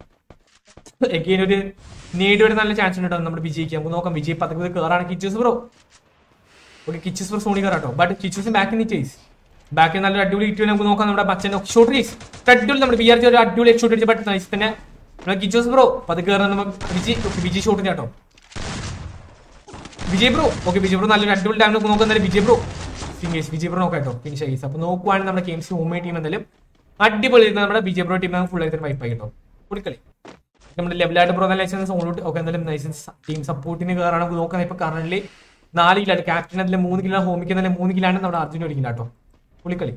എഗെയിൻ ഒരു നീഡ് വരെ നല്ല ചാൻസ് ഉണ്ട് കേട്ടോ നമ്മുടെ വിജയ്ക്ക് നമുക്ക് നോക്കാം വിജയ് പത്ത് കുത്തി കയറാണ് Kichus bro okay Kichus bro സോണി കയറാട്ടോ ബട്ട് കിച്ചൂസ് ബാക്കിൽ നിന്ന് ചേസ് ബാക്കിൽ നല്ലൊരു അടിപൊളി ഇറ്റ് നമുക്ക് നോക്കാം നമ്മുടെ മച്ചന്റെ ഷോട്ട് ചേസ് അടിപൊളി നമ്മുടെ ബി ആർ ജി ഒരു അടിപൊളി ഷോട്ട് അടിച്ച് ബട്ട് നൈസ് തന്നെ നമ്മുടെ കിച്ചൂസ് ബ്രോ പത് കയറുന്ന നമുക്ക് വിജയ് okay, വിജയ് ഷോട്ട് കേട്ടോ Vijay bro okay Vijay bro നല്ലൊരു അടിപൊളി ടൈം നമുക്ക് നോക്കാം എന്തായാലും Vijay bro finish Vijay bro നോക്കാം കേട്ടോ ഫിനിഷ് ആയി അപ്പൊ നോക്കുവാണെങ്കിൽ നമ്മുടെ ഗെയിംസ് ഹോമേ ടീം എന്തായാലും അടിപൊളി ഇരുന്ന് നമ്മുടെ വിജയ് ബ്രോ ടീം ഫുൾ ആയിട്ട് വൈപ്പ് ആയി കേട്ടോ കുടിക്കളി നമ്മുടെ ലെവലായിട്ട് ബ്രോ നല്ല ലൈസൻസ് ഓണോട്ട് ഒക്കെ എന്തായാലും ലൈസൻസ് ടീം സപ്പോർട്ടിന് കയറാണ് നമുക്ക് നോക്കാം ഇപ്പൊ കറന്റ് നാല് കിലോ ക്യാപ്റ്റൻ അതിൽ മൂന്ന് കിലോ ഹോമിക്ക് നല്ല മൂന്ന് കിലാണ് നമ്മുടെ അർജുന ഒരു കിലോ കേട്ടോ പുള്ളിക്കളി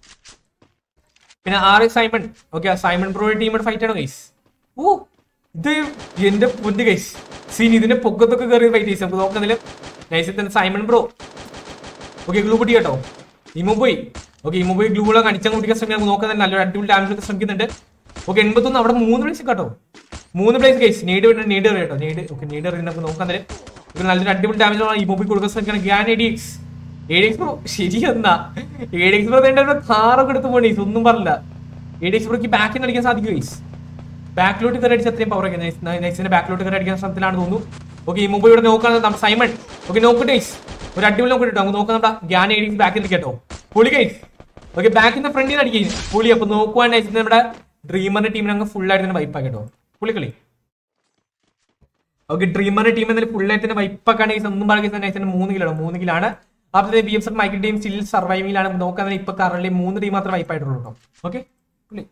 പിന്നെ R Simon okay Simon bro ടീമോട് ഫൈറ്റ് ആണ് ഗൈസ് ഓ ഇത് എന്റെ പൊന്ന് ഗൈസ് സീൻ ഇതിന്റെ പൊക്കത്തൊക്കെ കയറി ഫൈറ്റ് ചെയ്സ് നമുക്ക് നോക്കുന്നതിൽ നൈസിൽ തന്നെ സൈമൺ ബ്രോ ഓക്കെ ഗ്ലൂ പൊട്ടി കേട്ടോ ഇമു പോയി ഓക്കെ ഇമു പോയി ഗ്ലൂളെ കണിച്ചാൻ കുട്ടിക്കാൻ ശ്രമിക്കാൻ നോക്കുന്നത് നല്ലൊരു അടിപൊളി ഡാമേജ് ഒക്കെ ശ്രമിക്കുന്നുണ്ട് ഓക്കെ എൺപത്തൊന്ന് അവിടെ മൂന്ന് പ്ലേസ് കേട്ടോ മൂന്ന് പ്ലേസ് ഗൈസ് നീഡ് വേണ്ട നീഡ് കേട്ടോ നീഡ് ഓക്കെ നീഡ് എറിയുന്ന നമുക്ക് നോക്കാൻ തരും ഇപ്പൊ നല്ലൊരു അടിപൊളി ഡാമേജ് ആണ് ഇമു പോയി കൊടുക്കാൻ ശ്രമിക്കണം ഗ്യാൻ എഡിക്സ് എഡിക്സ് ബ്രോ ശരിയെന്നാ എഡിക്സ് ബ്രോ എന്റെ താറൊക്കെ എടുത്ത് പോണീസ് ഒന്നും പറഞ്ഞില്ല എഡിക്സ് ബ്രോക്ക് ബാക്കിൽ നിന്ന് അടിക്കാൻ സാധിക്കും ഗൈസ് ബാക്കിലോട്ട് കയറി അടിച്ച് അത്രയും പവർ ഒക്കെ നെക്സ്റ്റിന്റെ ബാക്കിലോട്ട് കയറി അടിക്കാൻ ശ്രമത്തിലാണ് തോന്നുന്നു ഓക്കെ ഈ മുമ്പ് ഇവിടെ നോക്കുകയാണ് നമ്മുടെ സൈമൺ ഓക്കെ നോക്കട്ടെ ഒരു അടിപൊളി നോക്കിട്ടോ നമുക്ക് നോക്കാം നമ്മുടെ ഗ്യാൻ എഡിക്സ് ബാക്കിൽ കേട്ടോ പുളി ഗൈസ് ഓക്കെ ബാക്കിൽ നിന്ന് ഫ്രണ്ടിൽ നിന്ന് അടിക്കും പുളി അപ്പൊ നോക്കുവാണെങ്കിൽ നമ്മുടെ ഡ്രീമറിന്റെ ടീമിനെ അങ്ങ് ഫുൾ ആയിട്ട് തന്നെ വൈപ്പാ കേട്ടോ പുള്ളിക്കളി ഓക്കെ ഡ്രീമറിന്റെ ടീം എന്നാലും ഫുൾ ആയിട്ട് തന്നെ വൈപ്പൊക്കെയാണ് ഒന്നും പറയുക തന്നെ മൂന്ന് കിലോ മൂന്ന് കിലാണ് അപ്പോൾ B M C Michael team still സർവൈവിംഗിലാണ് നോക്കാൻ ഇപ്പൊ കറന്റ് മൂന്ന് ടീം മാത്രമേ വൈപ്പായിട്ടുള്ളൂ കേട്ടോ ഓക്കെ പുള്ളി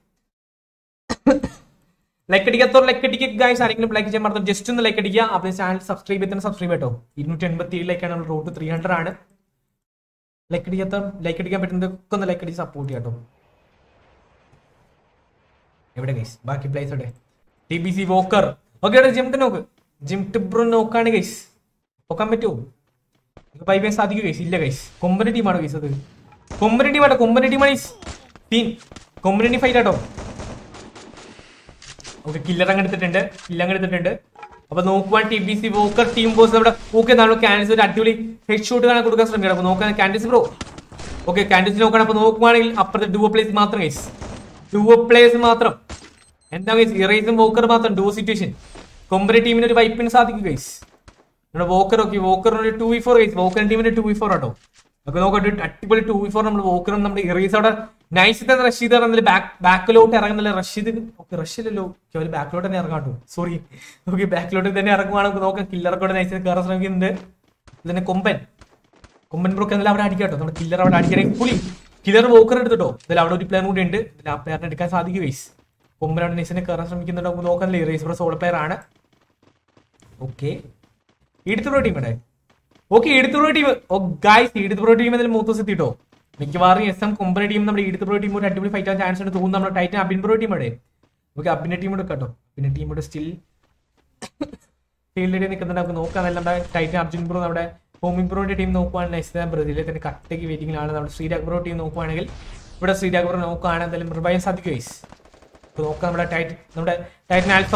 ലൈക്ക് അടിക്കാത്തവർ ലൈക്ക് അടിക്കുക ഗൈസ് ആരെങ്കിലും ലൈക്ക് ചെയ്യാൻ മറന്നു ജസ്റ്റ് ഒന്ന് ലൈക്ക് അടിക്കുക അപ്പോൾ ചാനൽ സബ്സ്ക്രൈബ് ചെയ്തിട്ട് സബ്സ്ക്രൈബ് കേട്ടോ ഇരുന്നൂറ്റി എൺപത്തി ഏഴിലേക്കാണ് നമ്മൾ റോഡ് ത്രീ ഹൺഡ്രഡ് ആണ് ലൈക്ക് അടിക്കാത്ത ലൈക്ക് അടിക്കാൻ പറ്റുന്നതൊക്കെ ഒന്ന് ലൈക്ക് അടിച്ച് സപ്പോർട്ട് ചെയ്യാം കേട്ടോ എവിടെ ഗൈസ് ബാക്കി പ്ലേസ് എവിടെ T B C Walker okay ഇവിടെ ജിം നോക്ക് ജിം ടിബ്രോ നോക്കാണ് ഗൈസ് നോക്കാൻ പറ്റുമോ പൈ ചെയ്യാൻ സാധിക്കും ഗൈസ് ഇല്ല ഗൈസ് കൊമ്പന ടീമാണ് ഗൈസ് അത് കൊമ്പന ടീമാട്ടോ കൊമ്പന ടീമാണ് ടീം കൊമ്പന ടീം ഫൈറ്റ് ആട്ടോ ഓക്കെ കില്ലർ അങ്ങ് എടുത്തിട്ടുണ്ട് കില്ല അങ്ങ് എടുത്തിട്ടുണ്ട് അപ്പൊ നോക്കുവാൻ T B C Walker team boss നമ്മുടെ ഓക്കെ നമ്മൾ ക്യാൻഡിസ് ഒരു അടിപൊളി ഹെഡ് ഷോട്ട് കാണാൻ കൊടുക്കാൻ ശ്രമിക്കണം അപ്പൊ നോക്കാൻ ക്യാൻഡിസ് ബ്രോ ഓക്കെ ക്യാൻഡിസ് നോക്കണം അപ്പൊ നോക്കുവാണെങ്കിൽ അപ്പുറത്തെ ഡുവോ പ്ലേസ് മാത്രം ഗൈസ് ഡുവോ പ്ലേസ് മാത്രം എന്താ ഗൈസ് ഇറേസും വോക്കർ മാത്രം ഡുവോ സിറ്റുവേഷൻ കൊമ്പര ടീമിന് ഒരു വൈപ്പിന് സാധിക്കും ഗൈസ് നമ്മുടെ വോക്കർ ഓക്കെ വോക്കറിന് ഒരു two V four guys Walker ടീമിന് ടു വി ഫോർ ആട്ടോ നമുക്ക് നോക്കട്ടെ അടിപൊളി ടു വി ഫോർ നമ്മൾ വോക്കറും നമ്മുടെ ഇറേസ് അവിടെ നൈസ് തന്നെ റഷീദ് ഇറങ്ങുന്നില്ല ബാക്ക് ബാക്കിലോട്ട് ഇറങ്ങുന്നില്ല റഷീദ് ഓക്കെ റഷ്യല്ലോ അവർ ബാക്കിലോട്ട് തന്നെ ഇറങ്ങാട്ടോ സോറി ഓക്കെ ബാക്കിലോട്ട് തന്നെ ഇറങ്ങുവാണ് നമുക്ക് നോക്കാം കില്ലറൊക്കെ അവിടെ നൈസ് കയറാൻ ശ്രമിക്കുന്നുണ്ട് ഇതിന്റെ കൊമ്പൻ കൊമ്പൻ ബ്രോക്ക് എന്നാലും അവിടെ അടിക്കാട്ടോ നമ്മുടെ കില്ലർ അവിടെ അടിക്കണേ പുളി കില്ലർ വോക്കർ എടുത്തിട്ടോ ഇതിൽ അവിടെ ഒരു പ്ലെയർ കൂടി ഉണ്ട് ഇതിൽ ആ പ്ലെയറിനെ എടുക്കാൻ സാധിക്കും ഗൈസ് കൊമ്പൻ അവിടെ നൈസിനെ കയറാൻ ശ്രമിക്കുന്നുണ്ട് നമുക്ക് നോക്കാനില്ല ഇറേസ് ബ്രോ സോളോ പ്ലെയർ ആണ് ഓക്കെ ഈടുത്ത് ബ്രോ ടീം ഇവിടെ ഓക്കെ ഈടുത്ത് ബ്രോ ടീം ഓ ഗൈസ് ഈടുത്ത് ബ്രോ ടീം ഇതിൽ മൂത്ത് ദിവസം എത്തിട്ടോ മിക്കവാറും എസ് എം കൊമ്പന ടീം നമ്മുടെ ഈടുത്ത് ബ്രോ ടീം ഒരു അടിപൊളി ഫൈറ്റ് ആവാൻ ചാൻസ് ഉണ്ട് തോന്നുന്നു നമ്മുടെ ടൈറ്റൻ അബിൻ ബ്രോ ടീം ഇവിടെ ഓക്കെ അബിന്റെ ടീം കൂടെ കേട്ടോ പിന്നെ ടീം കൂടെ സ്റ്റിൽ ഫീൽഡിൽ നിൽക്കുന്നുണ്ട് നമുക്ക് നോക്കാം നല്ല നമ്മുടെ ടൈറ്റൻ അർജുൻ ബ്രോ നമ്മുടെ ഹോമിംഗ് ബ്രോയുടെ ടീം നോക്കുവാണെങ്കിൽ നെക്സ്റ്റ് ബ്രസീലിൽ തന്നെ കട്ടയ്ക്ക് വെയിറ്റിംഗിലാണ് നമ്മുടെ ശ്രീരാഗ് ബ്രോ ടീം നോക്കുവാണെങ്കിൽ ഇവിടെ ശ്രീരാഗ് ബ്രോ നോക്കുകയാണെങ്കിൽ എന്തായാലും റിവൈൻ സാധിക്കും ഗൈസ് അപ്പോൾ നോക്കാം നമ്മുടെ ടൈറ്റൻ നമ്മുടെ Titan alpha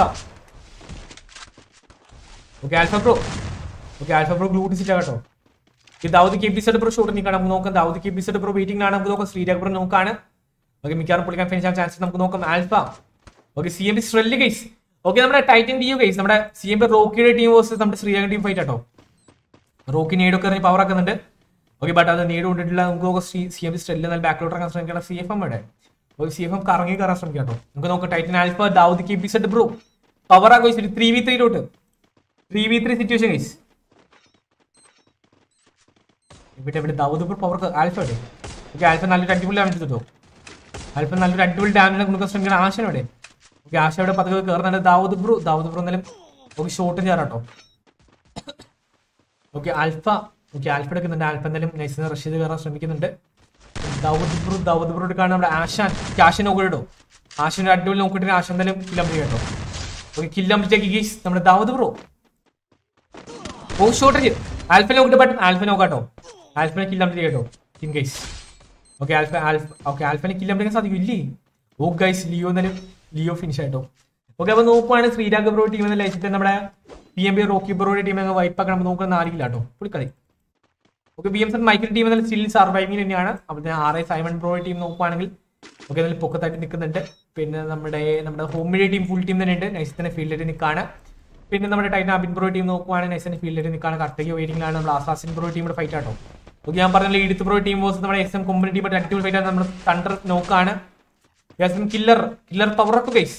okay alpha bro okay alpha bro ഗ്ലൂട്ട് സിറ്റാ കേട്ടോ ഈ Dawood K P Z bro shot നിൽക്കണം നമുക്ക് നോക്കാം Dawood K P Z bro waiting ആണ് നമുക്ക് നോക്കാം ശ്രീരാഗ് ബ്രോ നോക്കാണ് ഓക്കെ മിക്കവാറും പുള്ളിക്കാൻ ഫിനിഷ് ആവാൻ ചാൻസ് നമുക്ക് നോക്കാം alpha okay C M P സ്ട്രെല്ല് ഗൈസ് ഓക്കെ നമ്മുടെ ടൈറ്റൻ ഡി യു ഗൈസ് നമ്മുടെ സി എം പി റോക്കിയുടെ ടീം വേഴ്സസ് നമ്മുടെ ശ്രീലങ്കൻ ടീം ഫൈറ്റ് കേട്ടോ റോക്കി നേടൊക്കെ എറിഞ്ഞ് പവർ ആക്കുന്നുണ്ട് ഓക്കെ ബട്ട് അത് നേട് കൊണ്ടിട്ടില്ല നമുക്ക് നോക്കാം സി എം പി സ്ട്രെല്ല് എന്നാൽ ബാക്കിലോട്ട് ഇറങ്ങാൻ ശ്രമിക്കണം സി എഫ് എം ഇവിടെ ഓക്കെ സി എഫ് എം കറങ്ങി കയറാൻ ശ്രമിക്കാം കേട്ടോ നമുക്ക് നോക്കാം titan alpha Dawood K P Z bro power ആക്കുക ത്രീ വി ത്രീയിലോട്ട് three V three situation guys ഇവിടെ ഇവിടെ ദാവൂദ് ബ്രോ പവർ ആൽഫ ഇവിടെ ഓക്കെ ആൽഫ നല്ലൊരു അടിപൊളി ഡാമേജ് കിട്ടോ ആൽഫ നല്ലൊരു അടിപൊളി ഡാമേജ് കൊടുക്കാൻ ശ്രമിക്കണം ആശ ഇവിടെ ഓക്കെ ആശ ഇവിടെ പതുക്കെ കയറുന്നുണ്ട് ദാവൂദ് ബ്രോ ദാവൂദ് ബ്രോ എന്നാലും ഓക്കെ ഷോട്ട് ചെയ്യാറാട്ടോ ഓക്കെ ആൽഫ ഓക്കെ ആൽഫ എടുക്കുന്നുണ്ട് ആൽഫ എന്തായാലും നൈസിന് റഷ് ചെയ്ത് കയറാൻ ശ്രമിക്കുന്നുണ്ട് ദാവൂദ് ബ്രോ ദാവൂദ് ബ്രോ എടുക്കാണ് നമ്മുടെ ആശാൻ ആശൻ നോക്കിയിട്ടോ ആശാൻ അടിപൊളി നോക്കിയിട്ട് ആശൻ എന്തായാലും കില്ലം കേട്ടോ ഓക്കെ കില്ലം ഗീസ് നമ്മുടെ ദാവൂദ് ബ്രോ ഓ ഷോട്ട് ചെയ്യും ആൽഫ നോക്കിട്ട് ബട്ട് ആൽഫ നോക്കാട്ടോ ആൽഫനെ കില്ലം കേട്ടോ ഇൻ guys okay alpha alpha okay ആൽഫനെ കില്ലം ചെയ്യാൻ സാധിക്കും ഇല്ലേ ഓ ഗൈസ് ലിയോ എന്നാലും ലിയോ ഫിനിഷ് ആയിട്ടോ ഓക്കെ അപ്പൊ നോക്കുവാണ് ശ്രീരാഗ് ബ്രോ ടീം എന്ന ലൈസത്തെ നമ്മുടെ പി എം ബി റോക്കി ബ്രോയുടെ ടീം അങ്ങ് വൈപ്പാക്കാൻ നമ്മൾ നോക്കുന്ന ആരില്ല കേട്ടോ പുള്ളിക്കളി ഓക്കെ ബി എം സൺ മൈക്കിൾ ടീം എന്നാൽ സ്റ്റിൽ സർവൈവിംഗ് തന്നെയാണ് അപ്പോൾ ആർ ഐ സൈമൺ ബ്രോയുടെ ടീം നോക്കുവാണെങ്കിൽ ഓക്കെ അതിൽ പൊക്കത്തായിട്ട് നിൽക്കുന്നുണ്ട് പിന്നെ നമ്മുടെ നമ്മുടെ home media team full team തന്നെ ഉണ്ട് നൈസ് തന്നെ ഫീൽഡിൽ നിൽക്കാണ് പിന്നെ നമ്മുടെ ടൈറ്റൻ അബിൻ ബ്രോ ടീം നോക്കുവാണെങ്കിൽ നൈസ് തന്നെ ഫീൽഡിൽ നിൽക്കാണ് കറക്റ്റ് വെയിറ്റിംഗിലാണ് നമ്മുടെ ആസാസിൻ ബ്രോ ടീമിന്റെ ഫൈറ്റ് ആട്ടോ ഓക്കെ ഞാൻ പറഞ്ഞ ഇടുത്ത് ബ്രോ ടീം വേഴ്സസ് നമ്മുടെ എസ് എം കൊമ്പനി ടീം അടിപൊളി ഫൈറ്റ് ആണ് നമ്മുടെ തണ്ടർ നോക്കാണ് S M killer killer power up guys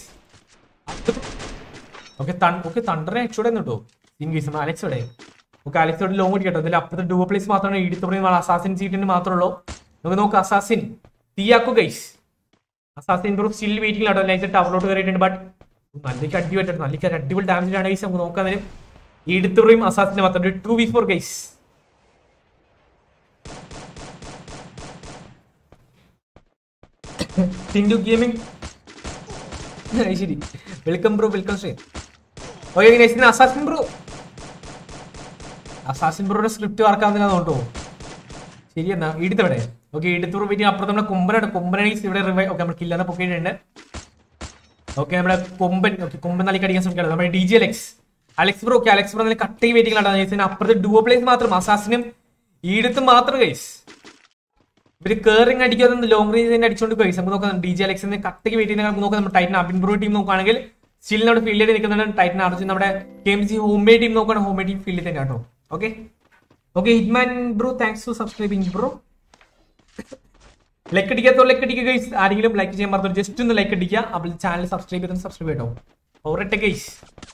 okay okay തണ്ടറിനെ ഹെഡ്ഷോട്ട് കേട്ടോ ഇൻ കേസ് നമ്മൾ അലക്സ് ഇവിടെ ഓക്കെ അലക്സോട് ലോങ് ഓടി കേട്ടോ ഇതിൽ അപ്പുറത്തെ ഡുവ പ്ലേസ് മാത്രമാണ് ഇടുത്ത് പറയുന്ന അസാസിൻ സീറ്റിന് മാത്രമേ ഉള്ളൂ നമുക്ക് നോക്കാം അസാസിൻ തീയാക്കു guys assassin bro still waiting ആട്ടോ ലൈസ് ടവറിലോട്ട് കയറിയിട്ടുണ്ട് ബട്ട് നല്ലേക്ക് അടി പറ്റും നല്ലേക്ക് അടിപൊളി ഡാമേജ് ആണ് ഗൈസ് നമുക്ക് നോക്കാൻ നേരം ഇടുത്ത് പറയും അസാസിന്റെ മാത്രം two V four guys Tindu gaming ശരി welcome bro welcome Sree okay next assassin bro assassin ബ്രോയുടെ സ്ക്രിപ്റ്റ് വർക്കാവുന്നില്ല തോട്ടോ ശരി എന്നാ ഇടുത്തവിടെ ഓക്കെ ഇടുത്ത് ബ്രോ വീട്ടിൽ അപ്പുറത്ത് നമ്മുടെ കൊമ്പനാണ് കൊമ്പനാണ് ഇവിടെ റിവൈ ഓക്കെ നമ്മൾ കില്ലാതെ പൊക്കിയിട്ടുണ്ട് ഓക്കെ നമ്മുടെ കൊമ്പൻ ഓക്കെ കൊമ്പൻ നല്ല അടിക്കാൻ ശ്രമിക്കണം നമ്മുടെ D G Alex Alex bro okay Alex bro നല്ല കട്ടയി വെയിറ്റിംഗ് ആണ് അപ്പുറത്ത് ഡുവോ പ്ലേസ് മാത്രം അസാസിനും ഈടുത്ത് മാത്രം ഗൈസ് ഇവര് കേറിങ് അടിക്കാതെ ലോങ് റേഞ്ച് തന്നെ അടിച്ചോണ്ട് പോയി നമുക്ക് നോക്കാം ഡി ജെ അലക്സിന്റെ കട്ടയ്ക്ക് വെയിറ്റ് ചെയ്യുന്ന നമുക്ക് നോക്കാം നമ്മുടെ ടൈറ്റൻ അബിൻ ബ്രോ ടീം നോക്കുകയാണെങ്കിൽ സ്റ്റിൽ നമ്മുടെ ഫീൽഡിൽ നിൽക്കുന്നുണ്ട് ടൈറ്റൻ അർജുൻ നമ്മുടെ K M C home team നോക്കുകയാണ് ഹോം ടീം ഫീൽഡിൽ തന്നെ കേട്ടോ okay okay Hitman bro thanks for subscribing bro like അടിക്കാത്തോ ലൈക്ക് അടിക്കുക ഗൈസ് ആരെങ്കിലും ലൈക്ക് ചെയ്യാൻ പറഞ്ഞു ജസ്റ്റ് ഒന്ന് ലൈക്ക് അടിക്കുക അപ്പോൾ ചാനൽ സബ്സ്ക്രൈബ് ചെയ്ത് സബ്സ്ക്രൈബ് ചെയ്തോ ഓരട്ടെ ഗൈസ്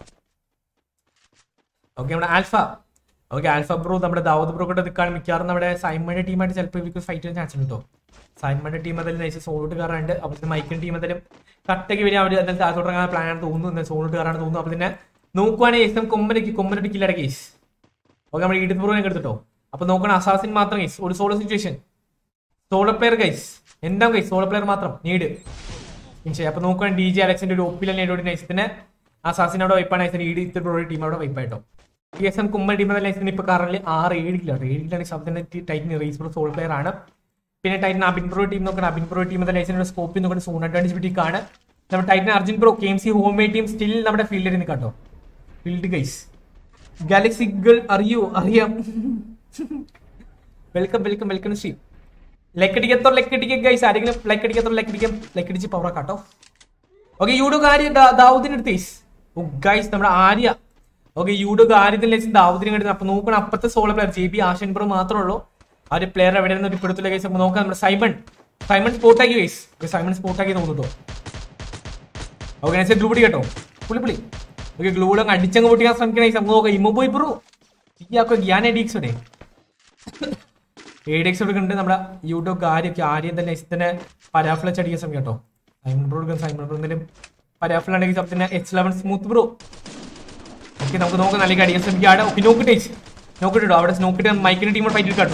ഓക്കെ നമ്മുടെ ആൽഫ ഓക്കെ ആൽഫ ബ്രോ നമ്മുടെ ദാവൂദ് ബ്രോ കൂടെ നിൽക്കുകയാണ് മിക്കവാറും നമ്മുടെ സൈമന്റെ ടീമായിട്ട് ചിലപ്പോൾ ഇവർക്ക് ഫൈറ്റ് ചെയ്യാൻ ചാൻസ് ഉണ്ട് കേട്ടോ സൈമന്റെ ടീം അതിൽ നൈസ് സോളോട്ട് കയറാണ്ട് അപ്പോഴത്തെ മൈക്കിൻ ടീം അതിലും കട്ടയ്ക്ക് വരെ അവർ അതിൽ താഴത്തോട്ട് ഇറങ്ങാൻ പ്ലാൻ ആണ് തോന്നുന്നു സോളോട്ട് കയറാണ് തോന്നുന്നു അപ്പോൾ തന്നെ നോക്കുവാണെങ്കിൽ എസ് എം കൊമ്പനക്ക് കൊമ്പനൊരു കില്ലട കേസ് ഓക്കെ നമ്മുടെ ഈഡിത് ബ്രോനെ എടുത്തിട്ടോ അപ്പൊ നോക്കണം അസാസിൻ മാത്രം ഗൈസ് ഒരു solo situation solo player guys എന്താ ഗൈസ് സോളോ പ്ലെയർ മാത്രം നീഡ് ശരി അപ്പൊ നോക്കുകയാണ് ഡി ജെ അലക്സിന്റെ ഒരു ഒപ്പിലെ നേടോടി നൈസത്തിന് അസാസിൻ അവിടെ വൈപ്പാണ് നൈസിന് ഈഡിത് ബ്രോയുടെ ടീം അവിടെ വൈപ്പായിട്ടോ പി എസ് എം കുമ്മൻ ടീം നൈസിന് ഇപ്പൊ കറന്റ് ആറ് ഏഴ് കിലോ ഏഴ് കിലാണ് ശബ്ദത്തിന്റെ ടൈറ്റിന് റേസ് ബ്രോ സോളോ പ്ലെയർ ആണ് പിന്നെ ടൈറ്റിന് അബിൻ ബ്രോ ടീം നോക്കണം അബിൻ ബ്രോ ടീം ലൈസിന്റെ സ്കോപ്പിൽ നോക്കണം സോൺ അഡ്വാൻറ്റേജ് പിടിക്കാണ് നമ്മുടെ ടൈറ്റിന് Arjun bro K M C home team still നമ്മുടെ ഫീൽഡിൽ നിൽക്കാട്ടോ ഫീൽഡ് ഗൈസ് ഗാലക്സി ഗേൾ അറിയോ അറിയാം welcome welcome welcome Sree like അടിക്കത്തോ ലൈക്ക് അടിക്കുക ഗൈസ് ആരെങ്കിലും ലൈക്ക് അടിക്കത്തോ ലൈക്ക് അടിക്കാം ലൈക്ക് അടിച്ച് പവർ കാട്ടോ ഓക്കെ യൂഡോ ആര്യ ദാവൂദിന് എടുത്തേസ് ഓ ഗൈസ് നമ്മുടെ ആര്യ ഓക്കെ യൂഡോ ആര്യത്തിന് ലൈസ് ദാവൂദിന് എടുത്ത് അപ്പൊ നോക്കണം അപ്പുറത്തെ സോളോ പ്ലെയർ ജെ ബി ആഷൻ ബ്രോ മാത്രമേ ഉള്ളൂ ആ ഒരു പ്ലെയർ എവിടെ നിന്ന് ഇപ്പോഴത്തെ ഗൈസ് നമുക്ക് നോക്കാം നമ്മുടെ സൈമൺ സൈമൺ സ്പോട്ടാക്കി ഗൈസ് സൈമൺ സ്പോട്ടാക്കി തോന്നുന്നു ഓക്കെ ഞാൻ ഗ്ലൂടി കേട്ടോ പുളി പുളി ഓക്കെ ഗ്ലൂഡ് അങ്ങ് അടിച്ചങ്ങ് പൊട്ടിക്കാൻ ശ്രമിക്കണേ നമുക്ക് നോക്കാം ഇമ്മ പോയി ബ്രോ ഇയാൾക്കോ ഗ്യാൻ എഡിക്സോടെ എഡിക്സ് എടുക്കുന്നുണ്ട് നമ്മുടെ യൂട്യൂബ് ആര്യൊക്കെ ആര്യം തന്നെ തന്നെ പരാഫിള ചടിക്കാൻ ശ്രമിക്കാം കേട്ടോ സൈമൺ ബ്രോ എടുക്കാൻ സൈമൺ ബ്രോ എന്തെങ്കിലും പരാഫിളാണെങ്കിൽ സബ്ജക്റ്റിന് H eleven smooth bro okay നമുക്ക് നോക്കാം നല്ല അടിക്കാൻ ശ്രമിക്കാം ഓക്കെ നോക്കിട്ട് നോക്കിട്ടോ അവിടെ നോക്കിട്ട് മൈക്കിന്റെ ടീമോട് ഫൈറ്റ് എടുക്കാട്ടോ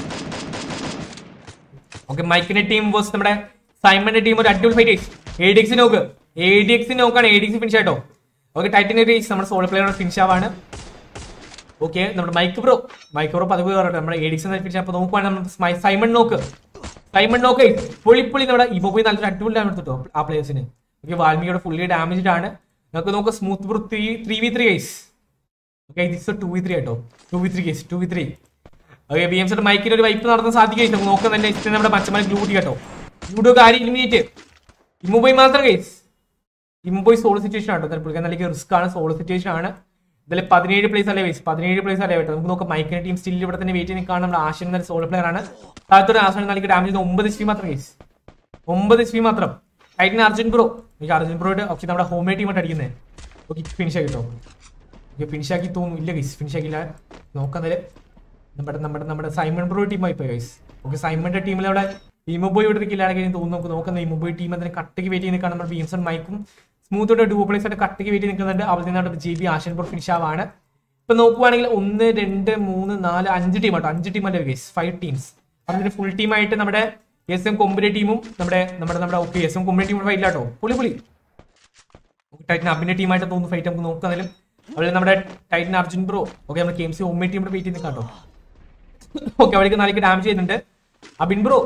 ഓക്കെ മൈക്കിന്റെ ടീം വേഴ്സ് നമ്മുടെ സൈമന്റെ ടീം ഒരു അടിപൊളി ഫൈറ്റ് എ ഡി എക്സ് നോക്ക് എ ഡി എക്സ് നോക്കാണ് എ ഡി എക്സ് ഫിനിഷ് ആയിട്ടോ ഓക്കെ ടൈറ്റൻ റേസ് നമ്മുടെ സോളോ പ്ലെയറുടെ ഫിനിഷ് ആവാണ് ഓക്കെ നമ്മുടെ മൈക്ക് ബ്രോ മൈക്ക് ബ്രോ പതിവ് പറയട്ടെ നമ്മുടെ എ ഡി എക്സ് ഫിനിഷ് അപ്പോൾ നോക്കുവാണ് നമ്മൾ സൈമൺ നോക്ക് സൈമൺ നോക്ക് പുള്ളി പുള്ളി നമ്മുടെ ഇപ്പൊ പോയി നല്ലൊരു അടിപൊളി ഡാമേജ് എടുത്തിട്ടോ ആ പ്ലേയേഴ്സിന് ഓക്കെ വാൽമീകിയുടെ ഫുള്ളി ഡാമേജ്ഡ് ആണ് നമുക്ക് നോക്ക് smooth bro three three V three guys okay this two v three ആട്ടോ two v three guys two v three okay B M സിയുടെ മൈക്കിൽ ഒരു വൈപ്പ് നടത്താൻ സാധിക്കും നമുക്ക് നോക്കാൻ തന്നെ ഇഷ്ടം നമ്മുടെ പച്ചമാരി ഗ്ലൂ കേട്ടോ ഗ്ലൂഡോ കാര്യം ഇലിമിനേറ്റ് ഇമ്മുബോയ് മാത്രം കേസ് ഇമ്മുബോയ് സോളോ സിറ്റുവേഷൻ ആട്ടോ കാരണം പുള്ളിക്കാൻ നല്ല റിസ്ക് ആണ് സോളോ സിറ്റുവേഷൻ ആണ് ഇതിൽ പതിനേഴ് പ്ലേസ് അല്ലേ വേസ് പതിനേഴ് പ്ലേസ് അല്ലേ വേട്ടോ നമുക്ക് നോക്കാം മൈക്കിന്റെ ടീം സ്റ്റിൽ ഇവിടെ തന്നെ വെയിറ്റ് ചെയ്ത് കാണാൻ നമ്മുടെ ആശയം എന്ന സോളോ പ്ലെയർ ആണ് താഴത്തോടെ ആശയം നൽകി ഡാമേജ് ഒമ്പത് എച്ച് പി മാത്രം കേസ് ഒമ്പത് എച്ച് പി മാത്രം ടൈറ്റിന് അർജുൻ ബ്രോ എനിക്ക് അർജുൻ ബ്രോയുടെ ഓക്കെ നമ്മുടെ ഹോം ടീമായിട്ട് അടിക്കുന്നത് ഓക്കെ ഫിനിഷ് ആക്കി കേട്ടോ ഓക്കെ ഫിനിഷ് ആക്കി തോന്നുന്നു ഇല്ല ഗൈസ് ഫിനിഷ് ആക്കില്ല നോക്കാം നമ്മുടെ നമ്മുടെ നമ്മുടെ സൈമൺ ബ്രോ ടീമായി പോയി ഗൈസ് ഓക്കെ സൈമണിന്റെ ടീമിൽ അവിടെ ഇമോബോയ് ഇവിടെ ഇരിക്കില്ലാണെങ്കിൽ തോന്നുന്നു നമുക്ക് നോക്കുന്ന ഇമോബോയ് ടീം അതിന് കട്ടയ്ക്ക് വെയിറ്റ് ചെയ്ത് കാണുമ്പോൾ ബീംസൺ മൈക്കും സ്മൂത്തോടെ ഡൂ പ്ലേസ് ആയിട്ട് കട്ടയ്ക്ക് വെയിറ്റ് ചെയ്ത് നിൽക്കുന്നുണ്ട് അവിടെ നിന്നാണ് ജി ബി ആഷൻ ബ്രോ ഫിനിഷ് ആവാണ് ഇപ്പൊ നോക്കുവാണെങ്കിൽ ഒന്ന് രണ്ട് മൂന്ന് നാല് അഞ്ച് ടീം ആട്ടോ അഞ്ച് ടീം അല്ലേ ഗൈസ് ഫൈവ് ടീംസ് അതിന്റെ ഫുൾ ടീമായിട്ട് നമ്മുടെ എസ് എം കൊമ്പുര ടീമും നമ്മുടെ നമ്മുടെ നമ്മുടെ ഓക്കെ എസ് എം കൊമ്പുര ടീമും ഫൈറ്റ് ആട്ടോ പുളി പുളി ടൈറ്റൻ അബിന്റെ ടീമായിട്ട് തോന്നുന്നു ഫൈറ്റ് നമുക്ക് നോക്കുന്നതിലും അവിടെ നമ്മുടെ ടൈറ്റൻ അർജുൻ ബ്രോ ഓക്കെ നമ്മുടെ കെ എം സി ഹോം ടീമിന്റെ വെയിറ്റ് ചെയ്ത് കേട്ടോ ഓക്കെ അവർക്ക് നാളേക്ക് ഡാമേജ് ചെയ്യുന്നുണ്ട് Abin bro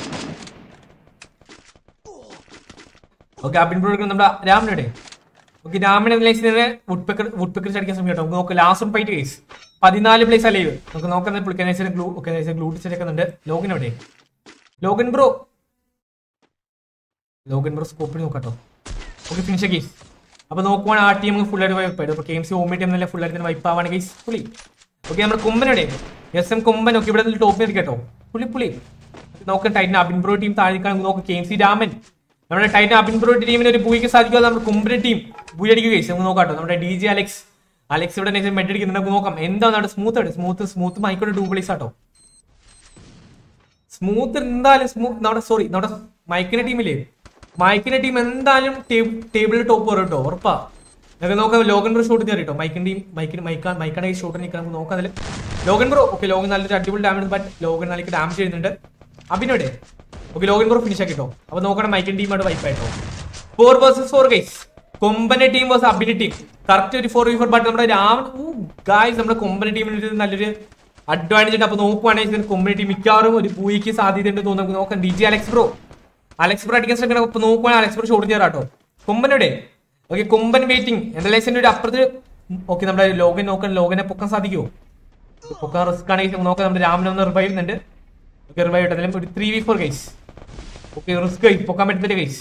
okay Abin bro നമ്മുടെ രാമനയുടെ ഓക്കെ രാമനെ ലൈസിനെ വുഡ്പെക്കർ വുഡ്പെക്കർ അടിക്കാൻ ശ്രമിക്കട്ടോ നമുക്ക് നോക്കാം ലാസ്റ്റ് ഫൈറ്റ് കേസ് പതിനാല് പ്ലേസ് അല്ലേ നമുക്ക് നോക്കുന്ന പുള്ളിക്കനൈസർ ഗ്ലൂ ഒക്കെ ഗ്ലൂ ചേർക്കുന്നുണ്ട് ലോഗിൻ എവിടെ ലോഗിൻ ബ്രോ ലോഗിൻ ബ്രോ സ്കോപ്പിൽ നോക്കാട്ടോ ഓക്കെ ഫിനിഷ് കേസ് അപ്പൊ നോക്കുവാണ് ആ ടീം ഫുൾ ആയിട്ട് വൈപ്പ് ആയിട്ട് അപ്പൊ K M C home team നല്ല ഫുൾ ആയിട്ട് വൈപ്പ് ആവാണ് കേസ് പുള്ളി ഓക്കെ നമ്മുടെ കുമ്പനയുടെ എസ് എം കുമ്പൻ ഒക്കെ ഇവിടെ ടോപ്പിൽ കേട്ടോ പുള്ളി പുള്ളി നോക്കാം ടൈറ്റൻ അബിൻ ബ്രോ ടീം താഴേക്കാണ് നോക്കാം കെ എം സി രാമൻ നമ്മുടെ ടൈറ്റൻ അബിൻ ബ്രോ ടീമിന് ഒരു ബൂയിക്ക് സാധിക്കുക നമ്മുടെ കുമ്പന ടീം ബൂയി അടിക്കുക കേസ് നമുക്ക് നോക്കാട്ടോ നമ്മുടെ ഡി ജെ അലക്സ് അലക്സ് ഇവിടെ മെഡ് അടിക്കുന്നുണ്ട് നമുക്ക് നോക്കാം എന്താണ് അവിടെ സ്മൂത്ത് ആണ് സ്മൂത്ത് സ്മൂത്ത് മൈക്കോടെ ഡൂ പ്ലേസ് ആട്ടോ സ്മൂത്ത് എന്തായാലും സ്മൂത്ത് നമ്മുടെ സോറി നമ്മുടെ മൈക്കിന്റെ ടീമില്ലേ മൈക്കിന്റെ ടീം എന്തായാലും ടേബിളിൽ ടോപ്പ് വരും കേട്ടോ ഉറപ്പാ നമുക്ക് നോക്കാം ലോഗൻ ബ്രോ ഷോട്ട് കയറി കേട്ടോ മൈക്കിന്റെ ടീം മൈക്കിന് മൈക്കാ മൈക്കാണ് ഈ ഷോട്ട് നിൽക്കാൻ നമുക്ക് നോക്കാം അതിൽ ലോഗൻ ബ്രോ ഓക്കെ ലോഗൻ നല്ലൊരു അടിപൊളി ഡാമേജ് ബട്ട് ലോഗൻ നല്ല ഡാമേജ് ചെയ്യുന്നുണ്ട് അഭിനോടെ ഓക്കെ ലോഗൻ ബ്രോ ഫിനിഷ് ആക്കിട്ടോ അപ്പൊ നോക്കണം മൈക്കിന്റെ ടീമായിട്ട് വൈപ്പ് ആയിട്ടോ ഫോർ വേഴ്സസ് ഫോർ ഗൈസ് കൊമ്പന്റെ ടീം വേഴ്സ് അബിന്റെ ടീം കറക്റ്റ് ഒരു ഫോർ ഫോർ ബട്ട് നമ്മുടെ രാവൺ ഗായ്സ് നമ്മുടെ കൊമ്പന്റെ ടീമിന് ഒരു നല്ലൊരു അഡ്വാൻറ്റേജ് ഉണ്ട് അപ്പൊ നോക്കുവാണെങ്കിൽ കൊമ്പന്റെ ടീം മിക്കവാറും ഒരു പൂയിക്ക് സാധ്യതയുണ്ട് തോന്നുന്നു നമുക്ക് നോക്കാം D G Alex bro Alex bro അടിക്കാൻ ശ്രമിക്കണം അപ്പൊ നോക്കുവാണെങ്കിൽ അലക്സ് ബ്രോ ഷോട്ട് ചെയ്യാറാട്ടോ കൊമ്പനോടെ ഓക്കെ കൊമ്പൻ വെയിറ്റിംഗ് എന്റെ ലൈസിന്റെ ഒരു അപ്പുറത്ത് ഓക്കെ നമ്മുടെ ലോഗൻ നോക്കാൻ ലോഗനെ പൊക്കാൻ സാധിക്കുമോ പൊക്കാൻ റിസ്ക് ആണെങ്കിൽ നോക്കാം നമ്മുടെ രാമനെ ഒന്ന് റിവൈവ് ചെയ്യുന്നുണ്ട് ഓക്കെ റിവൈവ് ഇട്ടതിലും ഒരു three V four guys okay risk പൊക്കാൻ പറ്റുന്നില്ല ഗൈസ്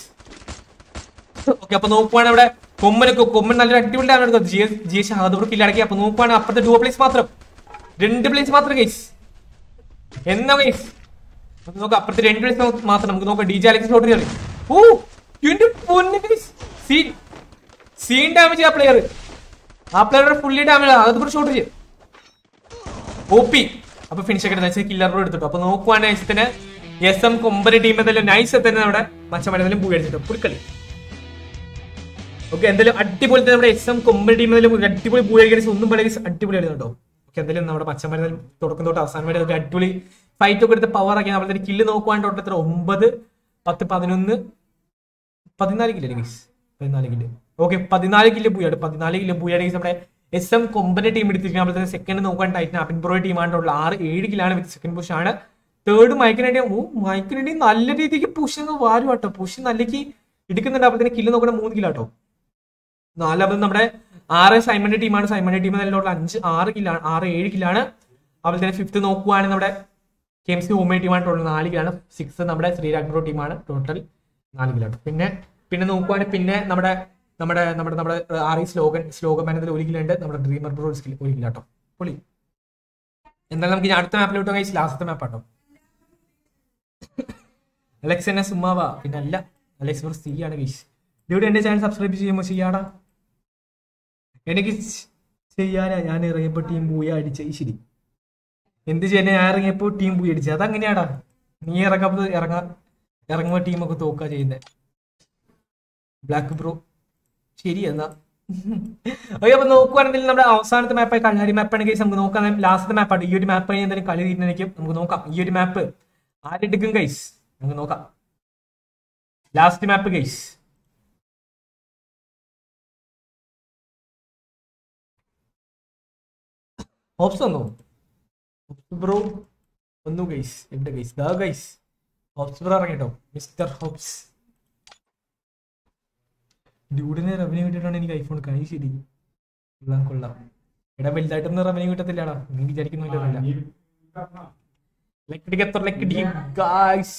ഓക്കെ അപ്പൊ നോക്കുവാണ് അവിടെ കൊമ്മനൊക്കെ കൊമ്മൻ നല്ലൊരു അടിപൊളി ആണ് എടുക്കുന്നത് ജി എസ് ജി എസ് ഹാദൂർ കില്ലടക്കി അപ്പൊ നോക്കുവാണ് അപ്പുറത്തെ ഡുവ പ്ലേസ് മാത്രം രണ്ട് പ്ലേസ് മാത്രം ഗൈസ് എന്നാ ഗൈസ് നമുക്ക് നോക്കാം അപ്പുറത്തെ രണ്ട് പ്ലേസ് മാത്രം നമുക്ക് നോക്കാം ഡി ജെ അലക്സ് ഷോട്ട് കയറി ഓ എന്റെ പൊന്നു ഗൈസ് സീൻ സീൻ ഡാമേജ് ആ പ്ലെയർ ആ പ്ലെയറുടെ ഫുള്ളി ഡാമേജ് അത് കൂടെ ഷോട്ട് ചെയ്യും ഒ പി അപ്പൊ ഫിനിഷ് ഒക്കെ വെച്ചാൽ കില്ലർ എടുത്തിട്ടു അപ്പൊ നോക്കുവാണെങ്കിൽ തന്നെ എസ് എം കൊമ്പര ടീം എന്തായാലും നൈസ് തന്നെ നമ്മുടെ മച്ചമടത്തിലും പോയി അടിച്ചിട്ടു പുളിക്കളി ഓക്കെ എന്തായാലും അടിപൊളി തന്നെ നമ്മുടെ എസ് എം കൊമ്പര ടീം എന്തായാലും അടിപൊളി പോയി അടിക്കാൻ ഒന്നും പറയുക അടിപൊളിയായിരുന്നു കേട്ടോ ഓക്കെ എന്തായാലും നമ്മുടെ പച്ചമരുന്നിൽ തുടക്കം തൊട്ട് അവസാനം വരെ ഒരു അടിപൊളി ഫൈറ്റ് ഒക്കെ എടുത്ത് പവർ ആക്കി നമ്മളെ കില്ല് നോക്കുവാണ്ട് തൊട്ട് എത്ര ഒമ്പത് പത്ത് പതിനൊന്ന് പതിനാല് കില്ലേ ഗീസ് പതിനാല് കില്ല് ഓക്കെ പതിനാല് കില്ല് പൂയാണ് പതിനാല് കില്ല് പൂയാണ് ഗീസ് നമ്മുടെ എസ് എം കൊമ്പന്റെ ടീം എടുത്തിരിക്കുന്നത് നമ്മൾ സെക്കൻഡ് നോക്കാൻ ടൈറ്റൻ അപ്പിൻ ബ്രോ ടീമാണുള്ള ആറ് ഏഴ് കില്ലാണ് വിത്ത് സെക്കൻഡ് പുഷ് ആണ് തേർഡ് മൈക്കിനടി ഓ മൈക്കിനടി നല്ല രീതിക്ക് പുഷ് വാരും കേട്ടോ പുഷ് നല്ലേക്ക് എടുക്കുന്നുണ്ട് അപ്പോൾ തന്നെ കില്ല് നോക്കണ മൂന്ന് കിലോ കേട്ടോ നാലാമത് നമ്മുടെ ആറ് സൈമന്റെ ടീമാണ് സൈമന്റെ ടീം നല്ലോട്ട് അഞ്ച് ആറ് കില്ലാണ് ആറ് ഏഴ് കില്ലാണ് അതുപോലെ തന്നെ ഫിഫ്ത്ത് നോക്കുവാണെങ്കിൽ നമ്മുടെ കെ എം സി ഹോമേ ടീമായിട്ടുള്ള നാല് കിലാണ് സിക്സ് നമ്മുടെ ശ്രീരാഗ്നോ ടീമാണ് ടോട്ടൽ നാല് കിലാണ് പിന്നെ പിന്നെ നോക്കുവാണെങ്കിൽ പിന്നെ നമ്മുടെ നമ്മുടെ നമ്മുടെ നമ്മുടെ ആർ ഐ സ്ലോഗൻ സ്ലോഗൻ മാനത്തിൽ ഒരു കിലോ ഉണ്ട് നമ്മുടെ ഡ്രീമർ ബ്രോ ഒരു കിലോ കേട്ടോ പൊളി എന്തായാലും നമുക്ക് ഇനി അടുത്ത മാപ്പിലോട്ട് കഴിച്ച് ലാസ്റ്റത്തെ മാപ്പാട്ടോ അലക്സ് എന്നെ സുമ്മാവാ പിന്നെ അല്ല അലക്സ് ബ്രോ സി ആണ് ഗൈസ് ഇവിടെ എന്റെ ചാനൽ സബ്സ്ക്രൈബ് ചെയ്യുമ്പോൾ ചെയ്യാടാ എനിക്ക് ചെയ്യാനാ ഞാൻ ഇറങ്ങിയപ്പോ ടീം പൂയ അടിച്ച ശരി എന്ത് ചെയ്യാൻ ഞാൻ ഇറങ്ങിയപ്പോ ടീം പൂയ അടിച്ച അതങ്ങനെയാടാ നീ ഇറങ്ങാപ്പോ ഇറങ്ങാ ഇറങ്ങുമ്പോ ടീമൊക്കെ തോക്കാ ചെയ്യുന്നത് ബ്ലാക്ക് ബ്രോ ശരി എന്നാ ഓക്കെ അപ്പൊ നോക്കുവാണെങ്കിൽ നമ്മുടെ അവസാനത്തെ മാപ്പായി കല്ലാരി മാപ്പാണ് ഗൈസ് നമുക്ക് നോക്കാം ലാസ്റ്റത്തെ മാപ്പാണ് ഈ ഒരു മാപ്പ് എന്തായാലും കളി തീരുന്നതായിരിക്കും നമുക്ക് നോക്കാം ഈ ഒരു മാപ്പ് ആരെടുക്കും ഗൈസ് നമുക്ക് നോക്കാം ലാസ്റ്റ് മാപ്പ് ഗൈസ് ഹോപ്സ് വന്നോ ബ്രോ വന്നു ഗൈസ് എവിടെ ഗൈസ് ദാ ഗൈസ് ഹോപ്സ് ബ്രോ ഇറങ്ങിട്ടോ മിസ്റ്റർ ഹോപ്സ് ഡ്യൂഡിനെ റവന്യൂ കിട്ടിയിട്ടാണ് എനിക്ക് ഐഫോൺ കൈ ശരി കൊള്ളാം കൊള്ളാം എടാ വലുതായിട്ടൊന്നും റവന്യൂ കിട്ടത്തില്ലടാ നീ വിചാരിക്കുന്നില്ല ലൈക്ക് എത്ര ലൈക്ക് ഗായ്സ്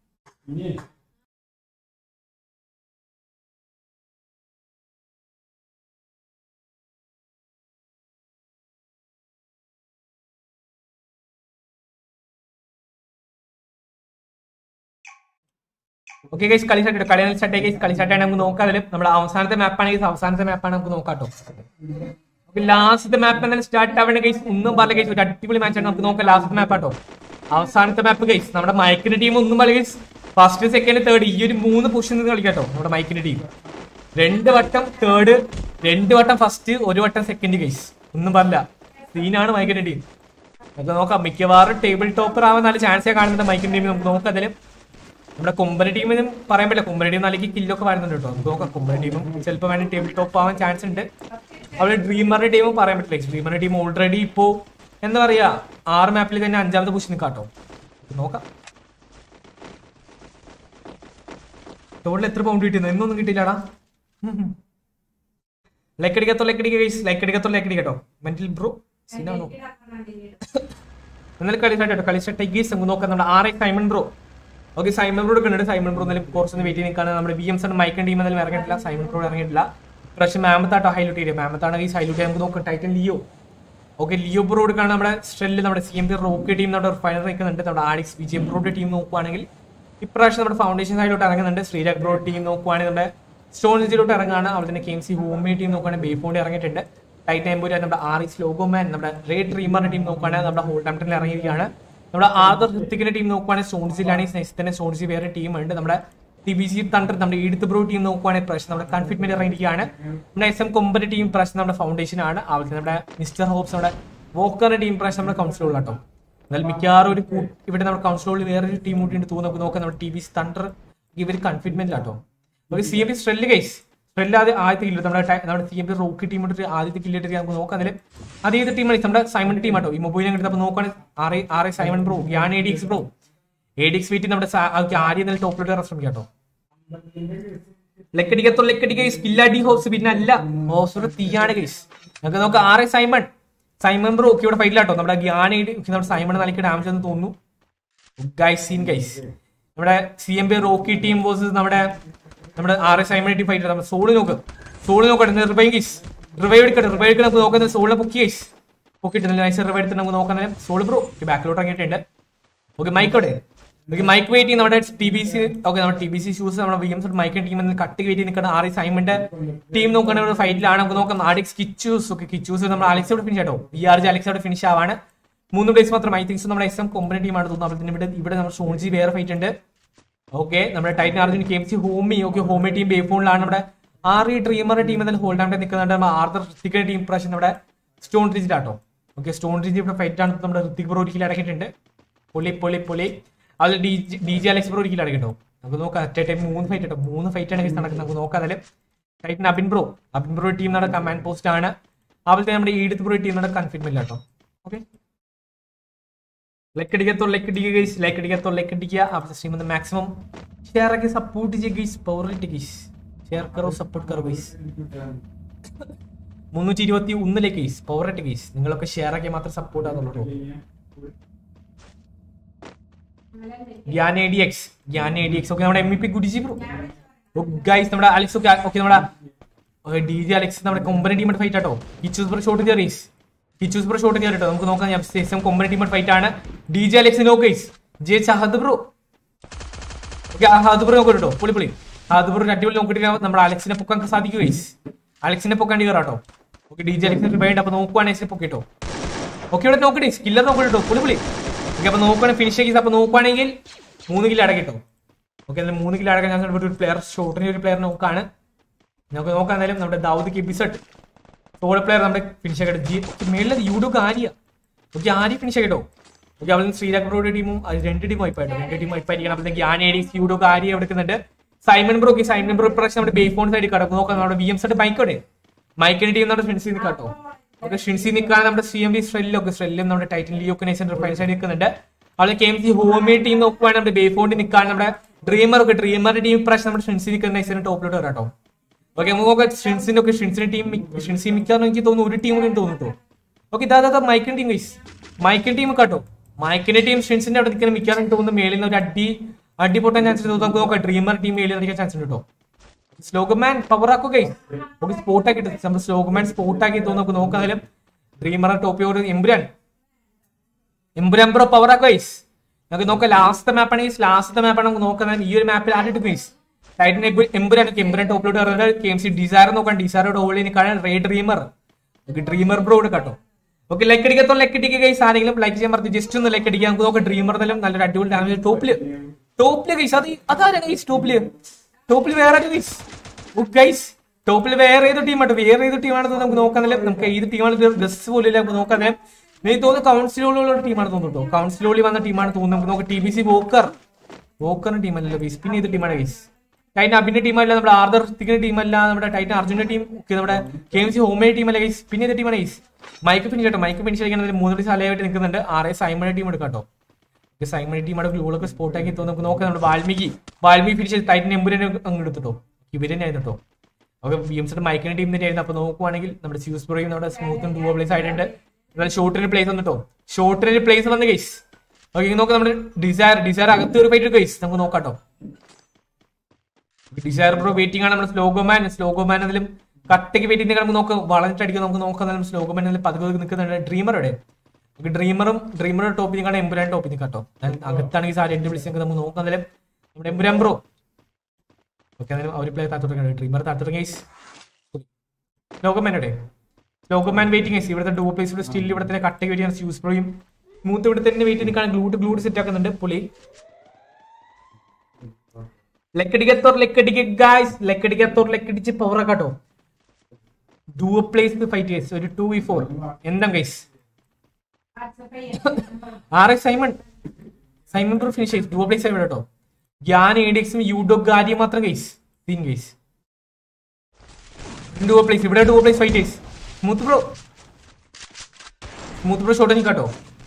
ഓക്കെ ഗൈസ് കളി സ്റ്റാർട്ട് കളി സ്റ്റാർട്ട് ആയി കളി സ്റ്റാർട്ട് ആയി നമുക്ക് നോക്കാം അതിൽ നമ്മുടെ അവസാനത്തെ മാപ്പാണെങ്കിൽ അവസാനത്തെ മാപ്പാണ് നമുക്ക് നോക്കാട്ടോ ലാസ്റ്റത്തെ മാപ്പ് എന്തായാലും സ്റ്റാർട്ട് ആവേണ്ട ഗൈസ് ഒന്നും പറയില്ല ഗൈസ് ഒരു അടിപൊളി മാച്ചാണ് നമുക്ക് നോക്കാം ലാസ്റ്റ് മാപ്പ് ആട്ടോ അവസാനത്തെ മാപ്പ് ഗൈസ് നമ്മുടെ മൈക്കിന്റെ ടീം ഒന്നും പറയില്ല ഗൈസ് ഫസ്റ്റ് സെക്കൻഡ് തേർഡ് ഈ ഒരു മൂന്ന് പൊസിഷൻ നിന്ന് കളിക്കാട്ടോ നമ്മുടെ മൈക്കിന്റെ ടീം രണ്ട് വട്ടം തേർഡ് രണ്ട് വട്ടം ഫസ്റ്റ് ഒരു വട്ടം സെക്കൻഡ് ഗൈസ് ഒന്നും പറയില്ല സീനാണ് മൈക്കിന്റെ ടീം നമുക്ക് നോക്കാം മിക്കവാറും ടേബിൾ ടോപ്പർ ആവാൻ നല്ല ചാൻസേ കാണുന്നുണ്ട് മൈക്കിന്റെ ടീം നമുക്ക് നോക്കാം അതിലും നമ്മുടെ കുമ്പന ടീമിനും പറയാൻ പറ്റില്ല കുമ്പന ടീം നല്ല കില്ലൊക്കെ വരുന്നുണ്ട് കേട്ടോ നമുക്ക് നോക്കാം കുമ്പന ടീമും ചിലപ്പോൾ വേണമെങ്കിൽ ടേബിൾ ടോപ്പ് ആവാൻ ചാൻസ് ഉണ്ട് അവിടെ ഡ്രീമറിന്റെ ടീമും പറയാൻ പറ്റില്ല ഡ്രീമറിന്റെ ടീം ഓൾറെഡി ഇപ്പോ എന്താ പറയാ ആറ് മാപ്പിൽ തന്നെ അഞ്ചാമത്തെ പൊസിഷൻ നിൽക്കാട്ടോ നോക്കാം ടോട്ടൽ എത്ര പൗണ്ട് കിട്ടിയെന്ന് എന്നൊന്നും കിട്ടിയില്ലടാ ലൈക്ക് അടിക്കത്തോ ലൈക്ക് അടിക്കുക ലൈക്ക് അടിക്കത്തോ ലൈക്ക് അടിക്കട്ടോ മെന്റൽ ബ്രോ സീനാണോ എന്നാലും കളി സ്റ്റാർട്ട് കളി സ്റ്റാർട്ട് ഗീസ് നമുക്ക് നോക്കാം നമ്മുടെ R I Simon bro okay Simon bro കണ്ടിട്ട് സൈമൺ ബ്രോ എന്നാലും കുറച്ചൊന്ന് വെയിറ്റ് നിൽക്കാണ് നമ്മുടെ ബി എം സൺ മൈക്കൻ ടീം എന്നാലും ഇറങ്ങിയിട്ടില്ല സൈമൺ ബ്രോ ഇറങ്ങിയിട്ടില്ല പക്ഷേ മാമത്താട്ടോ ഹൈലൈറ്റ് ചെയ്തത് മാമത്താണ് ഈ ഹൈലൈറ്റ് നമുക്ക് നോക്കാം Titan Leo okay Leo bro എടുക്കാണ് നമ്മുടെ സ്ട്രെല്ല് നമ്മുടെ C M P Rocky team നമ്മുടെ ഫൈനൽ നിൽക്കുന്നുണ്ട് നമ്മുടെ ആഡിക്സ് വിജയ ബ്രോയുടെ ടീം നോക്കുവാണെങ്കിൽ ഇപ്രാവശ്യം നമ്മുടെ ഫൗണ്ടേഷൻ സൈഡിലോട്ട് ഇറങ്ങുന്നുണ്ട് ശ്രീരാഗ് ബ്രോ ടീം നോക്കുവാണെങ്കിൽ നമ്മുടെ സ്റ്റോൺ സിറ്റിയിലോട്ട് ഇറങ്ങുകയാണ് അവിടെ തന്നെ K M C Homi team നോക്കുവാണെങ്കിൽ ബേഫോണ്ട് ഇറങ്ങിയിട്ടുണ്ട് ടൈറ്റ് എംബൂരി നമ്മുടെ ആർ ഇസ് ലോഗോമാൻ നമ്മുടെ റേ ഡ്രീമറിന്റെ ടീം നോക്കുവാണെങ്കിൽ നമ്മുടെ ഹോൾ ടാംപ്ടണിൽ ഇറങ്ങിയിരിക്കുകയാണ് നമ്മുടെ ആദർ ഹൃത്തിക്കിന്റെ ടീം നോക്കുവാണെങ്കിൽ സ്റ്റോൺസിലാണ് തന്നെ സ്റ്റോൺസി വേറെ ടീം ഉണ്ട് നമ്മുടെ ടി ബി സി തണ്ടർ നമ്മുടെ ഈടുത്ത് ബ്രോ ടീം നോക്കുവാണെങ്കിൽ പ്രശ്നം നമ്മുടെ കൺഫിറ്റ്മെന്റ് ഇറങ്ങിയിരിക്കുകയാണ് നമ്മുടെ എസ് എം കൊമ്പന്റെ ടീം പ്രശ്നം നമ്മുടെ ഫൗണ്ടേഷൻ ആണ് അവിടെ നമ്മുടെ മിസ്റ്റർ ഹോപ്സ് നമ്മുടെ വോക്കറിന്റെ ടീം പ്രശ്നം നമ്മുടെ കൗൺസിലുള്ള കേട്ടോ എന്നാൽ മിക്കവാറും ഒരു കൂ- ഇവിടെ നമ്മുടെ കൗൺസിലോളിൽ വേറൊരു ടീം കൂട്ടി ഉണ്ട് തോന്നുന്നു നമുക്ക് നോക്കാം നമ്മുടെ ടി ബി തണ്ടർ ഇവർ കൺഫിറ്റ്മെന്റിലാട്ടോ നമുക്ക് സി എം പി സ്ട്രെല്ല് കേസ് സ്ട്രെല്ല് ആദ്യം ആദ്യത്തെ കില്ല് നമ്മുടെ ടൈ- നമ്മുടെ C M P Rocky team ആദ്യത്തെ കില്ലിട്ട് നമുക്ക് നോക്കാം അതിൽ അത് ഏത് ടീമാണ് നമ്മുടെ സൈമൺ ടീം ആട്ടോ ഈ മൊബൈലിനെ കിട്ടുന്ന അപ്പോൾ നോക്കുകയാണെങ്കിൽ R I R I Simon bro ഞാൻ A D X bro A D X വീട്ടിൽ നമ്മുടെ സാ- ആൾക്ക് ആദ്യം നല്ല ടോപ്പിലോട്ട് ഇറക്കാൻ ശ്രമിക്കാം കേട്ടോ ലെക്കടിക്കത്തോ ലെക്കടിക്ക സ്കില്ല ഡി ഹോസ് പിന്നെ അല്ല ഹോസ് തീയാണ് ഗൈസ് നമുക്ക് നോക്കാം R I Simon Simon bro ഒക്കെ ഇവിടെ ഫൈറ്റിലാട്ടോ നമ്മുടെ ഗ്യാൻ നമ്മുടെ സൈമൺ നൽകി ഡാമേജ് എന്ന് തോന്നുന്നു ഗൈസ് സീൻ ഗൈസ് നമ്മുടെ C M B Rocky team versus നമ്മുടെ നമ്മുടെ R S Simon team fight നമ്മുടെ സോള് നോക്ക് സോള് നോക്കട്ടെ റിവൈ ഗൈസ് റിവൈ എടുക്കട്ടെ റിവൈ എടുക്കാൻ നമുക്ക് നോക്കുന്നത് സോളിനെ പൊക്കി ഗൈസ് പൊക്കിയിട്ട് നൈസ് റിവൈ എടുത്തിട്ട് നമുക്ക് നോക്കാൻ സോള് ബ്രോ ബാക്കിലോട്ട് ഇറങ്ങിയിട്ടുണ്ട് ഓക്കെ മൈക്കോടെ ഓക്കെ മൈക്ക് വെയിറ്റ് ചെയ്യുന്ന നമ്മുടെ ടി ബി സി ഓക്കെ നമ്മുടെ ടി ബി സി ഷൂസ് നമ്മുടെ വി എം സോട്ട് മൈക്ക് ടീം കട്ട് വെയിറ്റ് നിൽക്കുന്ന ആർ എസ് സൈമന്റെ ടീം നോക്കുന്ന ഒരു ഫൈറ്റിലാണ് നമുക്ക് നോക്കാം ആഡിക്സ് കിച്ചൂസ് ഒക്കെ കിച്ചൂസ് നമ്മൾ അലക്സോട് ഫിനിഷ് ആട്ടോ ബി ആർ ജി അലക്സോട് ഫിനിഷ് ആവാണ് മൂന്ന് പ്ലേസ് മാത്രം ഐ തിങ്സ് നമ്മുടെ എസ് എം കൊമ്പനി ടീമാണ് തോന്നുന്നു അപ്പോൾ ഇവിടെ ഇവിടെ നമ്മുടെ ഷോൺജി വേറെ ഫൈറ്റ് ഉണ്ട് ഓക്കെ നമ്മുടെ Titan Arjun K M C Homi okay ഹോമി ടീം ബേഫോണിലാണ് നമ്മുടെ ആർ ഇ ഡ്രീമറുടെ ടീം എന്തായാലും ഹോൾഡ് ആയിട്ട് നിൽക്കുന്നുണ്ട് നമ്മുടെ ആർദർ ഋത്തിക്കിന്റെ ടീം പ്രാവശ്യം നമ്മുടെ സ്റ്റോൺ റീജിലാട്ടോ ഓക്കെ സ്റ്റോൺ റീജ് ഇവിടെ ഫൈറ്റ് ആണ് നമ്മുടെ ഋത്തിക് ബ്രോ ഒരിക്കലും അടക്കിയിട്ടുണ്ട് പൊളി പൊളി പൊളി അതിൽ D D G Alex bro ഒരിക്കലും അടക്കട്ടോ നമുക്ക് നോക്കാം അറ്റ് ടൈം മൂന്ന് ഫൈറ്റ് കേട്ടോ മൂന്ന് ഫൈറ്റ് ആണ് നടക്കുന്നത് നമുക്ക് നോക്കാം അതിൽ Titan Abin bro Abin bro team നമ്മുടെ കമാൻഡ് പോസ്റ്റ് ആണ് അതുപോലെ നമ്മുടെ ഈഡിത്ത് ബ്രോ ടീം നമ്മുടെ കൺഫിഡ്മെന്റ് കേട്ടോ ഓക്കെ ലൈക്ക് അടിക്കത്തോ ലൈക്ക് അടിക്കുക ഗൈസ് ലൈക്ക് അടിക്കത്തോ ലൈക്ക് അടിക്കുക आपसे स्ट्रीम में मैक्सिमम शेयर करके सपोर्ट कीजिए guys power rate guys share करो सपोर्ट करो गैस മുന്നൂറ്റി ഇരുപത്തി ഒന്നിലെ കേസ് പവർ റേറ്റ് കേസ് നിങ്ങളൊക്കെ ഷെയർ ആക്കിയാൽ മാത്രം സപ്പോർട്ട് ആകുന്നുള്ളൂ Gyan A D X Gyan A D X okay നമ്മുടെ എം ഇ പി ഗുഡിജി ബ്രോ ഗൈസ് നമ്മുടെ അലക്സ് ഒക്കെ ഓക്കെ നമ്മുടെ ഡി ജി അലക്സ് നമ്മുടെ കൊമ്പന ടീം ഫൈറ്റ് ആട്ടോ കിച്ചൂസ് ബ്രോ ഷോട്ട് കയറീസ് കിച്ചൂസ് ബ്രോ ഷോട്ട് കയറിട്ടോ നമുക്ക് നോക്കാം ഞാൻ ശേഷം കൊമ്പന ടീം ഫൈറ്റ് ആണ് D G Alex no guys J ചഹദ് ബ്രോ ഓക്കെ ഹാദ് ബ്രോ നോക്കട്ടോ പൊളി പൊളി ഹാദ് ബ്രോ അടിപൊളി നോക്കിയിട്ട് നമ്മുടെ അലക്സിനെ പൊക്കാൻ സാധിക്കും ഗൈസ് അലക്സിനെ പൊക്കാണ്ടി കയറാട്ടോ ഓക്കെ ഡി ജി അലക്സിന് വേണ്ട അപ്പൊ നോക്കുവാണെങ്കിൽ പൊക്കിട്ടോ ഓക്കെ ഇവിടെ നോക്കട്ടെ സ്കില്ലർ നോക്കട്ടോ പൊളി പൊളി ഓക്കെ അപ്പൊ നോക്കുകയാണെങ്കിൽ ഫിനിഷ് ചെയ്ത് അപ്പൊ നോക്കുവാണെങ്കിൽ മൂന്ന് കിലോ അടക്കിട്ടോ ഓക്കെ അതിൽ മൂന്ന് കിലോ അടക്കാൻ ഞാൻ ഒരു പ്ലെയർ ഷോട്ടിന് ഒരു പ്ലെയർ നോക്കാണ് നമുക്ക് നോക്കാം എന്തായാലും നമ്മുടെ ദാവൂദ് കിബിസട്ട് സോളോ പ്ലെയർ നമ്മുടെ ഫിനിഷ് ആയിട്ട് ജി മേളിൽ യൂഡോക്ക് ആര്യ ഓക്കെ ആര്യ ഫിനിഷ് ആയിട്ടോ ഓക്കെ അവിടെ നിന്ന് ശ്രീരാഗ്രോയുടെ ടീമും അത് രണ്ട് ടീം വൈപ്പായിട്ട് രണ്ട് ടീം വൈപ്പായിരിക്കണം അപ്പോഴത്തേക്ക് ഞാൻ ഏഡീസ് യൂഡോക്ക് ആര്യ എടുക്കുന്നുണ്ട് Simon bro okay Simon bro പ്രാവശ്യം നമ്മുടെ ബേസ് ഫോൺ സൈഡിൽ കടക്കും നോക്കാം നമ്മുടെ വി എം സെറ്റ് ബൈക്കോടെ മൈക്കിന്റെ ടീം നമ്മുടെ ഷിൻസി നിൽക്കാട്ടോ ഓക്കെ ഷിൻസി നിൽക്കാൻ നമ്മുടെ സി എം ബി സ്ട്രെല്ലൊക്കെ സ്ട്രെല്ലും നമ്മുടെ ടൈറ്റൻ ലിയോക്കനൈസൻ റിഫൈൻ സൈഡിൽ നിൽക്കുന്നുണ്ട് അവിടെ K M C homie team നോക്കുവാണെങ്കിൽ നമ്മുടെ ബേ ഫോണിൽ നിൽക്കാൻ നമ്മുടെ ഡ്രീമർ ഒക്കെ ഡ്രീമറുടെ ടീം പ്രാവശ്യം നമ്മുടെ ഷിൻസി നിൽക്കുന്ന നൈസിന് ടോപ്പിലോട്ട് വരാട്ടോ ഓക്കെ നമുക്ക് നോക്കാം ഷിൻസിന്റെ ഒക്കെ ഷിൻസിന്റെ ടീം ഷിൻസി മിക്കാന്ന് എനിക്ക് തോന്നുന്നു ഒരു ടീം കൂടി തോന്നുന്നു ഓക്കെ ഇതാ ഇതാ മൈക്കിൻ ടീം ഗൈസ് മൈക്കിൻ ടീം കേട്ടോ മൈക്കിന്റെ ടീം ഷിൻസിന്റെ അവിടെ നിൽക്കുന്ന മിക്കാന്ന് തോന്നുന്നു മേളിൽ നിന്ന് ഒരു അടി അടി പൊട്ടാൻ ചാൻസ് ഉണ്ട് നമുക്ക് നോക്കാം ഡ്രീമർ ടീം മേളിൽ നിൽക്കാൻ ചാൻസ് ഉണ്ട് കേട്ടോ സ്ലോഗമാൻ പവർ ആക്കോ ഗൈസ് നമുക്ക് സ്പോട്ട് ആക്കി നമ്മൾ സ്ലോഗമാൻ സ്പോട്ട് ആക്കി തോന്നുന്നു നമുക്ക് നോക്കാനും ഡ്രീമർ ടോപ്പിയോട് എംബുരാൻ എംബുരാൻ ബ്രോ പവർ ആക്കോ ഗൈസ് നമുക്ക് നോക്കാം ലാസ്റ്റ് മാപ്പാണ് ഗൈസ് ലാസ്റ്റ് മാപ്പാണ് നമുക്ക് നോക്കുന്നത് ഈ ഒരു മാപ്പിൽ ആദ്യമായിട്ട് ഗൈസ് ടൈറ്റൻ എംബുരാൻ എംബുരാൻ ടോപ്പിലോട്ട് പറയുന്നത് കെ എം സി ഡിസയർ നോക്കാം ഡിസയറോട് ഓൾറെഡി കാണാൻ റേ ഡ്രീമർ ഡ്രീമർ ബ്രോ കേട്ടോ ഓക്കെ ലൈക്ക് അടിക്കത്തോ ലൈക്ക് അടിക്കുക ഗൈസ് ആരെങ്കിലും ലൈക്ക് ചെയ്യാൻ പറഞ്ഞു ജസ്റ്റ് ഒന്ന് ലൈക്ക് അടിക്കാം നമുക്ക് നോക്കാം ഡ്രീമർ എന്നെല്ലാം നല്ലൊരു അടിപൊളി ഡാമേജ് ടോപ്പില് ടോപ്പില് ഗൈസ് അത് അതാരാ ഗൈസ് ടോപ്പില് ടോപ്പിൽ വേറെ ഗൈസ് ഗൈസ് ടോപ്പിൽ വേറെ ഏത് ടീമാണ് വേറെ ഏത് ടീമാണെന്ന് നമുക്ക് നോക്കാൻ നമുക്ക് ഏത് ടീമാണ് ഗസ് പോലും ഇല്ല നമുക്ക് നോക്കാൻ എനിക്ക് തോന്നുന്നു കൗൺസിലോളിയുള്ള ടീമാണ് തോന്നുന്നു കൗൺസിലോളി വന്ന ടീമാണ് തോന്നുന്നു നമുക്ക് നോക്കാം ടി ബി സി വോക്കർ വോക്കറിന്റെ ടീമല്ലല്ലോ ഗൈസ് പിന്നെ ഏത് ടീമാണ് ഗൈസ് ടൈറ്റൻ അബിന്റെ ടീമല്ല നമ്മുടെ ആർദർ ഋത്തിക്കിന്റെ ടീമല്ല നമ്മുടെ ടൈറ്റൻ അർജുന്റെ ടീം നമ്മുടെ കെ എം സി ഹോമേ ടീമല്ല ഗൈസ് പിന്നെ ഏത് ടീമാണ് ഗൈസ് മൈക്ക് ഫിനിഷ് കേട്ടോ മൈക്ക് ഫിനിഷ് കഴിക്കാൻ മൂന്ന് സ്ഥലമായിട്ട് നിൽക്കുന്നുണ്ട് ആർ എ സൈമണ ടീം എടുക്കാം കേട്ടോ സൈമൺ ടീമാണ് ഗ്ലൂളൊക്കെ സ്പോട്ട് ആക്കി തോന്നുന്നു നമുക്ക് നോക്കാം നമ്മുടെ വാൽമീകി വാൽമീകി ഫിനിഷ് ടൈറ്റൻ എമ്പുരനെ അങ്ങ് എടുത്തിട്ടോ ഇവരെന്നെ ആയിരുന്നു കേട്ടോ ഓക്കെ ബി എം സിയുടെ മൈക്കിന്റെ ടീം തന്നെ ആയിരുന്നു അപ്പൊ നോക്കുവാണെങ്കിൽ നമ്മുടെ സ്യൂസ് ബ്രോയും നമ്മുടെ സ്മൂത്തും ടൂ പ്ലേസ് ആയിട്ടുണ്ട് എന്നാൽ ഷോർട്ടിന് പ്ലേസ് വന്നിട്ടോ ഷോർട്ടിന് പ്ലേസ് വന്ന് ഗൈസ് ഓക്കെ നോക്കാം നമ്മുടെ ഡിസയർ ഡിസയർ അകത്ത് ഒരു ഫൈറ്റ് ഗൈസ് നമുക്ക് നോക്കാട്ടോ ഡിസയർ ബ്രോ വെയിറ്റിംഗ് ആണ് നമ്മുടെ സ്ലോഗോമാൻ സ്ലോഗോമാൻ അതിലും കട്ടയ്ക്ക് വെയിറ്റിംഗ് നമുക്ക് നോക്കാം വളഞ്ഞിട്ടടിക്കും നമുക്ക് നോക്കാം സ്ലോഗോമാൻ അതിൽ പതുക്കെ നിൽക്കുന്നുണ്ട് ഡ്രീമർ ഇവിടെ നമുക്ക് ഡ്രീമറും ഡ്രീമറുടെ ടോപ്പിൽ നിൽക്കണം എമ്പുരാൻ ടോപ്പിൽ നിൽക്കാട്ടോ ഞാൻ അകത്താണെങ്കിൽ സാരി എന്റെ വിളിച്ച് നമുക്ക് നോക്കാം അതിലും നമ്മുടെ എമ്പുരാൻ ബ്രോ ഓക്കെ അതിലും അവർ പ്ലേ താത്തോട്ട് ഡ്രീമർ താത്തോട്ട് ഗൈസ് ലോകമാനോടെ ലോകമാൻ വെയിറ്റിംഗ് ഗൈസ് ഇവിടുത്തെ ഡൂ പ്ലേസ് ഇവിടെ സ്റ്റിൽ ഇവിടെ തന്നെ കട്ടയ്ക്ക് വെയിറ്റ് യൂസ് ബ്രോയും മൂത്ത് ഇവിടെ തന്നെ വെയിറ്റ് നിൽക്കാൻ ഗ്ലൂട്ട് ഗ്ലൂട്ട് സെറ്റ് ആക്കുന്നുണ്ട് പുള്ളി ലെക്കടിക്കത്തോർ ലെക്കടിക്ക ഗായ്സ് ലെക്കടിക്കത്തോർ ലെക്കടിച്ച് പവർ ആക്കാട്ടോ ഡൂ പ്ലേസ് ഫൈറ്റ് ഗൈസ് ഒരു ടു വി ഫോർ എന്താ guys R S Simon Simon bro finish ചെയ്തു ഡൂ പ്ലേസ് ആയി കേട്ടോ ഗ്യാൻ എഡിക്സും യൂഡോ ഗാരി മാത്രം guys scene guys two place ഇവിടെ two place fight guys smooth bro smooth bro shot നിൽക്കാട്ടോ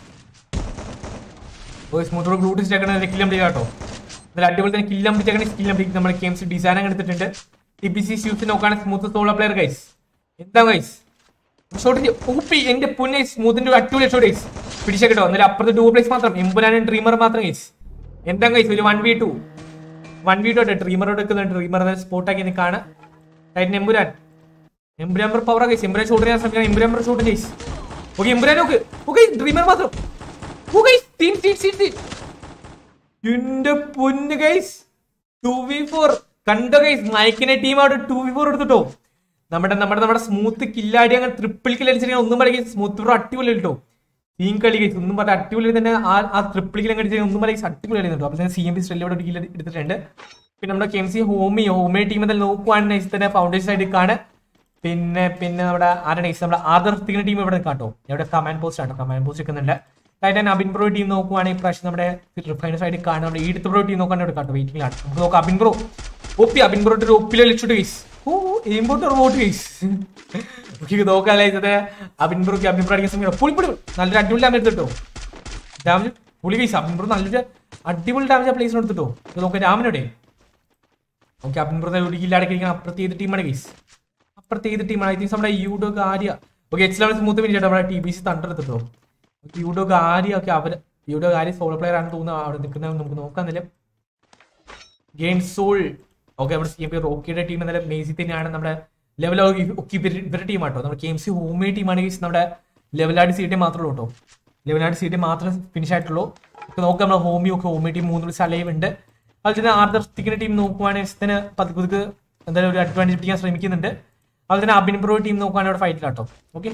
ഓ സ്മൂത്ത് ബ്രോ ഗ്ലൂട്ട് ചേക്കണ കില്ലം കേട്ടോ അതിൽ അടിപൊളി തന്നെ കില്ലം ചേക്കണ കില്ലം നമ്മുടെ ഗെയിംസ് ഡിസൈൻ അങ്ങ് എടുത്തിട്ടുണ്ട് ടി പി സി സ്യൂസ് നോക്കുകയാണ് സ്മൂത്ത് സോളോ പ്ലെയർ ഗൈസ് എന്താ ഗൈസ് ഷോട്ടിന്റെ ഊപ്പി എന്റെ പുന്നെ സ്മൂത്തിന്റെ ഒരു അടിപൊളി ഷോട്ട് ഗൈസ് പിടിച്ച കേട്ടോ എന്നാലും അപ്പുറത്ത് ടൂ പ്ലേസ് മാത്രം എമ്പുരാനും ഡ്രീമർ മാത്രം ഗൈസ് എന്താ ഗൈസ് ഒരു one V two one V two ആയിട്ട് ഡ്രീമർ എടുക്കുന്നുണ്ട് ഡ്രീമർ സ്പോട്ടാക്കി നിൽക്കാണ് Titan Empuraan Empuraan power guys Empuraan shot ചെയ്യാൻ ശ്രമിക്കണം Empuraan shot guys okay Empuraan okay okay dreamer മാത്രം oh guys team team team team എന്റെ പൊന്ന് ഗൈസ് ടു വി ഫോർ കണ്ടോ ഗൈസ് മൈക്കിനെ ടീം അവിടെ ടു വി ഫോർ എടുത്തിട്ടോ നമ്മുടെ നമ്മുടെ നമ്മുടെ സ്മൂത്ത് കില്ലാടി അങ്ങനെ ട്രിപ്പിൾ കിൽ അടിച്ചിട്ട് ഒന്നും പറയുക സ്മൂത്ത് ബ്രോ അടിപൊളി കേട്ടോ ടീം കളി ഗൈസ് ഒന്നും പറഞ്ഞ അടിപൊളി തന്നെ ആ ആ ട്രിപ്പിൾ കിൽ അടിച്ചാൽ ഒന്നും പറയുക അടിപൊളി കളിയുന്നുണ്ടോ അപ്പോൾ സി എം ബി സ്ട്രെല്ലിൽ ഇവിടെ ഒരു കിൽ എടുത്തിട്ടുണ്ട് പിന്നെ നമ്മുടെ K M C homie homie team എന്തെങ്കിലും നോക്കുവാണെങ്കിൽ നൈസ് തന്നെ ഫൗണ്ടേഷൻ സൈഡിൽ കാണാൻ പിന്നെ പിന്നെ നമ്മുടെ ആരാണ് നൈസ് നമ്മുടെ ആദർത്തിക്കുന്ന ടീം ഇവിടെ കാട്ടോ ഇവിടെ കമാൻഡ് പോസ്റ്റ് ആട്ടോ കമാൻഡ് പോസ്റ്റ് നിൽക്കുന്നുണ്ട് ടൈറ്റൻ അബിൻ ബ്രോ ടീം നോക്കുവാണെങ്കിൽ ഇപ്രാവശ്യം നമ്മുടെ റിഫൈനർ സൈഡിൽ കാണാൻ നമ്മുടെ ഈടുത്ത് ബ്രോ ടീം നോക്കാൻ ഇവിടെ കാട്ടോ വെയിറ്റിംഗിലാണ് നമുക്ക് നോക്കാം അബിൻ ബ്രോ ഒപ്പി അബിൻ ബ്രോ ഒരു ഒപ്പിലെ ലിച്ചിട്ട് ഗൈസ് ഓ എയിമ്പോട്ട് റോട്ട് ഗൈസ് ഓക്കെ നോക്കാല്ലേ ഇത് അബിൻ ബ്രോക്ക് അബിൻ ബ്രോ അടിക്കാൻ സമയം പുളി പുളി നല്ലൊരു അടിപൊളി ഡാമേജ് എടുത്തിട്ടോ ഡാമേജ് പുളി ഗൈസ് അബിൻ ബ്രോ നല്ലൊരു അടിപൊളി ഡാമേജ് ആ പ്ലേസിന് എടുത്തിട്ടോ ഇത് നോക്കാം രാമനോടെ ഓക്കെ അബിൻ ബ്രോ ഒരു കില്ലാടക്കിരിക്കണം അപ്പുറത്ത് ഏത് ടീമാണ് ഗൈസ് അപ്പുറത്ത് ഏത് ടീമാണ് ഐ തിങ്സ് നമ്മുടെ യൂഡോ Arya okay X level smooth പിന്നെ നമ്മുടെ ടി ബി സി തണ്ടർ എടുത്തിട്ടോ യൂഡോ ആര്യ ഒക്കെ അവർ യൂഡോ ആര്യ സോളോ പ്ലെയർ ആണെന്ന് തോന്നുന്നു അവിടെ നിൽക്കുന്നത് നമുക്ക് നോക്കാം എന്നാലും ഗെയിം സോൾ ഓക്കെ നമ്മുടെ സി എം പി റോക്കിയുടെ ടീം എന്നാലും മേസി തന്നെയാണ് നമ്മുടെ ലെവൽ ഒക്കെ ഇവരുടെ ടീം ആട്ടോ നമ്മുടെ കെ എം സി ഹോമേ ടീമാണെങ്കിൽ നമ്മുടെ ലെവലാടി സി ടീം മാത്രമേ ഉള്ളൂ കേട്ടോ ലെവലാടി സി ടീം മാത്രമേ ഫിനിഷ് ആയിട്ടുള്ളൂ ഒക്കെ നോക്കാം നമ്മുടെ ഹോമി ഒക്കെ ഹോമി ടീം മൂന്ന് സലൈവ് ഉണ്ട് അതുപോലെ തന്നെ ആർദർത്തിക്കുന്ന ടീം നോക്കുവാണെങ്കിൽ തന്നെ പതുക്കെ പതുക്കെ എന്തായാലും ഒരു അഡ്വാൻറ്റേജ് പിടിക്കാൻ ശ്രമിക്കുന്നുണ്ട് അതുപോലെ തന്നെ അബിൻ ബ്രോ ടീം നോക്കുവാണെങ്കിൽ അവിടെ ഫൈറ്റിലാട്ടോ ഓക്കെ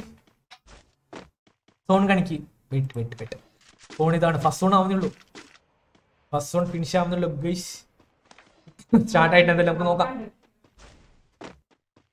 സോൺ കണിക്ക് വെയിറ്റ് വെയിറ്റ് വെയിറ്റ് സോൺ ഇതാണ് ഫസ്റ്റ് സോൺ ആവുന്നുള്ളൂ ഫസ്റ്റ് സോൺ ഫിനിഷ് ആവുന്നുള്ളൂ ഗൈസ് സ്റ്റാർട്ട് ആയിട്ട് എന്തായാലും നമുക്ക് നോക്കാം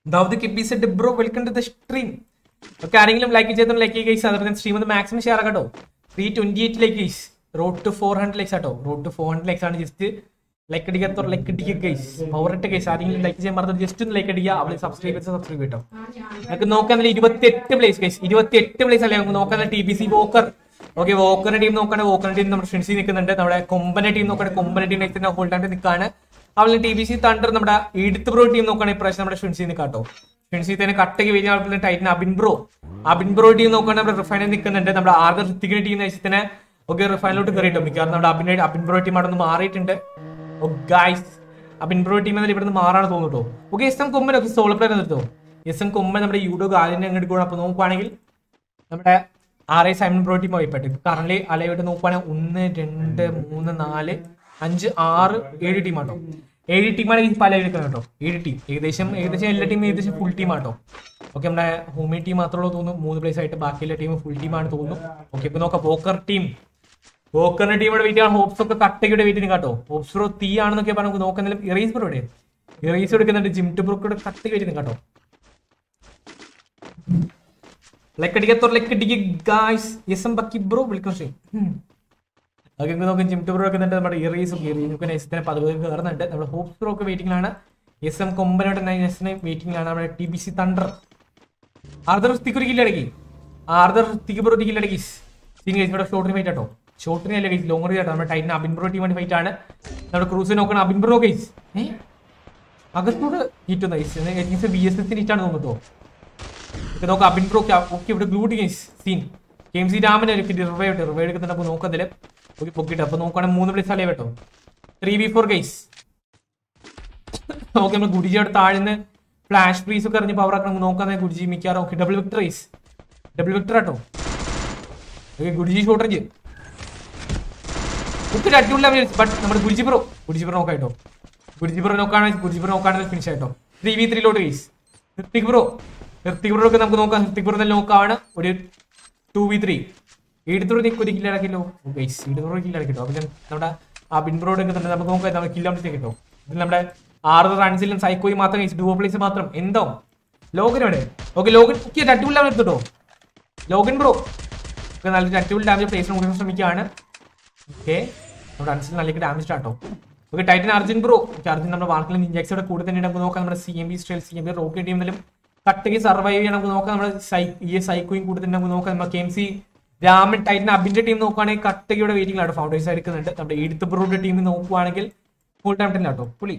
ദാവൂദ് കിബി set bro welcome to the stream ഒക്കെ ആരെങ്കിലും ലൈക്ക് ചെയ്തോ ലൈക്ക് ചെയ്യുക ഗൈസ് അതുപോലെ സ്ട്രീം ഒന്ന് മാക്സിമം ഷെയർ ആക്കട്ടോ three twenty eight like guys road to four hundred likes ആട്ടോ road to four hundred likes ആണ് ജസ്റ്റ് ലൈക്ക് അടിക്കാത്ത ലൈക്ക് അടിക്കുക ഗൈസ് പവർ ഇട്ട് ഗൈസ് ആരെങ്കിലും ലൈക്ക് ചെയ്യാൻ പറഞ്ഞത് ജസ്റ്റ് ഒന്ന് ലൈക്ക് അടിക്കുക അവളെ സബ്സ്ക്രൈബ് ചെയ്ത് സബ്സ്ക്രൈബ് ചെയ്തോ നമുക്ക് നോക്കാൻ ഇരുപത്തി എട്ട് പ്ലേസ് ഗൈസ് ഇരുപത്തി എട്ട് പ്ലേസ് അല്ലേ നമുക്ക് നോക്കാൻ T B C Walker okay വോക്കറിന്റെ ടീം നോക്കുകയാണെങ്കിൽ വോക്കറിന്റെ ടീം നമ്മുടെ ഫ്രണ്ട്സിൽ നിൽക്കുന്നുണ്ട് നമ്മുടെ കൊമ്പന്റെ ടീം നോക്കുകയാണെങ്കിൽ കൊമ്പന്റെ ടീം നെക്സ്റ്റ് ഹോൾഡ് ആയിട്ട് നിൽക്കുകയാണ് അവളെ ടി ബി സി തണ്ടർ നമ്മുടെ ഈടുത്ത് ബ്രോ ടീം നോക്കുകയാണെങ്കിൽ ഇപ്രാവശ്യം നമ്മുടെ ഫ്രണ്ട്സിൽ നിൽക്കാട്ടോ ഫ്രണ്ട്സിൽ തന്നെ കട്ടയ്ക്ക് വലിയ ആൾക്കാരുടെ ടൈറ്റിന് Abin bro Abin bro team നോക്കുകയാണെങ്കിൽ നമ്മുടെ റിഫൈനിൽ നിൽക്കുന്നുണ്ട് നമ്മുടെ ആർദർ ഋത്തിക്കിന്റെ ടീം നയിച്ചതിന് ഓക്കെ റിഫൈനിലോട്ട് കയറിയിട്ടു മിക്കവാറും നമ്മുടെ അബിൻ അബിൻ ബ്രോ ടീം അവിടെ നിന്ന് മാറിയിട്ടുണ്ട് ഗായ്സ് അബിൻ ബ്രോ ടീം എന്നാൽ ഇവിടെ നിന്ന് മാറാണ് തോന്നുട്ടോ ഓക്കെ എസ് എം കൊമ്പൻ ഒക്കെ സോളോ പ്ലെയർ നിർത്തോ എസ് എം കൊമ്പൻ നമ്മുടെ യൂഡോ ഗാലിനെ അങ്ങോട്ട് കൂടെ അപ്പൊ നോക്കുവാണെങ്കിൽ നമ്മുടെ R I Simon bro team പോയിപ്പെട്ട് കറന്റ് അലയോട്ട് നോക്കുവാണെങ്കിൽ ഒന്ന് രണ്ട് മൂന്ന് നാല് അഞ്ച് ആറ് ഏഴ് ടീമാട്ടോ ഏഴ് ടീമാണ് ഈ പല എടുക്കുന്നത് കേട്ടോ ഏഴ് ടീം ഏകദേശം ഏകദേശം എല്ലാ ടീമും ഏകദേശം ഫുൾ ടീം ആട്ടോ ഓക്കെ നമ്മുടെ ഹോമി ടീം മാത്രമേ തോന്നുന്നു മൂന്ന് പ്ലേസ് ആയിട്ട് ബാക്കിയുള്ള ടീം ഫുൾ ടീമാണ് തോന്നുന്നു ഓക്കെ ഇപ്പൊ നോക്കാം പോക്കർ ടീം പോക്കറിന്റെ ടീമിയുടെ വെയിറ്റ് ആണ് ഹോപ്സ് ഒക്കെ കട്ടയുടെ വെയിറ്റിന് കേട്ടോ ഹോപ്സ് ബ്രോ തീ ആണെന്നൊക്കെ പറഞ്ഞു നോക്കുന്നില്ല ഇറേസ് ബ്രോ ഇവിടെ ഇറേസ് എടുക്കുന്നുണ്ട് ജിം ടു ബ്രോക്കോടെ കട്ടയ്ക്ക് വെയിറ്റിന് കേട്ടോ ലൈക്ക് അടിക്കാത്തോർ ലൈക്ക് അടിക്കുക ഗായ്സ് എസ് എം ബക്കി ബ്രോ വിളിക്കണം ശ്രീ അതൊക്കെ നോക്കും ജിം ടു ബ്രോ ഒക്കെ നമ്മുടെ ഇറേസും ഇറീസും നൈസത്തിന് പതുക്കെ കയറുന്നുണ്ട് നമ്മുടെ ഹോപ്സ് ബ്രോ ഒക്കെ വെയിറ്റിംഗിലാണ് എസ് എം കൊമ്പനോട്ട് നൈസിന് വെയിറ്റിംഗിലാണ് നമ്മുടെ T B C thunder Arthur Hrithik ഒരു കില്ലടക്കി ആർദർ ഋത്തിക്ക് ബ്രോ ഒരു കില്ലടക്കി സീൻ ഗൈസ് ഇവിടെ ഷോട്ടിന് ഫൈറ്റ് ആട്ടോ ഷോട്ടിന് അല്ല ഗൈസ് ലോങ് ആട്ടോ നമ്മുടെ ടൈറ്റിന് അബിൻ ബ്രോ ടീം വേണ്ടി ഫൈറ്റ് ആണ് നമ്മുടെ ക്രൂസ് നോക്കണം അബിൻ ബ്രോ ഗൈസ് ഏ അകത്തോട് hit nice B S S ഹിറ്റാണ് തോന്നുന്നു ഇപ്പൊ നോക്കാം അബിൻ ബ്രോ ഓക്കെ ഇവിടെ ബ്ലൂട്ടി ഗൈസ് സീൻ കെം സി രാമനെ ഒരു റിവൈവ് ഇട്ട് റിവൈവ് എടുക്കുന്നുണ്ട് അപ്പൊ നോക്കുന്നതില് ഓക്കെ പൊക്കിട്ട് അപ്പൊ നോക്കുകയാണെങ്കിൽ മൂന്ന് പ്ലേസ് അല്ലേ കേട്ടോ three V four guys okay നമ്മൾ ഗുഡിജിയുടെ താഴ്ന്ന് ഫ്ലാഷ് ഫ്രീസ് ഒക്കെ എറിഞ്ഞ് പവർ ആക്കണം നോക്കാൻ ഗുഡിജി മിക്കാറും okay double Victor race double Victor ആട്ടോ ഓക്കെ ഗുഡിജി ഷോട്ട് റേഞ്ച് ഒത്തിരി അടിപൊളി ബട്ട് നമ്മുടെ ഗുഡിജി ബ്രോ ഗുഡിജി ബ്രോ നോക്കായിട്ടോ ഗുഡിജി ബ്രോ നോക്കാണ് ഗുഡിജി ബ്രോ നോക്കാണ് ഫിനിഷ് ആയിട്ടോ ത്രീ വി ത്രീലോട്ട് guys Hrithik bro Hrithik bro ഒക്കെ നമുക്ക് നോക്കാം ഹൃത്തിക് ബ്രോ തന്നെ നോക്കാണ് ഒരു ടു വി ത്രീ ഈടുത്തോട് നീ ഒരു കില്ല് അടക്കില്ലോ ഗൈസ് ഈടുത്തോട് കില്ല് അടക്കിട്ടോ അപ്പൊ ഞാൻ നമ്മുടെ ആ ബിൻ ബ്രോഡ് ഒക്കെ തന്നെ നമുക്ക് നോക്കാം നമ്മൾ കില്ല് കിട്ടോ ഇതിൽ നമ്മുടെ ആറ് റൺസിലും സൈക്കോയി മാത്രം കഴിച്ചു ഡുവോ പ്ലേസ് മാത്രം എന്തോ ലോഗൻ എവിടെ ഓക്കെ ലോഗൻ ഒക്കെ അടിപൊളി ഡാമേജ് എടുത്തിട്ടോ ലോഗൻ ബ്രോ ഒക്കെ നല്ലൊരു അടിപൊളി ഡാമേജ് പ്ലേസിന് കൊടുക്കാൻ ശ്രമിക്കുകയാണ് ഓക്കെ നമ്മുടെ റൺസിൽ നല്ല ഡാമേജ് ആട്ടോ okay Titan Arjun bro Arjun നമ്മുടെ വാർക്കിലും ഇഞ്ചക്സോടെ കൂടെ തന്നെ നമുക്ക് നോക്കാം നമ്മുടെ C M B style C M B rocket ടീമിലും കട്ടയ്ക്ക് സർവൈവ് ചെയ്യാൻ നമുക്ക് നോക്കാം നമ്മുടെ സൈ ഈ സൈക്കോയും കൂടെ തന്നെ നമുക്ക് നോക്കാം നമ്മുടെ K M C Raman Titan അബിന്റെ ടീം നോക്കുവാണെങ്കിൽ കട്ടയുടെ വെയിറ്റിംഗിലാണ് ഫൗണ്ടേഴ്സ് എടുക്കുന്നുണ്ട് നമ്മുടെ എഴുത്ത് ബ്രോയുടെ ടീം നോക്കുവാണെങ്കിൽ ഫുൾ ടൈം തന്നെ കേട്ടോ പുള്ളി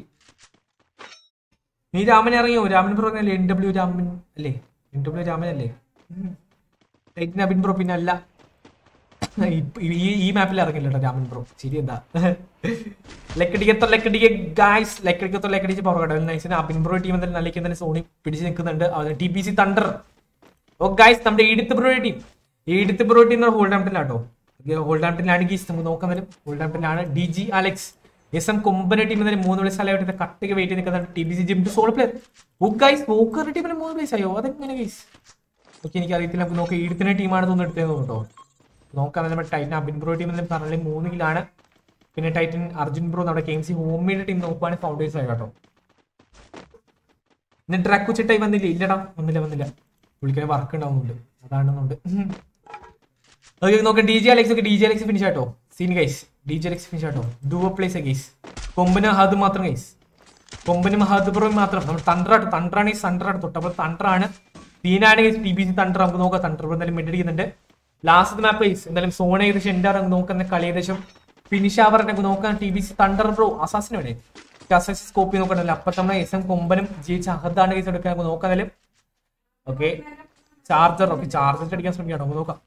നീ രാമൻ ഇറങ്ങിയോ രാമൻ ബ്രോ അല്ലേ എൻ ഡബ്ല്യു രാമൻ അല്ലേ എൻ ഡബ്ല്യു രാമൻ അല്ലേ ടൈറ്റൻ അബിൻ ബ്രോ പിന്നെ അല്ല ഇപ്പ- ഈ ഈ മാപ്പിൽ ഇറങ്ങില്ല കേട്ടോ രാമൻ ബ്രോ ശരി എന്താ ലക്കടിക്കത്തോ ലക്കടിക്ക ഗായ്സ് ലക്കടിക്കത്തോ ലക്കടിച്ച് പുറകെ നൈസിന് അബിൻ ബ്രോ ടീം എന്തായാലും നല്ല തന്നെ സോണി പിടിച്ച് നിൽക്കുന്നുണ്ട് T P C thunder oh guys നമ്മുടെ ഈടുത്ത് ബ്രോ ടീം ഈടുത്ത് ബ്രോ ടീം ഹോൾഡ് ആംപ്റ്റനിലാട്ടോ ഹോൾഡ് ആംപ്റ്റനിലാണ് ഗീസ് നമുക്ക് നോക്കാൻ വരും ഹോൾഡ് ആംപ്റ്റനിലാണ് D G Alex S M കൊമ്പന team എന്നതിന് മൂന്ന് പ്ലേസ് സ്ഥലമായിട്ട് കട്ടയ്ക്ക് വെയിറ്റ് നിൽക്കുന്നുണ്ട് T B C Jim soul player oh guys Walker ടീമിന് മൂന്ന് പ്ലേസ് ആയോ അതെങ്ങനെ ഗൈസ് ഓക്കെ എനിക്ക് അറിയത്തില്ല നമുക്ക് നോക്കാം ഈടുത്തിന്റെ ടീമാണ് തോന്നുന്നു എടുത്തത് കേട്ടോ നോക്കാം നമ്മുടെ ടൈറ്റൻ അബിൻ ബ്രോ ടീം എന്ന് പറഞ്ഞാൽ മൂന്ന് കിലാണ് പിന്നെ ടൈറ്റൻ അർജുൻ ബ്രോ നമ്മുടെ കെ എം സി ഹോമിയുടെ ടീം നോക്കുവാണെങ്കിൽ ഫൗണ്ടേഴ്സ് ആയി കേട്ടോ പിന്നെ ട്രാക്ക് വെച്ചിട്ടായി വന്നില്ല ഇല്ലടാ വന്നില്ല വന്നില്ല വിളിക്കാൻ വർക്ക് ഉണ്ടാവുന്നുണ്ട് അതാണെന്നുണ്ട് ഓക്കെ നോക്കാം ഡി ജെ അലക്സ് ഒക്കെ ഡി ജെ അലക്സ് ഫിനിഷ് ആട്ടോ scene guys D J Alex finish ആട്ടോ ഡുവോ പ്ലേസ് ഗൈസ് കൊമ്പന് ഹത് മാത്രം ഗൈസ് കൊമ്പനും ഹത് ബ്രോ മാത്രം നമ്മൾ തണ്ടറാട്ട് തണ്ടറാണ് ഈ തണ്ടറാണ് തൊട്ട് അപ്പോൾ തണ്ടറാണ് സീനാണ് guys T B C thunder നമുക്ക് നോക്കാം തണ്ടർ ബ്രോ എന്തായാലും മിഡടിക്കുന്നുണ്ട് ലാസ്റ്റ് മാപ്പ് ഗൈസ് എന്തായാലും സോൺ ഏകദേശം എൻ്റെ നോക്കുന്ന കളി ഏകദേശം ഫിനിഷ് ആവറിനെ നോക്കാൻ T B C thunder bro അസാസിന് വേണേ സ്കോപ്പി നോക്കണ്ടല്ലോ അപ്പൊ നമ്മൾ എസ് എം കൊമ്പനും ജി ചഹദാണ് കേസ് എടുക്കാൻ നമുക്ക് നോക്കാതായാലും ഓക്കെ ചാർജർ ഓക്കെ ചാർജർ അടിക്കാൻ ശ്രമിക്കാം നമുക്ക് നോക്കാം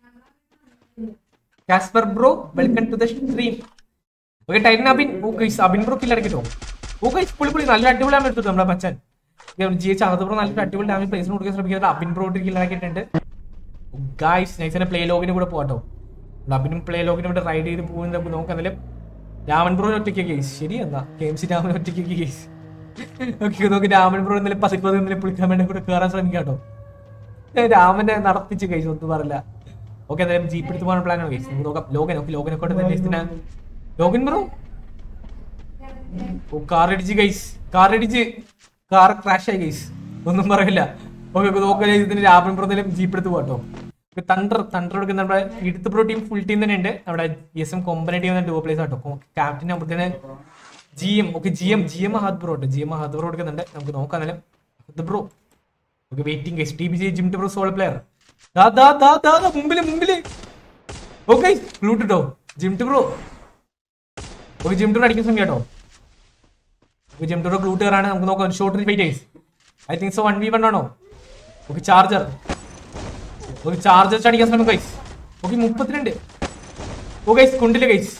Casper bro welcome to the stream okay Titan Abin oh guys Abin bro കില്ല അടക്കിട്ടോ oh guys പുള്ളി പുള്ളി നല്ല അടിപൊളി ഡാമേജ് എടുത്തു നമ്മുടെ മച്ചാൻ ജി എച്ച് അഹദ് ബ്രോ നല്ല അടിപൊളി ഡാമേജ് പ്ലേസിന് കൊടുക്കാൻ ശ്രമിക്കുന്നത് അബിൻ ബ്രോ കില്ല അടക്കിയിട്ടുണ്ട് ഗൈസ് നൈസിനെ പ്ലേ ലോഗിന് കൂടെ പോകട്ടോ അബിനും പ്ലേ ലോഗിനും ഇവിടെ റൈഡ് ചെയ്ത് പോകുന്നത് നമുക്ക് നോക്കാം എന്നാലും രാമൻ ബ്രോ ഒറ്റയ്ക്ക് കേസ് ശരി എന്നാ കെ എം സി രാമൻ ഒറ്റയ്ക്ക് കേസ് ഓക്കെ നോക്കി രാമൻ ബ്രോ ഇന്നലെ പതിപ്പത് ഇന്നലെ പുളിക്കാൻ വേണ്ടി കൂടെ കയറാൻ ശ്രമിക്കാം കേട്ടോ ഏ, രാമനെ നടത്തിച്ച് കഴിച്ചു ഒന്നും പറയില്ല ഓക്കെ എന്തായാലും ജീപ്പ് എടുത്ത് പോകാൻ പ്ലാനാണ് കഴിച്ചു നമുക്ക് നോക്കാം ലോകൻ ഓക്കെ ലോകനെ കൊണ്ട് തന്നെ ഇതിന് ലോകൻ ബ്രോ ഓ കാർ അടിച്ച് ഗൈസ് കാർ അടിച്ച് കാർ ക്രാഷ് ആയി ഗൈസ് ഒന്നും പറയില്ല ഓക്കെ നോക്കുക ഇതിന് രാമൻപുറത്തിലും ജീപ്പ് എടുത്ത് പോട്ടോ തണ്ടർ തണ്ടർ എടുക്കുന്ന നമ്മുടെ ഇടുത്ത് പ്രോ ടീം ഫുൾ ടീം തന്നെ ഉണ്ട് നമ്മുടെ S M കൊമ്പന team duo place ആട്ടോ ക്യാപ്റ്റൻ ആകുമ്പോഴത്തേന് G M okay G M G M Mahad bro ഉണ്ട് ജി എം മഹാദ് ബ്രോ എടുക്കുന്നുണ്ട് നമുക്ക് നോക്കാം എന്നാലും Mahad bro okay waiting S T B G Jim bro sole player ദാ ദാ ദാ ദാ ദാ മുമ്പില് മുമ്പില് ഓക്കെ ഗ്ലൂട്ട് ഇട്ടോ Jim bro okay Jim bro അടിക്കാൻ ശ്രമിക്കാം കേട്ടോ ഓക്കെ ജിം ബ്രോ ഗ്ലൂട്ട് കയറാണ് നമുക്ക് നോക്കാം short wait I think so one V one ആണോ ഓക്കെ ചാർജർ ഒരു ചാർജർ അടിക്കാൻ ശ്രമിക്കും ഗൈസ് ഓക്കെ മുപ്പത്തിരണ്ട് ഓ ഗൈസ് കൊണ്ടില്ല ഗൈസ്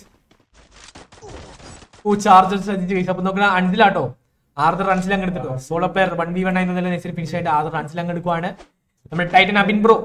ഓ ചാർജർ ശ്രദ്ധിച്ച് ഗൈസ് അപ്പൊ നോക്കുന്ന അഞ്ചിലാട്ടോ ആറ് റൺസിൽ അങ്ങ് എടുത്തിട്ടോ solo player one V one ആയി നല്ല നെക്സ്റ്റ് ഫിനിഷ് ആയിട്ട് ആറ് റൺസിൽ അങ്ങ് എടുക്കുവാണ് നമ്മുടെ Titan Abin bro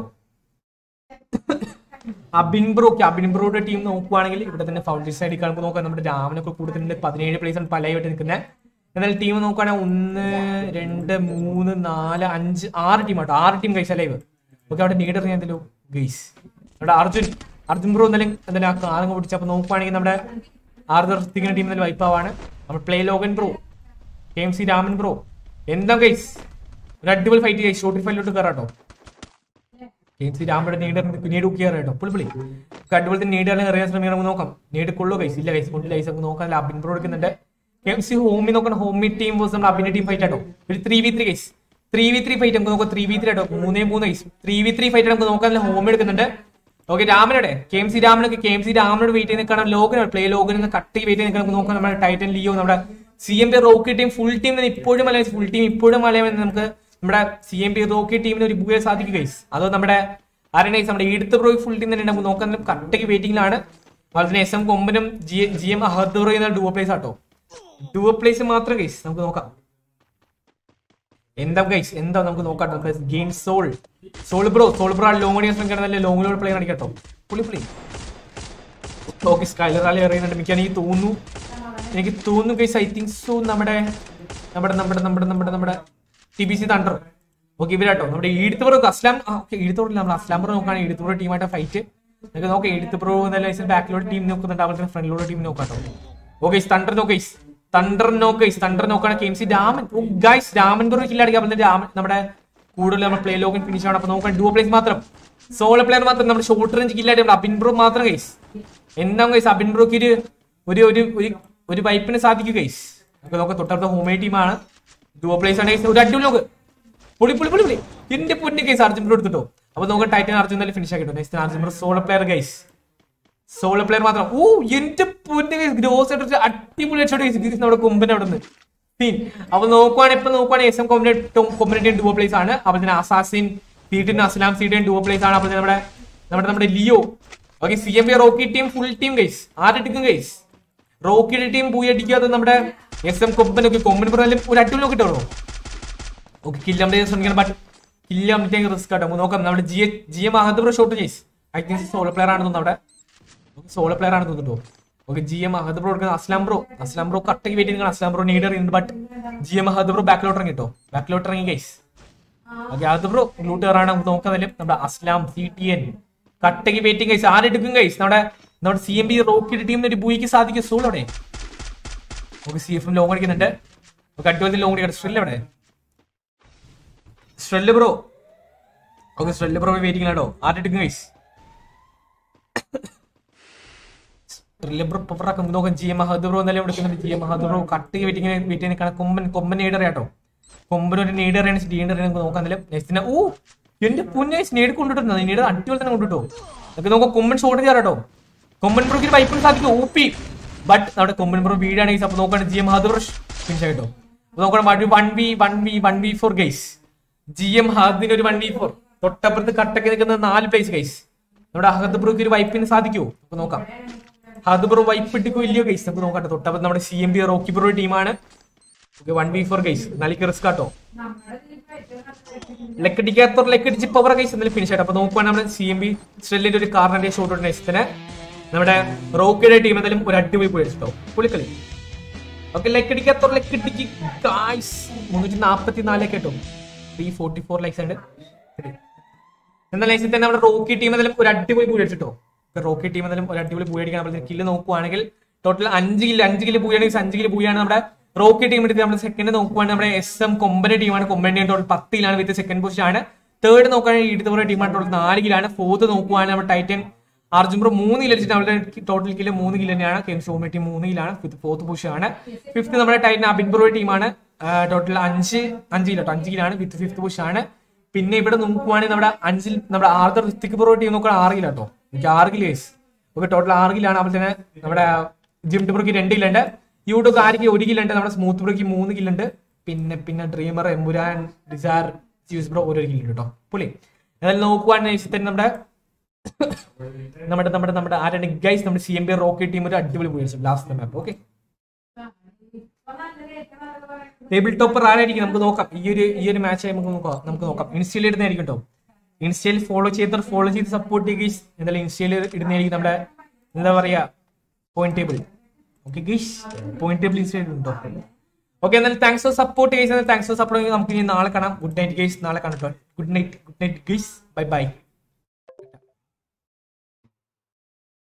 Abin bro Abin ബ്രോയുടെ ടീം നോക്കുവാണെങ്കിൽ ഇവിടെ തന്നെ ഫൗണ്ടേഷൻ സൈഡിൽ കാണുമ്പോൾ നോക്കാം നമ്മുടെ രാമനൊക്കെ കൂടുതലുണ്ട് പതിനേഴ് പ്ലേസ് ആണ് പലയായിട്ട് നിൽക്കുന്നത് എന്നാൽ ടീം നോക്കുകയാണെങ്കിൽ ഒന്ന് രണ്ട് മൂന്ന് നാല് അഞ്ച് ആറ് ടീം ആട്ടോ ആറ് ടീം കൈസ് ലൈവ് ഓക്കെ അവിടെ ലീഡർ ഞാൻ എന്തെല്ലോ ഗൈസ് അവിടെ അർജുൻ അർജുൻ ബ്രോ എന്തായാലും എന്തായാലും ആ കാലങ്ങ് പിടിച്ച് അപ്പൊ നോക്കുവാണെങ്കിൽ നമ്മുടെ ആർദർ ഋത്തിക്കുന്ന ടീം എന്തായാലും വൈപ്പാവാണ് നമ്മൾ play Logan bro K M C Raman bro എന്താ ഗൈസ് ഒരു അടിപൊളി ഫൈറ്റ് ഗൈസ് ഷോർട്ടി ഫൈറ്റിലോട്ട് കയറാട്ടോ കെ എം സി രാമയുടെ നീഡർ പിന്നീട് കയറാട്ടോ പുള്ളി പുള്ളി അടിപൊളി തന്നെ നീഡറിനെ അറിയാൻ ശ്രമിക്കണം നമുക്ക് നോക്കാം നീഡ് കൊള്ളു ഗൈസ് ഇല്ല ഗൈസ് കൊണ്ടില്ല ഗൈസ് നമുക്ക് നോക്കാം അബിൻ ബ്രോ എടുക്കുന്നുണ്ട് കെ എം സി ഹോമി നോക്കണം ഹോമി ടീം വേഴ്സ് നമ്മുടെ അബിന്റെ ടീം ഫൈറ്റ് ആട്ടോ ഒരു three V three guys three V three fight നമുക്ക് നോക്കാം ത്രീ വി ത്രീ ആട്ടോ മൂന്നേ മൂന്ന് guys three V three fight നമുക്ക് നോക്കാൻ ഹോമി എടുക്കുന്നുണ്ട് ഓക്കെ രാമനോടെ കെ എം സി രാമനൊക്കെ കെ എം സി രാമനോട് വെയിറ്റ് ചെയ്ത് നിൽക്കണം ലോകനോ പ്ലേ ലോകനെ കട്ടി വെയിറ്റ് ചെയ്ത് നിൽക്കണം നമുക്ക് നോക്കാം നമ്മുടെ ടൈറ്റൻ ലിയോ നമ്മുടെ C M P Rocky team full team തന്നെ ഇപ്പോഴും മലയാളം ഫുൾ ടീം ഇപ്പോഴും മലയാളം നമുക്ക് നമ്മുടെ സി എം പി റോക്കി ടീമിന് ഒരു ബുയെ സാധിക്കും ഗൈസ് അതോ നമ്മുടെ ആരുടെ നമ്മുടെ ഈടുത്ത പ്രോ ഫുൾ ടീം തന്നെ നമുക്ക് നോക്കാൻ കട്ടയ്ക്ക് വെയിറ്റിംഗിലാണ് അതുപോലെ തന്നെ എസ് എം കൊമ്പനും G G M Ahad pro എന്ന ഡുവോ പ്ലേസ് ആട്ടോ ഡുവോ പ്ലേസ് മാത്രം ഗൈസ് നമുക്ക് നോക്കാം എന്താ ഗൈസ് എന്താ നമുക്ക് നോക്കാം നമ്മുടെ game soul soul bro soul bro long ഓടിയാൻ ശ്രമിക്കണം നല്ല ലോങ് ലോഡ് പ്ലേ കാണിക്കട്ടോ പുള്ളി പുള്ളി ഓക്കെ സ്കൈലർ റാലി അറിയുന്നുണ്ട് എനിക്ക് എനിക്ക് തോന്നുന്നു എനിക്ക് തോന്നുന്നു ഗൈസ് ഐ തിങ്ക് സോ നമ്മുടെ നമ്മുടെ നമ്മുടെ നമ്മുടെ നമ്മുടെ നമ്മുടെ T B C thunder okay ഇവരാട്ടോ നമ്മുടെ ഈടുത്തുപുറ അസ്ലാം ഓക്കെ ഈടുത്തുപുറ നമ്മൾ അസ്ലാം പുറം നോക്കുകയാണെങ്കിൽ ഈടുത്തുപുറ ടീമായിട്ട് ഫൈറ്റ് നമുക്ക് നോക്കാം ഈടുത്തുപുറ നല്ല ബാക്കിലോട്ട് ടീം നോക്കുന്നുണ്ട് അവരുടെ ഫ്രണ്ടിലോട്ട് ടീം നോക്കാട്ടോ ഓക്കെ തണ്ടർ നോക്കേസ് തണ്ടർ നോക്കേസ് തണ്ടർ നോക്കുകയാണ് K M C Raman guys Raman പുറം കില്ല അടിക്കാൻ പറ്റുന്ന രാമൻ നമ്മുടെ കൂടുതൽ നമ്മൾ പ്ലേ ലോഗിൻ ഫിനിഷ് ആണ് അപ്പൊ നോക്കാൻ ഡുവോ പ്ലേസ് മാത്രം സോളോ പ്ലെയർ മാത്രം നമ്മുടെ ഷോർട്ട് റേഞ്ച് കില്ലായിട്ട് നമ്മുടെ അബിൻ ബ്രോ മാത്രം ഗൈസ് എന്താ ഗൈസ് അബിൻ ബ്രോക്ക് ഒരു ഒരു ഒരു ഒരു ഒരു വൈപ്പിന് സാധിക്കും ഗൈസ് നമുക്ക് നോക്കാം തൊട്ടടുത്ത ഹോമേ ടീമാണ് ഡുവോ പ്ലേസ് ആണ് guys. ഒരു അടിപൊളി നോക്ക് പുളി പുളി പുളി പുളി എന്റെ പൊന്നു ഗൈസ് അർജുൻ ബ്രോ എടുത്തിട്ടോ അപ്പൊ നമുക്ക് ടൈറ്റൻ അർജുൻ തന്നെ ഫിനിഷ് ആക്കിട്ടോ next Arjun bro solo player guys solo player മാത്രം ഓ എന്റെ പൊന്നു ഗൈസ് ഗ്രോസ് ആയിട്ട് അടിപൊളി ഹെഡ്ഷോട്ട് ഗൈസ് നമ്മുടെ കൊമ്പിന്റെ അവിടെ നിന്ന് സീൻ അപ്പൊ നോക്കുവാണെങ്കിൽ ഇപ്പൊ നോക്കുവാണെങ്കിൽ എസ് എം കൊമ്പിനേറ്റ് ഡുവോ പ്ലേസ് ആണ് അപ്പൊ തന്നെ അസാസിൻ സീറ്റിൻ അസ്ലാം സീറ്റിൻ ഡുവോ പ്ലേസ് ആണ് അപ്പൊ തന്നെ നമ്മുടെ നമ്മുടെ നമ്മുടെ Leo okay C M B Rocky team full team guys ആരെടുക്കും ഗൈസ് റോക്കിയുടെ ടീം പോയി അടിക്കാതെ നമ്മുടെ എസ് എം കൊമ്പനൊക്കെ കൊമ്പൻ പറഞ്ഞാലും ഒരു അടിപൊളി നോക്കിട്ടോ ഓക്കെ കില്ലം ശ്രമിക്കണം ബട്ട് കില്ലം റിസ്ക് ആട്ടോ നോക്കാം നമ്മുടെ G G M Ahad bro shot chase I think solo player ആണ് തോന്നുന്നു അവിടെ സോളോ പ്ലെയർ ആണ് തോന്നുന്നു okay G M Ahad bro എടുക്കുന്ന അസ്ലാം ബ്രോ അസ്ലാം ബ്രോ കട്ടക്ക് വെയിറ്റ് ചെയ്യുന്ന അസ്ലാം ബ്രോ നീഡർ ഉണ്ട് but G M Ahad bro ബാക്കിലോട്ട് ഇറങ്ങി കേട്ടോ ബാക്കിലോട്ട് ഇറങ്ങി ഗൈസ് ഓക്കെ അത് ബ്രോ ഗ്ലൂട്ട് കയറാണ് നമുക്ക് നോക്കാന്നല്ലേ നമ്മുടെ അസ്ലാം സി ടി എൻ കട്ടക്ക് വെയിറ്റിംഗ് ഗൈസ് ആരെടുക്കും ഗൈസ് നമ്മുടെ നമ്മുടെ സി എം ബി റോക്കിയുടെ ടീമിന് ഒരു ബൂയിക്ക് സാധിക്കും സോൾ അവിടെ ഓക്കെ സി എഫ് ലോങ് അടിക്കുന്നുണ്ട് ഓക്കെ അടിപൊളി ലോങ് അടിക്കട്ടെ സ്ട്രെൽ എവിടെ സ്ട്രെല്ല് ബ്രോ ഓക്കെ സ്ട്രെല്ല് ബ്രോ വെയിറ്റിംഗ് ആണോ ആരെടുക്കും ഗൈസ് സ്ട്രെല്ല് ബ്രോ പവറാക്കും നോക്കാം ജി എം മഹദ് ബ്രോ എന്നാലും എടുക്കുന്നുണ്ട് ജി എം മഹദ് ബ്രോ കട്ടക്ക് വെയിറ്റിംഗ് വെയിറ്റ് ചെയ്യുന്ന കൊമ്പൻ കൊമ്പൻ നീഡർ കേട്ടോ കൊമ്പൻ ഒരു നീഡർ ആണ് നീഡർ നമുക്ക് നോക്കാം എന്നാലും നെക്സ്റ്റ് ഓ എന്റെ പുന്നെ സ്നേഡ് കൊണ്ടിട്ടുണ്ട് നീഡർ അടിപൊളി തന്നെ കൊണ്ടിട്ടോ നമുക്ക് നോക്കാം കൊമ്പൻ ഷോട്ട് ചെയ്യാറോ കൊമ്പൻ ബ്രോക്ക് വൈപ്പിന് സാധിക്കും ഒ പി ബട്ട് നമ്മുടെ കൊമ്പൻ ബ്രോ വീടാണെങ്കിൽ അപ്പൊ നോക്കുകയാണ് G M Mahad bro finish ആയിട്ടോ അപ്പൊ നോക്കണം one V one V one V four guys G M ഹാദിന് ഒരു വൺ വി ഫോർ തൊട്ടപ്പുറത്ത് കട്ടക്ക് നിൽക്കുന്ന നാല് പ്ലേസ് ഗൈസ് നമ്മുടെ അഹദ് ബ്രോക്ക് ഒരു വൈപ്പിന് സാധിക്കുമോ നമുക്ക് നോക്കാം അഹദ് ബ്രോ വൈപ്പ് ഇട്ടിക്കോ ഇല്ലയോ ഗൈസ് നമുക്ക് നോക്കാം തൊട്ടപ്പുറത്ത് നമ്മുടെ C M B Rocky bro ടീമാണ് വൺ വി ഫോർ ഗൈസ് നല്ല റിസ്ക് ആട്ടോ ലെക്കടിക്കാത്ത ലെക്കടിച്ച് പവർ ഗൈസ് എന്നാലും ഫിനിഷ് ആയിട്ട് അപ്പൊ നോക്കുവാണ് നമ്മുടെ സി എം ബി സ്ട്രെല്ലിന്റെ ഒരു കാറിന്റെ ഷോട്ട് നെക്സ്റ്റിന് നമ്മുടെ റോക്കിയുടെ ടീം എന്തായാലും ഒരു അടിപൊളി പോയി അടിച്ചിട്ടോ പുള്ളിക്കളി ഓക്കെ ലെക്കടിക്കാത്ത ലെക്കടിക്ക് ഗായ്സ് മുന്നൂറ്റി നാപ്പത്തി നാലേക്ക് കേട്ടോ ത്രീ ഫോർട്ടി ഫോർ ലൈക്സ് ഉണ്ട് എന്നാൽ ലൈസിൽ തന്നെ നമ്മുടെ റോക്കി ടീം എന്തായാലും ഒരു അടിപൊളി പൂഴി അടിച്ചിട്ടോ റോക്കി ടീം എന്തായാലും ഒരു അടിപൊളി പൂഴി അടിക്കാൻ കില്ല് നോക്കുവാണെങ്കിൽ ടോട്ടൽ അഞ്ച് കില്ല് അഞ്ച് കില്ല് പൂഴാണെങ്കിൽ അഞ്ച് കില്ല് പൂഴാണ് നമ്മുടെ റോക്കി ടീം എടുത്ത് നമ്മൾ സെക്കൻഡ് നോക്കുവാണെങ്കിൽ നമ്മുടെ എസ് എം കൊമ്പന്റെ ടീമാണ് കൊമ്പന്റെ ടോട്ടൽ പത്തിലാണ് വിത്ത് സെക്കൻഡ് പൊസിഷൻ ആണ് തേർഡ് നോക്കുകയാണെങ്കിൽ ഇടുത്തപുറ ടീമാണ് ടോട്ടൽ നാല് കിലാണ് ഫോർത്ത് നോക്കുവാണെങ്കിൽ നമ്മുടെ ടൈറ്റൻ അർജുൻ ബ്രോ മൂന്ന് കിലോ അടിച്ചിട്ട് അവരുടെ ടോട്ടൽ കിലോ മൂന്ന് കിലോ തന്നെയാണ് കെം ഷോമി ടീം മൂന്ന് കിലാണ് ഫിഫ്ത്ത് ഫോർത്ത് പൊസിഷൻ ആണ് ഫിഫ്ത്ത് നമ്മുടെ ടൈറ്റൻ അബിൻ ബ്രോ ടീമാണ് ടോട്ടൽ അഞ്ച് അഞ്ച് കിലോ അഞ്ച് കിലാണ് വിത്ത് ഫിഫ്ത്ത് പൊസിഷൻ ആണ് പിന്നെ ഇവിടെ നോക്കുവാണെങ്കിൽ നമ്മുടെ അഞ്ചിൽ നമ്മുടെ ആർദർ ഋത്തിക് ബ്രോ ടീം നോക്കുക ആറ് കിലോ കേട്ടോ എനിക്ക് ആറ് കിലോസ് ഓക്കെ ടോട്ടൽ ആറ് കിലാണ് അതുപോലെ തന്നെ നമ്മുടെ ജിം ബ്രോക്ക് രണ്ട് കിലോ ഉണ്ട് യൂട്യൂബ് ആർക്ക് ഒരു കിലോ ഉണ്ട് നമ്മുടെ സ്മൂത്ത് ബ്രോക്ക് മൂന്ന് കിലോ ഉണ്ട് പിന്നെ പിന്നെ dreamer Empuraan desire juice bro ഓരോ കിലോ ഉണ്ട് കേട്ടോ പുള്ളി എന്നാൽ നോക്കുവാണെങ്കിൽ തന്നെ നമ്മുടെ നമ്മുടെ നമ്മുടെ നമ്മുടെ ആരാണ് ഗൈസ് നമ്മുടെ C M B rocket team ഒരു അടിപൊളി പോയി last map okay table topper ആരായിരിക്കും നമുക്ക് നോക്കാം ഈ ഒരു ഈ ഒരു മാച്ച് നമുക്ക് നോക്കാം നമുക്ക് നോക്കാം ഇൻസ്റ്റയിൽ ഇടുന്നതായിരിക്കും കേട്ടോ ഇൻസ്റ്റയിൽ ഫോളോ ചെയ്തവർ ഫോളോ ചെയ്ത് സപ്പോർട്ട് ചെയ്യുക എന്തായാലും ഇൻസ്റ്റയിൽ ഇടുന്നതായിരിക്കും നമ്മുടെ എന്താ പറയാ പോയിന്റ് ടേബിൾ ഓക്കെ ഗീഷ് പോയിന്റ് ടേബിൾ ഇൻസ്റ്റയിൽ ഉണ്ടോ ഓക്കെ എന്നാലും thanks for support guys thanks for support നമുക്ക് ഇനി നാളെ കാണാം ഗുഡ് നൈറ്റ് ഗൈസ് നാളെ കാണാം good night good night guys bye by